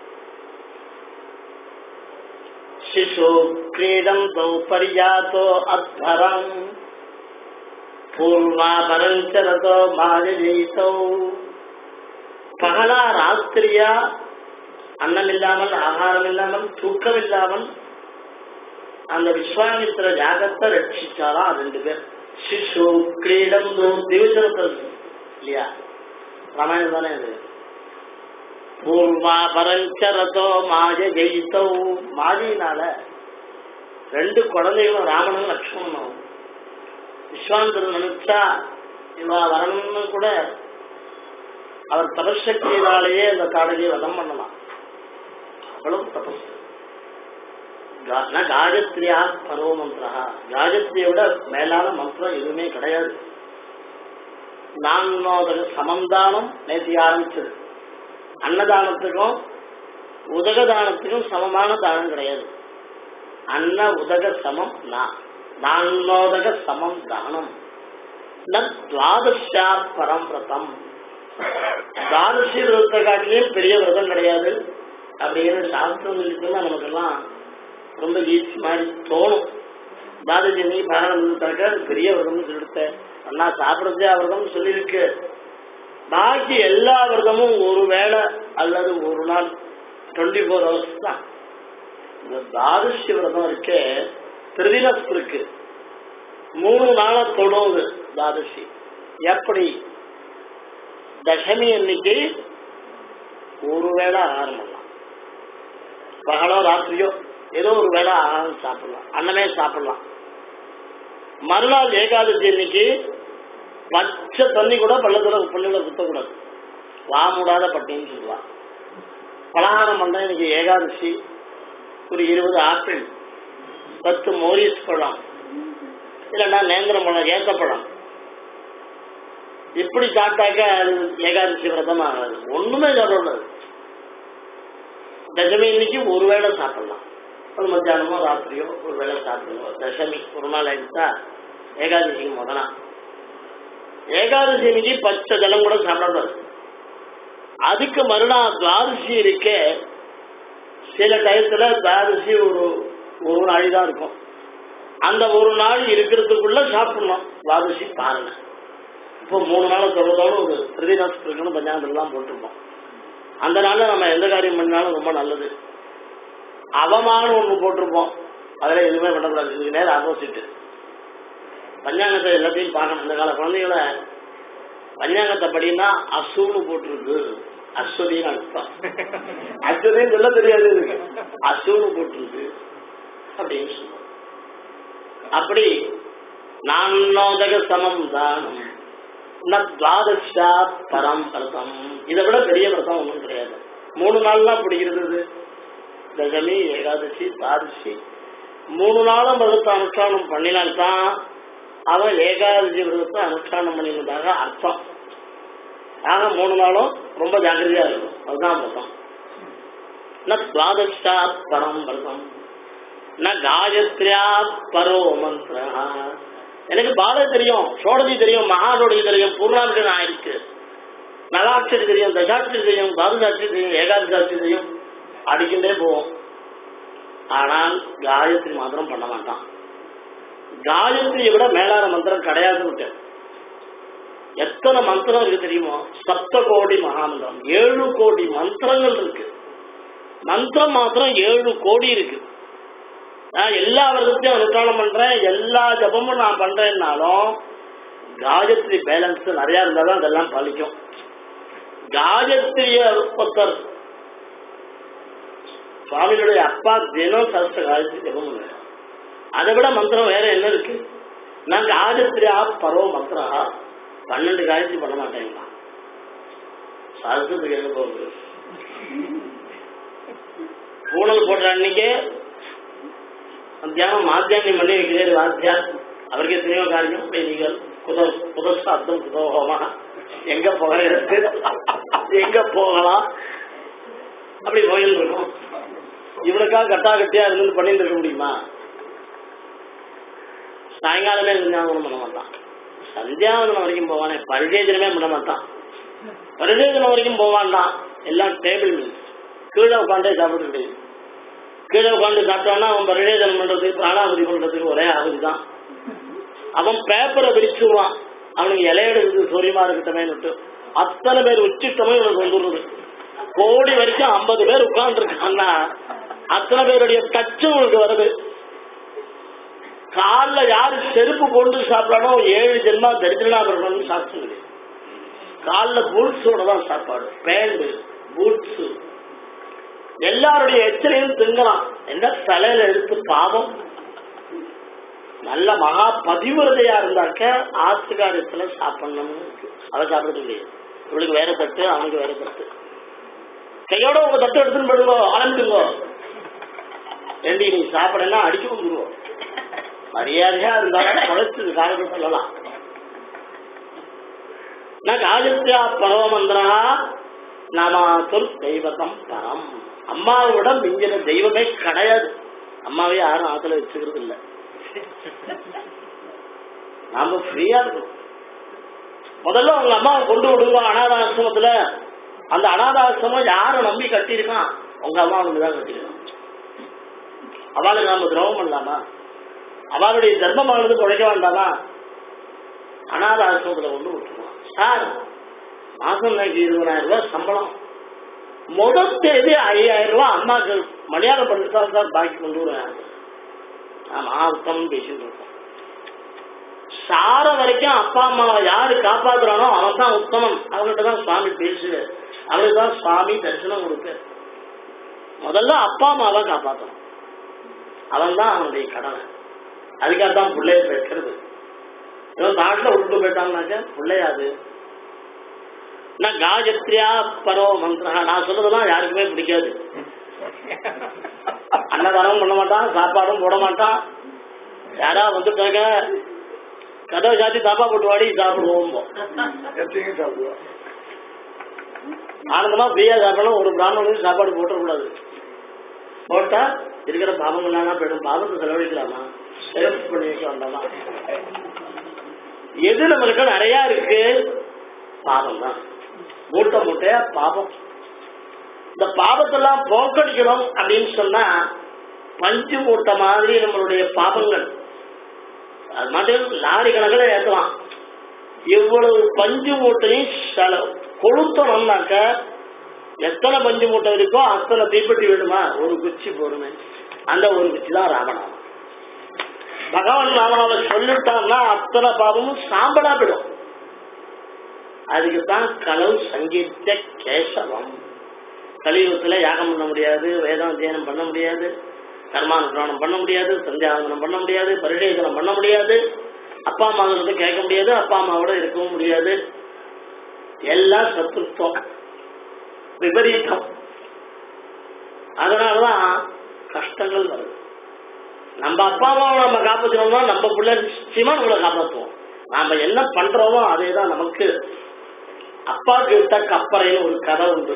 சிசு கிரீடம் பரியாத்தோ அத்வரம் பூர்வா பரஞ்சரதோ மாஜீதோ பகலா ராத்திரியா அன்னம் இல்லாமல் ஆகாரம் இல்லாமல் தூக்கம் இல்லாமல் அந்த விஸ்வாமித்திர யாகத்தை ரட்சிச்சாராம் ரெண்டு பேர் சிசு கிரீடம் திவிசரத்தில் இல்லையா ராமாயணம் தானே அது பூர்வா பரஞ்சரதோ மாய ஜெயித்தோ மாயினால ரெண்டு குழந்தைகளும் ராமனும் லக்ஷ்மணனும் விஸ்வாமித்திரன் நினைச்சா இவா வரணும்னு கூட அவர் தபசக்தியினாலேயே அந்த காடலியை வதம் பண்ணலாம் அவ்வளவு தபஸ் கா- ந காயத்ரியா பரவ மந்திரா காயத்ரியை விட மேலான மந்திரம் எதுவுமே கிடையாது நான்மோதக சமந்தானம் நேற்று ஆரம்பிச்சது அன்னதானத்துக்கும் உதகதானத்துக்கும் சமமான தானம் கிடையாது அன்ன உதக சமம் நான் நான்மோதக சமம் தானம் ந துவாதசா பரம் விரதம் துவாதசி விரதத்தை காட்டிலையும் பெரிய விரதம் கிடையாது அப்படின்னு சாஸ்திரம் இருக்குன்னா நமக்கெல்லாம் ரொம்ப ஈஸி மாதிரி தோணும் பாரதி நீ பாரணம் இருக்காக்க அது பெரிய விரதம்னு சொல்லிடுத்த அண்ணா சாப்பிடுறதே விரதம் சொல்லியிருக்கு பாக்கி எல்லா விரதமும் ஒரு வேளை அல்லது ஒரு நாள் டுவெண்ட்டி ஃபோர் ஹவர்ஸ் தான் இந்த தாரிஷ்ய விரதம் இருக்கே திருதினஸ் இருக்கு மூணு நாளா தொடுவது தாரிசி எப்படி தசமி அன்னைக்கு ஒரு வேளை ஆகாரம் பண்ணலாம் பகலோ ராத்திரியோ ஏதோ ஒரு வேளை ஆகாரம் சாப்பிடலாம் அன்னமே சாப்பிடலாம் மறுநாள் ஏகாதசி அன்னைக்கு பச்சை தண்ணி கூட பள்ளத்துல பள்ளியில குத்தக்கூடாது வா மூடாத பட்டின்னு சொல்லுவா பலகாரம் பண்ண இன்னைக்கு ஏகாதசி ஒரு இருபது ஆப்பிள் பத்து மோரிஸ் பழம் இல்லைன்னா நேந்திரம் பழம் ஏத்தப்பழம் இப்படி சாப்பிட்டாக்க அது ஏகாதசி விரதம் ஆகாது ஒண்ணுமே சாப்பிடக்கூடாது தசமி இன்னைக்கு ஒரு வேளை சாப்பிடலாம் ஒரு மத்தியானமோ ராத்திரியோ ஒரு வேளை சாப்பிடுவோம் தசமி ஒரு நாள் ஆயிடுச்சா ஏகாதசிக்கு முதனா ஏகாதசி இன்னைக்கு பச்சை ஜலம் கூட சாப்பிடக்கூடாது அதுக்கு மறுநாள் துவாதசி இருக்க சில டயத்துல துவாதசி ஒரு ஒரு நாள் தான் இருக்கும் அந்த ஒரு நாள் இருக்கிறதுக்குள்ள சாப்பிடணும் துவாதசி பாருங்க இப்போ மூணு நாள் தொடர்ந்தோடு ஒரு பிரதிநாசம் இருக்கணும் பஞ்சாங்கத்தெல்லாம் போட்டிருப்போம் அந்த நாள்ல நம்ம எந்த காரியம் பண்ணாலும் ரொம்ப நல்லது அவமானம் ஒண்ணு போட்டிருப்போம் அதுல எதுவுமே பண்ணக்கூடாது இதுக்கு நேரம் ஆப்போசிட் பஞ்சாங்கத்தை எல்லாத்தையும் பார்க்கணும் இந்த கால குழந்தைகளை பஞ்சாங்கத்தை படினா அசுன்னு போட்டிருக்கு அஸ்வதின்னு அர்த்தம் அஸ்வதின்னு சொல்ல தெரியாது இதுக்கு அசுன்னு போட்டிருக்கு அப்படின்னு சொல்லுவோம் அப்படி நான்னோதக சமம் தானம் ந துவாதசா பரம் விரதம் இதை விட பெரிய விரதம் ஒன்றும் கிடையாது மூணு நாள்லாம் பிடிக்கிறது தசமி ஏகாதசி தாதசி மூணு நாளும் விரதத்தை அனுஷ்டானம் பண்ணினால்தான் அவன் ஏகாதசி விரதத்தை அனுஷ்டானம் பண்ணினதாக அர்த்தம் ஆக மூணு நாளும் ரொம்ப ஜாக்கிரதையா இருக்கும் அதுதான் விரதம் ந துவாதசா பரம் விரதம் ந காயத்ரியா பரோ மந்திர எனக்கு பால தெரியும் சோடதி தெரியும் மகாடோடி தெரியும் பூர்ணாமிஷ ஆயிருக்கு நலாட்சரி தெரியும் தசாட்சரி தெரியும் பாதுகாட்சி தெரியும் ஏகாதசாட்சி தெரியும் அடிக்கின்றே போவோம் ஆனால் காயத்ரி மாத்திரம் பண்ண மாட்டான் காயத்ரியை விட மேலான மந்திரம் கிடையாது எத்தனை மந்திரம் இருக்கு தெரியுமோ சப்த கோடி மகாமந்திரம் ஏழு கோடி மந்திரங்கள் இருக்கு மந்திரம் மாத்திரம் ஏழு கோடி இருக்கு நான் எல்லா வருடத்தையும் அனுஷ்டானம் பண்றேன் எல்லா ஜபமும் நான் பண்றேன்னாலும் காயத்ரி பேலன்ஸ் நிறைய இருந்தாதான் அதெல்லாம் பலிக்கும் காயத்ரிய ஒருத்தர் சுவாமிகளுடைய அப்பா தினம் சரஸ்வ காயத்ரி ஜபம் பண்ணுவேன் அதை விட மந்திரம் வேற என்ன இருக்கு நான் காயத்ரியா பரவ மந்திரா பன்னெண்டு காயத்ரி பண்ண மாட்டேங்களா சரஸ்வத்துக்கு எங்க போகுது பூனல் போடுற அன்னைக்கே மத்தியானம் மாத்தியானம் பண்ணி வைக்கிறேன் வாத்தியா அவருக்கு எத்தனையோ காரியம் நீங்கள் குத புதசாப்தம் குதோகமா எங்க போகிறது எங்க போகலாம் அப்படி கோயில் இருக்கும் இவனுக்காக கட்டா கட்டியா இருந்து பண்ணிட்டு இருக்க முடியுமா சாயங்காலமே சந்தியாவனம் பண்ண மாட்டான் சந்தியாவனம் வரைக்கும் போவானே பரிசேஜனமே பண்ண மாட்டான் பரிசேஜனம் வரைக்கும் போவான்டான் எல்லாம் டேபிள் மீல்ஸ் கீழே உட்காந்தே சாப்பிட்டு கீழே உட்காந்து சாப்பிட்டான்னா அவன் பரிசேஜனம் பண்றதுக்கு பிராணாபதி பண்றதுக்கு ஒரே ஆகுதி தான் அவன் பேப்பரை விரிச்சுடுவான் அவனுக்கு இலையெடுக்குது சூரியமா இருக்கட்டமேன்னு அத்தனை பேர் உச்சிட்டமே இவனுக்கு வந்துடுறது கோடி வரைக்கும் ஐம்பது பேர் உட்கார்ந்து இருக்கான்னா அத்தனை பேருடைய டச்சு உனக்கு வருது கால்ல யாரு செருப்பு கொண்டு சாப்பிடறானோ ஏழு ஜென்மா தரித்திரனா வரணும்னு சாப்பிட்டு கால்ல பூட்ஸோட தான் சாப்பாடு பேண்டு பூட்ஸ் எல்லாருடைய எச்சரையும் திங்கலாம் என்ன தலையில எடுத்து பாவம் நல்ல மகா பதிவிரதையா இருந்தாக்க ஆத்துக்காரத்துல சாப்பிடணும்னு இருக்கு அதை சாப்பிடுறது இல்லையே இவளுக்கு வேற தட்டு அவனுக்கு வேற தட்டு கையோட உங்க தட்டு எடுத்துன்னு போடுங்க ஆரம்பிடுங்க ஏண்டி நீ சாப்பிடலாம் அடிச்சு வந்துருவோம் மரியாதையா இருந்தாலும் குறைச்சது காரணம் சொல்லலாம் நான் காஜத்யா பரவமந்திரா நாம சொல் தெய்வத்தம் பரம் அம்மாவை விட மிஞ்சின தெய்வமே கிடையாது அம்மாவே யாரும் ஆத்துல வச்சுக்கிறது இல்லை நாம ஃப்ரீயா இருக்கணும் முதல்ல உங்க அம்மாவை கொண்டு விடுங்க அனாதாசிரமத்துல அந்த அனாதாசிரமம் யாரை நம்பி கட்டியிருக்கான் உங்க அம்மா தான் கட்டியிருக்கான் அவளுக்கு நாம துரோகம் பண்ணலாமா அவளுடைய தர்மமானது குறைக்க வேண்டாமா அனாத ஆசிரமத்துல கொண்டு விட்டுருவான் சார் மாசம் இன்னைக்கு இருபதாயிரம் ரூபாய் சம்பளம் முதல் தேதி ஐயாயிரம் ரூபாய் அம்மாக்கு மலையாளம் பண்ணிட்டு சார் பாக்கி கொண்டு வருவேன் ஆமா உத்தமம் பேசிட்டு இருக்கோம் சார வரைக்கும் அப்பா அம்மாவை யாரு காப்பாத்துறானோ அவன் தான் உத்தமம் அவன்கிட்ட தான் சுவாமி பேசுது அவனுக்கு தான் சுவாமி தரிசனம் கொடுக்க முதல்ல அப்பா அம்மாவை காப்பாற்றணும் அவன் தான் அவனுடைய கடமை அதுக்காக தான் பிள்ளைய பெற்றது இவன் நாட்டில் விட்டு போயிட்டாங்கனாக்க பிள்ளையாது நான் காயத்ரியா பரோ மந்திரா நான் சொல்றதெல்லாம் யாருக்குமே பிடிக்காது அன்னதானமும் பண்ண மாட்டான் சாப்பாடும் போட மாட்டான் யாரா வந்துட்டாங்க கதவை சாத்தி தாப்பா போட்டு வாடி சாப்பிடுவோம் எத்தையும் சாப்பிடுவா ஆனந்தமா ஃப்ரீயா சாப்பிடலாம் ஒரு பிராமணனுக்கு சாப்பாடு போட்டக்கூடாது போட்டா இருக்கிற பாவங்கள்லாம் போயிடும் பாவத்தை செலவழிக்கலாமா செலவு பண்ணி வைக்க வேண்டாமா எது நம்மளுக்கு நிறைய இருக்கு பாவம் தான் மூட்டை மூட்டையா பாவம் இந்த பாவத்தெல்லாம் போக்கடிக்கணும் அப்படின்னு சொன்னா பஞ்சு மூட்டை மாதிரி நம்மளுடைய பாவங்கள் அது மட்டும் லாரி கணக்கில் ஏற்றலாம் இவ்வளவு பஞ்சு மூட்டையும் செலவு கொளுத்தணும்னாக்க எத்தனை பஞ்சு மூட்டை இருக்கோ அத்தனை தீப்பெட்டி வேணுமா ஒரு குச்சி போடுமே அந்த ஒரு குச்சி தான் ராமநாமம் பகவான் ராமநாமம் சொல்லிட்டான்னா அத்தனை பாவமும் சாம்பலா போயிடும் அதுக்கு தான் களவு சங்கீத கேசவம் கலியுகத்துல யாகம் பண்ண முடியாது வேதம் தியானம் பண்ண முடியாது கர்மானுஷ்டானம் பண்ண முடியாது சந்தியாவந்தனம் பண்ண முடியாது பரிசேதனம் பண்ண முடியாது அப்பா அம்மா கிட்ட கேட்க முடியாது அப்பா அம்மாவோட இருக்கவும் முடியாது எல்லாம் சத்துருத்தம் விபரீதம் அதனாலதான் கஷ்டங்கள் வருது நம்ம அப்பா அம்மாவை நம்ம காப்பாற்றணும்னா நம்ம பிள்ளை நிச்சயமா நம்மளை காப்பாற்றுவோம் நாம என்ன பண்றோமோ அதே தான் நமக்கு அப்பா கிட்ட கப்பறைன்னு ஒரு கதை உண்டு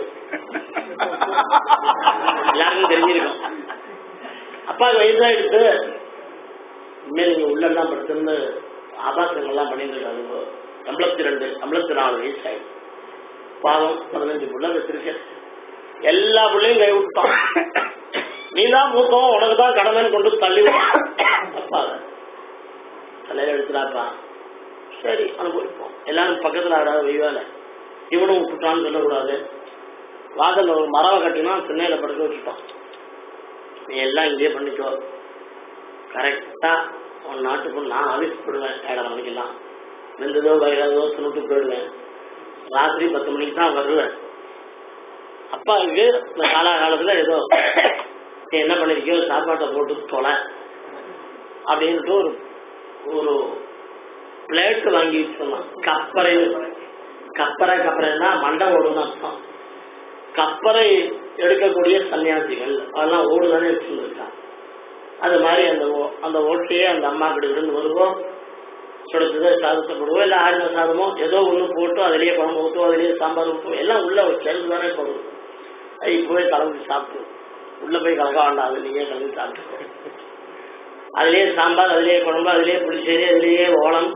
எல்லாருக்கும் தெரிஞ்சிருக்கும் அப்பாவுக்கு வயசாயிடுச்சு இனிமேல் நீங்க உள்ளெல்லாம் படுத்திருந்து ஆபாசங்கள்லாம் பண்ணிட்டு இருக்காங்க ஐம்பத்தி ரெண்டு ஐம்பத்தி நாலு வயசு ஆயிடுச்சு பாவம் பதினஞ்சு புள்ள வச்சிருக்க எல்லா பிள்ளையும் கை விட்டான் நீ தான் மூத்தம் உனக்கு தான் கடமைன்னு கொண்டு தள்ளி அப்பாவை தலையில எடுத்துடாப்பா சரி அனுபவிப்போம் எல்லாரும் பக்கத்துல ஆடாத வெய்வால இவனும் விட்டுட்டான்னு சொல்லக்கூடாது வாசல்ல ஒரு மரவை கட்டினா திண்ணையில படுக்க வச்சுட்டான் நீ எல்லாம் இங்கேயே பண்ணிக்கோ கரெக்டா உன் நாட்டுக்கு நான் அவிழ்ப்படுவேன் ஏழரை மணிக்கெல்லாம் வெந்ததோ வயலாதோ துணுட்டு போயிடுவேன் ராத்திரி பத்து மணிக்கு தான் வருவேன் அப்பாவுக்கு இந்த காலாகாலத்துல ஏதோ நீ என்ன பண்ணிருக்கியோ சாப்பாட்டை போட்டு தொலை அப்படின்ட்டு ஒரு ஒரு பிளேட் வாங்கி வச்சோம் கப்பரை கப்பரை கப்பரைன்னா மண்டை ஓடுன்னு அர்த்தம் கப்பரை எடுக்கக்கூடிய சன்னியாசிகள் அதெல்லாம் ஓடுதானே வச்சுருக்கான் அது மாதிரி அந்த ஓ- அந்த ஓட்டையே அந்த அம்மா கிட்ட இருந்து வருவோம் சுடுத்தது சாதத்தை போடுவோம் இல்லை ஆடின சாதமோ ஏதோ ஒன்று போட்டு அதிலேயே குழம்பு ஊற்றுவோம் அதிலேயே சாம்பார் ஊற்றுவோம் எல்லாம் உள்ள ஒரு சேர்ந்து தானே போடுவோம் அது இப்போவே கலந்து சாப்பிட்டு உள்ள போய் கலக்க வேண்டாம் அது நீயே கலந்து சாப்பிட்டுக்கோ அதுலயே சாம்பார் அதுலயே குழம்பு அதுலயே புளிச்சேரி அதுலயே ஓலம்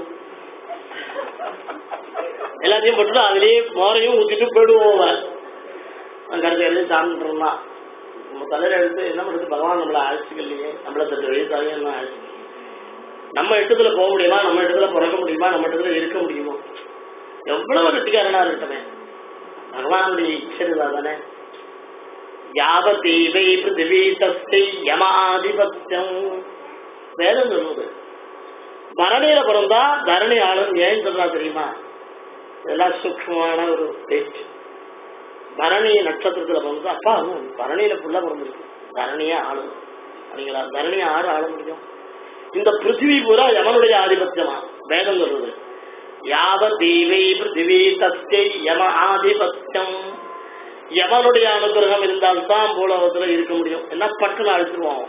எல்லாத்தையும் போட்டு அதுலயே மோரையும் ஊத்திட்டு போயிடுவோம் அவன். அவன் கருத்து எழுதி சாப்பிட்டு இருந்தான் நம்ம தலையில எடுத்து என்ன பண்ணுறது பகவான் நம்மளை அழைச்சிக்கலையே நம்மளை தட்டு எழுத்தாங்க என்ன அழைச்சி நம்ம இடத்துல போக முடியுமா நம்ம இடத்துல பிறக்க முடியுமா நம்ம இடத்துல இருக்க முடியுமோ எவ்வளவு வெட்டிக்காரனா இருக்கட்டமே பகவானுடைய இச்சரிதா தானே யாவதீவை பிருத்திவி தஸ்தை யமாதிபத்தியம் வேதம் சொல்லுவது பரணியில பிறந்தா தரணி ஆளும் ஏன் சொல்றா தெரியுமா இதெல்லாம் சூக்ஷ்மமான ஒரு பேச்சு பரணி நட்சத்திரத்துல பிறந்தா அப்பா அவன் பரணியில புள்ள பிறந்திருக்கு தரணியே ஆளும் அப்படிங்களா தரணியை ஆறு ஆள முடியும் இந்த பிருத்திவி பூரா யமனுடைய ஆதிபத்தியமா வேதம் சொல்றது யாவ தீவை பிருத்திவி தஸ்தை யம ஆதிபத்தியம் யமனுடைய அனுகிரகம் இருந்தால்தான் பூலோகத்துல இருக்க முடியும் என்ன பட்டுன்னு அழிச்சிருவோம்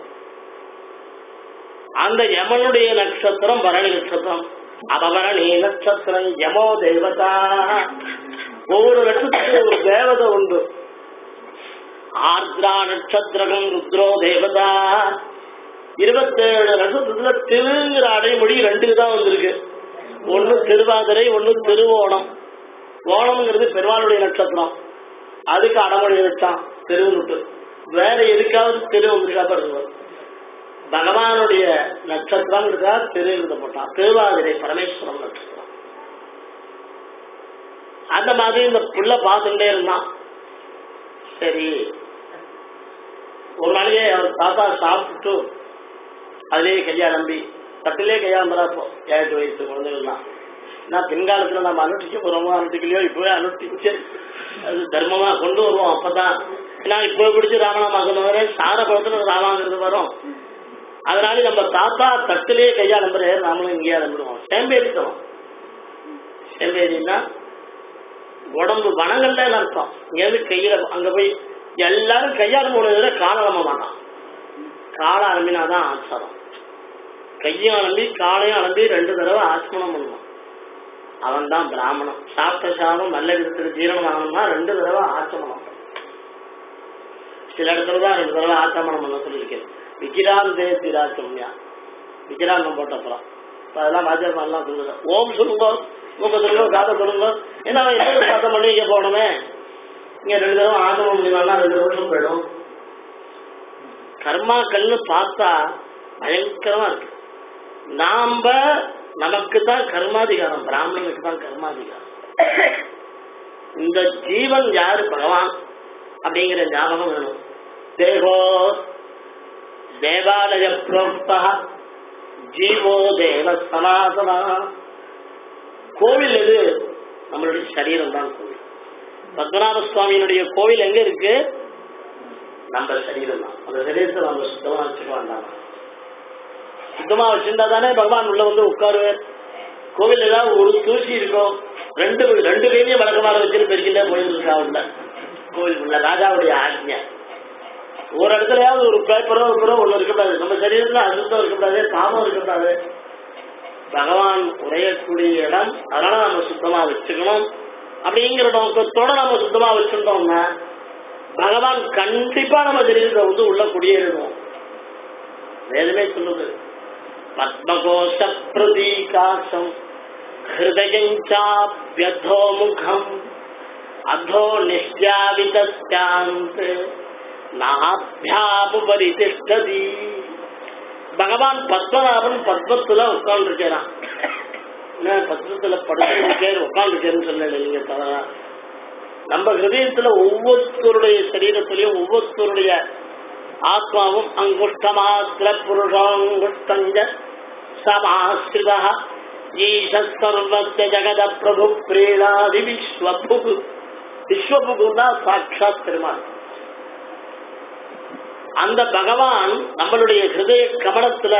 அந்த யமனுடைய நட்சத்திரம் பரணி நட்சத்திரம் அபபரணி நட்சத்திரம் யமோ தேவதா ஒவ்வொரு நட்சத்திரத்துக்கும் ஒரு தேவதை உண்டு ஆர்திரா நட்சத்திரகம் ருத்ரோ தேவதா இருபத்தேழு நட்சத்திரத்துல திருங்கிற அடைமொழி ரெண்டு தான் வந்திருக்கு ஒண்ணு திருவாதிரை ஒண்ணு திருவோணம் ஓணம்ங்கிறது பெருமாளுடைய நட்சத்திரம் அதுக்கு அடமொழி வச்சான் திருவுனுட்டு வேற எதுக்காவது திரு வந்திருக்கா பாருங்க பகவானுடைய நட்சத்திரம் இருக்கா திரு எழுதப்பட்டான் திருவாதிரை பரமேஸ்வரம் நட்சத்திரம் அந்த மாதிரி இந்த புள்ள பார்த்துட்டே இருந்தான் சரி ஒரு நாளைக்கே அவர் தாத்தா சாப்பிட்டுட்டு அதுலயே கையா நம்பி தட்டிலே கையா நம்புறாப்போ ஏழு வயசு குழந்தைகள்லாம் நான் பின்காலத்துல நம்ம அனுஷ்டிக்க போறோமோ அனுஷ்டிக்கலையோ இப்பவே அனுஷ்டிச்சு அது தர்மமா கொண்டு வருவோம் அப்பதான் ஏன்னா இப்போ பிடிச்சி ராமநாமாக்கணும் சார பழத்துல ராமாங்கிறது வரும் அதனால நம்ம தாத்தா தட்டிலே கையா நம்புற நாமளும் இங்கேயா நம்பிடுவோம் சேம்பேரித்தனம் சேம்பேரின்னா உடம்பு வனங்கள்ல அர்த்தம் இங்கேருந்து கையில அங்க போய் எல்லாரும் கையால் போனதுல காலை நம்ப மாட்டான் காலை அலம்பினாதான் ஆச்சாரம் கையும் அலம்பி காலையும் அலம்பி ரெண்டு தடவை ஆச்சமனம் பண்ணுவான் அவன் தான் பிராமணன் சாப்பிட்ட சாதம் நல்ல விதத்துக்கு ஜீரணம் ஆகணும்னா ரெண்டு தடவை ஆச்சமனம் சில இடத்துல தான் ரெண்டு தடவை ஆச்சமனம் பண்ண சொல்லியிருக்கேன் விக்கிராந்தே திராச்சம்யா விக்கிராந்தம் போட்ட அப்புறம் இப்ப அதெல்லாம் வாத்தியார்லாம் சொல்லுங்க ஓம் சொல்லுங்க மூக்க சொல்லுங்க காதை சொல்லுங்க ஏன்னா அவன் என்ன சத்தம் பண்ணி இங்க போகணுமே இங்க ரெண்டு தடவை ஆச்சமனம் பண்ணினாலும் ரெண்டு வருஷம் போயிடும் கர்மாக்கள்னு பார்த்தா பயங்கரமா இருக்கு நாம நமக்கு தான் கர்மாதிகாரம் பிராமணனுக்கு தான் கர்மாதிகாரம் இந்த ஜீவன் யாரு பகவான் அப்படிங்கிற ஞாபகம் வேணும் தேகோ தேவாலய புரோக்தா ஜீவோ தேவ சனாதனா கோவில் எது நம்மளுடைய சரீரம் தான் கோவில் பத்மநாப சுவாமியினுடைய கோவில் எங்க இருக்கு நம்ம சரீரம் தான் அந்த சரீரத்தை நம்ம சுத்தமா வச்சுக்க வேண்டாம் சுத்தமா வச்சிருந்தா தானே பகவான் உள்ள வந்து உட்காருவார் கோவில் ஏதாவது ஒரு தூசி இருக்கும் ரெண்டு ரெண்டு கையிலையும் வழக்கமாக வச்சுட்டு பெருக்கிட்டே போயிருக்கா உள்ள கோவில் உள்ள ராஜாவுடைய ஆజ్ఞை ஒரு இடத்துலயாவது ஒரு பேப்பரோ இருக்கிறோ ஒண்ணு இருக்கக்கூடாது நம்ம சரீரத்துல அசுத்தம் இருக்கக்கூடாது பாவம் இருக்கக்கூடாது பகவான் உரையக்கூடிய இடம் அதனால நம்ம சுத்தமா வச்சுக்கணும் அப்படிங்கிற நோக்கத்தோட நம்ம சுத்தமா வச்சுட்டோம்னா பகவான் கண்டிப்பா நம்ம சரீரத்தை வந்து உள்ள குடியேறிடுவோம் வேதமே சொல்லுது பத்மகோஷ பிரதீகாசம் ஹிருதயஞ்சாப்யதோ முகம் அதோ நிஷ்யாவிதாந்த் நாபியாபுபரி திஷ்டதி பகவான் பத்மநாபன் பத்மத்துல உட்கார்ந்துருக்கிறான் பத்மத்துல படுத்திருக்கேன் உட்கார்ந்துருக்கேன்னு சொல்லல நீங்க தவறா நம்ம ஹிருதயத்துல ஒவ்வொருத்தருடைய சரீரத்திலையும் ஒவ்வொருத்தருடைய ஆத்மாவும் அங்குஷ்டமாத்திர புருஷாங்குஷ்டஞ்ச சமாஸ்ரித ஈஷ சர்வஸ்ய ஜெகத பிரபு பிரீணாதி விஸ்வபுகு விஸ்வபுகுன்னா சாட்சாத் பெருமாள் அந்த பகவான் நம்மளுடைய ஹிருதய கமலத்துல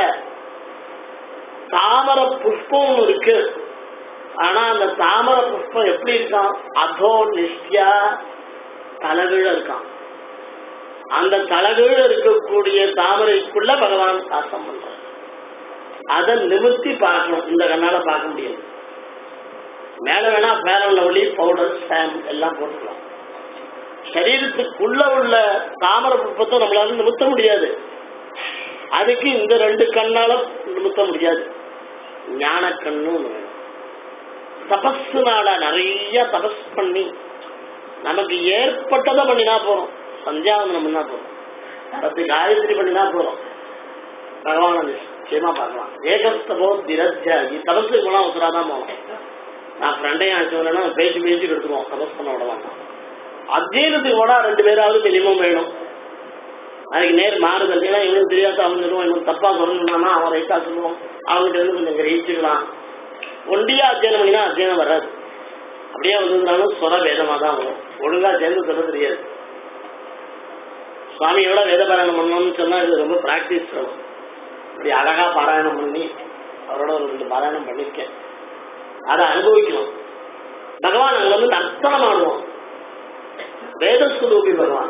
தாமர புஷ்பம் இருக்கு ஆனா அந்த தாமர புஷ்பம் எப்படி இருக்கான் அதோ நிஷ்யா தலகீழ இருக்கான் அந்த தலகீழ இருக்கக்கூடிய தாமரைக்குள்ள பகவான் வாசம் பண்றார் அதை நிமிர்த்தி பார்க்கணும் இந்த கண்ணால பார்க்க முடியாது மேல வேணா ஃபேரன் லவ்லி பவுடர் ஸ்டாம் எல்லாம் போட்டுக்கலாம் சரீரத்துக்குள்ள உள்ள தாமர புஷ்பத்தை நம்மளால நிமித்த முடியாது அதுக்கு இந்த ரெண்டு கண்ணால நிமித்த முடியாது ஞான கண்ணு ஒண்ணு வேணும் தபஸ்னால நிறைய தபஸ் பண்ணி நமக்கு ஏற்பட்டதை பண்ணினா போறோம் சந்தியாவந்தனம் பண்ணா போறோம் பத்து காயத்ரி பண்ணினா போறோம் பகவான நிச்சயமா பார்க்கலாம் ஏகஸ்தபோ திரஜாகி தபஸுக்கு போனா உத்தராதான் போகணும் நான் ஃப்ரெண்டையும் அழைச்சவனா பேசி பேசி எடுத்துருவோம் தபஸ் பண்ண விட மாட்டான் அத்தியனத்துக்கு போனா ரெண்டு பேராவது மினிமம் வேணும் அதுக்கு நேர் மாறுதல் ஏன்னா இவனுக்கு தெரியாத அவன் சொல்லுவான் இவன் தப்பா சொல்லணும்னா அவன் ரைட்டா சொல்லுவான் அவங்ககிட்ட இருந்து கொஞ்சம் கிரகிச்சுக்கலாம் ஒண்டியா அத்தியனம் பண்ணினா அத்தியனம் வராது அப்படியே வந்ததுனாலும் சொர வேதமா தான் வரும் ஒழுங்கா சேர்ந்து சொல்ல தெரியாது சுவாமியோட வேத பாராயணம் பண்ணணும்னு சொன்னா இது ரொம்ப பிராக்டிஸ் வேணும் இப்படி அழகா பாராயணம் பண்ணி அவரோட ஒரு ரெண்டு பாராயணம் பண்ணிருக்கேன் அதை அனுபவிக்கணும் பகவான் அங்க வந்து நர்த்தனம் ஆடுவோம் வேதஸ்வரூபி பகவான்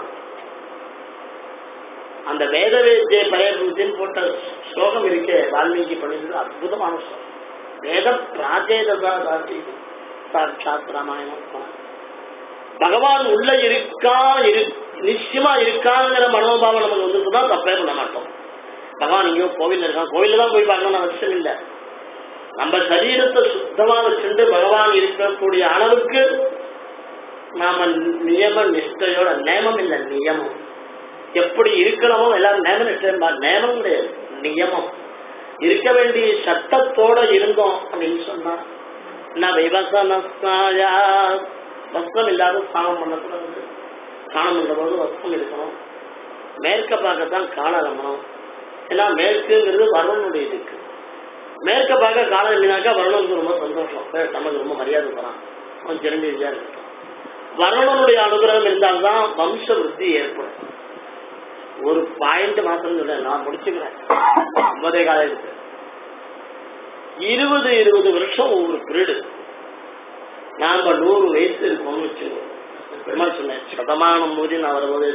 அந்த வேத வேத்திய பயன் போட்ட ஸ்லோகம் இருக்கே வால்மீகி பண்ணினது அற்புதமான ஸ்லோகம் வேத பிராச்சேதா சாட்சி சாட்சாத் ராமாயணம் பகவான் உள்ள இருக்கா இரு நிச்சயமா இருக்காங்கிற மனோபாவம் நமக்கு வந்துருக்குதா தப்பே பண்ண மாட்டோம் பகவான் எங்கேயோ கோவில் இருக்கான் கோவில்ல தான் போய் பார்க்கணும்னு அவசியம் இல்லை நம்ம சரீரத்தை சுத்தமா வச்சுட்டு பகவான் இருக்கக்கூடிய அளவுக்கு நாம நியம நிஷ்டையோட நேமம் இல்லை நியமம் எப்படி இருக்கணுமோ எல்லாரும் நேம நிஷ்டம் நேமம் கிடையாது நியமம் இருக்க வேண்டிய சட்டத்தோட இருந்தோம் அப்படின்னு சொன்னா நான் விவசனஸ்தாயா வஸ்திரம் இல்லாத ஸ்நானம் பண்ணக்கூடாது ஸ்நானம் பண்ற போது வஸ்திரம் இருக்கணும் மேற்க பார்க்கத்தான் காலகமனம் ஏன்னா மேற்குங்கிறது வருணனுடைய இதுக்கு மேற்க பார்க்க காலம் இல்லைனாக்கா வருணனுக்கு ரொம்ப சந்தோஷம் ஏய், நமக்கு ரொம்ப மரியாதை தரான் அவன் சிரஞ்சீவியா இருக்கட்டும் வருணனுடைய அனுகிரகம் இருந்தால்தான் வம்ச விருத்தி ஏற்படும் ஒரு பாயிண்ட் மாத்திரம் சொல்ல நான் முடிச்சுக்கிறேன் ஒன்பதே காலம் இருக்கு இருபது இருபது வருஷம் ஒவ்வொரு பீரியடு நாம நூறு வயசு இருக்கோம்னு வச்சுக்கோங்க பெருமாள் சொன்னேன் சதமானம் போது நான் வரும்போது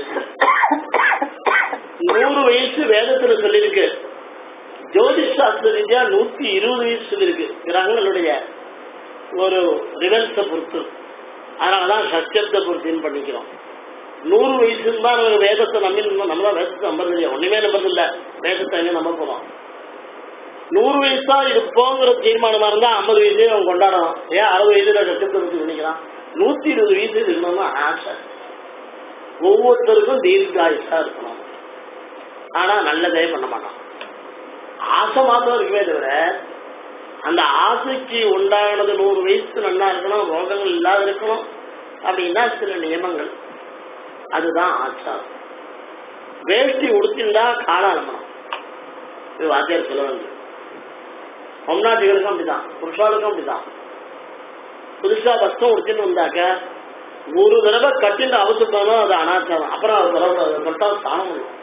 நூறு வயசு வேதத்துல சொல்லியிருக்கு ஜோதிஷ் சாஸ்திர ரீதியா நூத்தி இருபது வயசு சொல்லியிருக்கு கிரகங்களுடைய ஒரு ரிவல்ஸை பொறுத்து அதனாலதான் சத்தியத்தை பொறுத்தின்னு பண்ணிக்கிறோம் நூறு வயசுன்னு தான் நம்ம வேதத்தை நம்பி இருந்தோம். நம்ம தான் வேதத்தை நம்புறது இல்லையா ஒண்ணுமே நம்புறது இல்ல வேதத்தை எங்க நம்ப போறோம் நூறு வயசா இருப்போங்கிற தீர்மானமா இருந்தா ஐம்பது வயசே அவன் கொண்டாடணும் ஏன் அறுபது வயசுல சத்தியத்தை பத்தி பண்ணிக்கிறான் நூத்தி இருபது வயசு இருக்கணும்னு ஆசை ஒவ்வொருத்தருக்கும் தீர்காயுஷா இருக்கணும் ஆனா நல்லதே பண்ண மாட்டான் ஆசை மாத்திரம் இருக்குமே தவிர அந்த ஆசைக்கு உண்டானது நூறு வயசு நல்லா இருக்கணும் ரோகங்கள் இல்லாத இருக்கணும் அப்படின்னா சில நியமங்கள் அதுதான் ஆச்சாரம் வேஷ்டி உடுத்திருந்தா காலாளமனம் இது வாத்தியார் சொல்ல வந்து பொம்நாட்டிகளுக்கும் அப்படிதான் புருஷாளுக்கும் அப்படிதான் புதுசா வஸ்திரம் உடுத்திட்டு வந்தாக்க ஒரு தடவை கட்டின்னு அவுத்து போனோம் அது அனாச்சாரம் அப்புறம் அது வரக்கூடாது தொட்டா ஸ்தானம் பண்ணும்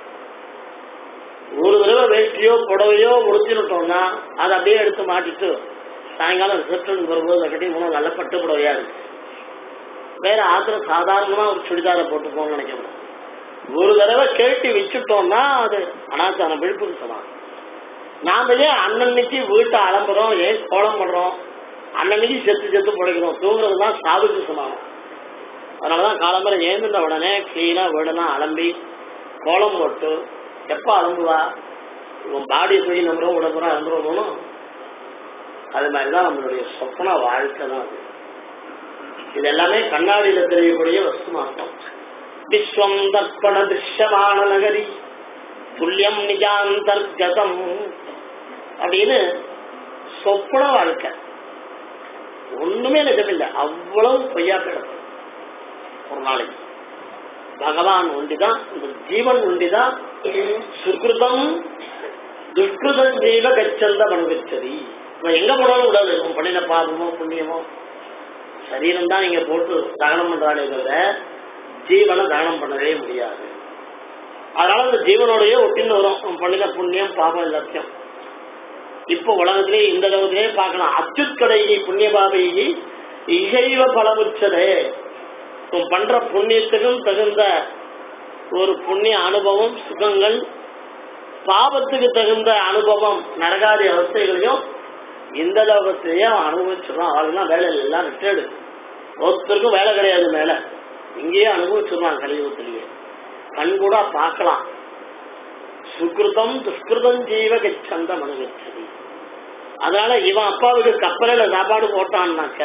ஒரு தடவை வேஷ்டியோ புடவையோ உடுத்திட்டோம்னா அதை அப்படியே எடுத்து மாட்டிட்டு சாயங்காலம் ரிசப்ஷனுக்கு வரும்போது அதை கட்டி மூணு நல்ல பட்டு புடவையா இருக்கு வேற ஆத்திரம் சாதாரணமா ஒரு சுடிதாரை போட்டு போகணும்னு நினைக்கிறேன் ஒரு தடவை கேட்டி வச்சுட்டோம்னா அது அனாச்சாரம் விழுப்புரம் சமான் நாம ஏன் அன்னன்னைக்கு வீட்டை அலம்புறோம் ஏன் கோலம் பண்றோம் அன்னன்னைக்கு செத்து செத்து பிழைக்கிறோம் தூங்குறது தான் சாவுக்கு சமானம் அதனாலதான் காலம்பரை ஏந்திருந்த உடனே கிளீனா வீடெல்லாம் அலம்பி கோலம் போட்டு எப்ப அலம்புவா உன் பாடியை தூக்கி நம்புறோம் உடம்புறோம் அலம்புறோம் அது மாதிரிதான் நம்மளுடைய சொப்பன வாழ்க்கை தான் அது இது எல்லாமே கண்ணாடியில தெரியக்கூடிய வஸ்து மாற்றம் விஸ்வம் தர்ப்பண திருஷ்யமான நகரி துல்லியம் நிஜாந்தர்கதம் அப்படின்னு சொப்பன வாழ்க்கை ஒண்ணுமே நிஜமில்லை அவ்வளவு பொய்யா கிடக்கும் ஒரு நாளைக்கு பகவான் ஒண்டிதான் இந்த ஜீவன் ஒண்டிதான் சுகிருதம் துஷ்கிருதம் ஜீவ கச்சந்த மனுகச்சதி இவன் எங்க போனாலும் விடாது இவன் பண்ணின பாபமோ புண்ணியமோ சரீரம் தான் இங்க போட்டு தகனம் பண்றானே தவிர ஜீவனை தகனம் பண்ணவே முடியாது அதனால இந்த ஜீவனோடய ஒட்டின்னு வரும் அவன் பண்ணின புண்ணியம் பாபம் எல்லாத்தையும் இப்போ உலகத்திலே இந்த லோகத்திலே பார்க்கலாம் அச்சுக்கடையை புண்ணிய பாபையை இசைவ பலமுச்சதே உன் பண்ற புண்ணியத்துக்கும் தகுந்த ஒரு புண்ணிய அனுபவம் சுகங்கள் பாவத்துக்கு தகுந்த அனுபவம் நரகாதி அவஸ்தைகளையும் இந்த லோகத்திலேயே அவன் அனுபவிச்சிடறான் அவளுக்குலாம் வேலை எல்லாம் ரிட்டர்டு ஒருத்தருக்கும் வேலை கிடையாது மேல இங்கேயே அனுபவிச்சிடறான் கலியுகத்திலேயே கண் கூட பார்க்கலாம் சுகிருதம் துஷ்கிருதம் ஜீவ கச்சந்த மனுகச்சதி அதனால இவன் அப்பாவுக்கு கப்பலில் சாப்பாடு போட்டான்னாக்க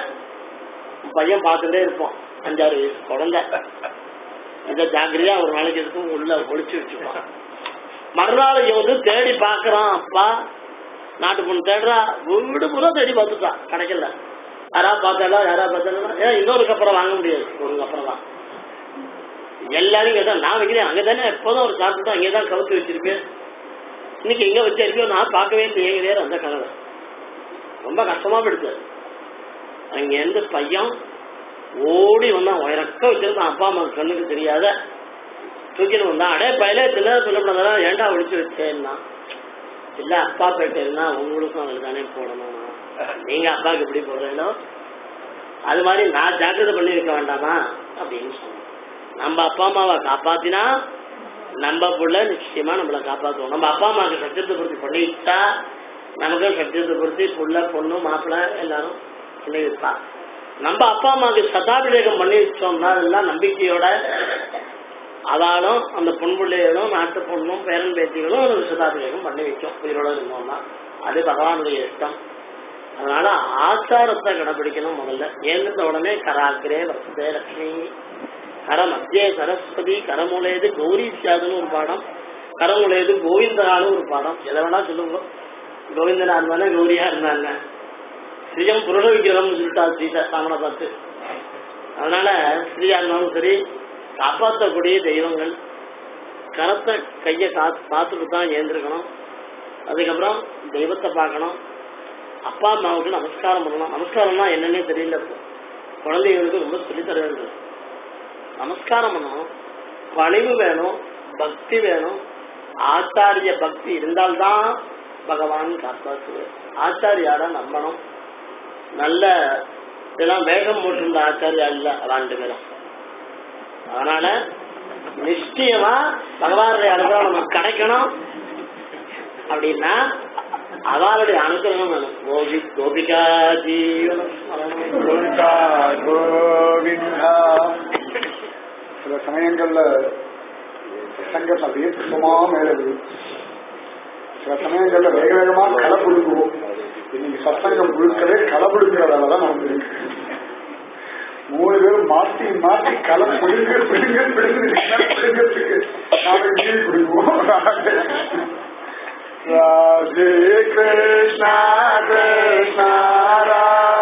பையன் பார்த்துட்டே இருப்பான் அஞ்சாறு வயசு குழந்தை இதை ஜாக்கிரதையா ஒரு நாளைக்கு இருக்கும் உள்ள ஒளிச்சு வச்சுப்பான் மறுநாள் இவன் வந்து தேடி பாக்குறான் அப்பா நாட்டு பொண்ணு தேடுறா வீடு பூரா தேடி பார்த்துட்டான் கிடைக்கல யாரா பார்த்தாலா யாரா பார்த்தாலும் ஏன் இன்னொரு கப்பரை வாங்க முடியாது ஒரு கப்பரை தான் எல்லாரும் இங்கே தான் நான் வைக்கிறேன் அங்கே தானே எப்போதும் ஒரு சாப்பிட்டு அங்கே தான் கவுத்து வச்சிருப்பேன் இன்னைக்கு எங்க வச்சிருக்கோ நான் பார்க்கவே இல்லையே வேற அந்த கனவை ரொம்ப கஷ்டமா போயிடுச்சு அங்க இருந்து பையன் ஓடி வந்தான் உயரக்க வச்சிருந்தான் அப்பா அம்மா கண்ணுக்கு தெரியாத தூக்கிட்டு வந்தான் அடே பயிலே தின சொல்லப்படாதா ஏன்டா ஒழிச்சு வச்சேன்னா இல்ல அப்பா போயிட்டேன்னா உங்களுக்கும் அவருக்கு தானே போடணும் நீங்க அப்பாவுக்கு எப்படி போடுறீங்களோ அது மாதிரி நான் ஜாக்கிரதை பண்ணி வைக்க வேண்டாமா அப்படின்னு சொன்னேன் நம்ம அப்பா அம்மாவை காப்பாத்தினா நம்ம புள்ள நிச்சயமா நம்மளை காப்பாற்றுவோம் நம்ம அப்பா அம்மாவுக்கு சத்தியத்தை பூர்த்தி பண்ணி வச்சா நமக்கும் சத்தியத்தை பூர்த்தி புள்ள பொண்ணு மாப்பிள்ளை எல்லாரும் பண்ணி வைப்பா நம்ம அப்பா அம்மாவுக்கு சதாபிஷேகம் பண்ணி வச்சோம்னா எல்லாம் நம்பிக்கையோட அவளும் அந்த பொன் பிள்ளைகளும் நாட்டு பொண்ணும் பேரன் பேத்திகளும் ஒரு சதாபிஷேகம் பண்ணி வைக்கும் உயிரோட இருந்தோம்னா அது பகவானுடைய இஷ்டம் அதனால ஆச்சாரத்தை கடைபிடிக்கணும் முதல்ல ஏந்திருந்த உடனே கராக்கிரே வசதே லட்சுமி கர மத்திய சரஸ்வதி கரமுலையது கௌரி சியாதுன்னு ஒரு பாடம் கரமுலையது கோவிந்தனான்னு ஒரு பாடம் எதை வேணா சொல்லுங்க கோவிந்தனா இருந்தானே கௌரியா இருந்தாங்க ஸ்ரீயம் புருஷ விக்கிரகம்னு சொல்லிட்டா சீதை ராமனை பார்த்து அதனால ஸ்ரீயா இருந்தாலும் சரி காப்பாற்றக்கூடிய தெய்வங்கள் கரத்தை கையை கா பார்த்துட்டு தான் ஏந்திருக்கணும் அதுக்கப்புறம் தெய்வத்தை பார்க்கணும் அப்பா அம்மாவுக்கு நமஸ்காரம் பண்ணணும் நமஸ்காரம்னா என்னன்னே தெரியல இப்போ குழந்தைகளுக்கு ரொம்ப சொல்லித்தர வேண்டும் நமஸ்காரம் பண்ணணும் பணிவு வேணும் பக்தி வேணும் ஆச்சாரிய பக்தி இருந்தால்தான் பகவான் காப்பாற்றுவார் ஆச்சாரியார நம்பணும் நல்ல இதெல்லாம் வேகம் போட்டிருந்த ஆச்சாரியா இல்ல ரெண்டு பேரும் அதனால நிச்சயமா பகவானுடைய அனுகிரகம் நமக்கு கிடைக்கணும் அப்படின்னா அவளுடைய அனுகிரகம் வேணும் கோபி கோபிகா ஜீவன கோவிந்தா கோவிந்தா சில சமயங்கள்ல சங்கத்தை அப்படியே சும்மா மேலது சில சமயங்கள்ல வேக வேகமா களை புழுங்குவோம் இன்னைக்கு சத்தங்கம் புழுக்கவே களை புழுங்குறதால தான் நமக்கு இருக்கு மூணு பேரும் மாத்தி மாத்தி களை புழுங்க பிடுங்க பிடுங்க பிடுங்கிறதுக்கு நாம மீறி பிடிக்குவோம் ராதே கிருஷ்ணா கிருஷ்ணா ராதே